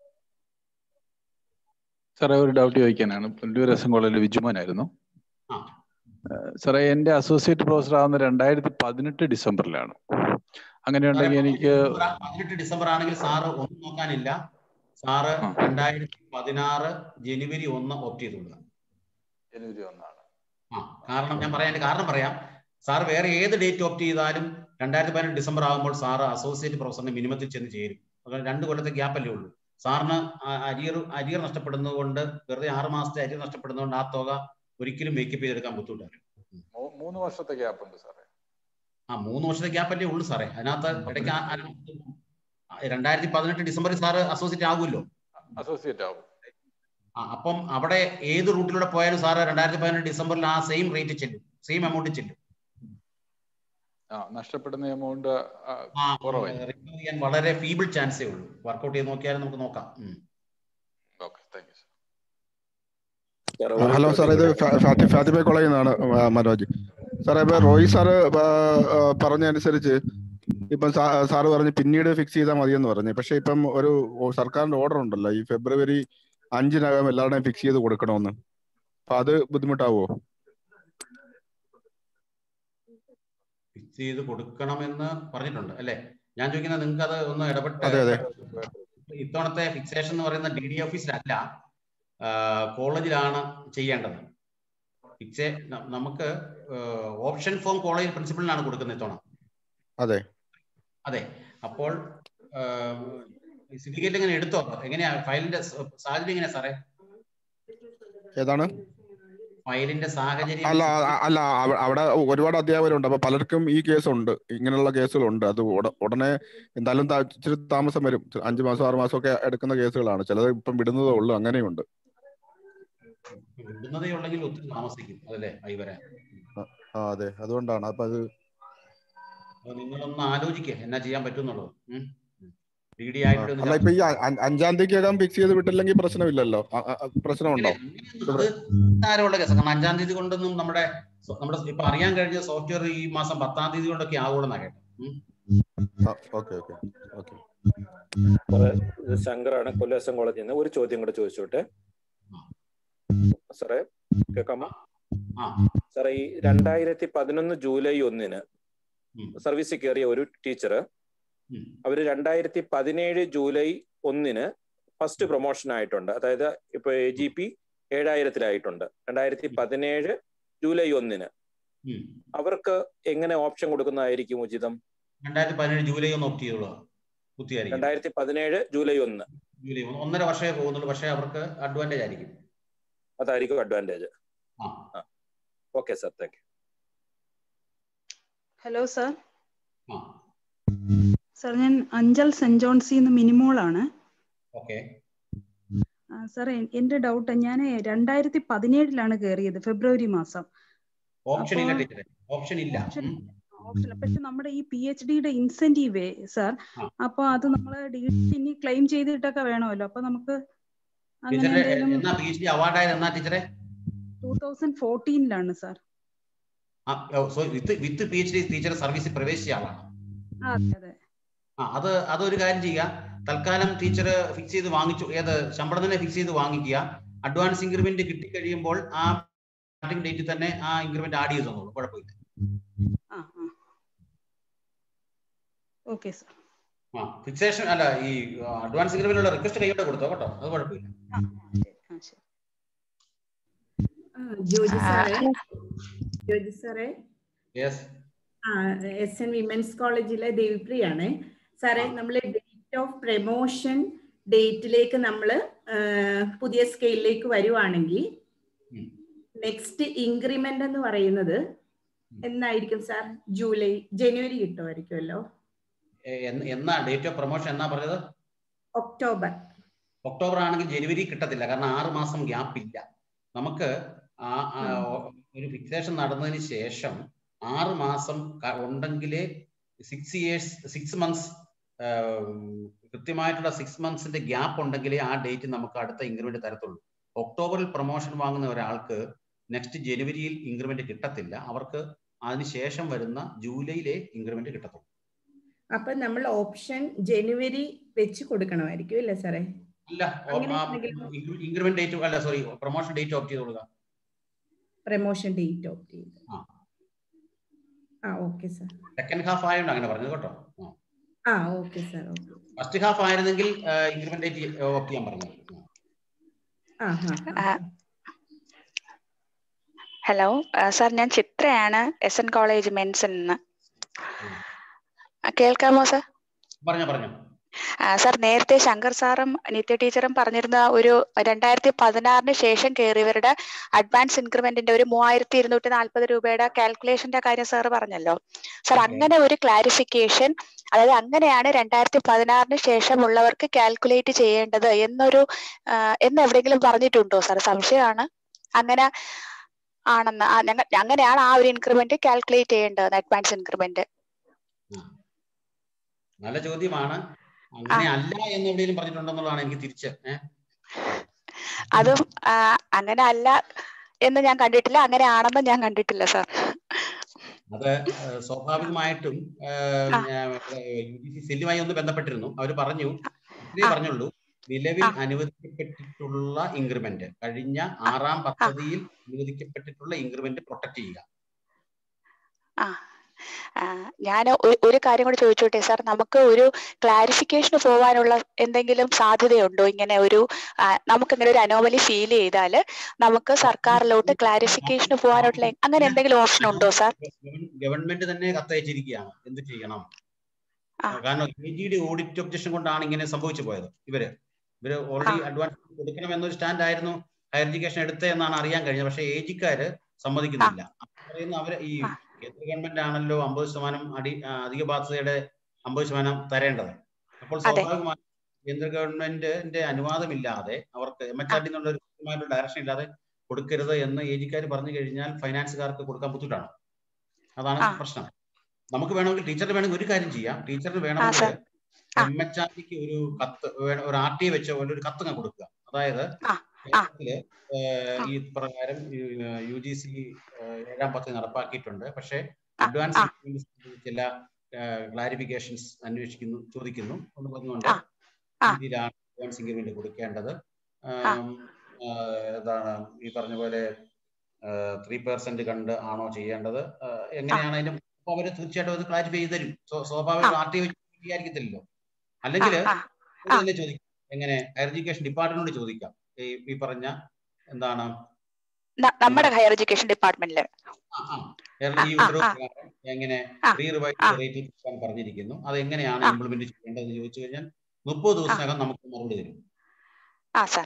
സാറേ ഒരു ഡൗട്ട് ചോദിക്കാനാണ് പുല്ലൂർ എസ് എൻ കോളേജിൽ വിജുമോനായിരുന്നു ആ. ഏഹ് സാറേ എന്റെ അസോസിയേറ്റ് പ്രൊഫസർ ആവുന്ന രണ്ടായിരത്തി പതിനെട്ട് ഡിസംബറിലാണ് അങ്ങനെയുണ്ടെങ്കിൽ എനിക്ക് പതിനെട്ട് ഡിസംബർ ആണെങ്കിൽ സാറ് ഒന്നും നോക്കാനില്ല സാറ് രണ്ടായിരത്തി പതിനാറ് ജനുവരി ഒന്ന് ഓപ്റ്റ് ചെയ്തുകൊള്ളുക ജനുവരി ഒന്നാണ് ആ കാരണം ഞാൻ പറയാൻ കാരണം പറയാം സാർ വേറെ ഏത് ഡേറ്റ് ഓപ്റ്റ് ചെയ്താലും രണ്ടായിരത്തി പതിനെട്ട് ഡിസംബർ ആകുമ്പോൾ സാറ് അസോസിയേറ്റ് പ്രൊഫസറിന്റെ മിനിമത്തിൽ ചെന്ന് ചേരും അതുകൊണ്ട് രണ്ട് കൊല്ലത്തെ ഗ്യാപ്പ് അല്ലേ ഉള്ളൂ സാറിന് അരിയർ അരിയർ നഷ്ടപ്പെടുന്നത് കൊണ്ട് വെറുതെ ആറ് മാസത്തെ അരിയർ നഷ്ടപ്പെടുന്നതുകൊണ്ട് ആ തുക ഒരിക്കലും മേക്കപ്പ് ചെയ്തെടുക്കാൻ ബുദ്ധിമുട്ടാണ് മൂ- മൂന്ന് വർഷത്തെ ഗ്യാപ്പ് ഉണ്ട് സാറേ ആ മൂന്ന് വർഷത്തെ ഗ്യാപ്പ് അല്ലേ ഉള്ളൂ സാറേ അതിനകത്ത് ഇടയ്ക്ക് ആ- ആ- രണ്ടായിരത്തി പതിനെട്ട് ഡിസംബറിൽ സാറ് അസോസിയേറ്റ് ആകുമല്ലോ അസോസിയേറ്റ് ആവും ആ അപ്പം അവിടെ ഏത് റൂട്ടിലൂടെ പോയാലും സാറ് രണ്ടായിരത്തി പതിനെട്ട് ഡിസംബറിൽ ആ സെയിം റേറ്റ് ചെല്ലും സെയിം എമൗണ്ട് ചെല്ലും ആ നഷ്ടപ്പെടുന്ന എമൗണ്ട് ആ കുറവായി റിക്കവർ ചെയ്യാൻ വളരെ ഫീബിൾ ചാൻസേ ഉള്ളൂ വർക്കൗട്ട് ചെയ്ത് നോക്കിയാലും നമുക്ക് നോക്കാം ഉം. Okay thank you hello sir ഇത് ഫാ- ഫാത്തി ഫാത്തിമ കോളേജിൽ നിന്നാണ് ആ, മനോജ് സാറേ ഇപ്പൊ റോയി സാറ് ആ, ആ, പറഞ്ഞതനുസരിച്ച് ഇപ്പം സാ- സാറ് പറഞ്ഞു പിന്നീട് ഫിക്സ് ചെയ്താൽ മതിയെന്ന് പറഞ്ഞു പക്ഷെ ഇപ്പം ഒരു സർക്കാരിന്റെ ഓർഡർ ഉണ്ടല്ലോ ഈ ഫെബ്രുവരി അഞ്ചിനകം എല്ലാവരുടെയും ഫിക്സ് ചെയ്ത് കൊടുക്കണമെന്ന് അപ്പൊ അത് ബുദ്ധിമുട്ടാവോ ഫിക്സ് ചെയ്ത് കൊടുക്കണമെന്ന് പറഞ്ഞിട്ടുണ്ട് അല്ലേ ഞാൻ ചോദിക്കുന്നത് നിങ്ങൾക്ക് അത് ഒന്ന് ഇടപെട്ട് അതെ അതെ ഇത്തവണത്തെ ഫിക്സേഷൻ എന്ന് പറയുന്ന ഡി ഡി ഓഫീസിലല്ല കോളേജിലാണ് ചെയ്യേണ്ടത് ഫിക്സേ ന- നമുക്ക് ഓപ്ഷൻ ഫോം കോളേജ് പ്രിൻസിപ്പളിനാണ് കൊടുക്കുന്നത് ഇത്തവണ അതെ അതെ അപ്പോൾ സിൻഡിക്കേറ്റ് എങ്ങനെ എടുത്തോ എങ്ങനെയാ ഫയലിന്റെ സ- സാഹചര്യം എങ്ങനെയാ സാറേ ഏതാണ് ഫയലിന്റെ സാഹചര്യം അല്ല അ- അല്ല അവ- അവിടെ ഒരുപാട് അധ്യാപകരുണ്ട് അപ്പൊ പലർക്കും ഈ കേസുണ്ട് ഇങ്ങനെയുള്ള കേസുകളുണ്ട് അത് ഉട- ഉടനെ എന്തായാലും ത- ഇച്ചിരി താമസം വരും ചെ- അഞ്ച് മാസം ആറ് മാസം ഒക്കെ എടുക്കുന്ന കേസുകളാണ് ചിലത് ഇപ്പം വിടുന്നതേ ഉള്ളൂ അങ്ങനെയുണ്ട് വിടുന്നതേ ഉള്ളെങ്കിൽ ഒത്തിരി താമസിക്കും അതല്ലേ ആയി വരാൻ ആ ആ, അതെ അതുകൊണ്ടാണ് അപ്പൊ അത് അപ്പൊ നിങ്ങളൊന്ന് ആലോചിക്കുക എന്നാ ചെയ്യാൻ പറ്റും എന്നുള്ളത് ഉം. ഡി ഡി ആയിട്ട് അല്ല ഇപ്പൊ ഈ അ- അ- അഞ്ചാം തീയതിക്കകം ഫിക്സ് ചെയ്ത് വിട്ടില്ലെങ്കിൽ പ്രശ്നമില്ലല്ലോ അ- അ- അ- പ്രശ്നമുണ്ടോ അത് നിസ്സാരമുള്ള കേസ് കാരണം അഞ്ചാം തീയതി കൊണ്ടൊന്നും നമ്മുടെ സോ- നമ്മുടെ ഇപ്പൊ അറിയാൻ കഴിഞ്ഞ സോഫ്റ്റ്വെയർ ഈ മാസം പത്താം തീയതി കൊണ്ടൊക്കെ ആകൂടെന്നാ കേട്ടത് ഉം. ഓക്കെ ഓക്കെ ഓക്കെ സാറേ ഇത് ശങ്കറാണ് കൊല്ലം കോളേജിൽ നിന്ന് ഒരു ചോദ്യം കൂടെ ചോദിച്ചോട്ടെ സാറേ കേൾക്കാമോ സാറേ ഈ രണ്ടായിരത്തി പതിനൊന്ന് ജൂലൈ ഒന്നിന് സർവീസിൽ കയറിയ ഒരു ടീച്ചർ അവര് രണ്ടായിരത്തി പതിനേഴ് ജൂലൈ ഒന്നിന് ഫസ്റ്റ് പ്രൊമോഷൻ ആയിട്ടുണ്ട് അതായത് ഇപ്പൊ എ ജി പി ഏഴായിരത്തിലായിട്ടുണ്ട് രണ്ടായിരത്തി പതിനേഴ് ജൂലൈ ഒന്നിന് ഉം. അവർക്ക് എങ്ങനെ ഓപ്ഷൻ കൊടുക്കുന്നതായിരിക്കും ഉചിതം രണ്ടായിരത്തി പതിനേഴ് ജൂലൈ ഒന്ന് ഓപ്റ്റ് ചെയ്തോളൂ കുത്തിയായിരിക്കും രണ്ടായിരത്തി പതിനേഴ് ജൂലൈ ഒന്ന് ജൂലൈ ഒന്ന് ഒന്നര വർഷമേ പോകുന്നുള്ളൂ പക്ഷേ അവർക്ക് അഡ്വാൻറ്റേജ് ആയിരിക്കും അതായിരിക്കും അഡ്വാൻറ്റേജ് ആ okay sir thank you hello sir ആ സാർ ഞാൻ അഞ്ചൽ സെന്റ് ജോൺസിൽ നിന്ന് മിനിമോളാണ് ഓക്കെ ആ, സാറേ എൻ്റെ ഡൗട്ട് ഞാൻ രണ്ടായിരത്തി പതിനേഴിലാണ് കയറിയത് ഫെബ്രുവരി മാസം ഓപ്ഷൻ ഇല്ല അപ്പോൾ ടീച്ചറെ ഓപ്ഷൻ ഇല്ല ഉം. ഓപ്ഷൻ പക്ഷെ നമ്മുടെ ഈ പി എച്ച് ഡിയുടെ ഇൻസെന്റീവ് സാർ അപ്പൊ അത് നമ്മൾ ഡി ഇനി ക്ലെയിം ചെയ്തിട്ടൊക്കെ വേണമല്ലോ അപ്പൊ നമുക്ക് അങ്ങനെ ടീച്ചറെ എന്തെങ്കിലും എന്നാ പി എച്ച് ഡി അവാർഡായത് എന്നാ ടീച്ചറെ ടൂ തൗസൻഡ് ഫോർട്ടീനിലാണ് sir so with with P H D teacher സർവീസിൽ പ്രവേശിച്ച ആളാണ് അതെ അതെ ആ അത് അതൊരു കാര്യം ചെയ്യുക തൽക്കാലം ടീച്ചർ ഫിക്സ് ചെയ്ത് വാങ്ങിച്ചു ഏത് ശമ്പളം തന്നെ ഫിക്സ് ചെയ്ത് വാങ്ങിക്കുക അഡ്വാൻസ് ഇൻക്രിമെന്റ് കിട്ടിക്കഴിയുമ്പോൾ ആ സ്റ്റാർട്ടിംഗ് ഡേറ്റിൽ തന്നെ ആ ഇൻക്രിമെന്റ് ആഡ് ചെയ്ത് തന്നോളൂ കുഴപ്പമില്ല ആ ആ ഓക്കെ സാർ ആ ഫിക്സേഷൻ അല്ല ഈ അഡ്വാൻസ് ഇൻക്രിമെന്റിനുള്ള റിക്വസ്റ്റ് കൈയോടെ കൊടുത്തോ കേട്ടോ അത് കുഴപ്പമില്ല ആ ശരി ആ, ജോജി സാറേ ജോജി സാറേ യെസ് ആ എസ് എൻ വിമൻസ് കോളേജിലെ ദേവിപ്രിയാണ് സാറേ നമ്മൾ ഡേറ്റ് ഓഫ് പ്രമോഷൻ ഡേറ്റിലേക്ക് നമ്മൾ പുതിയ സ്കെയിലിലേക്ക് വരുവാണെങ്കിൽ നെക്സ്റ്റ് ഇൻക്രിമെന്റ് എന്ന് പറയുന്നത് എന്നായിരിക്കും സാർ ജൂലൈ ജനുവരി കിട്ടുമായിരിക്കുമല്ലോ എന്നാ ഡേറ്റ് ഓഫ് പ്രൊമോഷൻ എന്നാ പറഞ്ഞത് ഒക്ടോബർ ഒക്ടോബർ ആണെങ്കിൽ ജനുവരി കിട്ടത്തില്ല കാരണം ആറ് മാസം ഗ്യാപ്പ് ഇല്ല നമുക്ക് ആ ആ, ഒരു ഫിക്സേഷൻ നടന്നതിന് ശേഷം ആറ് മാസം ക- ഉണ്ടെങ്കിലേ സിക്സ് ഇയേഴ്സ് സിക്സ് മന്ത്സ് കൃത്യമായിട്ടുള്ള സിക്സ് മന്ത്സിന്റെ ഗ്യാപ്പ് ഉണ്ടെങ്കിലേ ആ ഡേറ്റ് നമുക്ക് അടുത്ത ഇൻക്രിമെന്റ് തരത്തുള്ളൂ ഒക്ടോബറിൽ പ്രൊമോഷൻ വാങ്ങുന്ന ഒരാൾക്ക് നെക്സ്റ്റ് ജനുവരിയിൽ ഇൻക്രിമെന്റ് കിട്ടത്തില്ല അവർക്ക് അതിനുശേഷം വരുന്ന ജൂലൈയിലെ ഇൻക്രിമെന്റ് കിട്ടത്തുള്ളൂ അപ്പൊ നമ്മൾ ഓപ്ഷൻ ജനുവരി വെച്ച് കൊടുക്കണമായിരിക്കും അല്ലേ സാറേ അല്ല അങ്ങനെ ഇൻക്രിമെന്റ് ഡേറ്റ് അല്ല സോറി പ്രൊമോഷൻ ഡേറ്റ് ഓപ്റ്റ് ചെയ്ത് കൊടുക്കുക പ്രമോഷൻ ഡേറ്റ് ഓപ്റ്റ് ചെയ്ത് ആ. ആ ഓക്കെ സാർ സെക്കൻഡ് ഹാഫ് ആയതുകൊണ്ട് അങ്ങനെ പറഞ്ഞത് കേട്ടോ ആ okay sir okay first half ആയിരുന്നെങ്കിൽ ഇൻക്രിമെന്റ് ഡേറ്റ് ഓപ്റ്റ് ചെയ്യാൻ പറഞ്ഞു ആ ഹാ ഹലോ സാർ ഞാൻ ചിത്രയാണ് എസ് എൻ കോളേജ് മെൻസിൽ നിന്ന് ആ, കേൾക്കാമോ സാർ പറഞ്ഞോ പറഞ്ഞോ സാർ നേരത്തെ ശങ്കർ സാറും നിത്യ ടീച്ചറും പറഞ്ഞിരുന്ന ഒരു രണ്ടായിരത്തി പതിനാറിന് ശേഷം കയറിയവരുടെ അഡ്വാൻസ് ഇൻക്രിമെന്റിന്റെ ഒരു മൂവായിരത്തി ഇരുന്നൂറ്റി നാൽപ്പത് രൂപയുടെ കാൽക്കുലേഷന്റെ കാര്യം സാർ പറഞ്ഞല്ലോ സാർ അങ്ങനെ ഒരു ക്ലാരിഫിക്കേഷൻ അതായത് അങ്ങനെയാണ് രണ്ടായിരത്തി പതിനാറിന് ശേഷമുള്ളവർക്ക് കാൽക്കുലേറ്റ് ചെയ്യേണ്ടത് എന്നൊരു ആ, എന്ന് എവിടെയെങ്കിലും പറഞ്ഞിട്ടുണ്ടോ സാർ സംശയമാണ് അങ്ങനെ ആണെന്ന് ആ, ഞങ്ങ അങ്ങനെയാണ് ആ ഒരു ഇൻക്രിമെന്റ് കാൽക്കുലേറ്റ് ചെയ്യേണ്ടത് അഡ്വാൻസ് ഇൻക്രിമെന്റ് നല്ല ചോദ്യമാണ് അങ്ങനെ അല്ല എന്ന് എവിടെയെങ്കിലും പറഞ്ഞിട്ടുണ്ടെന്നുള്ളതാണ് എനിക്ക് തിരിച്ച് ഏഹ് അതും ആ, അങ്ങനെ അല്ല എന്ന് ഞാൻ കണ്ടിട്ടില്ല അങ്ങനെ ആണെന്ന് ഞാൻ കണ്ടിട്ടില്ല സാർ അത് ഏഹ്, സ്വാഭാവികമായിട്ടും യു ജി സി സെല്ലുമായി ഒന്ന് ബന്ധപ്പെട്ടിരുന്നു അവർ പറഞ്ഞു ഇത്രേ പറഞ്ഞുള്ളൂ നിലവിൽ അനുവദിക്കപ്പെട്ടിട്ടുള്ള ഇൻക്രിമെന്റ് കഴിഞ്ഞ ആറാം പദ്ധതിയിൽ അനുവദിക്കപ്പെട്ടിട്ടുള്ള ഇൻക്രിമെന്റ് പ്രൊട്ടക്ട് ചെയ്യുക ആ ഞാൻ ഒരു കാര്യം കൂടി ചോദിച്ചോട്ടെ സാർ നമുക്ക് ഒരു ക്ലാരിഫിക്കേഷന് പോകാനുള്ള എന്തെങ്കിലും സാധ്യതയുണ്ടോ ഇങ്ങനെ ഒരു ആ, നമുക്കിങ്ങനെ ഒരു അനോമലി ഫീൽ ചെയ്താൽ നമുക്ക് സർക്കാരിലോട്ട് ക്ലാരിഫിക്കേഷന് പോകാനുള്ള അങ്ങനെ എന്തെങ്കിലും ഓപ്ഷൻ ഉണ്ടോ സാർ ഗവൺമെന്റ് തന്നെ കത്തയച്ചിരിക്കുകയാണ് എന്ത് ചെയ്യണം കാരണം എ ജിയുടെ ഓഡിറ്റ് ഒബ്ജക്ഷൻ കൊണ്ടാണ് ഇങ്ങനെ സംഭവിച്ചു പോയത് ഇവര് ഇവര് ഓൾറെഡി അഡ്വാൻസ് കൊടുക്കണം എന്നൊരു സ്റ്റാൻഡ് ആയിരുന്നു ഹയർ എഡ്യൂക്കേഷൻ എടുത്തത് എന്നാണ് അറിയാൻ കഴിഞ്ഞത് പക്ഷേ എ ജിക്കാര് സമ്മതിക്കുന്നില്ല അപ്പൊ പറയുന്ന അവര് ഈ കേന്ദ്ര ഗവൺമെന്റ് ആണല്ലോ അമ്പത് ശതമാനം അടി ആ, അധിക ബാധ്യതയുടെ അമ്പത് ശതമാനം തരേണ്ടത് അപ്പോൾ സ്വാഭാവികമായും കേന്ദ്ര ഗവൺമെന്റിന്റെ അനുവാദമില്ലാതെ അവർക്ക് എം എച്ച് ആർ ഡി എന്നുള്ള ഒരു കൃത്യമായിട്ടുള്ള ഡയറക്ഷൻ ഇല്ലാതെ കൊടുക്കരുത് എന്ന് എ ജിക്കാർ പറഞ്ഞു കഴിഞ്ഞാൽ ഫൈനാൻസുകാർക്ക് കൊടുക്കാൻ ബുദ്ധിമുട്ടാണ് അതാണ് പ്രശ്നം നമുക്ക് വേണമെങ്കിൽ ടീച്ചറിന് വേണമെങ്കിൽ ഒരു കാര്യം ചെയ്യാം ടീച്ചറിന് വേണമെങ്കിൽ എം എച്ച് ആർ ടിക്ക് ഒരു കത്ത് വേണം- ഒരു ആർ ടി വെച്ച പോലെ ഒരു കത്ത് അങ്ങ് കൊടുക്കുക അതായത് കേരളത്തില് ഏഹ്, ഈ പ്രകാരം യു ജി സി ഏഴാം പദ്ധതി നടപ്പാക്കിയിട്ടുണ്ട് പക്ഷേ അഡ്വാൻസ് ചില ക്ലാരിഫിക്കേഷൻസ് അന്വേഷിക്കുന്നു ചോദിക്കുന്നു എന്ന് പറഞ്ഞുകൊണ്ട് രീതിയിലാണ് അഡ്വാൻസ് ഇൻക്രിമെന്റ് കൊടുക്കേണ്ടത് ആം, ആ, ഏതാണ് ഈ പറഞ്ഞ പോലെ ത്രീ പെർസെന്റ് കണ്ട് ആണോ ചെയ്യേണ്ടത് ആ, എങ്ങനെയാണ് അതിന്റെ അപ്പൊ അവര് തീർച്ചയായിട്ടും അത് ക്ലാരിഫൈ ചെയ്ത് തരും സ്വ- സ്വാഭാവികം ആർ ടി വിചാരിക്കത്തില്ലല്ലോ അല്ലെങ്കിൽ തന്നെ ചോദിക്കാം എങ്ങനെ ഹയർ എഡ്യൂക്കേഷൻ ഡിപ്പാർട്ട്മെന്റിനോട് ചോദിക്കാം ഈ ഈ പറഞ്ഞ എന്താണ് ന- നമ്മുടെ ഹയർ എഡ്യൂക്കേഷൻ ഡിപ്പാർട്ട്മെന്റില് ആ, ആ, കേരള ഈ ഉത്തരവ് പ്രകാരം എങ്ങനെ റീ റിവൈസ് റേറ്റിംഗ് കൊടുക്കാൻ പറഞ്ഞിരിക്കുന്നു അത് എങ്ങനെയാണ് ഇംപ്ലിമെന്റ് ചെയ്യേണ്ടതെന്ന് ചോദിച്ചു കഴിഞ്ഞാൽ മുപ്പത് ദിവസത്തിനകം നമുക്ക് മറുപടി തരും ആ sir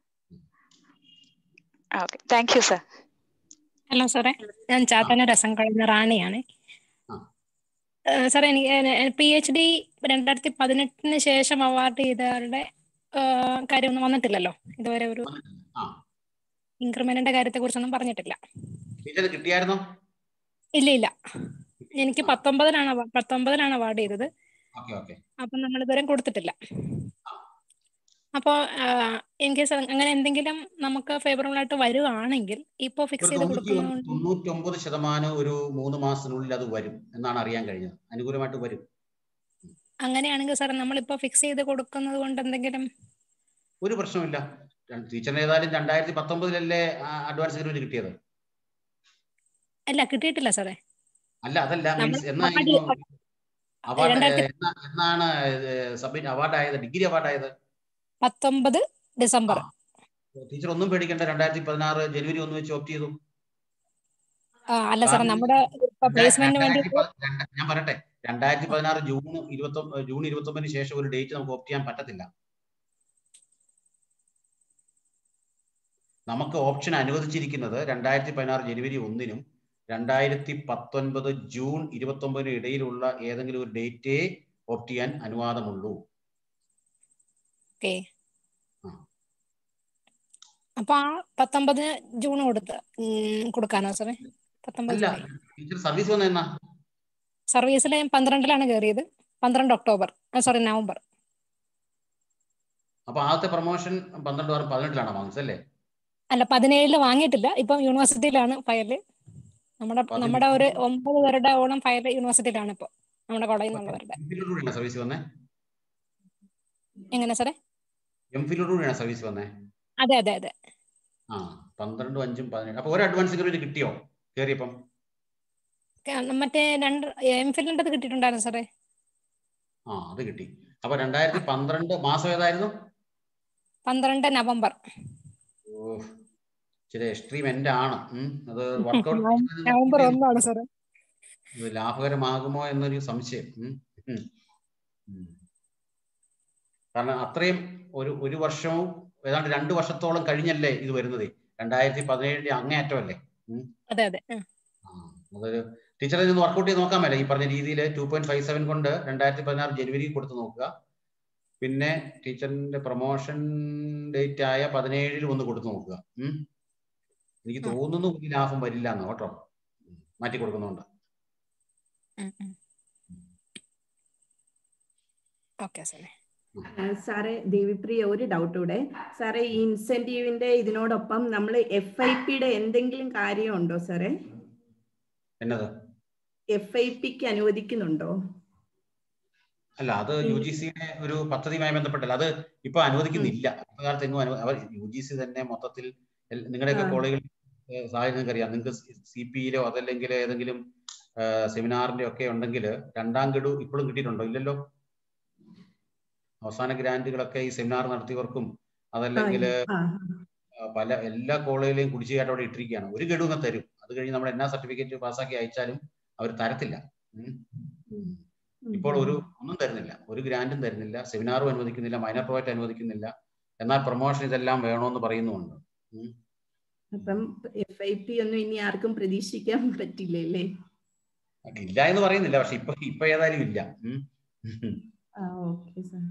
okay thank you sir hello സാറേ ഞാൻ ചാത്തന രസം കളഞ്ഞ റാണിയാണ് ഏഹ് സാറേ എനിക്ക് പി എച്ച് ഡി രണ്ടായിരത്തി പതിനെട്ടിന് ശേഷം അവാർഡ് ചെയ്തവരുടെ ഏഹ് കാര്യമൊന്നും വന്നിട്ടില്ലല്ലോ ഇതുവരെ ഒരു ആ ഇൻക്രിമെന്റിന്റെ കാര്യത്തെ കുറിച്ചൊന്നും പറഞ്ഞിട്ടില്ല ടീച്ചർ കിട്ടിയായിരുന്നോ ഇല്ല ഇല്ല എനിക്ക് പത്തൊമ്പതിനാണ് award- പത്തൊമ്പതിനാണ് അവാർഡ് ചെയ്തത് ഓക്കെ ഓക്കെ അപ്പം നമ്മൾ ഇതുവരെ കൊടുത്തിട്ടില്ല അപ്പോൾ ഇൻ കേസ് അങ്ങനെ എന്തെങ്കിലും നമുക്ക് ഫേവറബിൾ ആയിട്ട് വരുവാണെങ്കിൽ ഇപ്പോൾ ഒരു ഫിക്സ് ചെയ്ത് തൊണ്ണൂറ്റി കൊടുക്കുന്നതുകൊണ്ട് തൊണ്ണൂറ്റൊമ്പത് ശതമാനം ഒരു മൂന്ന് മാസത്തിനുള്ളിൽ അത് വരും എന്നാണ് അറിയാൻ കഴിഞ്ഞത് അനുകൂലമായിട്ട് വരും അങ്ങനെയാണെങ്കിൽ സാർ നമ്മളിപ്പോൾ ഫിക്സ് ചെയ്ത് കൊടുക്കുന്നത് കൊണ്ട് എന്തെങ്കിലും ഒരു പ്രശ്നമില്ല ടീച്ചറിന് ഏതായാലും രണ്ടായിരത്തി പത്തൊമ്പതിലല്ലേ അഡ്വാൻസ് അഗ്രിമെന്റ് കിട്ടിയത് അല്ല കിട്ടിയിട്ടില്ല സാറേ അല്ല അതല്ല നമ്മൾ മീൻസ് എന്നായിരുന്നു award- അവാർഡ് രണ്ടായിരത്തി എന്നാണ് സബ്മിറ്റ് അവാർഡ് ആയത് ഡിഗ്രി അവാർഡ് ആയത് പത്തൊമ്പത് ഡിസംബർ ടീച്ചർ ഒന്നും പേടിക്കേണ്ട രണ്ടായിരത്തി പതിനാറ് ജനുവരി ഒന്ന് വെച്ച് ഓപ്റ്റ് ചെയ്തു ആ, അല്ല സാറേ കാരണം നമ്മുടെ പ്ലേസ്മെന്റിന് വേണ്ടി രണ്ടായിരത്തി പ- രണ്ട- ഞാൻ പറയട്ടെ രണ്ടായിരത്തി പതിനാറ് ജൂൺ ഇരുപത്തി ജൂൺ ഇരുപത്തി ഒമ്പതിന് ശേഷം ഒരു ഡേറ്റ് നമുക്ക് ഓപ്റ്റ് ചെയ്യാൻ പറ്റത്തില്ല നമുക്ക് ഓപ്ഷൻ അനുവദിച്ചിരിക്കുന്നത് രണ്ടായിരത്തി പതിനാറ് ജനുവരി ഒന്നിനും രണ്ടായിരത്തി പത്തൊൻപത് ജൂൺ ഇരുപത്തി ഒമ്പതിനും ഇടയിലുള്ള ഏതെങ്കിലും ഒരു ഡേറ്റേ ഓപ്റ്റ് ചെയ്യാൻ അനുവാദമുള്ളൂ ഓക്കെ അപ്പൊ ആ പത്തൊമ്പത് ജൂൺ കൊടുത്ത് ഉം, കൊടുക്കാനോ സാറേ പത്തൊമ്പത് അല്ല ജൂലൈ ടീച്ചർ സർവീസ് വന്ന എന്നാ സർവീസിൽ പന്ത്രണ്ടിലാണ് കയറിയത് പന്ത്രണ്ട് ഒക്ടോബർ സോറി നവംബർ അപ്പൊ ആദ്യത്തെ പ്രൊമോഷൻ പന്ത്രണ്ട് വാരം പതിനെട്ടിലാണ് വാങ്ങിച്ചത് അല്ലേ അല്ല പതിനേഴില് വാങ്ങിയിട്ടില്ല ഇപ്പം യൂണിവേഴ്സിറ്റിയിലാണ് ഫയല് നമ്മുടെ പതിന- നമ്മുടെ ഒരു ഒമ്പത് പേരുടെ ഓണം ഫയൽ യൂണിവേഴ്സിറ്റിയിലാണ് ഇപ്പോൾ നമ്മുടെ കോളേജിൽ നിന്നുള്ളവരുടെ എംഫിലോടുകൂടിയാണ് സർവീസ് വന്നേ എങ്ങനെ സാറേ എംഫിലോടുകൂടിയാണ് സർവീസ് വന്നേ അതെ അതെ അതെ ആ പന്ത്രണ്ടും അഞ്ചും പതിനേഴ് അപ്പൊ ഒരു അഡ്വാൻസ് ഇൻക്രിമെന്റ് കിട്ടിയോ കയറിയപ്പം ക- മറ്റേ രണ്ട് എം ഫിലിൻ്റെത് കിട്ടിയിട്ടുണ്ടായിരുന്നു സാറേ ആ അത് കിട്ടി അപ്പൊ രണ്ടായിരത്തി പന്ത്രണ്ട് മാസം ഏതായിരുന്നു പന്ത്രണ്ട് നവംബർ ഓ ഇച്ചിരി എക്സ്ട്രീം എൻഡ് ആണ് ഉം. അത് വർക്കൗട്ട് നവംബർ ഒന്നാണ് സാറേ ഇത് ലാഭകരമാകുമോ എന്നൊരു സംശയം ഉം. ഉം. ഉം. കാരണം അത്രയും ഒരു ഒരു വർഷവും ഏതാണ്ട് രണ്ട് വർഷത്തോളം കഴിഞ്ഞല്ലേ ഇത് വരുന്നത് രണ്ടായിരത്തി പതിനേഴിന്റെ അങ്ങേയറ്റമല്ലേ ഉം. അതെ അതെ ഉം. അതൊരു ടീച്ചറെ നിന്ന് വർക്കൗട്ട് ചെയ്ത് നോക്കാൻ മേലെ ഈ പറഞ്ഞ രീതിയിൽ ടു പോയിന്റ് ഫൈവ് സെവൻ കൊണ്ട് രണ്ടായിരത്തി പതിനാറ് ജനുവരി കൊടുത്ത് നോക്കുക പിന്നെ ടീച്ചറിന്റെ പ്രൊമോഷൻ ഡേറ്റ് ആയ പതിനേഴിൽ ഒന്ന് കൊടുത്തു നോക്കുക ഉം. എനിക്ക് തോന്നുന്നു വലിയ ലാഭം വരില്ല എന്ന് കേട്ടോ ഉം. മാറ്റി കൊടുക്കുന്നുണ്ട് ഉം, ഉം. ഓക്കെ സാറേ ആ, സാറേ ദേവിപ്രിയ ഒരു ഡൗട്ട് കൂടെ സാറേ ഈ ഇൻസെന്റീവിന്റെ ഇതിനോടൊപ്പം നമ്മൾ എഫ് ഐ പിയുടെ എന്തെങ്കിലും കാര്യമുണ്ടോ സാറേ എന്നത് എഫ് ഐ പിക്ക് അനുവദിക്കുന്നുണ്ടോ അല്ല അത് യു ജി സിയുടെ ഒരു പദ്ധതിയുമായി ബന്ധപ്പെട്ടല്ല അത് ഇപ്പൊ അനുവദിക്കുന്നില്ല ഇപ്പൊ കാലത്ത് എങ്ങും അനു അവർ യു ജി സി തന്നെ മൊത്തത്തിൽ എൽ- നിങ്ങളുടെയൊക്കെ ആ. കോളേജുകളിൽ ഏഹ് സാഹചര്യം നിങ്ങൾക്ക് അറിയാം നിങ്ങൾക്ക് സി പിയിലോ അതല്ലെങ്കിൽ ഏതെങ്കിലും സെമിനാറിന്റെ ഒക്കെ ഉണ്ടെങ്കിൽ രണ്ടാം ഗഡു ഇപ്പോഴും കിട്ടിയിട്ടുണ്ടോ ഇല്ലല്ലോ അവസാന ഗ്രാന്റുകളൊക്കെ ഈ സെമിനാർ നടത്തിയവർക്കും അതല്ലെങ്കിൽ ആ, പല എല്ലാ കോളേജിലെയും കുടിശ്ശികയായിട്ട് അവിടെ ഇട്ടിരിക്കുകയാണ് ഒരു ഗഡു അങ്ങ് തരും അത് കഴിഞ്ഞ് നമ്മൾ എന്നാ സർട്ടിഫിക്കറ്റ് പാസ്സാക്കി അയച്ചാലും അവർ തരത്തില്ല ഉം. ഇപ്പോൾ ഒരു ഒന്നും തരുന്നില്ല ഒരു ഗ്രാന്റും തരുന്നില്ല സെമിനാറും അനുവദിക്കുന്നില്ല മൈനർ പ്രോജക്റ്റ് അനുവദിക്കുന്നില്ല എന്നാൽ പ്രൊമോഷൻ ഇതെല്ലാം വേണമെന്ന് പറയുന്നുമുണ്ട് ഉം. അപ്പം എഫ് ഐ പി ഒന്നും ഇനി ആർക്കും പ്രതീക്ഷിക്കാൻ പറ്റില്ലല്ലേ ഇല്ല എന്ന് പറയുന്നില്ല പക്ഷെ ഇപ്പൊ ഇപ്പൊ ഏതായാലും ഇല്ല ഉം. ആ ഓക്കെ സാർ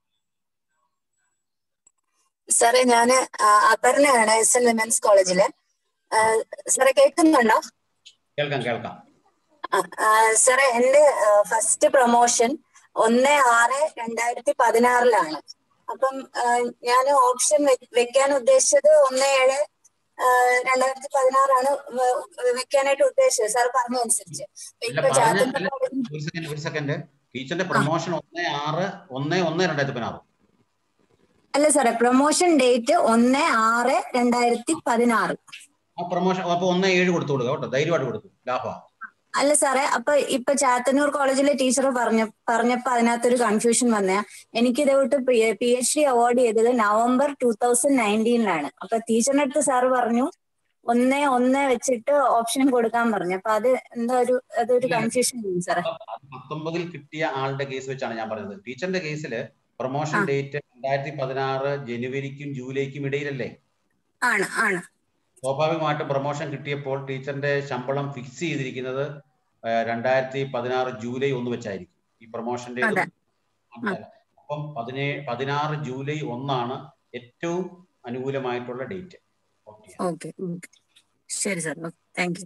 സാറേ ഞാന് ആ, അപർണയാണ് എസ് എൻ വിമൻസ് കോളേജില് ആ, സാറേ കേൾക്കുന്നുണ്ടോ കേൾക്കാം കേൾക്കാം ആ, ആ, സാറേ എന്റെ ഫസ്റ്റ് പ്രൊമോഷൻ ഒന്ന് ആറ് രണ്ടായിരത്തി പതിനാറിലാണ് അപ്പം ഞാൻ ഓപ്ഷൻ വെക്കാൻ ഉദ്ദേശിച്ചത് ഒന്ന് ഏഴ് രണ്ടായിരത്തി പതിനാറാണ് വെക്കാനായിട്ട് ഉദ്ദേശിച്ചത് സാർ പറഞ്ഞ അനുസരിച്ച് അല്ല ഇപ്പൊ പറഞ്ഞ ചാത്തന്നൂർ അല്ല, ഒരു സെക്കൻഡ് ഒരു സെക്കൻഡ് ടീച്ചറിന്റെ പ്രൊമോഷൻ ഒന്ന് ആറ് ഒന്ന് ഒന്ന് രണ്ടായിരത്തി പതിനാറ് അല്ല സാറേ പ്രൊമോഷൻ ഡേറ്റ് ഒന്ന് ആറ് രണ്ടായിരത്തി പതിനാറ് ആ പ്രൊമോഷൻ അപ്പൊ ഒന്ന് ഏഴ് കൊടുത്തു കൊടുക്കുക കേട്ടോ ധൈര്യമായിട്ട് കൊടുത്തു ലാഭ അല്ല സാറേ അപ്പൊ ഇപ്പൊ ചാത്തന്നൂർ കോളേജിലെ ടീച്ചർ പറഞ്ഞ പറഞ്ഞപ്പോ അതിനകത്തൊരു കൺഫ്യൂഷൻ വന്ന എനിക്ക് ഇതോട്ട് പി എച്ച് ഡി അവാർഡ് ചെയ്തത് നവംബർ ടൂ തൗസൻഡ് നയൻറ്റീനിലാണ് അപ്പൊ ടീച്ചറിന്റെ അടുത്ത് സാറ് പറഞ്ഞു ഒന്ന് ഒന്ന് വെച്ചിട്ട് ഓപ്ഷൻ കൊടുക്കാൻ പറഞ്ഞു അപ്പൊ അത് എന്താ ഒരു അതൊരു കൺഫ്യൂഷൻ സാറേ പത്തൊമ്പതിൽ കിട്ടിയ ആളുടെ കേസ് വെച്ചാണ് ഞാൻ പറഞ്ഞത് ടീച്ചറിന്റെ കേസിൽ പ്രൊമോഷൻ ഡേറ്റ് രണ്ടായിരത്തി പതിനാറ് ജനുവരിക്കും ജൂലൈക്കും ഇടയിലല്ലേ ആണ് ആണ് സ്വാഭാവികമായിട്ടും പ്രൊമോഷൻ കിട്ടിയപ്പോൾ ടീച്ചറിന്റെ ശമ്പളം ഫിക്സ് ചെയ്തിരിക്കുന്നത് രണ്ടായിരത്തി പതിനാറ് ജൂലൈ ഒന്ന് വെച്ചായിരിക്കും ഈ പ്രൊമോഷന്റെ അതെ. അപ്പം പതിനേഴ് പതിനാറ് ജൂലൈ ഒന്നാണ് ഏറ്റവും അനുകൂലമായിട്ടുള്ള ഡേറ്റ് ഓക്കെ ശരി sir thank you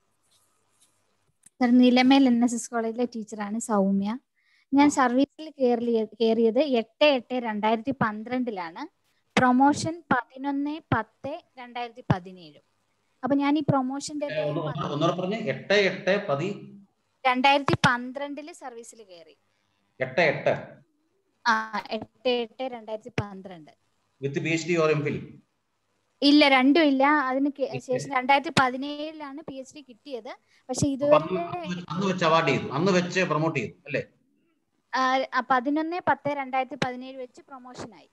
sir Nilamel N S S കോളേജിലെ ടീച്ചറാണ് സൗമ്യ ഞാൻ സർവീസിൽ കയറിയ കയറിയത് എട്ട് എട്ട് രണ്ടായിരത്തി പന്ത്രണ്ടിലാണ് പ്രൊമോഷൻ പതിനൊന്ന് പത്ത് രണ്ടായിരത്തി പതിനേഴ് അപ്പൊ ഞാൻ ഈ പ്രൊമോഷന്റെ ഒന്നുകൂടെ പറഞ്ഞ് എട്ട് എട്ട് പതി രണ്ടായിരത്തി പന്ത്രണ്ടില് സർവീസിൽ കയറി എട്ട് എട്ട് ആ എട്ട് എട്ട് രണ്ടായിരത്തി പന്ത്രണ്ട് with P H D or M Phil ഇല്ല രണ്ടും ഇല്ല അതിന് കെ- ശേഷം രണ്ടായിരത്തി പതിനേഴിലാണ് പി എച്ച് ഡി കിട്ടിയത് പക്ഷെ ഇതുവരെ അന്ന് വെച്ച് അവാർഡ് ചെയ്തു അന്ന് വെച്ച് പ്രൊമോട്ട് ചെയ്തു അല്ലേ ആ, ആ, പതിനൊന്ന് പത്ത് രണ്ടായിരത്തി പതിനേഴ് വെച്ച് പ്രൊമോഷനായി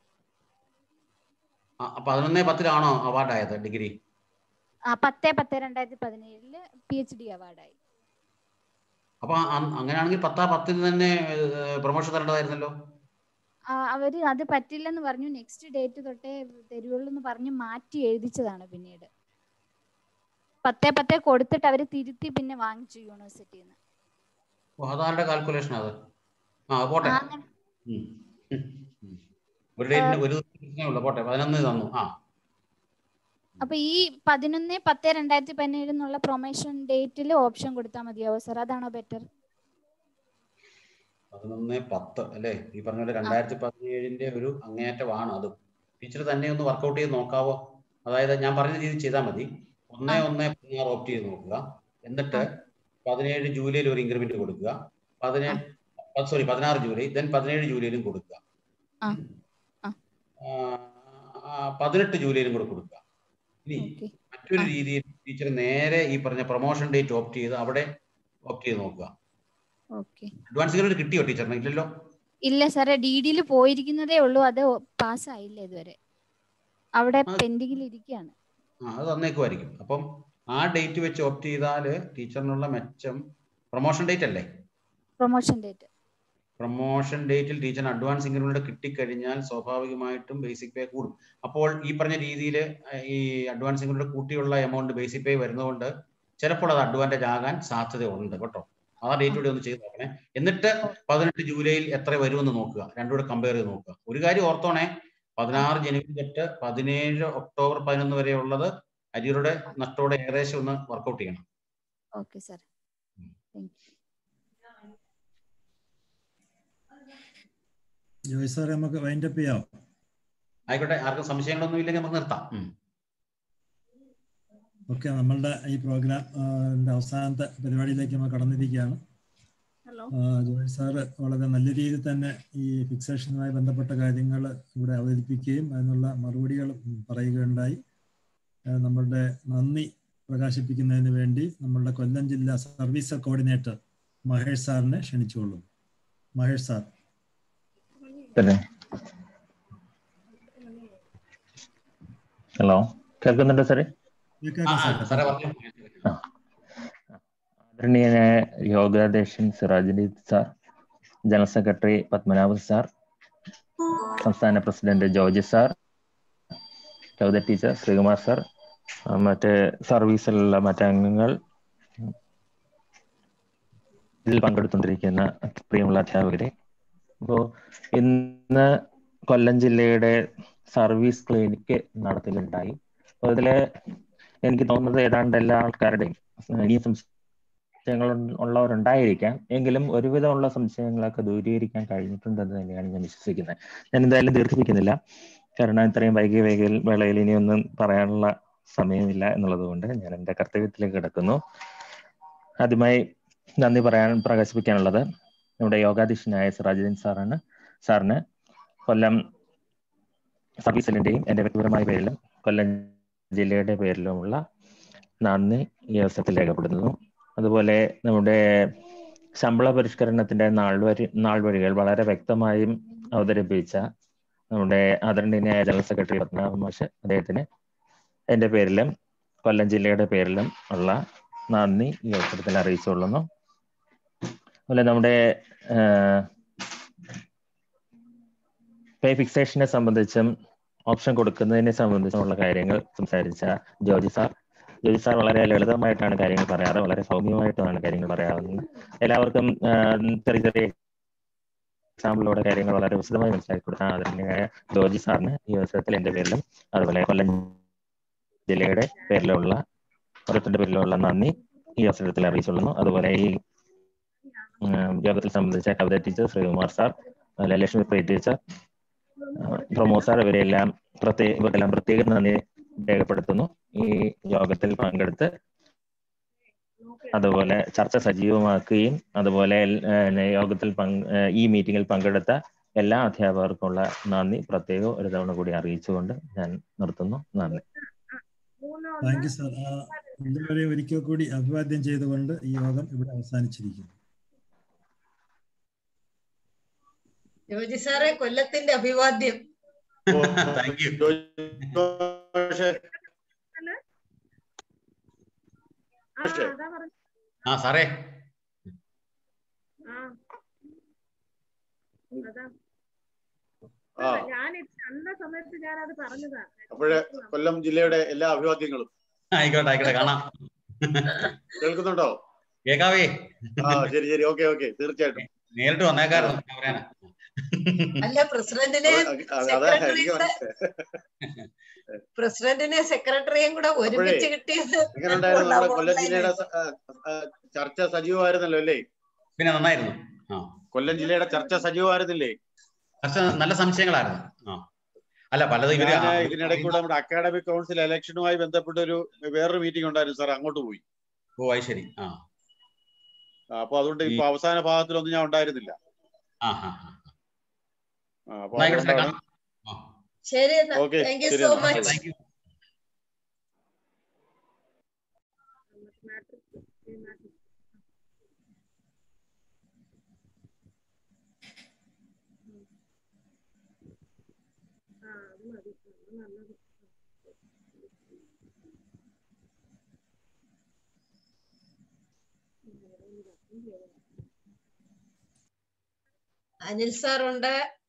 ആ, പതിനൊന്ന് പത്തിലാണോ അവാർഡ് ആയത് ഡിഗ്രി ആ പത്ത് പത്ത് രണ്ടായിരത്തി പതിനേഴില് പി എച്ച് ഡി അവാർഡായി അപ്പൊ അ- അങ്ങനെയാണെങ്കിൽ പത്താ പത്തിന് തന്നെ പ്രൊമോഷൻ തരേണ്ടതായിരുന്നല്ലോ ആ, അവര് അത് പറ്റില്ലെന്ന് പറഞ്ഞു നെക്സ്റ്റ് ഡേറ്റ് തൊട്ടേ തരുവുള്ളൂ എന്ന് പറഞ്ഞ് മാറ്റി എഴുതിച്ചതാണ് പിന്നീട് പത്തേ പത്തേ കൊടുത്തിട്ട് അവര് തിരുത്തി പിന്നെ വാങ്ങിച്ചു യൂണിവേഴ്സിറ്റിയിൽ നിന്ന് ഓ, അതാരുടെ കാൽക്കുലേഷൻ അത് ആ പോട്ടെ ഉം. ഉം. ഉം. ഒരു ഡേറ്റിന് ഒരു ദിവസമേ ഉള്ളൂ പോട്ടെ പതിനൊന്ന് തന്നു ആ അപ്പൊ ഈ പതിനൊന്ന് പത്ത് രണ്ടായിരത്തി പതിനേഴ് എന്നുള്ള പ്രൊമോഷൻ ഡേറ്റിൽ ഓപ്ഷൻ കൊടുത്താൽ മതിയാവോ സർ അതാണോ ബെറ്റർ പതിനൊന്ന് പത്ത് അല്ലേ ഈ പറഞ്ഞ പോലെ രണ്ടായിരത്തി പതിനേഴിന്റെ ഒരു അങ്ങേയറ്റമാണ് അത് ടീച്ചർ തന്നെ ഒന്ന് വർക്കൗട്ട് ചെയ്ത് നോക്കാവോ അതായത് ഞാൻ പറഞ്ഞ രീതി ചെയ്താൽ മതി ഒന്ന് ഒന്ന് പതിനാറ് ഓപ്റ്റ് ചെയ്ത് നോക്കുക എന്നിട്ട് പതിനേഴ് ജൂലൈയിൽ ഒരു ഇൻക്രിമെന്റ് കൊടുക്കുക പതിനേഴ് സോറി പതിനാറ് ജൂലൈ ദെൻ പതിനേഴ് ജൂലൈയിലും കൊടുക്കുക ആ, ആ, പതിനെട്ട് ജൂലൈയിലും കൂടെ കൊടുക്കുക ഇനി മറ്റൊരു രീതിയിൽ ടീച്ചർ നേരെ ഈ പറഞ്ഞ പ്രൊമോഷൻ ഡേറ്റ് ഓപ്റ്റ് ചെയ്ത് അവിടെ ഓപ്റ്റ് ചെയ്ത് നോക്കുക ഓക്കെ അഡ്വാൻസ് ഇൻക്രിമെന്റ് കിട്ടിയോ ടീച്ചറിന് ഇല്ലല്ലോ ഇല്ല സാറേ ഡി ഡിയിൽ പോയിരിക്കുന്നതേ ഉള്ളൂ അത് പാസ്സായില്ല ഇതുവരെ അവിടെ പെൻഡിങ്ങിൽ ഇരിക്കുകയാണ് ആ അത് തന്നേക്കുമായിരിക്കും അപ്പം ആ ഡേറ്റ് വെച്ച് ഓപ്റ്റ് ചെയ്താൽ ടീച്ചറിനുള്ള മെച്ചം പ്രൊമോഷൻ ഡേറ്റ് അല്ലേ പ്രൊമോഷൻ ഡേറ്റ് പ്രൊമോഷൻ ഡേറ്റിൽ ടീച്ചറിന് അഡ്വാൻസ് ഇൻക്രിമെന്റ് കിട്ടിക്കഴിഞ്ഞാൽ സ്വാഭാവികമായിട്ടും ബേസിക് പേ കൂടും അപ്പോൾ ഈ പറഞ്ഞ രീതിയിൽ ഈ അഡ്വാൻസ് ഇൻക്രിമെന്റ് കൂട്ടിയുള്ള എമൗണ്ട് ബേസിക് പേ വരുന്നതുകൊണ്ട് ചിലപ്പോൾ അത് അഡ്വാൻറ്റേജ് ആകാൻ സാധ്യതയുണ്ട് കേട്ടോ ആ ഡേറ്റ് കൂടി ഒന്ന് ചെയ്ത് നോക്കണേ എന്നിട്ട് പതിനെട്ട് ജൂലൈയിൽ എത്ര വരുമെന്ന് നോക്കുക രണ്ടും കൂടെ കമ്പയർ ചെയ്ത് നോക്കുക ഒരു കാര്യം ഓർത്തോണേ പതിനാറ് ജനുവരി തൊട്ട് പതിനേഴ് ഒക്ടോബർ പതിനൊന്ന് വരെ ഉള്ളത് അരിയുടെ നഷ്ടോടെ ഏകദേശം ഒന്ന് വർക്കൗട്ട് ചെയ്യണം ഓക്കെ സാർ താങ്ക് ജോയ് സാറെ നമുക്ക് വൈൻഡ് അപ്പ് ചെയ്യാം ആയിക്കോട്ടെ ആർക്കും സംശയങ്ങളൊന്നും ഇല്ലെങ്കിൽ നമുക്ക് നിർത്താം ഉം. ഓക്കെ നമ്മളുടെ ഈ പ്രോഗ്രാം അവസാനത്തെ പരിപാടിയിലേക്ക് നമ്മൾ കടന്നിരിക്കുകയാണ് ഹലോ ആ, ജോയ് സാറ് വളരെ നല്ല രീതിയിൽ തന്നെ ഈ ഫിക്സേഷനുമായി ബന്ധപ്പെട്ട കാര്യങ്ങൾ ഇവിടെ അവതരിപ്പിക്കുകയും അതിനുള്ള മറുപടികൾ പറയുകയുണ്ടായി ആ, നമ്മളുടെ നന്ദി പ്രകാശിപ്പിക്കുന്നതിന് വേണ്ടി നമ്മളുടെ കൊല്ലം ജില്ലാ സർവീസ് കോർഡിനേറ്റർ മഹേഷ് സാറിനെ ക്ഷണിച്ചുകൊള്ളും മഹേഷ് സാർ തന്നെ ഹലോ കേൾക്കുന്നുണ്ടോ സാറേ ആ, ആ, സാറേ പറഞ്ഞു ആദരണീയനായ യോഗാധ്യക്ഷൻ Sirajuddin sir general secretary Padmanabha sir സംസ്ഥാന president George sir Kavitha teacher Sreekumar sir ആ, മറ്റ് സർവീസിലുള്ള മറ്റംഗങ്ങൾ ഇതിൽ പങ്കെടുത്തുകൊണ്ടിരിക്കുന്ന പ്രിയമുള്ള അധ്യാപകരെ അപ്പോൾ ഇന്ന് കൊല്ലം ജില്ലയുടെ സർവീസ് ക്ലിനിക്ക് നടത്തലുണ്ടായി അപ്പോൾ ഇതില് എനിക്ക് തോന്നുന്നത് ഏതാണ്ട് എല്ലാ ആൾക്കാരുടെയും ഇനിയും സംശയം സംശയങ്ങൾ ഉള്ളവരുണ്ടായിരിക്കാം എങ്കിലും ഒരുവിധമുള്ള സംശയങ്ങളൊക്കെ ദൂരീകരിക്കാൻ കഴിഞ്ഞിട്ടുണ്ടെന്ന് തന്നെയാണ് ഞാൻ വിശ്വസിക്കുന്നത് ഞാൻ എന്തായാലും ദീർഘിപ്പിക്കുന്നില്ല കാരണം ഇത്രയും വൈകിയ വൈകിയ വേളയിൽ ഇനിയൊന്നും പറയാനുള്ള സമയമില്ല എന്നുള്ളത് കൊണ്ട് ഞാൻ എൻ്റെ കർത്തവ്യത്തിലേക്ക് കിടക്കുന്നു ആദ്യമായി നന്ദി പറയാൻ പ്രകാശിപ്പിക്കാനുള്ളത് നമ്മുടെ യോഗാധീശനായ സിറാജുദ്ദീൻ സാറാണ് സാറിന് കൊല്ലം സർവീസിലിൻ്റെയും എൻ്റെ വ്യക്തിപരമായ പേരിലും കൊല്ലം ജില്ലയുടെ പേരിലുമുള്ള നന്ദി ഈ അവസരത്തിൽ രേഖപ്പെടുത്തുന്നു അതുപോലെ നമ്മുടെ ശമ്പള പരിഷ്കരണത്തിന്റെ നാൾ വരി നാൾ വഴികൾ വളരെ വ്യക്തമായും അവതരിപ്പിച്ച നമ്മുടെ ആദരണീയനായ ജനറൽ സെക്രട്ടറി പത്മനാഭ മാഷ് അദ്ദേഹത്തിന് എൻ്റെ പേരിലും കൊല്ലം ജില്ലയുടെ പേരിലും ഉള്ള നന്ദി ഈ അവസരത്തിൽ അറിയിച്ചുകൊള്ളുന്നു അതുപോലെ നമ്മുടെ പേ ഫിക്സേഷനെ സംബന്ധിച്ചും ഓപ്ഷൻ കൊടുക്കുന്നതിനെ സംബന്ധിച്ചുമുള്ള കാര്യങ്ങൾ സംസാരിച്ച ജോജി സാർ ജോജി സാർ വളരെ ലളിതമായിട്ടാണ് കാര്യങ്ങൾ പറയാറ് വളരെ സൗമ്യമായിട്ടാണ് കാര്യങ്ങൾ പറയാറുള്ളത് എല്ലാവർക്കും ചെറിയ ചെറിയ എക്സാമ്പിളിലൂടെ കാര്യങ്ങൾ വളരെ വിശദമായി മനസ്സിലാക്കി കൊടുത്ത ആദരണീയമായ ജോജി സാറിന് ഈ അവസരത്തിൽ എൻ്റെ പേരിലും അതുപോലെ കൊല്ലം ജില്ലയുടെ പേരിലുള്ള ഓരോരുത്തരുടെ പേരിലുള്ള നന്ദി ഈ അവസരത്തിൽ അറിയിച്ചുകൊള്ളുന്നു അതുപോലെ ഈ യോഗത്തിൽ സംബന്ധിച്ച കവിത ടീച്ചർ ശ്രീകുമാർ സാർ അതുപോലെ ലക്ഷ്മി പ്രിയ ടീച്ചർ പ്രമോദ് സാർ ഇവരെല്ലാം പ്രത്യേക ഇവർക്കെല്ലാം പ്രത്യേക നന്ദി രേഖപ്പെടുത്തുന്നു ഈ യോഗത്തിൽ പങ്കെടുത്ത് അതുപോലെ ചർച്ച സജീവമാക്കുകയും അതുപോലെ യോഗത്തിൽ ഈ മീറ്റിംഗിൽ പങ്കെടുത്ത എല്ലാ അധ്യാപകർക്കുമുള്ള നന്ദി പ്രത്യേകം ഒരു തവണ കൂടി അറിയിച്ചുകൊണ്ട് ഞാൻ നിർത്തുന്നു നന്ദി താങ്ക് യു സാർ എല്ലാവരെയും ഒരിക്കൽ കൂടി അഭിവാദ്യം ചെയ്തുകൊണ്ട് ഈ യോഗം ഇവിടെ അവസാനിച്ചിരിക്കുന്നു ജോജി സാറെ കൊല്ലത്തിന്റെ അഭിവാദ്യം താങ്ക് യു ആ സാറേ ഞാൻ കണ്ട സമയത്ത് ഞാൻ അത് പറഞ്ഞതാ അപ്പോഴേ കൊല്ലം ജില്ലയുടെ എല്ലാ അഭിവാദ്യങ്ങളും ആയിക്കോട്ടെ ആയിക്കോട്ടെ കാണാം കേൾക്കുന്നുണ്ടോ കേക്കാവേ ആ ശരി ശരി ഓക്കെ ഓക്കെ തീർച്ചയായിട്ടും നേരിട്ട് വന്നേക്കായിരുന്നു പറയാനാ അല്ല പ്രസിഡന്റിനെ പ്രസിഡന്റിനെ സെക്രട്ടറിയും കൂടെ ഒരുമിച്ച് കിട്ടിയത് എങ്ങനെയുണ്ടായിരുന്നു നമ്മുടെ കൊല്ലം ജില്ലയുടെ ചർച്ച സജീവമായിരുന്നല്ലോ അല്ലേ പിന്നെ നന്നായിരുന്നു കൊല്ലം ജില്ലയുടെ ചർച്ച സജീവമായിരുന്നില്ലേ ചർച്ച നല്ല സംശയങ്ങളായിരുന്നു ആ അല്ല പലതും ഇവര് ഇതിനിടയ്ക്ക് കൂടെ നമ്മുടെ അക്കാഡമിക് കൗൺസിൽ ഇലക്ഷനുമായി ബന്ധപ്പെട്ട ഒരു വേറൊരു മീറ്റിംഗ് ഉണ്ടായിരുന്നു സാർ അങ്ങോട്ട് പോയി ഓ അത് ശരി ആ അപ്പൊ അതുകൊണ്ട് ഇപ്പൊ അവസാന ഭാഗത്തിലൊന്നും ഞാൻ ഉണ്ടായിരുന്നില്ല ശരി ഓക്കെ താങ്ക് യു ശരി സോ മച്ച് അനിൽ സാറുണ്ട്